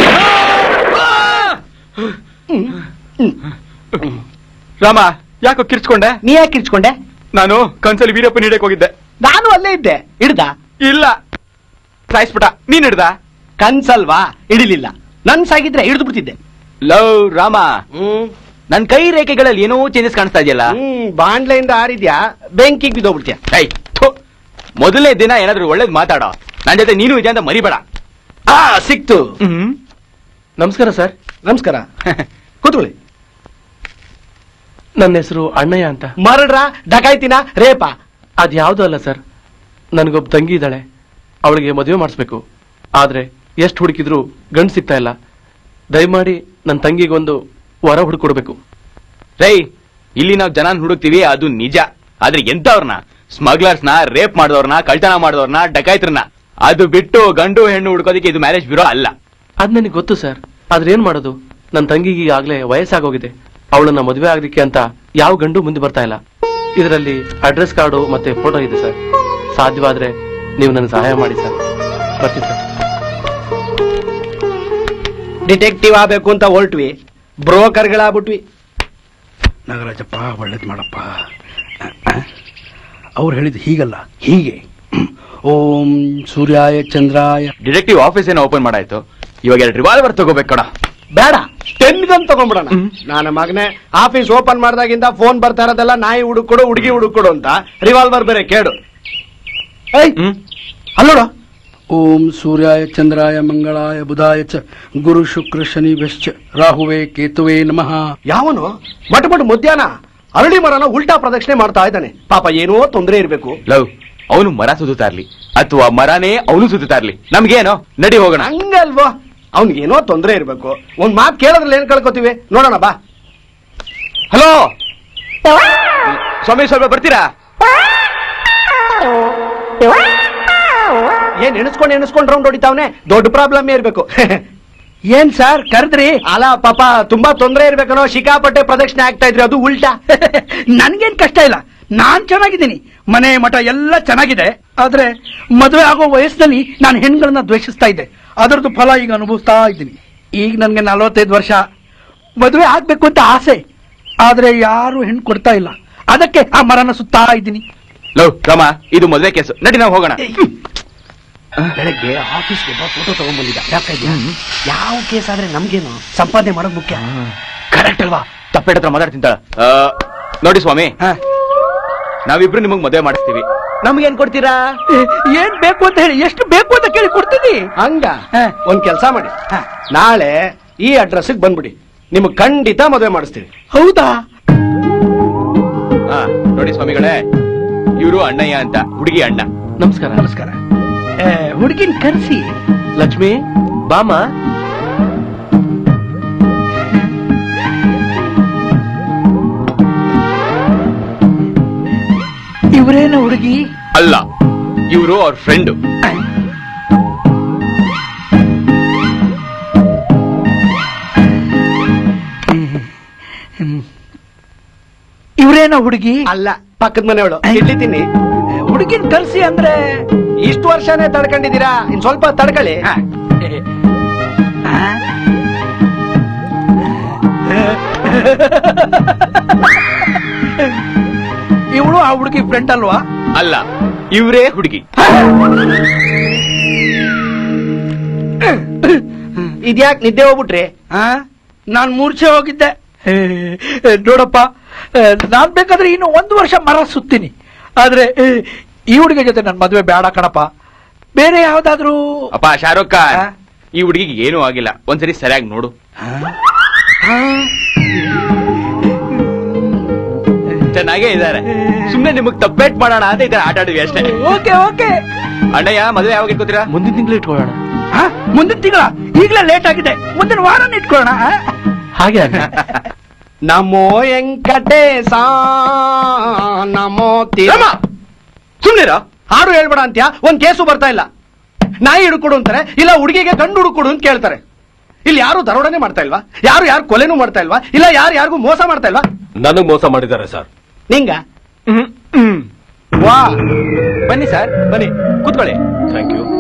ರಾಮ ಯಾಕೋ ಕಿರ್ಚ್ಕೊಂಡೆ ನೀ ಯಾಕೆ ಕಿರ್ಚ್ಕೊಂಡೆ ನಾನು ಕನ್ಸಲ್ಲಿ ವೀರಪ್ಪನ ಹಿಡಿಯಕ್ ಹೋಗಿದ್ದೆ ನಾನು ಅಲ್ಲೇ ಇದ್ದೆ ಹಿಡ್ದ ಇಲ್ಲ ಸಾಯಿಸ್ಬಿಟ್ಟ ನೀನ್ ಹಿಡ್ದ ಕನ್ಸಲ್ವಾ ಹಿಡಿಲಿಲ್ಲ ನನ್ ಸಾಗಿದ್ರೆ ಹಿಡಿದು ಬಿಡ್ತಿದ್ದೆ ಲವ್ ರಾಮ ನನ್ ಕೈ ರೇಖೆಗಳಲ್ಲಿ ಏನೋ ಚೇಂಜಸ್ ಕಾಣಿಸ್ತಾ ಇದೆಯಲ್ಲ ಹ್ಮ್ ಬಾಂಡ್ಲೆಯಿಂದ ಆರಿದ್ಯಾ ಬೆಂಕಿಗೆ ಬಿದ್ದೋಗ್ಬಿಡ್ತೀಯ ಐ ಮೊದಲನೇ ದಿನ ಏನಾದ್ರೂ ಒಳ್ಳೇದ್ ಮಾತಾಡೋ ನನ್ ಜೊತೆ ನೀನು ಇದೆ ಅಂತ ಮರಿಬೇಡ ಆ ಸಿಕ್ತು ನಮಸ್ಕಾರ ಸರ್ ನಮಸ್ಕಾರ ಕೂತ್ಕೊಳ್ಳಿ ನನ್ನ ಹೆಸರು ಅಣ್ಣಯ್ಯ ಅಂತ ಮರಡ್ರ ಡಕಾಯ್ತಿನ ರೇಪ ಅದ್ಯಾವುದೂ ಅಲ್ಲ ಸರ್ ನನಗೊಬ್ಬ ತಂಗಿ ಇದ್ದಾಳೆ ಅವಳಿಗೆ ಮದುವೆ ಮಾಡಿಸ್ಬೇಕು ಆದ್ರೆ ಎಷ್ಟು ಹುಡುಕಿದ್ರು ಗಂಡು ಸಿಗ್ತಾ ಇಲ್ಲ ದಯಮಾಡಿ ನನ್ನ ತಂಗಿಗೊಂದು ವರ ಹುಡುಕೊಡ್ಬೇಕು ರೈ ಇಲ್ಲಿ ನಾವು ಜನ ಹುಡುಕ್ತಿವಿ ಅದು ನಿಜ ಆದ್ರೆ ಎಂತವ್ರನ್ನ ಸ್ಮಗ್ಲರ್ಸ್ನ ರೇಪ್ ಮಾಡಿದವ್ರನ್ನ ಕಳ್ತನ ಮಾಡಿದವ್ರನ್ನ ಡಕಾಯ್ತ್ರನ್ನ ಅದು ಬಿಟ್ಟು ಗಂಡು ಹೆಣ್ಣು ಹುಡ್ಕೋದಕ್ಕೆ ಇದು ಮ್ಯಾರೇಜ್ ಬ್ಯೂರೋ ಅಲ್ಲ ಅದ್ ನನಗೆ ಗೊತ್ತು ಸರ್ ಆದ್ರೆ ಏನ್ ಮಾಡೋದು ನನ್ನ ತಂಗಿಗೆ ಈಗಾಗಲೇ ವಯಸ್ಸಾಗೋಗಿದೆ ಅವಳನ್ನ ಮದುವೆ ಆಗ್ಲಿಕ್ಕೆ ಅಂತ ಯಾವ ಗಂಡು ಮುಂದೆ ಬರ್ತಾ ಇಲ್ಲ ಇದರಲ್ಲಿ ಅಡ್ರೆಸ್ ಕಾರ್ಡು ಮತ್ತೆ ಫೋಟೋ ಇದೆ ಸರ್ ಸಾಧ್ಯವಾದ್ರೆ ನೀವು ನನಗೆ ಸಹಾಯ ಮಾಡಿ ಸರ್ ಬರ್ತೀನಿ ಸರ್ ಡಿಟೆಕ್ಟಿವ್ ಆಗ್ಬೇಕು ಅಂತ ಹೊರಟ್ವಿ ಬ್ರೋಕರ್ಗಳಾಗ್ಬಿಟ್ವಿ ನಾಗರಾಜಪ್ಪ ಒಳ್ಳೇದ್ ಮಾಡಪ್ಪ ಅವ್ರು ಹೇಳಿದ್ ಹೀಗಲ್ಲ ಹೀಗೆ ಓಂ ಸೂರ್ಯಾಯ ಚಂದ್ರಾಯ ಡಿಟೆಕ್ಟಿವ್ ಆಫೀಸ್ ಏನೋ ಓಪನ್ ಮಾಡಾಯ್ತು ಇವಾಗ ಎರಡು ರಿವಾಲ್ವರ್ ತಗೋಬೇಕು ಕಡ ಬೇಡ ಟೆನ್ ಗನ್ ತಗೊಂಡ್ಬಿಡೋಣ ನನ್ನ ಮಗನೇ ಆಫೀಸ್ ಓಪನ್ ಮಾಡ್ದಾಗಿಂದ ಫೋನ್ ಬರ್ತಾ ಇರೋದೆಲ್ಲ ನಾಯಿ ಹುಡುಕೊಡು ಹುಡುಗಿ ಹುಡುಕೊಡು ಅಂತ ರಿವಾಲ್ವರ್ ಬೇರೆ ಕೇಡು ಏಯ್ ಅಲ್ಲೋಡ ಓಂ ಸೂರ್ಯಾಯ ಚಂದ್ರಾಯ ಮಂಗಳಾಯ ಬುಧಾಯ ಚ ಗುರು ಶುಕ್ರ ಶನಿ ಬೆಶ್ಚ ರಾಹುವೇ ಕೇತುವೆ ನಮಃ ಯಾವನು ಮಟ ಮಟ ಮಧ್ಯಾಹ್ನ ಅರಳಿ ಮರನ ಉಲ್ಟಾ ಪ್ರದಕ್ಷಿಣೆ ಮಾಡ್ತಾ ಇದ್ದಾನೆ ಪಾಪ ಏನೋ ತೊಂದರೆ ಇರಬೇಕು ಲವ್ ಅವನು ಮರ ಸುತ್ತಾ ಇರ್ಲಿ ಅಥವಾ ಮರನೇ ಅವನು ಸುತ್ತಾ ಇರ್ಲಿ ನಮ್ಗೇನೋ ನಡಿ ಹೋಗೋಣ ಹಂಗಲ್ವೋ ಅವ್ನಿಗೇನೋ ತೊಂದರೆ ಇರಬೇಕು ಒಂದ್ ಮಾತು ಕೇಳೋದ್ರಲ್ಲಿ ಏನ್ ಕಳ್ಕೊತೀವಿ ನೋಡೋಣ ಬಾ ಹಲೋ ಸ್ವಾಮಿ ಸ್ವಲ್ಪ ಬರ್ತೀರಾ ಏನ್ ಎಣಿಸ್ಕೊಂಡು ಎಣಿಸ್ಕೊಂಡು ರೌಂಡ್ ಹೊಡಿತಾವನೆ ದೊಡ್ಡ ಪ್ರಾಬ್ಲಮ್ ಇರ್ಬೇಕು ಏನ್ ಸರ್ ಕರೆದ್ರಿ ಅಲ್ಲ ಪಾಪ ತುಂಬಾ ತೊಂದರೆ ಇರ್ಬೇಕನೋ ಶಿಕಾಪಟ್ಟೆ ಪ್ರದಕ್ಷಿಣೆ ಆಗ್ತಾ ಇದ್ರಿ ಅದು ಉಲ್ಟಾ ನನ್ಗೇನ್ ಕಷ್ಟ ಇಲ್ಲ ನಾನ್ ಚೆನ್ನಾಗಿದ್ದೀನಿ ಮನೆ ಮಠ ಎಲ್ಲ ಚೆನ್ನಾಗಿದೆ ಆದ್ರೆ ಮದುವೆ ಆಗೋ ವಯಸ್ಸಿನಲ್ಲಿ ನಾನು ಹೆಣ್ಗಳನ್ನ ದ್ವೇಷಿಸ್ತಾ ಇದ್ದೆ ಅದರದ್ದು ಫಲ ಈಗ ಅನುಭವಿಸ್ತಾ ಇದ್ದೀನಿ ಈಗ ನನ್ಗೆ ನಲವತ್ತೈದು ವರ್ಷ ಮದುವೆ ಆಗ್ಬೇಕು ಅಂತ ಆಸೆ ಆದ್ರೆ ಯಾರು ಹೆಣ್ಣು ಕೊಡ್ತಾ ಇಲ್ಲ ಅದಕ್ಕೆ ಆ ಮರನ ಸುತ್ತಾ ಇದ್ದೀನಿ ಲವ್ ರಾಮ ಇದು ಮದುವೆ ಕೇಸು ನಡಿ ನಾವು ಹೋಗೋಣ ಬೆಳಗ್ಗೆ ಆಫೀಸ್ಗೆ ಫೋಟೋ ತಗೊಂಡ್ಬಂದಿದ್ದ ಯಾಕಾಯ್ತು ಯಾವ ಕೇಸ್ ಆದ್ರೆ ನಮ್ಗೇನು ಸಂಪಾದನೆ ಮಾಡೋದು ಮುಖ್ಯ ಕರೆಕ್ಟ್ ಅಲ್ವಾ ತಪ್ಪೇಟ ಹತ್ರ ಮಾತಾಡ್ತಿಂತ ನೋಡಿ ಸ್ವಾಮಿ ನಾವಿಬ್ರು ನಿಮಗ್ ಮದುವೆ ಮಾಡಿಸ್ತೀವಿ ನಮ್ಗೇನ್ ಕೊಡ್ತೀರಾ ಏನ್ ಬೇಕು ಅಂತ ಹೇಳಿ ಎಷ್ಟು ಬೇಕು ಅಂತ ಕೇಳಿ ಕೊಡ್ತೀನಿ ಹಂಗ ಒಂದ್ ಕೆಲ್ಸ ಮಾಡಿ ನಾಳೆ ಈ ಅಡ್ರೆಸ್ ಬಂದ್ಬಿಡಿ ನಿಮ್ಗೆ ಖಂಡಿತ ಮದುವೆ ಮಾಡಿಸ್ತೀವಿ ಹೌದಾ ಹಾ ನೋಡಿ ಸ್ವಾಮಿಗಳೇ ಇವರು ಅಣ್ಣಯ್ಯ ಅಂತ ಹುಡುಗಿ ಅಣ್ಣ ನಮಸ್ಕಾರ ನಮಸ್ಕಾರ ಹುಡುಗಿನ ಕರೆಸಿ ಲಕ್ಷ್ಮಿ ಬಾಮ ಇವರೇನ ಹುಡುಗಿ ಅಲ್ಲ ಇವರು ಅವ್ರ ಫ್ರೆಂಡ್ ಇವರೇನ ಹುಡುಗಿ ಅಲ್ಲ ಪಕ್ಕದ ಮನೆಯವಳು ಇಡ್ಲಿ ತಿನ್ನಿ ಹುಡುಗಿನ ಕರ್ಸಿ ಅಂದ್ರೆ ಇಷ್ಟು ವರ್ಷನೇ ತಡ್ಕೊಂಡಿದ್ದೀರಾ ಇನ್ ಸ್ವಲ್ಪ ತಡ್ಕೊಳ್ಳಿ ಇವಳು ಆ ಹುಡುಗಿ ಫ್ರೆಂಡ್ ಅಲ್ವಾ ಅಲ್ಲ ಇವರೇ ಹುಡುಗಿ ಇದ್ಯಾಕ್ ನಿದ್ದೆ ಹೋಗ್ಬಿಟ್ರಿ ಆ? ನಾನ್ ಮೂರ್ಛೆ ಹೋಗಿದ್ದೆ ಹೇ, ನೋಡಪ್ಪ ಆ, ನಾನ್ ಬೇಕಾದ್ರೆ ಇನ್ನು ಒಂದು ವರ್ಷ ಮರ ಸುತ್ತೀನಿ ಆದ್ರೆ ಏ, ಈ ಹುಡುಗಿ ಜೊತೆ ನನ್ ಮದ್ವೆ ಬೇಡ ಕಣಪ್ಪ ಬೇರೆ ಯಾವ್ದಾದ್ರು ಅಪ್ಪ ಶಾರುಖ್ ಖಾನ್ ಈ ಹುಡುಗಿಗೆ ಏನೂ ಆಗಿಲ್ಲ ಒಂದ್ಸರಿ ಸರಿಯಾಗಿ ನೋಡು ಚೆನ್ನಾಗೇ ಇದಾರೆ ಸುಮ್ನೆ ನಿಮಗ್ ತಪ್ಪೇಟ್ ಮಾಡೋಣ ಅಂತ ಇದ್ದಾರೆ ಆಟ ಆಡಿದ್ವಿ ಅಷ್ಟೇ ಓಕೆ ಓಕೆ ಅಣ್ಣಯ್ಯ ಮದುವೆ ಯಾವಾಗ ಇಟ್ಕೋತೀರಾ ಮುಂದಿನ ತಿಂಗಳು ಇಟ್ಕೊಳ್ಳೋಣ ಮುಂದಿನ ತಿಂಗಳ ಈಗಲೇ ಲೇಟ್ ಆಗಿದೆ ಮುಂದಿನ ವಾರನ ಇಟ್ಕೊಳ್ಳೋಣ ಆ? ಹಾಗೆ ನಮೋ ವೆಂಕಟೇಶ ನಮೋ ತಿರಮ ಸುಮ್ನಿರ ಹಾಡು ಹೇಳ್ಬೇಡ ಅಂತ್ಯ ಒಂದ್ ಕೇಸು ಬರ್ತಾ ಇಲ್ಲ ನಾಯಿ ಹಿಡ್ಕೊಡು ಅಂತಾರೆ ಇಲ್ಲ ಹುಡುಗಿಗೆ ಗಂಡು ಹುಡುಕೊಡು ಅಂತ ಕೇಳ್ತಾರೆ ಇಲ್ಲಿ ಯಾರು ದರೋಡನೆ ಮಾಡ್ತಾ ಇಲ್ವಾ ಯಾರು ಯಾರು ಕೊಲೆನೂ ಮಾಡ್ತಾ ಇಲ್ವಾ ಇಲ್ಲ ಯಾರು ಯಾರಿಗೂ ಮೋಸ ಮಾಡ್ತಾ ಇಲ್ವಾ ನನಗ್ ಮೋಸ ಮಾಡಿದ್ದಾರೆ ಸರ್ ನಿಂಗ ವಾ ಬನ್ನಿ ಸರ್ ಬನ್ನಿ ಕೂತ್ಕೊಳ್ಳಿ ಥ್ಯಾಂಕ್ ಯು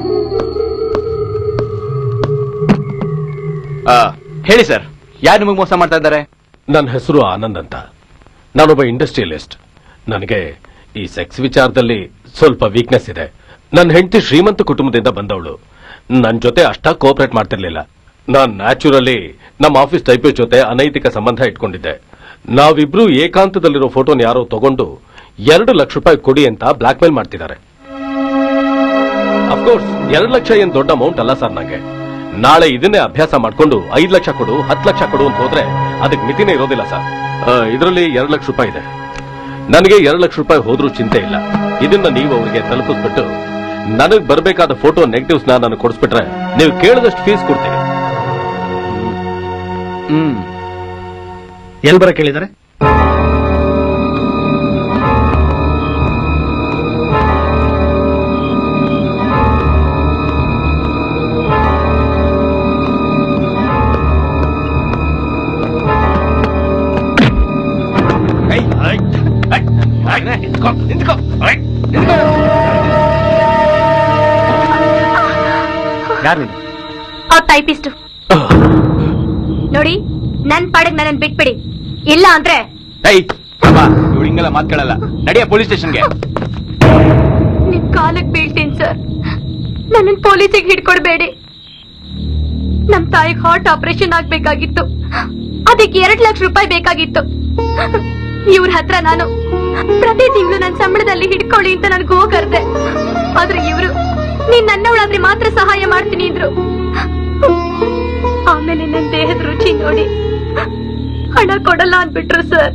ಆ, ಹೇಳಿ ಸರ್ ಯಾರು ನಿಮಗೆ ಮೋಸ ಮಾಡ್ತಾ ಇದ್ದಾರೆ ನನ್ನ ಹೆಸರು ಆನಂದ್ ಅಂತ ನಾನೊಬ್ಬ ಇಂಡಸ್ಟ್ರಿಯಲಿಸ್ಟ್ ನನಗೆ ಈ ಸೆಕ್ಸ್ ವಿಚಾರದಲ್ಲಿ ಸ್ವಲ್ಪ ವೀಕ್ನೆಸ್ ಇದೆ ನನ್ನ ಹೆಂಡತಿ ಶ್ರೀಮಂತ ಕುಟುಂಬದಿಂದ ಬಂದವಳು ನನ್ನ ಜೊತೆ ಅಷ್ಟಾಗಿ ಕೋಆಪರೇಟ್ ಮಾಡ್ತಿರ್ಲಿಲ್ಲ ನಾನ್ ನ್ಯಾಚುರಲಿ ನಮ್ಮ ಆಫೀಸ್ ಟೈಪಿಸ್ಟ್ ಜೊತೆ ಅನೈತಿಕ ಸಂಬಂಧ ಇಟ್ಕೊಂಡಿದ್ದೆ ನಾವಿಬ್ರು ಏಕಾಂತದಲ್ಲಿರೋ ಫೋಟೋನ ಯಾರೋ ತಗೊಂಡು ಎರಡು ಲಕ್ಷ ರೂಪಾಯಿ ಕೊಡಿ ಅಂತ ಬ್ಲಾಕ್ ಮೇಲ್ ಮಾಡ್ತಿದ್ದಾರೆ ಅಫ್ಕೋರ್ಸ್ ಎರಡು ಲಕ್ಷ ಏನ್ ದೊಡ್ಡ ಅಮೌಂಟ್ ಅಲ್ಲ ಸರ್ ನಂಗೆ ನಾಳೆ ಇದನ್ನೇ ಅಭ್ಯಾಸ ಮಾಡ್ಕೊಂಡು ಐದ್ ಲಕ್ಷ ಕೊಡು ಹತ್ತು ಲಕ್ಷ ಕೊಡು ಅಂತ ಹೋದ್ರೆ ಅದಕ್ಕೆ ಮಿತಿನೇ ಇರೋದಿಲ್ಲ ಸರ್ ಇದರಲ್ಲಿ ಎರಡು ಲಕ್ಷ ರೂಪಾಯಿ ಇದೆ ನನಗೆ ಎರಡು ಲಕ್ಷ ರೂಪಾಯಿ ಹೋದ್ರೂ ಚಿಂತೆ ಇಲ್ಲ ಇದನ್ನ ನೀವು ಅವರಿಗೆ ತಲುಪಿಸ್ಬಿಟ್ಟು ನನಗ್ ಬರಬೇಕಾದ ಫೋಟೋ ನೆಗೆಟಿವ್ಸ್ ನಾನು ಕೊಡಿಸ್ಬಿಟ್ರೆ ನೀವು ಕೇಳಿದಷ್ಟು ಫೀಸ್ ಕೊಡ್ತೀನಿ ಹ್ಮ್ ಎಲ್ ಬರ ಕೇಳಿದಾರೆ ಯಾರು ಅವ್ರ್ ಟೈಪಿಸ್ಟ್ ನೋಡಿ ನನ್ ಪಾಡಿಗೆ ನನ್ನ ಬಿಟ್ಬಿಡಿ ಇಲ್ಲ ಅಂದ್ರೆ ಏಯ್ ಅಮ್ಮ ಇವಳು ಹಿಂಗೆಲ್ಲ ಮಾತ್ಕೊಳ್ಳಲ್ಲ ನಡಿಯ ಪೊಲೀಸ್ ಸ್ಟೇಷನ್ಗೆ ನಿಮ್ ಕಾಲಕ್ ಬೀಳ್ತೀನಿ ಸರ್ ನನ್ನನ್ ಪೊಲೀಸಿಗೆ ಹಿಡ್ಕೊಡ್ಬೇಡಿ ನಮ್ ತಾಯಿಗ್ ಹಾರ್ಟ್ ಆಪರೇಷನ್ ಆಗ್ಬೇಕಾಗಿತ್ತು ಅದಕ್ಕೆ ಎರಡ್ ಲಕ್ಷ ರೂಪಾಯಿ ಬೇಕಾಗಿತ್ತು ಇವ್ರ ಹತ್ರ ನಾನು ಪ್ರತಿ ತಿಂಗಳು ನನ್ನ ಸಂಬಳದಲ್ಲಿ ಹಿಡ್ಕೊಳ್ಳಿ ಅಂತ ನನ್ಗೆ ಹೋಗರ್ದೆ ಆದ್ರೆ ಇವ್ರು ನೀನ್ ನನ್ನವಳಾದ್ರೆ ಮಾತ್ರ ಸಹಾಯ ಮಾಡ್ತೀನಿ ಅಂದ್ರು ಆಮೇಲೆ ನನ್ನ ದೇಹದ ರುಚಿ ನೋಡಿ ಹಣ ಕೊಡಲ್ಲ ಅಂದ್ಬಿಟ್ರು ಸರ್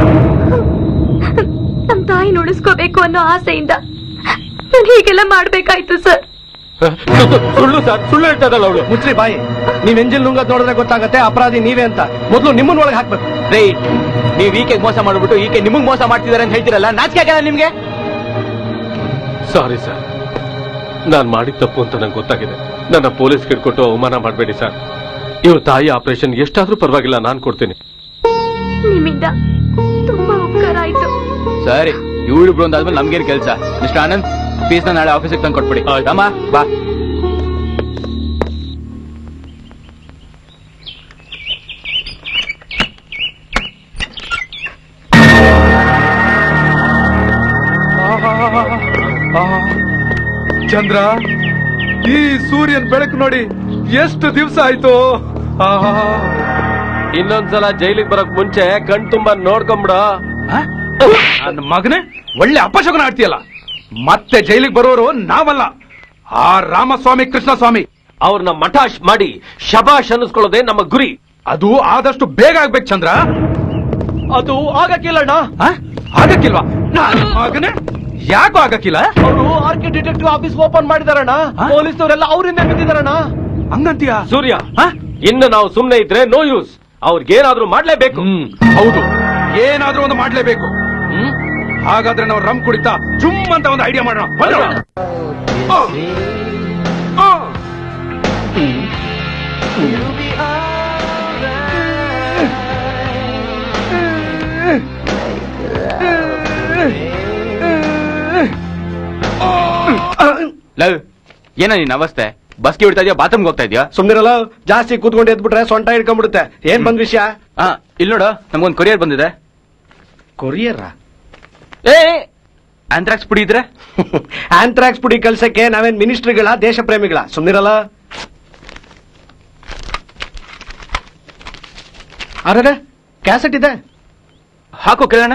ನಮ್ ತಾಯಿ ಉಳಿಸ್ಕೋಬೇಕು ಅನ್ನೋ ಆಸೆಯಿಂದ ನಾನು ಹೀಗೆಲ್ಲ ಮಾಡ್ಬೇಕಾಯ್ತು ಸರ್ ಸುಳ್ಳು ಸರ್ ಸುಳ್ಳು ಹೇಳ್ತಾ ಇದ್ದಲ್ಲ ಅವಳು ಮುಚ್ರಿ ಬಾಯಿ ನೀವ್ ಎಂಜಿಲ್ ನುಂಗದ್ ನೋಡಿದ್ರೆ ಗೊತ್ತಾಗತ್ತೆ ಅಪರಾಧಿ ನೀವೇ ಅಂತ ಮೊದಲು ನಿಮ್ಮನ್ನ ಒಳಗೆ ಹಾಕ್ಬೇಕು ರೇ ನೀವ್ ಈಕೆ ಮೋಸ ಮಾಡ್ಬಿಟ್ಟು ಈಕೆ ನಿಮಗ್ ಮೋಸ ಮಾಡ್ತಿದಾರೆ ಅಂತ ಹೇಳ್ತಿರಲ್ಲ ನಾಚಿಕೆ ಆಗಲ್ಲ ನಿಮ್ಗೆ ಸಾರಿ ಸರ್ ನಾನ್ ಮಾಡಿದ ತಪ್ಪು ಅಂತ ನಂಗೆ ಗೊತ್ತಾಗಿದೆ ನನ್ನ ಪೊಲೀಸ್ ಹಿಡ್ಕೊಟ್ಟು ಅವಮಾನ ಮಾಡಬೇಡಿ ಸರ್ ಇವ್ರ ತಾಯಿ ಆಪರೇಷನ್ ಎಷ್ಟಾದ್ರೂ ಪರವಾಗಿಲ್ಲ ನಾನ್ ಕೊಡ್ತೀನಿ ನಿಮ್ಮಿಂದ ತುಂಬಾ ಉಪಕಾರ ಆಯ್ತು ಸರಿ ಇವಳು ಒಂದಾದ್ಮೇಲೆ ನಮ್ಗೇನ್ ಕೆಲಸ ಮಿಸ್ಟರ್ ಆನಂದ್ ಫೀಸ್ ನಾಳೆ ಆಫೀಸಿಗೆ ತಂದು ಕೊಟ್ಬಿಡಿ ರಾಮ ಬಾ ಚಂದ್ರ ಈ ಸೂರ್ಯನ್ ಬೆಳಕು ನೋಡಿ ಎಷ್ಟು ದಿವಸ ಆಯ್ತು ಆಹಾ. ಇನ್ನೊಂದ್ಸಲ ಜೈಲಿಗೆ ಬರಕ್ ಮುಂಚೆ ಕಣ್ ತುಂಬಾ ನೋಡ್ಕೊಂಬಿಡ ನನ್ನ ಮಗನೇ ಒಳ್ಳೆ ಅಪಶಕನ ಆಡ್ತೀಯಲ್ಲ ಮತ್ತೆ ಜೈಲಿಗೆ ಬರೋರು ನಾವಲ್ಲ ಆ ರಾಮಸ್ವಾಮಿ ಕೃಷ್ಣಸ್ವಾಮಿ ಅವ್ರನ್ನ ಮಠಾಶ್ ಮಾಡಿ ಶಬಾಷ್ ಅನ್ನಿಸ್ಕೊಳ್ಳೋದೇ ನಮ್ಮ ಗುರಿ ಅದು ಆದಷ್ಟು ಬೇಗ ಆಗ್ಬೇಕು ಚಂದ್ರ ಅದು ಆಗಕ್ಕಿಲ್ಲಣ್ಣ ಆಗಕ್ಕಿಲ್ವಾ ನನ್ನ ಮಗನೇ ಯಾಕೋ ಆಗಕ್ಕಿಲ್ಲ ಅವರು ಆರ್ಕಿ ಡಿಟೆಕ್ಟಿವ್ ಆಫೀಸ್ ಓಪನ್ ಮಾಡಿದಾರಣ್ಣ ಪೊಲೀಸ್ನವರೆಲ್ಲ ಅವರಿಂದ ಬಿದ್ದಿದಾರಣ್ಣ ಹಂಗಂತೀಯ ಸೂರ್ಯ ಇನ್ನು ನಾವು ಸುಮ್ನೆ ಇದ್ರೆ ನೋ ಯೂಸ್ ಅವ್ರಿಗೇನಾದ್ರೂ ಮಾಡ್ಲೇಬೇಕು ಹೌದು ಏನಾದ್ರೂ ಒಂದು ಮಾಡ್ಲೇಬೇಕು ಹಾಗಾದ್ರೆ ನಾವು ರಮ್ ಕುಡಿತಾ ಜುಮ್ ಅಂತ ಒಂದು ಐಡಿಯಾ ಮಾಡೋಣ ಬಂದ್ರು. ಆ. ಆ. ಲವ್ ಏನ ನಿನ್ ಅವಸ್ಥೆ ಬಸ್ಗೆ ಬಿಡ್ತಾ ಇದೆಯಾ ಬಾತ್ರೂಮ್ಗೆ ಹೋಗ್ತಾ ಇದೆಯಾ ಸುಮ್ನಿರಲ್ಲ ಜಾಸ್ತಿ ಕೂತ್ಕೊಂಡು ಎದ್ಬಿಟ್ರೆ ಸೊಂಟ ಹಿಡ್ಕೊಂಡ್ಬಿಡುತ್ತೆ ಏನ್ ಬಂದ್ ವಿಷಯ ಹಾ ಇಲ್ಲಿ ನೋಡು ನಮ್ಗೊಂದು ಕೊರಿಯರ್ ಬಂದಿದೆ ಕೊರಿಯರ್ ಏ ಆಂಥ್ರಾಕ್ಸ್ ಪುಡಿ ಇದ್ರೆ ಆಂಥ್ರಾಕ್ಸ್ ಪುಡಿ ಕಲ್ಸಕ್ಕೆ ನಾವೇನ್ ಮಿನಿಸ್ಟ್ರಿಗಳ ದೇಶ ಪ್ರೇಮಿಗಳ ಸುಮ್ನಿರಲ್ಲ ಅರೆ ಕ್ಯಾಸೆಟ್ ಇದೆ ಹಾಕು ಕೇಳೋಣ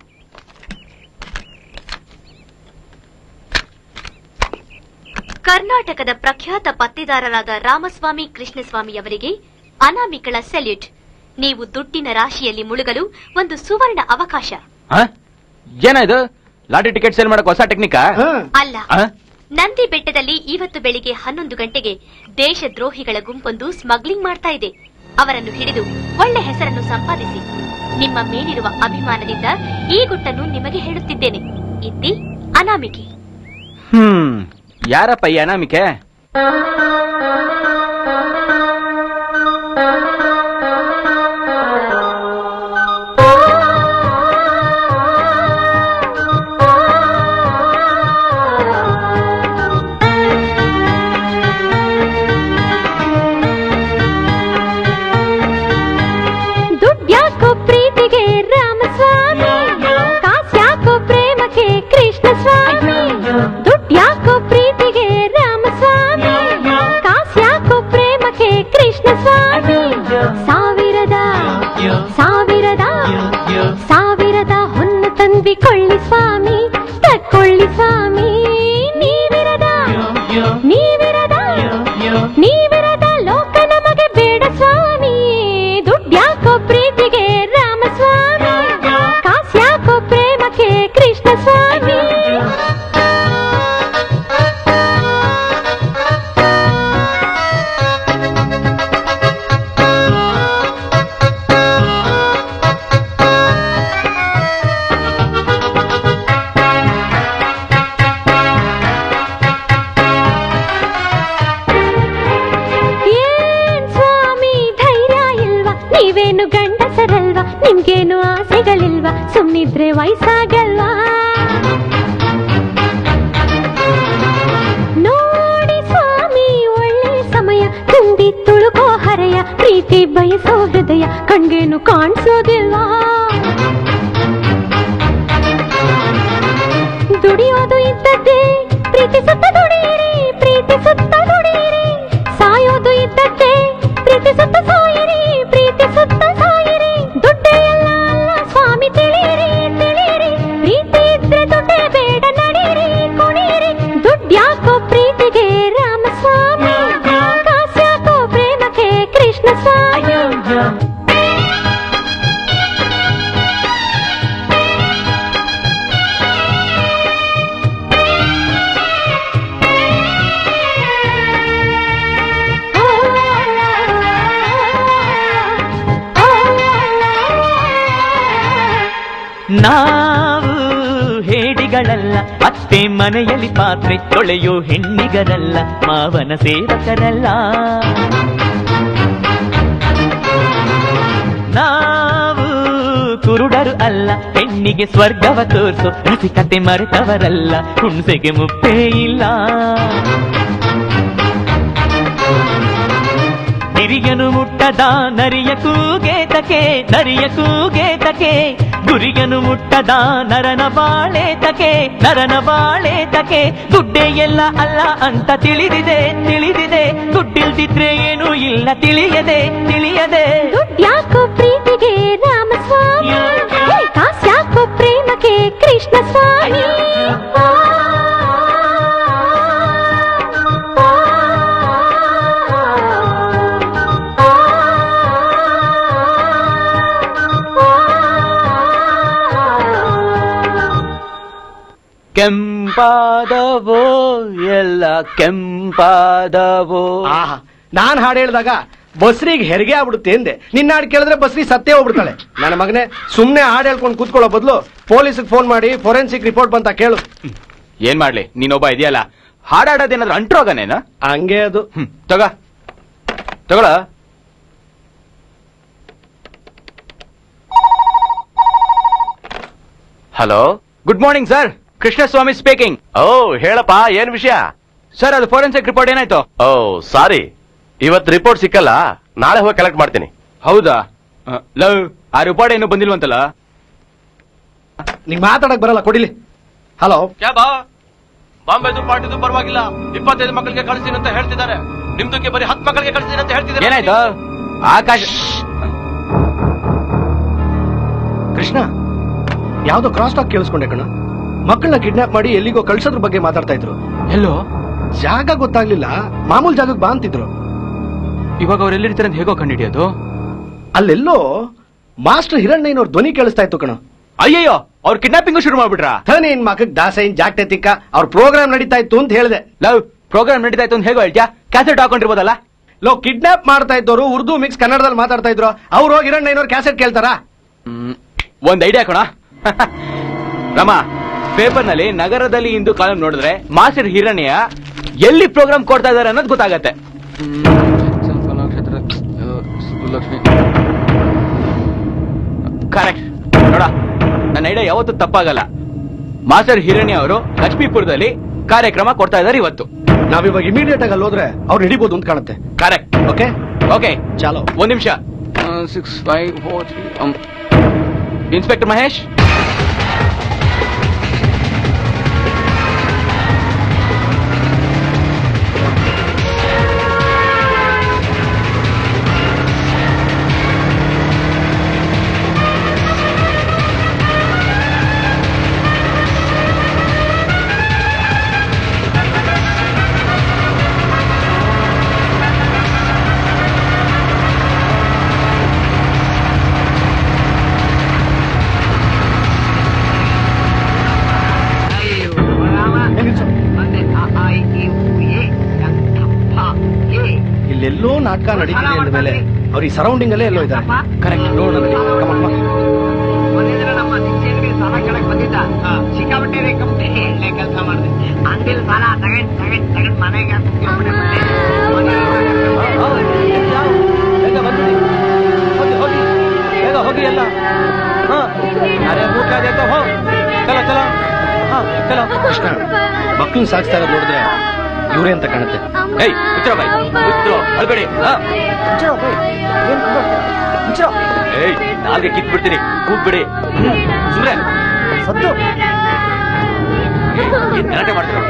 ಕರ್ನಾಟಕದ ಪ್ರಖ್ಯಾತ ಪತ್ತೆದಾರರಾದ ರಾಮಸ್ವಾಮಿ ಕೃಷ್ಣಸ್ವಾಮಿಯವರಿಗೆ ಅನಾಮಿಕಳ ಸೆಲ್ಯೂಟ್ ನೀವು ದುಡ್ಡಿನ ರಾಶಿಯಲ್ಲಿ ಮುಳುಗಲು ಒಂದು ಸುವರ್ಣ ಅವಕಾಶ ಹಾ ಏನ ಇದು ಲಾಟರಿ ಟಿಕೆಟ್ ಸೇಲ್ ಮಾಡಕ್ ಹೊಸ ಟೆಕ್ನಿಕಾ ಅಲ್ಲ ನಂದಿ ಬೆಟ್ಟದಲ್ಲಿ ಇವತ್ತು ಬೆಳಿಗ್ಗೆ ಹನ್ನೊಂದು ಗಂಟೆಗೆ ದೇಶದ್ರೋಹಿಗಳ ಗುಂಪೊಂದು ಸ್ಮಗ್ಲಿಂಗ್ ಮಾಡ್ತಾ ಇದೆ ಅವರನ್ನು ಹಿಡಿದು ಒಳ್ಳೆ ಹೆಸರನ್ನು ಸಂಪಾದಿಸಿ ನಿಮ್ಮ ಮೇಲಿರುವ ಅಭಿಮಾನದಿಂದ ಈ ಗುಟ್ಟನ್ನು ನಿಮಗೆ ಹೇಳುತ್ತಿದ್ದೇನೆ ಇದ್ದಿ ಅನಾಮಿಕೆ ಹ್ಮ್ ಯಾರಪ್ಪ ಈ ಅನಾಮಿಕೆ ದುಡ್ಡ್ಯಾಕೋ ಪ್ರೀತಿಗೆ ರಾಮಸ್ವಾಮಿ ಕಾಸ್ಯಾಕೋ ಪ್ರೇಮಕ್ಕೆ ಕೃಷ್ಣ ಸ್ವಾಮಿ ದುಡ್ಡ್ಯಾಕೋ ಪ್ರೀತಿಗೆ ರಾಮಸ್ವಾಮಿ ಕಾಸ್ಯಾಕೋ ಪ್ರೇಮಕ್ಕೆ ಕೃಷ್ಣ ಸ್ವಾಮಿ ಸಾವಿರದ ಸಾವಿರದ ಸಾವಿರದ ಹೊನ್ನು ತಂದಿಕೊಳ್ಳಿ ಸ್ವಾಮಿ ತಕ್ಕೊಳ್ಳಿ ಸ್ವಾಮಿ ನೀವಿರದ ನೀವಿರದ ನೀವಿರದ ಲೋಕ ನಮಗೆ ಬೇಡ ಸ್ವಾಮಿ ದುಡ್ಡ್ಯಾಕೋ ಪ್ರೀತಿಗೆ ರಾಮಸ್ವಾಮಿ ಕಾಸ್ಯಾಕೋ ಪ್ರೇಮಕ್ಕೆ ಕೃಷ್ಣ ಸ್ವಾಮಿ ಏನ್ ಸ್ವಾಮಿ ಧೈರ್ಯ ಇಲ್ವಾ ನೀವೇನು ಗಂಡಸರಲ್ವಾ ನಿಮ್ಗೇನು ಆಸೆಗಳಿಲ್ವಾ ಸುಮ್ನಿದ್ರೆ ವಯಸ್ಸಾಗಲ್ವಾ ನೋಡಿ ಸ್ವಾಮಿ ಒಳ್ಳೆ ಸಮಯ ತುಂಬಿ ತುಳುಕೋ ಹರೆಯ ಪ್ರೀತಿ ಬಯಸೋ ಹೃದಯ ಕಣ್ಗೇನು ಕಾಣಿಸೋದಿಲ್ವಾ ದುಡಿಯೋದು ಇದ್ದದ್ದೇ ಪ್ರೀತಿಸುತ್ತ ದುಡಿಯಿರಿ ಪ್ರೀತಿಸುತ್ತ ದುಡಿಯಿರಿ ಸಾಯೋದು ಇದ್ದದ್ದೇ ಪ್ರೀತಿಸುತ್ತ ಸಾಯಿರಿ ಪ್ರೀತಿಸುತ್ತ ಸಾಯಿರಿ ದುಡ್ಡೇ ಎಲ್ಲ ಅಲ್ಲ ಸ್ವಾಮಿ ತಿಳಿಯಿರಿ ತಿಳಿಯಿರಿ ಪ್ರೀತಿ ಇದ್ರೆ ದುಡ್ಡೇ ಬೇಡ ನಡೀರಿ ಕುಣಿಯಿರಿ ದುಡ್ಡ್ಯಾಕೋ ಪ್ರೀತಿಗೆ ರಾಮಸ್ವಾಮಿ ಕಾಸ್ಯಾಕೋ ಪ್ರೇಮಕ್ಕೆ ಕೃಷ್ಣ ಸ್ವಾಮಿ ನಾವು ಹೇಡಿಗಳಲ್ಲ ಅತ್ತೆ ಮನೆಯಲ್ಲಿ ಪಾತ್ರೆ ತೊಳೆಯೋ ಹೆಣ್ಣಿಗರಲ್ಲ ಮಾವನ ಸೇವಕರಲ್ಲ ನಾವು ಕುರುಡರು ಅಲ್ಲ ಹೆಣ್ಣಿಗೆ ಸ್ವರ್ಗವ ತೋರಿಸು ರಸಿಕತೆ ಮರೆತವರಲ್ಲ ಹುಣ್ಸೆಗೆ ಮುಪ್ಪೇ ಇಲ್ಲ ಹಿರಿಯನು ಮುಟ್ಟದ ನರಿಯ ಕೂಗೇತಕೆ ನರಿಯ ಕೂಗೇತಕೆ ಗುರಿಯನು ಮುಟ್ಟದ ನರನ ಬಾಳೇತಕೆ ನರನ ಬಾಳೇತಕೆ ದುಡ್ಡೇ ಎಲ್ಲ ಅಲ್ಲ ಅಂತ ತಿಳಿದಿದೆ ತಿಳಿದಿದೆ ದುಡ್ಡಿಲ್ದಿದ್ರೆ ಏನೂ ಇಲ್ಲ ತಿಳಿಯದೆ ತಿಳಿಯದೆ ದುಡ್ಡ್ಯಾಕೋ ಪ್ರೀತಿಗೆ ರಾಮಸ್ವಾಮಿ ಹೇ, ಕಾಸ್ಯಾಕೋ ಪ್ರೇಮಕ್ಕೆ ಕೃಷ್ಣ ಸ್ವಾಮಿ ಕೆಂಪಾದವೋ ಎಲ್ಲ ಕೆಂಪಾದವೋ ಆಹಾ ನಾನ್ ಹಾಡು ಹೇಳಿದಾಗ ಬಸ್ರಿಗೆ ಹೆರಿಗೆ ಆಗ್ಬಿಡುತ್ತೆ ಎಂದೆ ನಿನ್ನ ಹಾಡು ಕೇಳಿದ್ರೆ ಬಸ್ರಿ ಸತ್ತೇ ಹೋಗ್ಬಿಡ್ತಾಳೆ ನನ್ನ ಮಗನೇ ಸುಮ್ನೆ ಹಾಡು ಹೇಳ್ಕೊಂಡು ಕೂತ್ಕೊಳ್ಳೋ ಬದಲು ಪೊಲೀಸ್ಗೆ ಫೋನ್ ಮಾಡಿ ಫೋರೆನ್ಸಿಕ್ ರಿಪೋರ್ಟ್ ಬಂತ ಕೇಳು ಏನ್ ಮಾಡ್ಲಿ ನೀನೊಬ್ಬ ಇದೆಯಲ್ಲ ಹಾಡಾಡೋದೇನಾದ್ರು ಅಂಟ್ರೋಗನೇನ ಹಂಗೆ ಅದು ತಗ ತಗೊಳ hello good morning sir Krishnaswamy speaking ಓ ಹೇಳಪ್ಪ ಏನ್ ವಿಷಯ ಸರ್ ಅದು ಫೋರೆನ್ಸಿಕ್ ರಿಪೋರ್ಟ್ ಏನಾಯ್ತು ಓ ಸಾರಿ ಇವತ್ತು ರಿಪೋರ್ಟ್ ಸಿಕ್ಕಲ್ಲ ನಾಳೆ ಹೋಗಿ ಕಲೆಕ್ಟ್ ಮಾಡ್ತೀನಿ ಹೌದಾ ಆ, ಲವ್ ಆ ರಿಪೋರ್ಟ್ ಏನು ಬಂದಿಲ್ವಂತಲ್ಲ ನಿಂಗೆ ಮಾತಾಡಕ್ ಬರಲ್ಲ ಕೊಡಿಲಿ ಹಲೋ ಕ್ಯಾ ಬಾ ಬಾಂಬೆದು ಪಾರ್ಟಿದು ಪರವಾಗಿಲ್ಲ ಇಪ್ಪತ್ತೈದು ಮಕ್ಕಳಿಗೆ ಕಳಿಸ್ತೀನಿ ಅಂತ ಹೇಳ್ತಿದ್ದಾರೆ ನಿಮ್ದಕ್ಕೆ ಬರೀ ಹತ್ತು ಮಕ್ಕಳಿಗೆ ಕಳಿಸ್ತೀನಿ ಅಂತ ಹೇಳ್ತಿದ್ದಾರೆ ಏನಾಯ್ತು ಆಕಾಶ ಕೃಷ್ಣ ಯಾವ್ದೋ ಕ್ರಾಸ್ ಟಾಕ್ ಕೇಳಿಸ್ಕೊಂಡೆ ಕಣ ಮಕ್ಕಳನ್ನ ಕಿಡ್ನಾಪ್ ಮಾಡಿ ಎಲ್ಲಿಗೋ ಕಳ್ಸೋದ್ರ ಬಗ್ಗೆ ಮಾತಾಡ್ತಾ ಇದ್ರು ಎಲ್ಲೋ ಜಾಗ ಗೊತ್ತಾಗ್ಲಿಲ್ಲ ಮಾಮೂಲ್ ಜಾಗಕ್ಕೆ ಬಾ ಅಂತಿದ್ರು ಇವಾಗ ಅವ್ರು ಎಲ್ಲಿರ್ತಾರೆ ಅಂತ ಹೇಗೋ ಕಂಡಿಡಿಯೋದು ಅಲ್ಲೆಲ್ಲೋ ಮಾಸ್ಟರ್ ಹಿರಣ್ಣಯ್ಯನವ್ರ ಧ್ವನಿ ಕೇಳಿಸ್ತಾ ಇತ್ತು ಕಣ ಅಯ್ಯಯ್ಯೋ ಅವ್ರ ಕಿಡ್ನಾಪಿಂಗ್ ಶುರು ಮಾಡ್ಬಿಟ್ರಾ ನಿನ್ ಮಗಕ್ ದಾಸೈನ್ ಜಾಕ್ಟೆ ತಿಕ್ಕ ಅವ್ರ ಪ್ರೋಗ್ರಾಮ್ ನಡೀತಾ ಇತ್ತು ಅಂತ ಹೇಳಿದೆ ಲವ್ ಪ್ರೋಗ್ರಾಮ್ ನಡೀತಾ ಇತ್ತು ಅಂತ ಹೇಗೋ ಹೇಳ್ತ್ಯಾ ಕ್ಯಾಸೆಟ್ ಹಾಕೊಂಡಿರ್ಬೋದಲ್ಲ ಲೋ ಕಿಡ್ನಾಪ್ ಮಾಡ್ತಾ ಇದ್ದವರು ಉರ್ದು ಮಿಕ್ಸ್ ಕನ್ನಡದಲ್ಲಿ ಮಾತಾಡ್ತಾ ಇದ್ರು ಅವ್ರು ಹೋಗಿ ಹಿರಣ್ಣಯ್ಯನವ್ರ ಕ್ಯಾಸೆಟ್ ಕೇಳ್ತಾರಾ ಒಂದ್ ಐಡಿಯಾ ಕಣ ರಮ ಪೇಪರ್ ನಲ್ಲಿ ನಗರದಲ್ಲಿ ಇಂದು ಕಾಲಂ ನೋಡಿದ್ರೆ ಮಾಸ್ಟರ್ ಹಿರಣ್ಯ ಎಲ್ಲಿ ಪ್ರೋಗ್ರಾಮ್ ಕೊಡ್ತಾ ಇದಾರೆ ಅನ್ನೋದು ಗೊತ್ತಾಗತ್ತೆ ಕರೆಕ್ಟ್ ನೋಡ ನನ್ನ ಐಡಿಯಾ ಯಾವತ್ತೂ ತಪ್ಪಾಗಲ್ಲ ಮಾಸ್ಟರ್ ಹಿರಣ್ಯ ಅವರು ಲಕ್ಷ್ಮೀಪುರದಲ್ಲಿ ಕಾರ್ಯಕ್ರಮ ಕೊಡ್ತಾ ಇದಾರೆ ಇವತ್ತು ನಾವಿವಾಗ ಇಮಿಡಿಯೇಟ್ ಆಗಿ ಅಲ್ಲಿ ಹೋದ್ರೆ ಅವ್ರು ಹಿಡಿಬೋದು ಅಂತ ಕಾಣುತ್ತೆ ಕರೆಕ್ಟ್ ಓಕೆ ಓಕೆ ಚಾಲೋ ಒಂದ್ ನಿಮಿಷ six five four three inspector Mahesh ಇಲ್ಲೆಲ್ಲೋ ನಾಟಕ ನಡೀತಿದೆ ಅಂದ ಮೇಲೆ ಅವ್ರ ಈ ಸರೌಂಡಿಂಗ್ ಅಲ್ಲೇ ಎಲ್ಲೋ ಇದ್ದಾರೆ ಕರೆಕ್ಟ್ ನೋಡೋಣ ನಡಿ. Come on, come on. ಬೇಗ ಹೋಗಿ ಎಲ್ಲ ಅರೆ ಭೂಖ ದೇತ ಹೋ ಚಲೋ ಚಲೋ ಹಾ ಚಲೋ ಕೃಷ್ಣ ಮಕ್ಕಳನ್ನ ಸಾಕ್ಸ್ತಾ ಇರೋದು ನೋಡಿದ್ರೆ ಇವ್ರೇ ಅಂತ ಕಾಣುತ್ತೆ ಏಯ್ ಮುಚ್ಚೋ ಬಾಯ್ ಮುಚ್ಚೋ ಅಲ್ಬೇಡಿ ಹಾ ಏಯ್ ನಾಲ್ಗೆ ಕಿತ್ಬಿಡ್ತೀನಿ ಕೂಗ್ಬಿಡಿ ಸುಮ್ರೆ ಸದ್ದು ಏನ್ ಗಲಾಟೆ ಮಾಡ್ತೀರ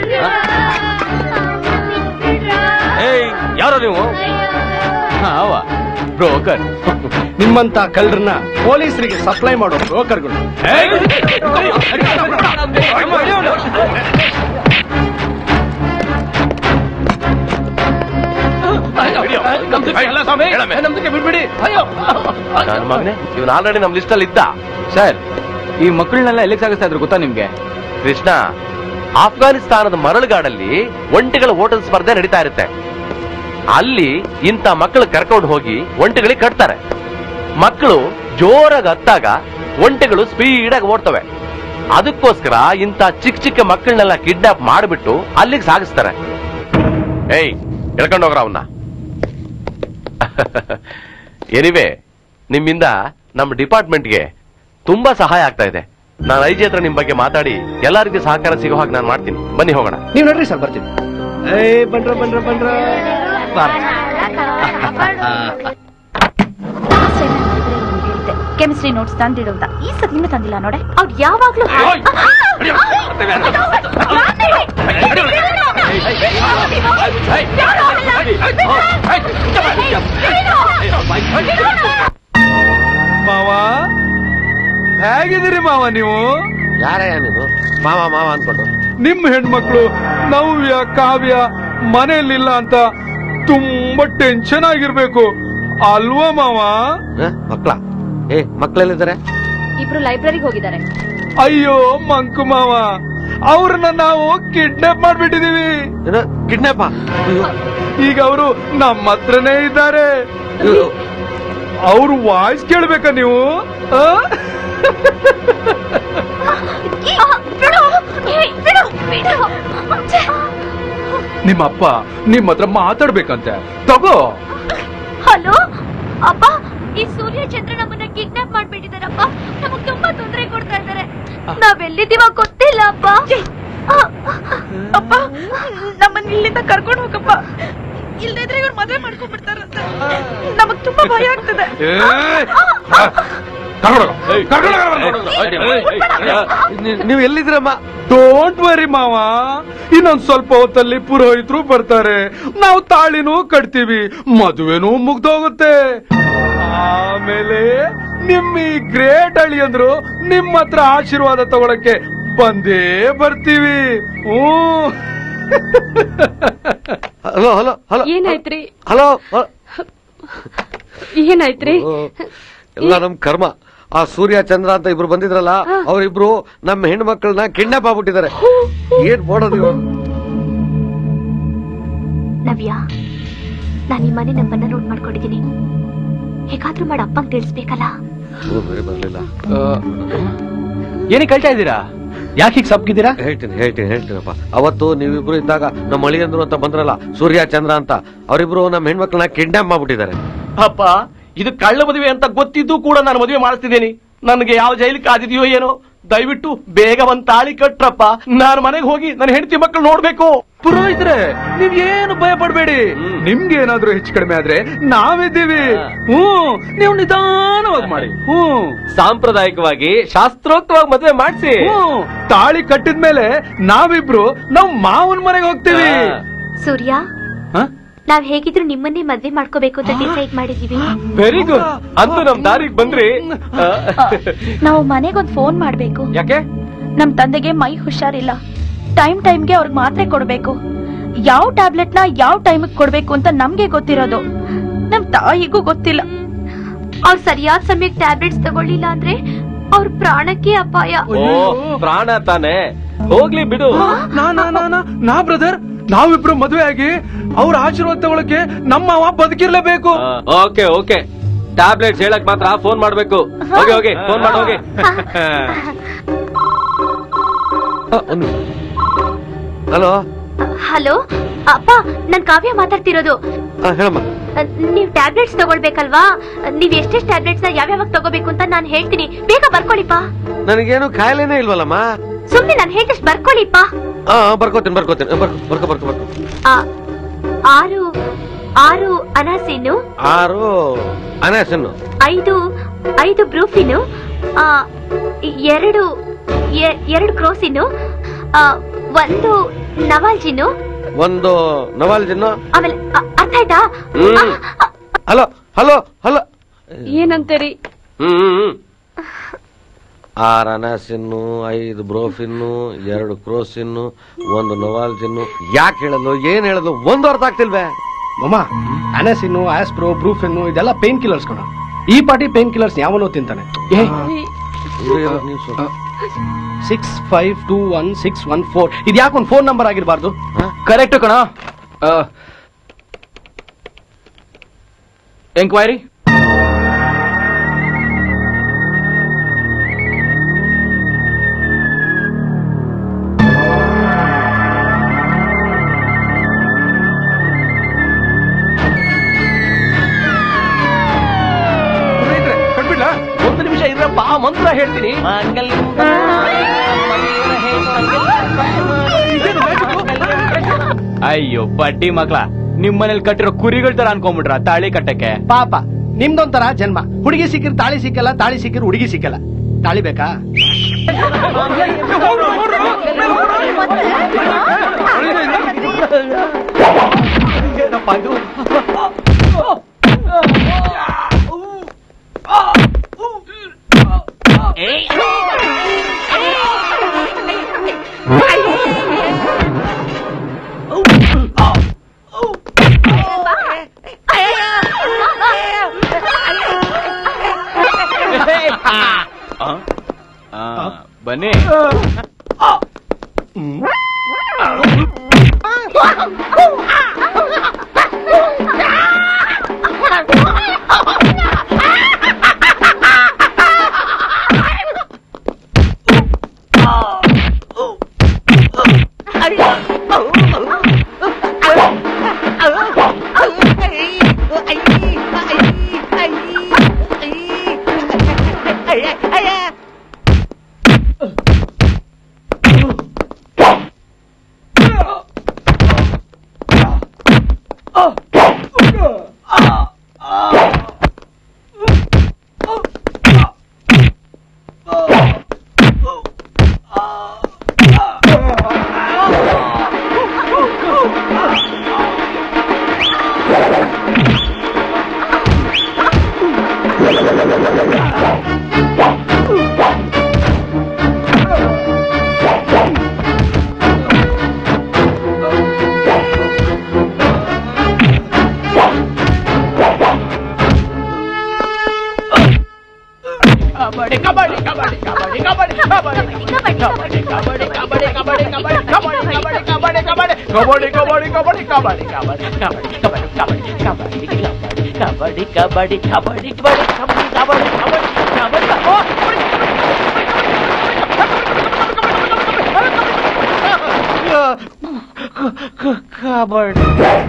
ಏಯ್ ಯಾರೋ ನೀವು ಹಾ ಅವ ಬ್ರೋಕರ್ ನಿಮ್ಮಂತ ಕಳ್ಳರನ್ನ ಪೊಲೀಸರಿಗೆ ಸಪ್ಲೈ ಮಾಡೋ ಬ್ರೋಕರ್ಗಳು ನನ್ನ ಮಗನೇ ಇವನ್ ಆಲ್ರೆಡಿ ನಮ್ ಲಿಸ್ಟ್ ಅಲ್ಲಿ ಇದ್ದ ಸರ್ ಈ ಮಕ್ಕಳನ್ನೆಲ್ಲ ಎಲ್ಲಿಗೆ ಸಾಗಿಸ್ತಾ ಇದ್ರು ಗೊತ್ತಾ ನಿಮ್ಗೆ ಕೃಷ್ಣ ಆಫ್ಘಾನಿಸ್ತಾನದ ಮರಳುಗಾಡಲ್ಲಿ ಒಂಟಿಗಳ ಓಟದ ಸ್ಪರ್ಧೆ ನಡೀತಾ ಇರುತ್ತೆ ಅಲ್ಲಿ ಇಂಥ ಮಕ್ಕಳು ಕರ್ಕೊಂಡು ಹೋಗಿ ಒಂಟಿಗಳಿಗೆ ಕಟ್ತಾರೆ ಮಕ್ಕಳು ಜೋರಾಗಿ ಹತ್ತಾಗ ಒಂಟಿಗಳು ಸ್ಪೀಡಾಗಿ ಓಡ್ತವೆ ಅದಕ್ಕೋಸ್ಕರ ಇಂಥ ಚಿಕ್ಕ ಚಿಕ್ಕ ಮಕ್ಕಳನ್ನೆಲ್ಲ ಕಿಡ್ನಾಪ್ ಮಾಡಿಬಿಟ್ಟು ಅಲ್ಲಿಗೆ ಸಾಗಿಸ್ತಾರೆ ಏಯ್ ಎಳ್ಕೊಂಡು ಹೋಗ್ರ ಅವನ್ನ ಎನಿವೆ ನಿಮ್ಮಿಂದ ನಮ್ಮ ಡಿಪಾರ್ಟ್ಮೆಂಟ್ಗೆ ತುಂಬಾ ಸಹಾಯ ಆಗ್ತಾ ಇದೆ ನಾನು ಐ ಜಿ ಹತ್ರ ನಿಮ್ ಬಗ್ಗೆ ಮಾತಾಡಿ ಎಲ್ಲರಿಗೂ ಸಹಕಾರ ಸಿಗೋ ಹಾಗೆ ನಾನು ಮಾಡ್ತೀನಿ ಬನ್ನಿ ಹೋಗೋಣ ನೀವ್ ನಡ್ರಿ ಸರ್ ಬರ್ತೀನಿ ಏ ಬಂದ್ರ ಬಂದ್ರ ಬಂದ್ರ ಕೆಮಿಸ್ಟ್ರಿ ನೋಟ್ಸ್ ತಂದಿಡು ಅಂತ ಈ ಸತಿ ಇನ್ನೂ ತಂದಿಲ್ಲ ನೋಡೆ ಅವ್ರು ಯಾವಾಗ್ಲೂ ಮಾವ ಹೇಗಿದ್ದೀರಿ ಮಾವ ನೀವು ಯಾರಯ್ಯ ನೀನು ಮಾವ ಮಾವ ಅನ್ಕೊಂಡು ನಿಮ್ ಹೆಣ್ಮಕ್ಳು ನವ್ಯ ಕಾವ್ಯ ಮನೆಯಲ್ಲಿಲ್ಲ ಅಂತ ತುಂಬಾ ಟೆನ್ಷನ್ ಆಗಿರ್ಬೇಕು ಅಲ್ವಾ ಮಾವ ಮಕ್ಳ ಏ ಮಕ್ಳೆಲ್ಲಿದ್ದಾರೆ ಇಬ್ರು ಲೈಬ್ರರಿಗೆ ಹೋಗಿದ್ದಾರೆ ಅಯ್ಯೋ ಮಂಕು ಮಾವ ಅವ್ರನ್ನ ನಾವು ಕಿಡ್ನಾಪ್ ಮಾಡ್ಬಿಟ್ಟಿದೀವಿ ಕಿಡ್ನಾಪ್ ಈಗ ಅವರು ನಮ್ಮ ಹತ್ರನೇ ಇದ್ದಾರೆ ಅವ್ರ ವಾಯ್ಸ್ ಕೇಳ್ಬೇಕಾ ನೀವು ಆ? ನಿಮ್ಮ ಅಪ್ಪ ನಿಮ್ಮ ಹತ್ರ ಮಾತಾಡ್ಬೇಕಂತೆ ತಗೋ ಹಲೋ ಅಪ್ಪ ಈ ಸೂರ್ಯ ಚಂದ್ರ ನಮ್ಮನ್ನ ಕಿಡ್ನಾಪ್ ಮಾಡ್ಬಿಟ್ಟಿದಾರಪ್ಪ ನಮಗ್ ತುಂಬಾ ತೊಂದರೆ ಕೊಡ್ತಾ ಇದಾರೆ ನಾವೆಲ್ಲಿದ್ದೀವ ಗೊತ್ತಿಲ್ಲ ಅಪ್ಪ ಅಪ್ಪ ನಮ್ಮನ್ನ ಇಲ್ಲಿಂದ ಕರ್ಕೊಂಡು ಹೋಗಪ್ಪ ಇಲ್ದಿದ್ರೆ ಇವ್ರು ಮದ್ವೆ ಮಾಡ್ಕೊಂಡ್ಬಿಡ್ತಾರಂತೆ ನಮಗ್ ತುಂಬಾ ಭಯ ಆಗ್ತದೆ ನೀವು ಎಲ್ಲಿದ್ದೀರಮ್ಮ ಡೋಂಟ್ ವರಿ ಮಾವ ಇನ್ನೊಂದ್ ಸ್ವಲ್ಪ ಹೊತ್ತಲ್ಲಿ ಪುರೋಹಿತರು ಬರ್ತಾರೆ ನಾವು ತಾಳಿನೂ ಕಟ್ತೀವಿ ಮದುವೆನೂ ಮುಗ್ದೋಗುತ್ತೆ ಆಮೇಲೆ ನಿಮ್ಮ ಈ ಗ್ರೇಟ್ ಅಳಿಯಂದ್ರು ನಿಮ್ಮ ಹತ್ರ ಆಶೀರ್ವಾದ ತಗೊಳಕ್ಕೆ ಬಂದೇ ಬರ್ತೀವಿ ಹ್ಞೂ ಹಲೋ ಹಲೋ ಹಲೋ ಏನಾಯ್ತ್ರಿ ಹಲೋ ಏನಾಯ್ತ್ರಿ ಎಲ್ಲ ನಮ್ ಕರ್ಮ ಆ ಸೂರ್ಯ ಚಂದ್ರ ಅಂತ ಇಬ್ರು ಬಂದಿದ್ರಲ್ಲ ಅವರಿಬ್ರು ನಮ್ಮ ಹೆಣ್ಣು ಮಕ್ಕಳನ್ನ ಕಿಡ್ನಾಪ್ ಆಗ್ಬಿಟ್ಟಿದ್ದಾರೆ ಏನ್ ಮಾಡೋದು ಇವಾಗ ನವ್ಯ ನಾನ್ ಈ ಮನೆ ನಂಬರ್ನ ನೋಟ್ ಮಾಡ್ಕೊಂಡಿದ್ದೀನಿ ಹೇಗಾದ್ರೂ ಮಾಡಿ ಅಪ್ಪಂಗ್ ತಿಳಿಸ್ಬೇಕಲ್ಲ ಓ, ಬೇರೆ ಬರ್ಲಿಲ್ಲ ಏನಕ್ಕೆ ಹೇಳ್ತಾ ಇದ್ದೀರಾ ಯಾಕೆ ಹೀಗೆ ಸಬ್ಗಿದ್ದೀರಾ ಹೇಳ್ತೀನಿ ಹೇಳ್ತೀನಿ ಹೇಳ್ತೀನಪ್ಪ ಅವತ್ತು ನೀವಿಬ್ರು ಇದ್ದಾಗ ನಮ್ಮ ಅಳಿಯಂದ್ರು ಅಂತ ಬಂದ್ರಲ್ಲ ಸೂರ್ಯ ಚಂದ್ರ ಅಂತ ಅವರಿಬ್ರು ನಮ್ಮ ಹೆಣ್ಮಕ್ಳನ್ನ ಕಿಡ್ನಾಪ್ ಮಾಡ್ಬಿಟ್ಟಿದ್ದಾರೆ ಅಪ್ಪ ಇದು ಕಳ್ಳ ಮದುವೆ ಅಂತ ಗೊತ್ತಿದ್ದು ಕೂಡ ನಾನು ಮದುವೆ ಮಾಡ್ತಿದ್ದೀನಿ ನನಗೆ ಯಾವ ಜೈಲು ಕಾದಿದೆಯೋ ಏನೋ ದಯವಿಟ್ಟು ಬೇಗ ಒಂದ್ ತಾಳಿ ಕಟ್ರಪ್ಪ ನಾನು ಮನೆಗೆ ಹೋಗಿ ನನ್ನ ಹೆಂಡತಿ ಮಕ್ಕಳು ನೋಡ್ಬೇಕು ಪುರೋಹಿತ್ರೆ ನೀವ್ ಏನು ಭಯ ಪಡ್ಬೇಡಿ ನಿಮ್ಗೆ ಏನಾದ್ರೂ ಹೆಚ್ಚು ಕಡಿಮೆ ಆದ್ರೆ ನಾವಿದ್ದೀವಿ ಹ್ಮ್ ನೀವು ನಿಧಾನವಾಗಿ ಮಾಡಿ ಹ್ಮ್ ಸಾಂಪ್ರದಾಯಿಕವಾಗಿ ಶಾಸ್ತ್ರೋಕ್ತವಾಗಿ ಮದುವೆ ಮಾಡಿಸಿ ಹ್ಮ್ ತಾಳಿ ಕಟ್ಟಿದ್ಮೇಲೆ ನಾವಿಬ್ರು ನಾವ್ ಮಾವನ್ ಮನೆಗೆ ಹೋಗ್ತೀವಿ ಸೂರ್ಯ ಹ? ನಾವ್ ಹೇಗಿದ್ರು ನಿಮ್ಮನ್ನೇ ಮದ್ವೆ ಮಾಡ್ಕೋಬೇಕು ಅಂತ ಡಿಸೈಡ್ ಮಾಡಿದೀವಿ ವೆರಿ ಗುಡ್ ಅಂತೂ ನಮ್ ದಾರಿಗೆ ಬಂದ್ರಿ ಆ, ನಾವು ಮನೆಗೊಂದ್ ಫೋನ್ ಮಾಡ್ಬೇಕು ಯಾಕೆ ನಮ್ ತಂದೆಗೆ ಮೈ ಹುಷಾರಿಲ್ಲ ಟೈಮ್ ಟೈಮ್ಗೆ ಅವ್ರಿಗೆ ಮಾತ್ರೆ ಕೊಡ್ಬೇಕು ಯಾವ ಟ್ಯಾಬ್ಲೆಟ್ ನ ಯಾವ ಟೈಮ್ ಕೊಡ್ಬೇಕು ಅಂತ ನಮ್ಗೆ ಗೊತ್ತಿರೋದು ನಮ್ ತಾಯಿಗೂ ಗೊತ್ತಿಲ್ಲ ಅವ್ರು ಸರಿಯಾದ ಸಮಯಕ್ಕೆ ಟ್ಯಾಬ್ಲೆಟ್ಸ್ ತಗೊಳ್ಳಿಲ್ಲ ಅಂದ್ರೆ ಅವ್ರ ಪ್ರಾಣಕ್ಕೆ ಅಪಾಯ ಓ ಪ್ರಾಣ ತಾನೆ ಹೋಗ್ಲಿ ಬಿಡು ನಾ ನಾ ನಾ ನಾ ನಾ ಬ್ರದರ್ ನಾವಿಬ್ರು ಮದುವೆ ಆಗಿ ಅವ್ರ ಆಶೀರ್ವಾದ ತಗೊಳಕ್ಕೆ ನಮ್ಮ ಅವ ಬದುಕಿರ್ಲೇಬೇಕು ಓಕೆ ಓಕೆ ಟ್ಯಾಬ್ಲೆಟ್ಸ್ ಹೇಳಕ್ ಮಾತ್ರ ಫೋನ್ ಮಾಡ್ಬೇಕು ಹೋಗಿ ಹೋಗಿ ಫೋನ್ ಮಾಡಿ ಹೋಗಿ ಹಲೋ ಹಲೋ ಅಪ್ಪ ನಾನ್ ಕಾವ್ಯ ಮಾತಾಡ್ತಿರೋದು ಹೇಳಮ್ಮ ಅಹ್, ನೀವ್ ಟ್ಯಾಬ್ಲೆಟ್ಸ್ ತಗೊಳ್ಬೇಕಲ್ವಾ ನೀವ್ ಎಷ್ಟೆಷ್ಟು ಟ್ಯಾಬ್ಲೆಟ್ಸ್ ನ ಯಾವ್ಯಾವಾಗ ತಗೋಬೇಕು ಅಂತ ನಾನ್ ಹೇಳ್ತೀನಿ ಬೇಗ ಬರ್ಕೊಳ್ಳಿಪ್ಪ ನನಗೇನು ಕಾಯಿಲೆನೇ ಇಲ್ವಲ್ಲಮ್ಮ ಸುಮ್ನೆ ನಾನ್ ಹೇಳ್ದಷ್ಟು ಬರ್ಕೊಳ್ಳಿಪ್ಪ ಹಾ ಬರ್ಕೋತೀನಿ ಬರ್ಕೋತೀನಿ ಬರ್ಕೊ ಬರ್ಕೊ ಬರ್ಕೊ ಬರ್ಕೊ ಆ, ಆರು ಆರು ಅನಾಸಿನು ಆರು ಅನಾಸನ್ನು ಐದು ಐದು ಬ್ರೂಫಿನು ಆ, ಎರಡು ಎ- ಎರಡು ಕ್ರೋಸಿನು ಆ, ಒಂದು ನವಾಲ್ಜಿನು ಒಂದು ನವಾಲ್ ಜಿನ್ನು ಆಮೇಲೆ ಅ- ಅರ್ಥ ಆಯ್ತಾ ಹ್ಮ್ ಹಲೋ ಹಲೋ ಹಲೋ ಏನಂತೀರಿ ಹ್ಮ್ ಹ್ಮ್, ಹ್ಮ್ ಆರು ಅನಾಸಿನ್ನು ಐದು ಬ್ರೋಫಿನ್ನು ಎರಡು ಕ್ರೋಸಿನ್ನು ಒಂದು ನವಾಲ್ ಜಿನ್ನು ಯಾಕೆ ಹೇಳೋದು ಏನ್ ಹೇಳೋದು ಒಂದು ಅರ್ಥ ಆಗ್ತಿಲ್ವೇ ಮಮ್ಮ ಅನಸಿನ್ನು ಆಸ್ಪ್ರೋ ಬ್ರೂಫಿನ್ನು ಇದೆಲ್ಲ ಪೇನ್ ಕಿಲ್ಲರ್ಸ್ ಕಣ ಈ ಪಾಟಿ ಪೇನ್ ಕಿಲ್ಲರ್ಸ್ ಯಾವನೋ ತಿಂತಾನೆ six five two one six one four ಇದು ಯಾಕೆ ಒಂದು ಫೋನ್ ನಂಬರ್ ಆಗಿರಬಾರ್ದು ಕರೆಕ್ಟ್ ಕಣ ಎಂಕ್ವೈರಿ ಕಟ್ಬಿಡ್ಲಾ ಒಂದು ನಿಮಿಷ ಇದ್ರಪ್ಪ ಮಂತ್ರ ಹೇಳ್ತೀನಿ ಅಯ್ಯೋ ಬಡ್ಡಿ ಮಕ್ಳ ನಿಮ್ ಮನೇಲಿ ಕಟ್ಟಿರೋ ಕುರಿಗಳ ತರ ಅನ್ಕೊಂಡ್ಬಿಟ್ರ ತಾಳಿ ಕಟ್ಟಕ್ಕೆ ಪಾಪ ನಿಮ್ದೊಂಥರ ಜನ್ಮ ಹುಡುಗಿ ಸಿಕ್ಕಿರ್ ತಾಳಿ ಸಿಕ್ಕಲ್ಲ ತಾಳಿ ಸಿಕ್ಕಿರ್ ಹುಡುಗಿ ಸಿಕ್ಕಲ್ಲ ತಾಳಿ ಬೇಕಾ ಆ, ಬನ್ನಿ ಕಬಡ್ಡಿ ಕಬಡ್ಡಿ ಕಬಡ್ಡಿ ಕಬಡ್ಡಿ ಕಬಡ್ಡಿ ಕಬಡ್ಡಿ ಕಬಡ್ಡಿ ಕಬಡ್ಡಿ ಕಬಡ್ಡಿ ಕಬಡ್ಡಿ ಕಬಡ್ಡಿ ಕಬಡ್ಡಿ ಕಬಡ್ಡಿ ಕಬಡ್ಡಿ ಕಬಡ್ಡಿ ಕಬಡ್ಡಿ ಕಬಡ್ಡಿ ಕಬಡ್ಡಿ ಕಬಡ್ಡಿ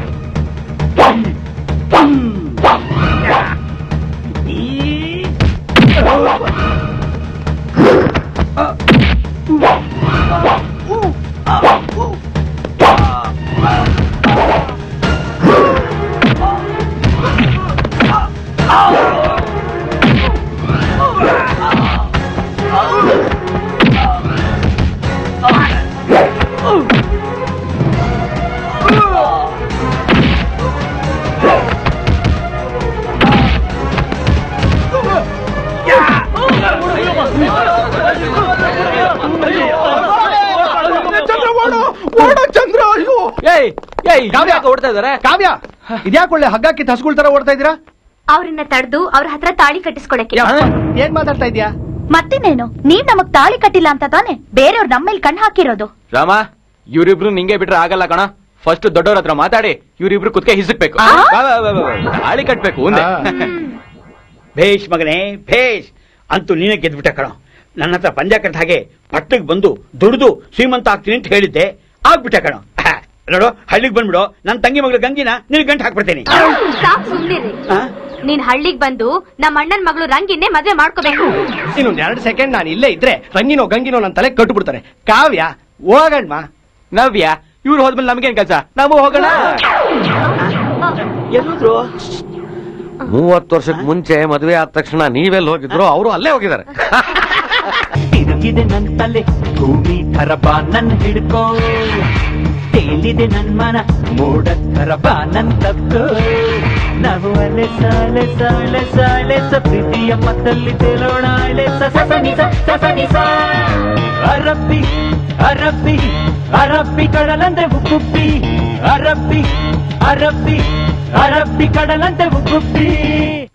ಚಂದ್ರ ಓಡು ಓಡು ಚಂದ್ರ ಅಯ್ಯೋ ಏಯ್ ಏಯ್ ಕಾವ್ಯ ಓಡ್ತಾ ಇದಾರೆ ಕಾವ್ಯ ಇದ್ಯಾಕೆ ಒಳ್ಳೆ ಹಗ್ಗ ಕಿತ್ತು ಹಸುಗಳ ತರ ಓಡ್ತಾ ಇದ್ದೀರಾ ಅವ್ರನ್ನ ತಡೆದು ಅವ್ರ ಹತ್ರ ತಾಳಿ ಕಟ್ಟಿಸ್ಕೊಳಕ್ಕೆ ಏನ್ ಮಾತಾಡ್ತಾ ಇದ್ಯಾ ಮತ್ತಿನ್ನೇನು ನೀವ್ ನಮಗ್ ತಾಳಿ ಕಟ್ಟಿಲ್ಲ ಅಂತ ತಾನೆ ಬೇರೆಯವ್ರು ನಮ್ಮೇಲ್ ಕಣ್ ಹಾಕಿರೋದು ರಾಮ ಇವ್ರಿಬ್ರು ನಿಂಗೆ ಬಿಟ್ರೆ ಆಗಲ್ಲ ಕಣ ಫಸ್ಟ್ ದೊಡ್ಡವ್ರ ಹತ್ರ ಮಾತಾಡಿ ಇವ್ರಿಬ್ರು ಕುತ್ಕೆ ಹಿಸಕ್ಬೇಕು ಆ? ಬಾ, ಬಾ, ಬಾ, ಬಾ, ಬಾ. ತಾಳಿ ಕಟ್ಬೇಕು ಒಂದೇ ಭೇಷ್ ಮಗನೇ ಭೇಷ್ ಅಂತೂ ನೀನೇ ಗೆದ್ಬಿಟ್ಟೆ ಕಣ ನನ್ನ ಹತ್ರ ಪಂದ್ಯ ಕಟ್ಟ ಹಾಗೆ ಪಟ್ಟಕ್ಕೆ ಬಂದು ದುಡಿದು ಶ್ರೀಮಂತ ಆಗ್ತೀನಿ ಅಂತ ಹೇಳಿದ್ದೆ ಆಗ್ಬಿಟ್ಟೆ ಕಣ ಆಹ್, ನೋಡು ಹಳ್ಳಿಗೆ ಬಂದ್ಬಿಡು ನನ್ನ ತಂಗಿ ಮಗಳು ಗಂಗಿನ ನಿನ್ ಗಂಟು ಹಾಕ್ಬಿಡ್ತೀನಿ ಸಾಕ್ ಸುಮ್ನಿರಿ ನೀನ್ ಹಳ್ಳಿಗ್ ಬಂದು ನಮ್ಮ ಅಣ್ಣನ್ ಮಗಳು ರಂಗಿನ್ನೇ ಮದ್ವೆ ಮಾಡ್ಕೋಬೇಕು ಇನ್ನೊಂದ್ ಎರಡು ಸೆಕೆಂಡ್ ನಾನು ಇಲ್ಲೇ ಇದ್ರೆ ರಂಗಿನೋ ಗಂಗಿನೋ ನನ್ನ ತಲೆ ಕಟ್ಬಿಡ್ತಾರೆ ಕಾವ್ಯ ಹೋಗಣ್ಮ ನವ್ಯ ಇವ್ರು ಹೋದ್ಮೇಲೆ ನಮ್ಗೇನ್ ಕೆಲ್ಸ ನಾವು ಹೋಗೋಣ ಎಲ್ಲೋದ್ರು ಮೂವತ್ತು ವರ್ಷಕ್ಕೆ ಮುಂಚೆ ಮದುವೆ ಆದ ತಕ್ಷಣ ನೀವೆಲ್ಲಿ ಹೋಗಿದ್ರು ಅವರು ಅಲ್ಲೇ ಹೋಗಿದ್ದಾರೆ ತಿರುಗಿದೆ ನನ್ ತಲೆ ಭೂಮಿ ಥರ ಬಾ ನನ್ ಹಿಡ್ಕೋ ತೇಲಿದೆ ನನ್ ಮನ ಮೋಡ ಥರ ಬಾ ನನ್ ತಕ್ಕೋ ನಾವು ಅಲೆ ಸಾಲೆ ಸಾಲೆ ಸಾಲೆ ಸ ಪ್ರೀತಿಯ ಮತ್ತಲ್ಲಿ ತೇಲೋಣ ಅಲೆ ಸ ಸ ಸ ನಿ ಸ ಸ ಸ ನಿ ಸ. ಅರಬ್ಬಿ ಅರಬ್ಬಿ ಅರಬ್ಬಿ ಕಡಲಂತೆ ಉಪ್ಪುಪ್ಪಿ ಅರಬ್ಬಿ ಅರಬ್ಬಿ ಅರಬ್ಬಿ ಕಡಲಂತೆ ಉಪ್ಪುಪ್ಪಿ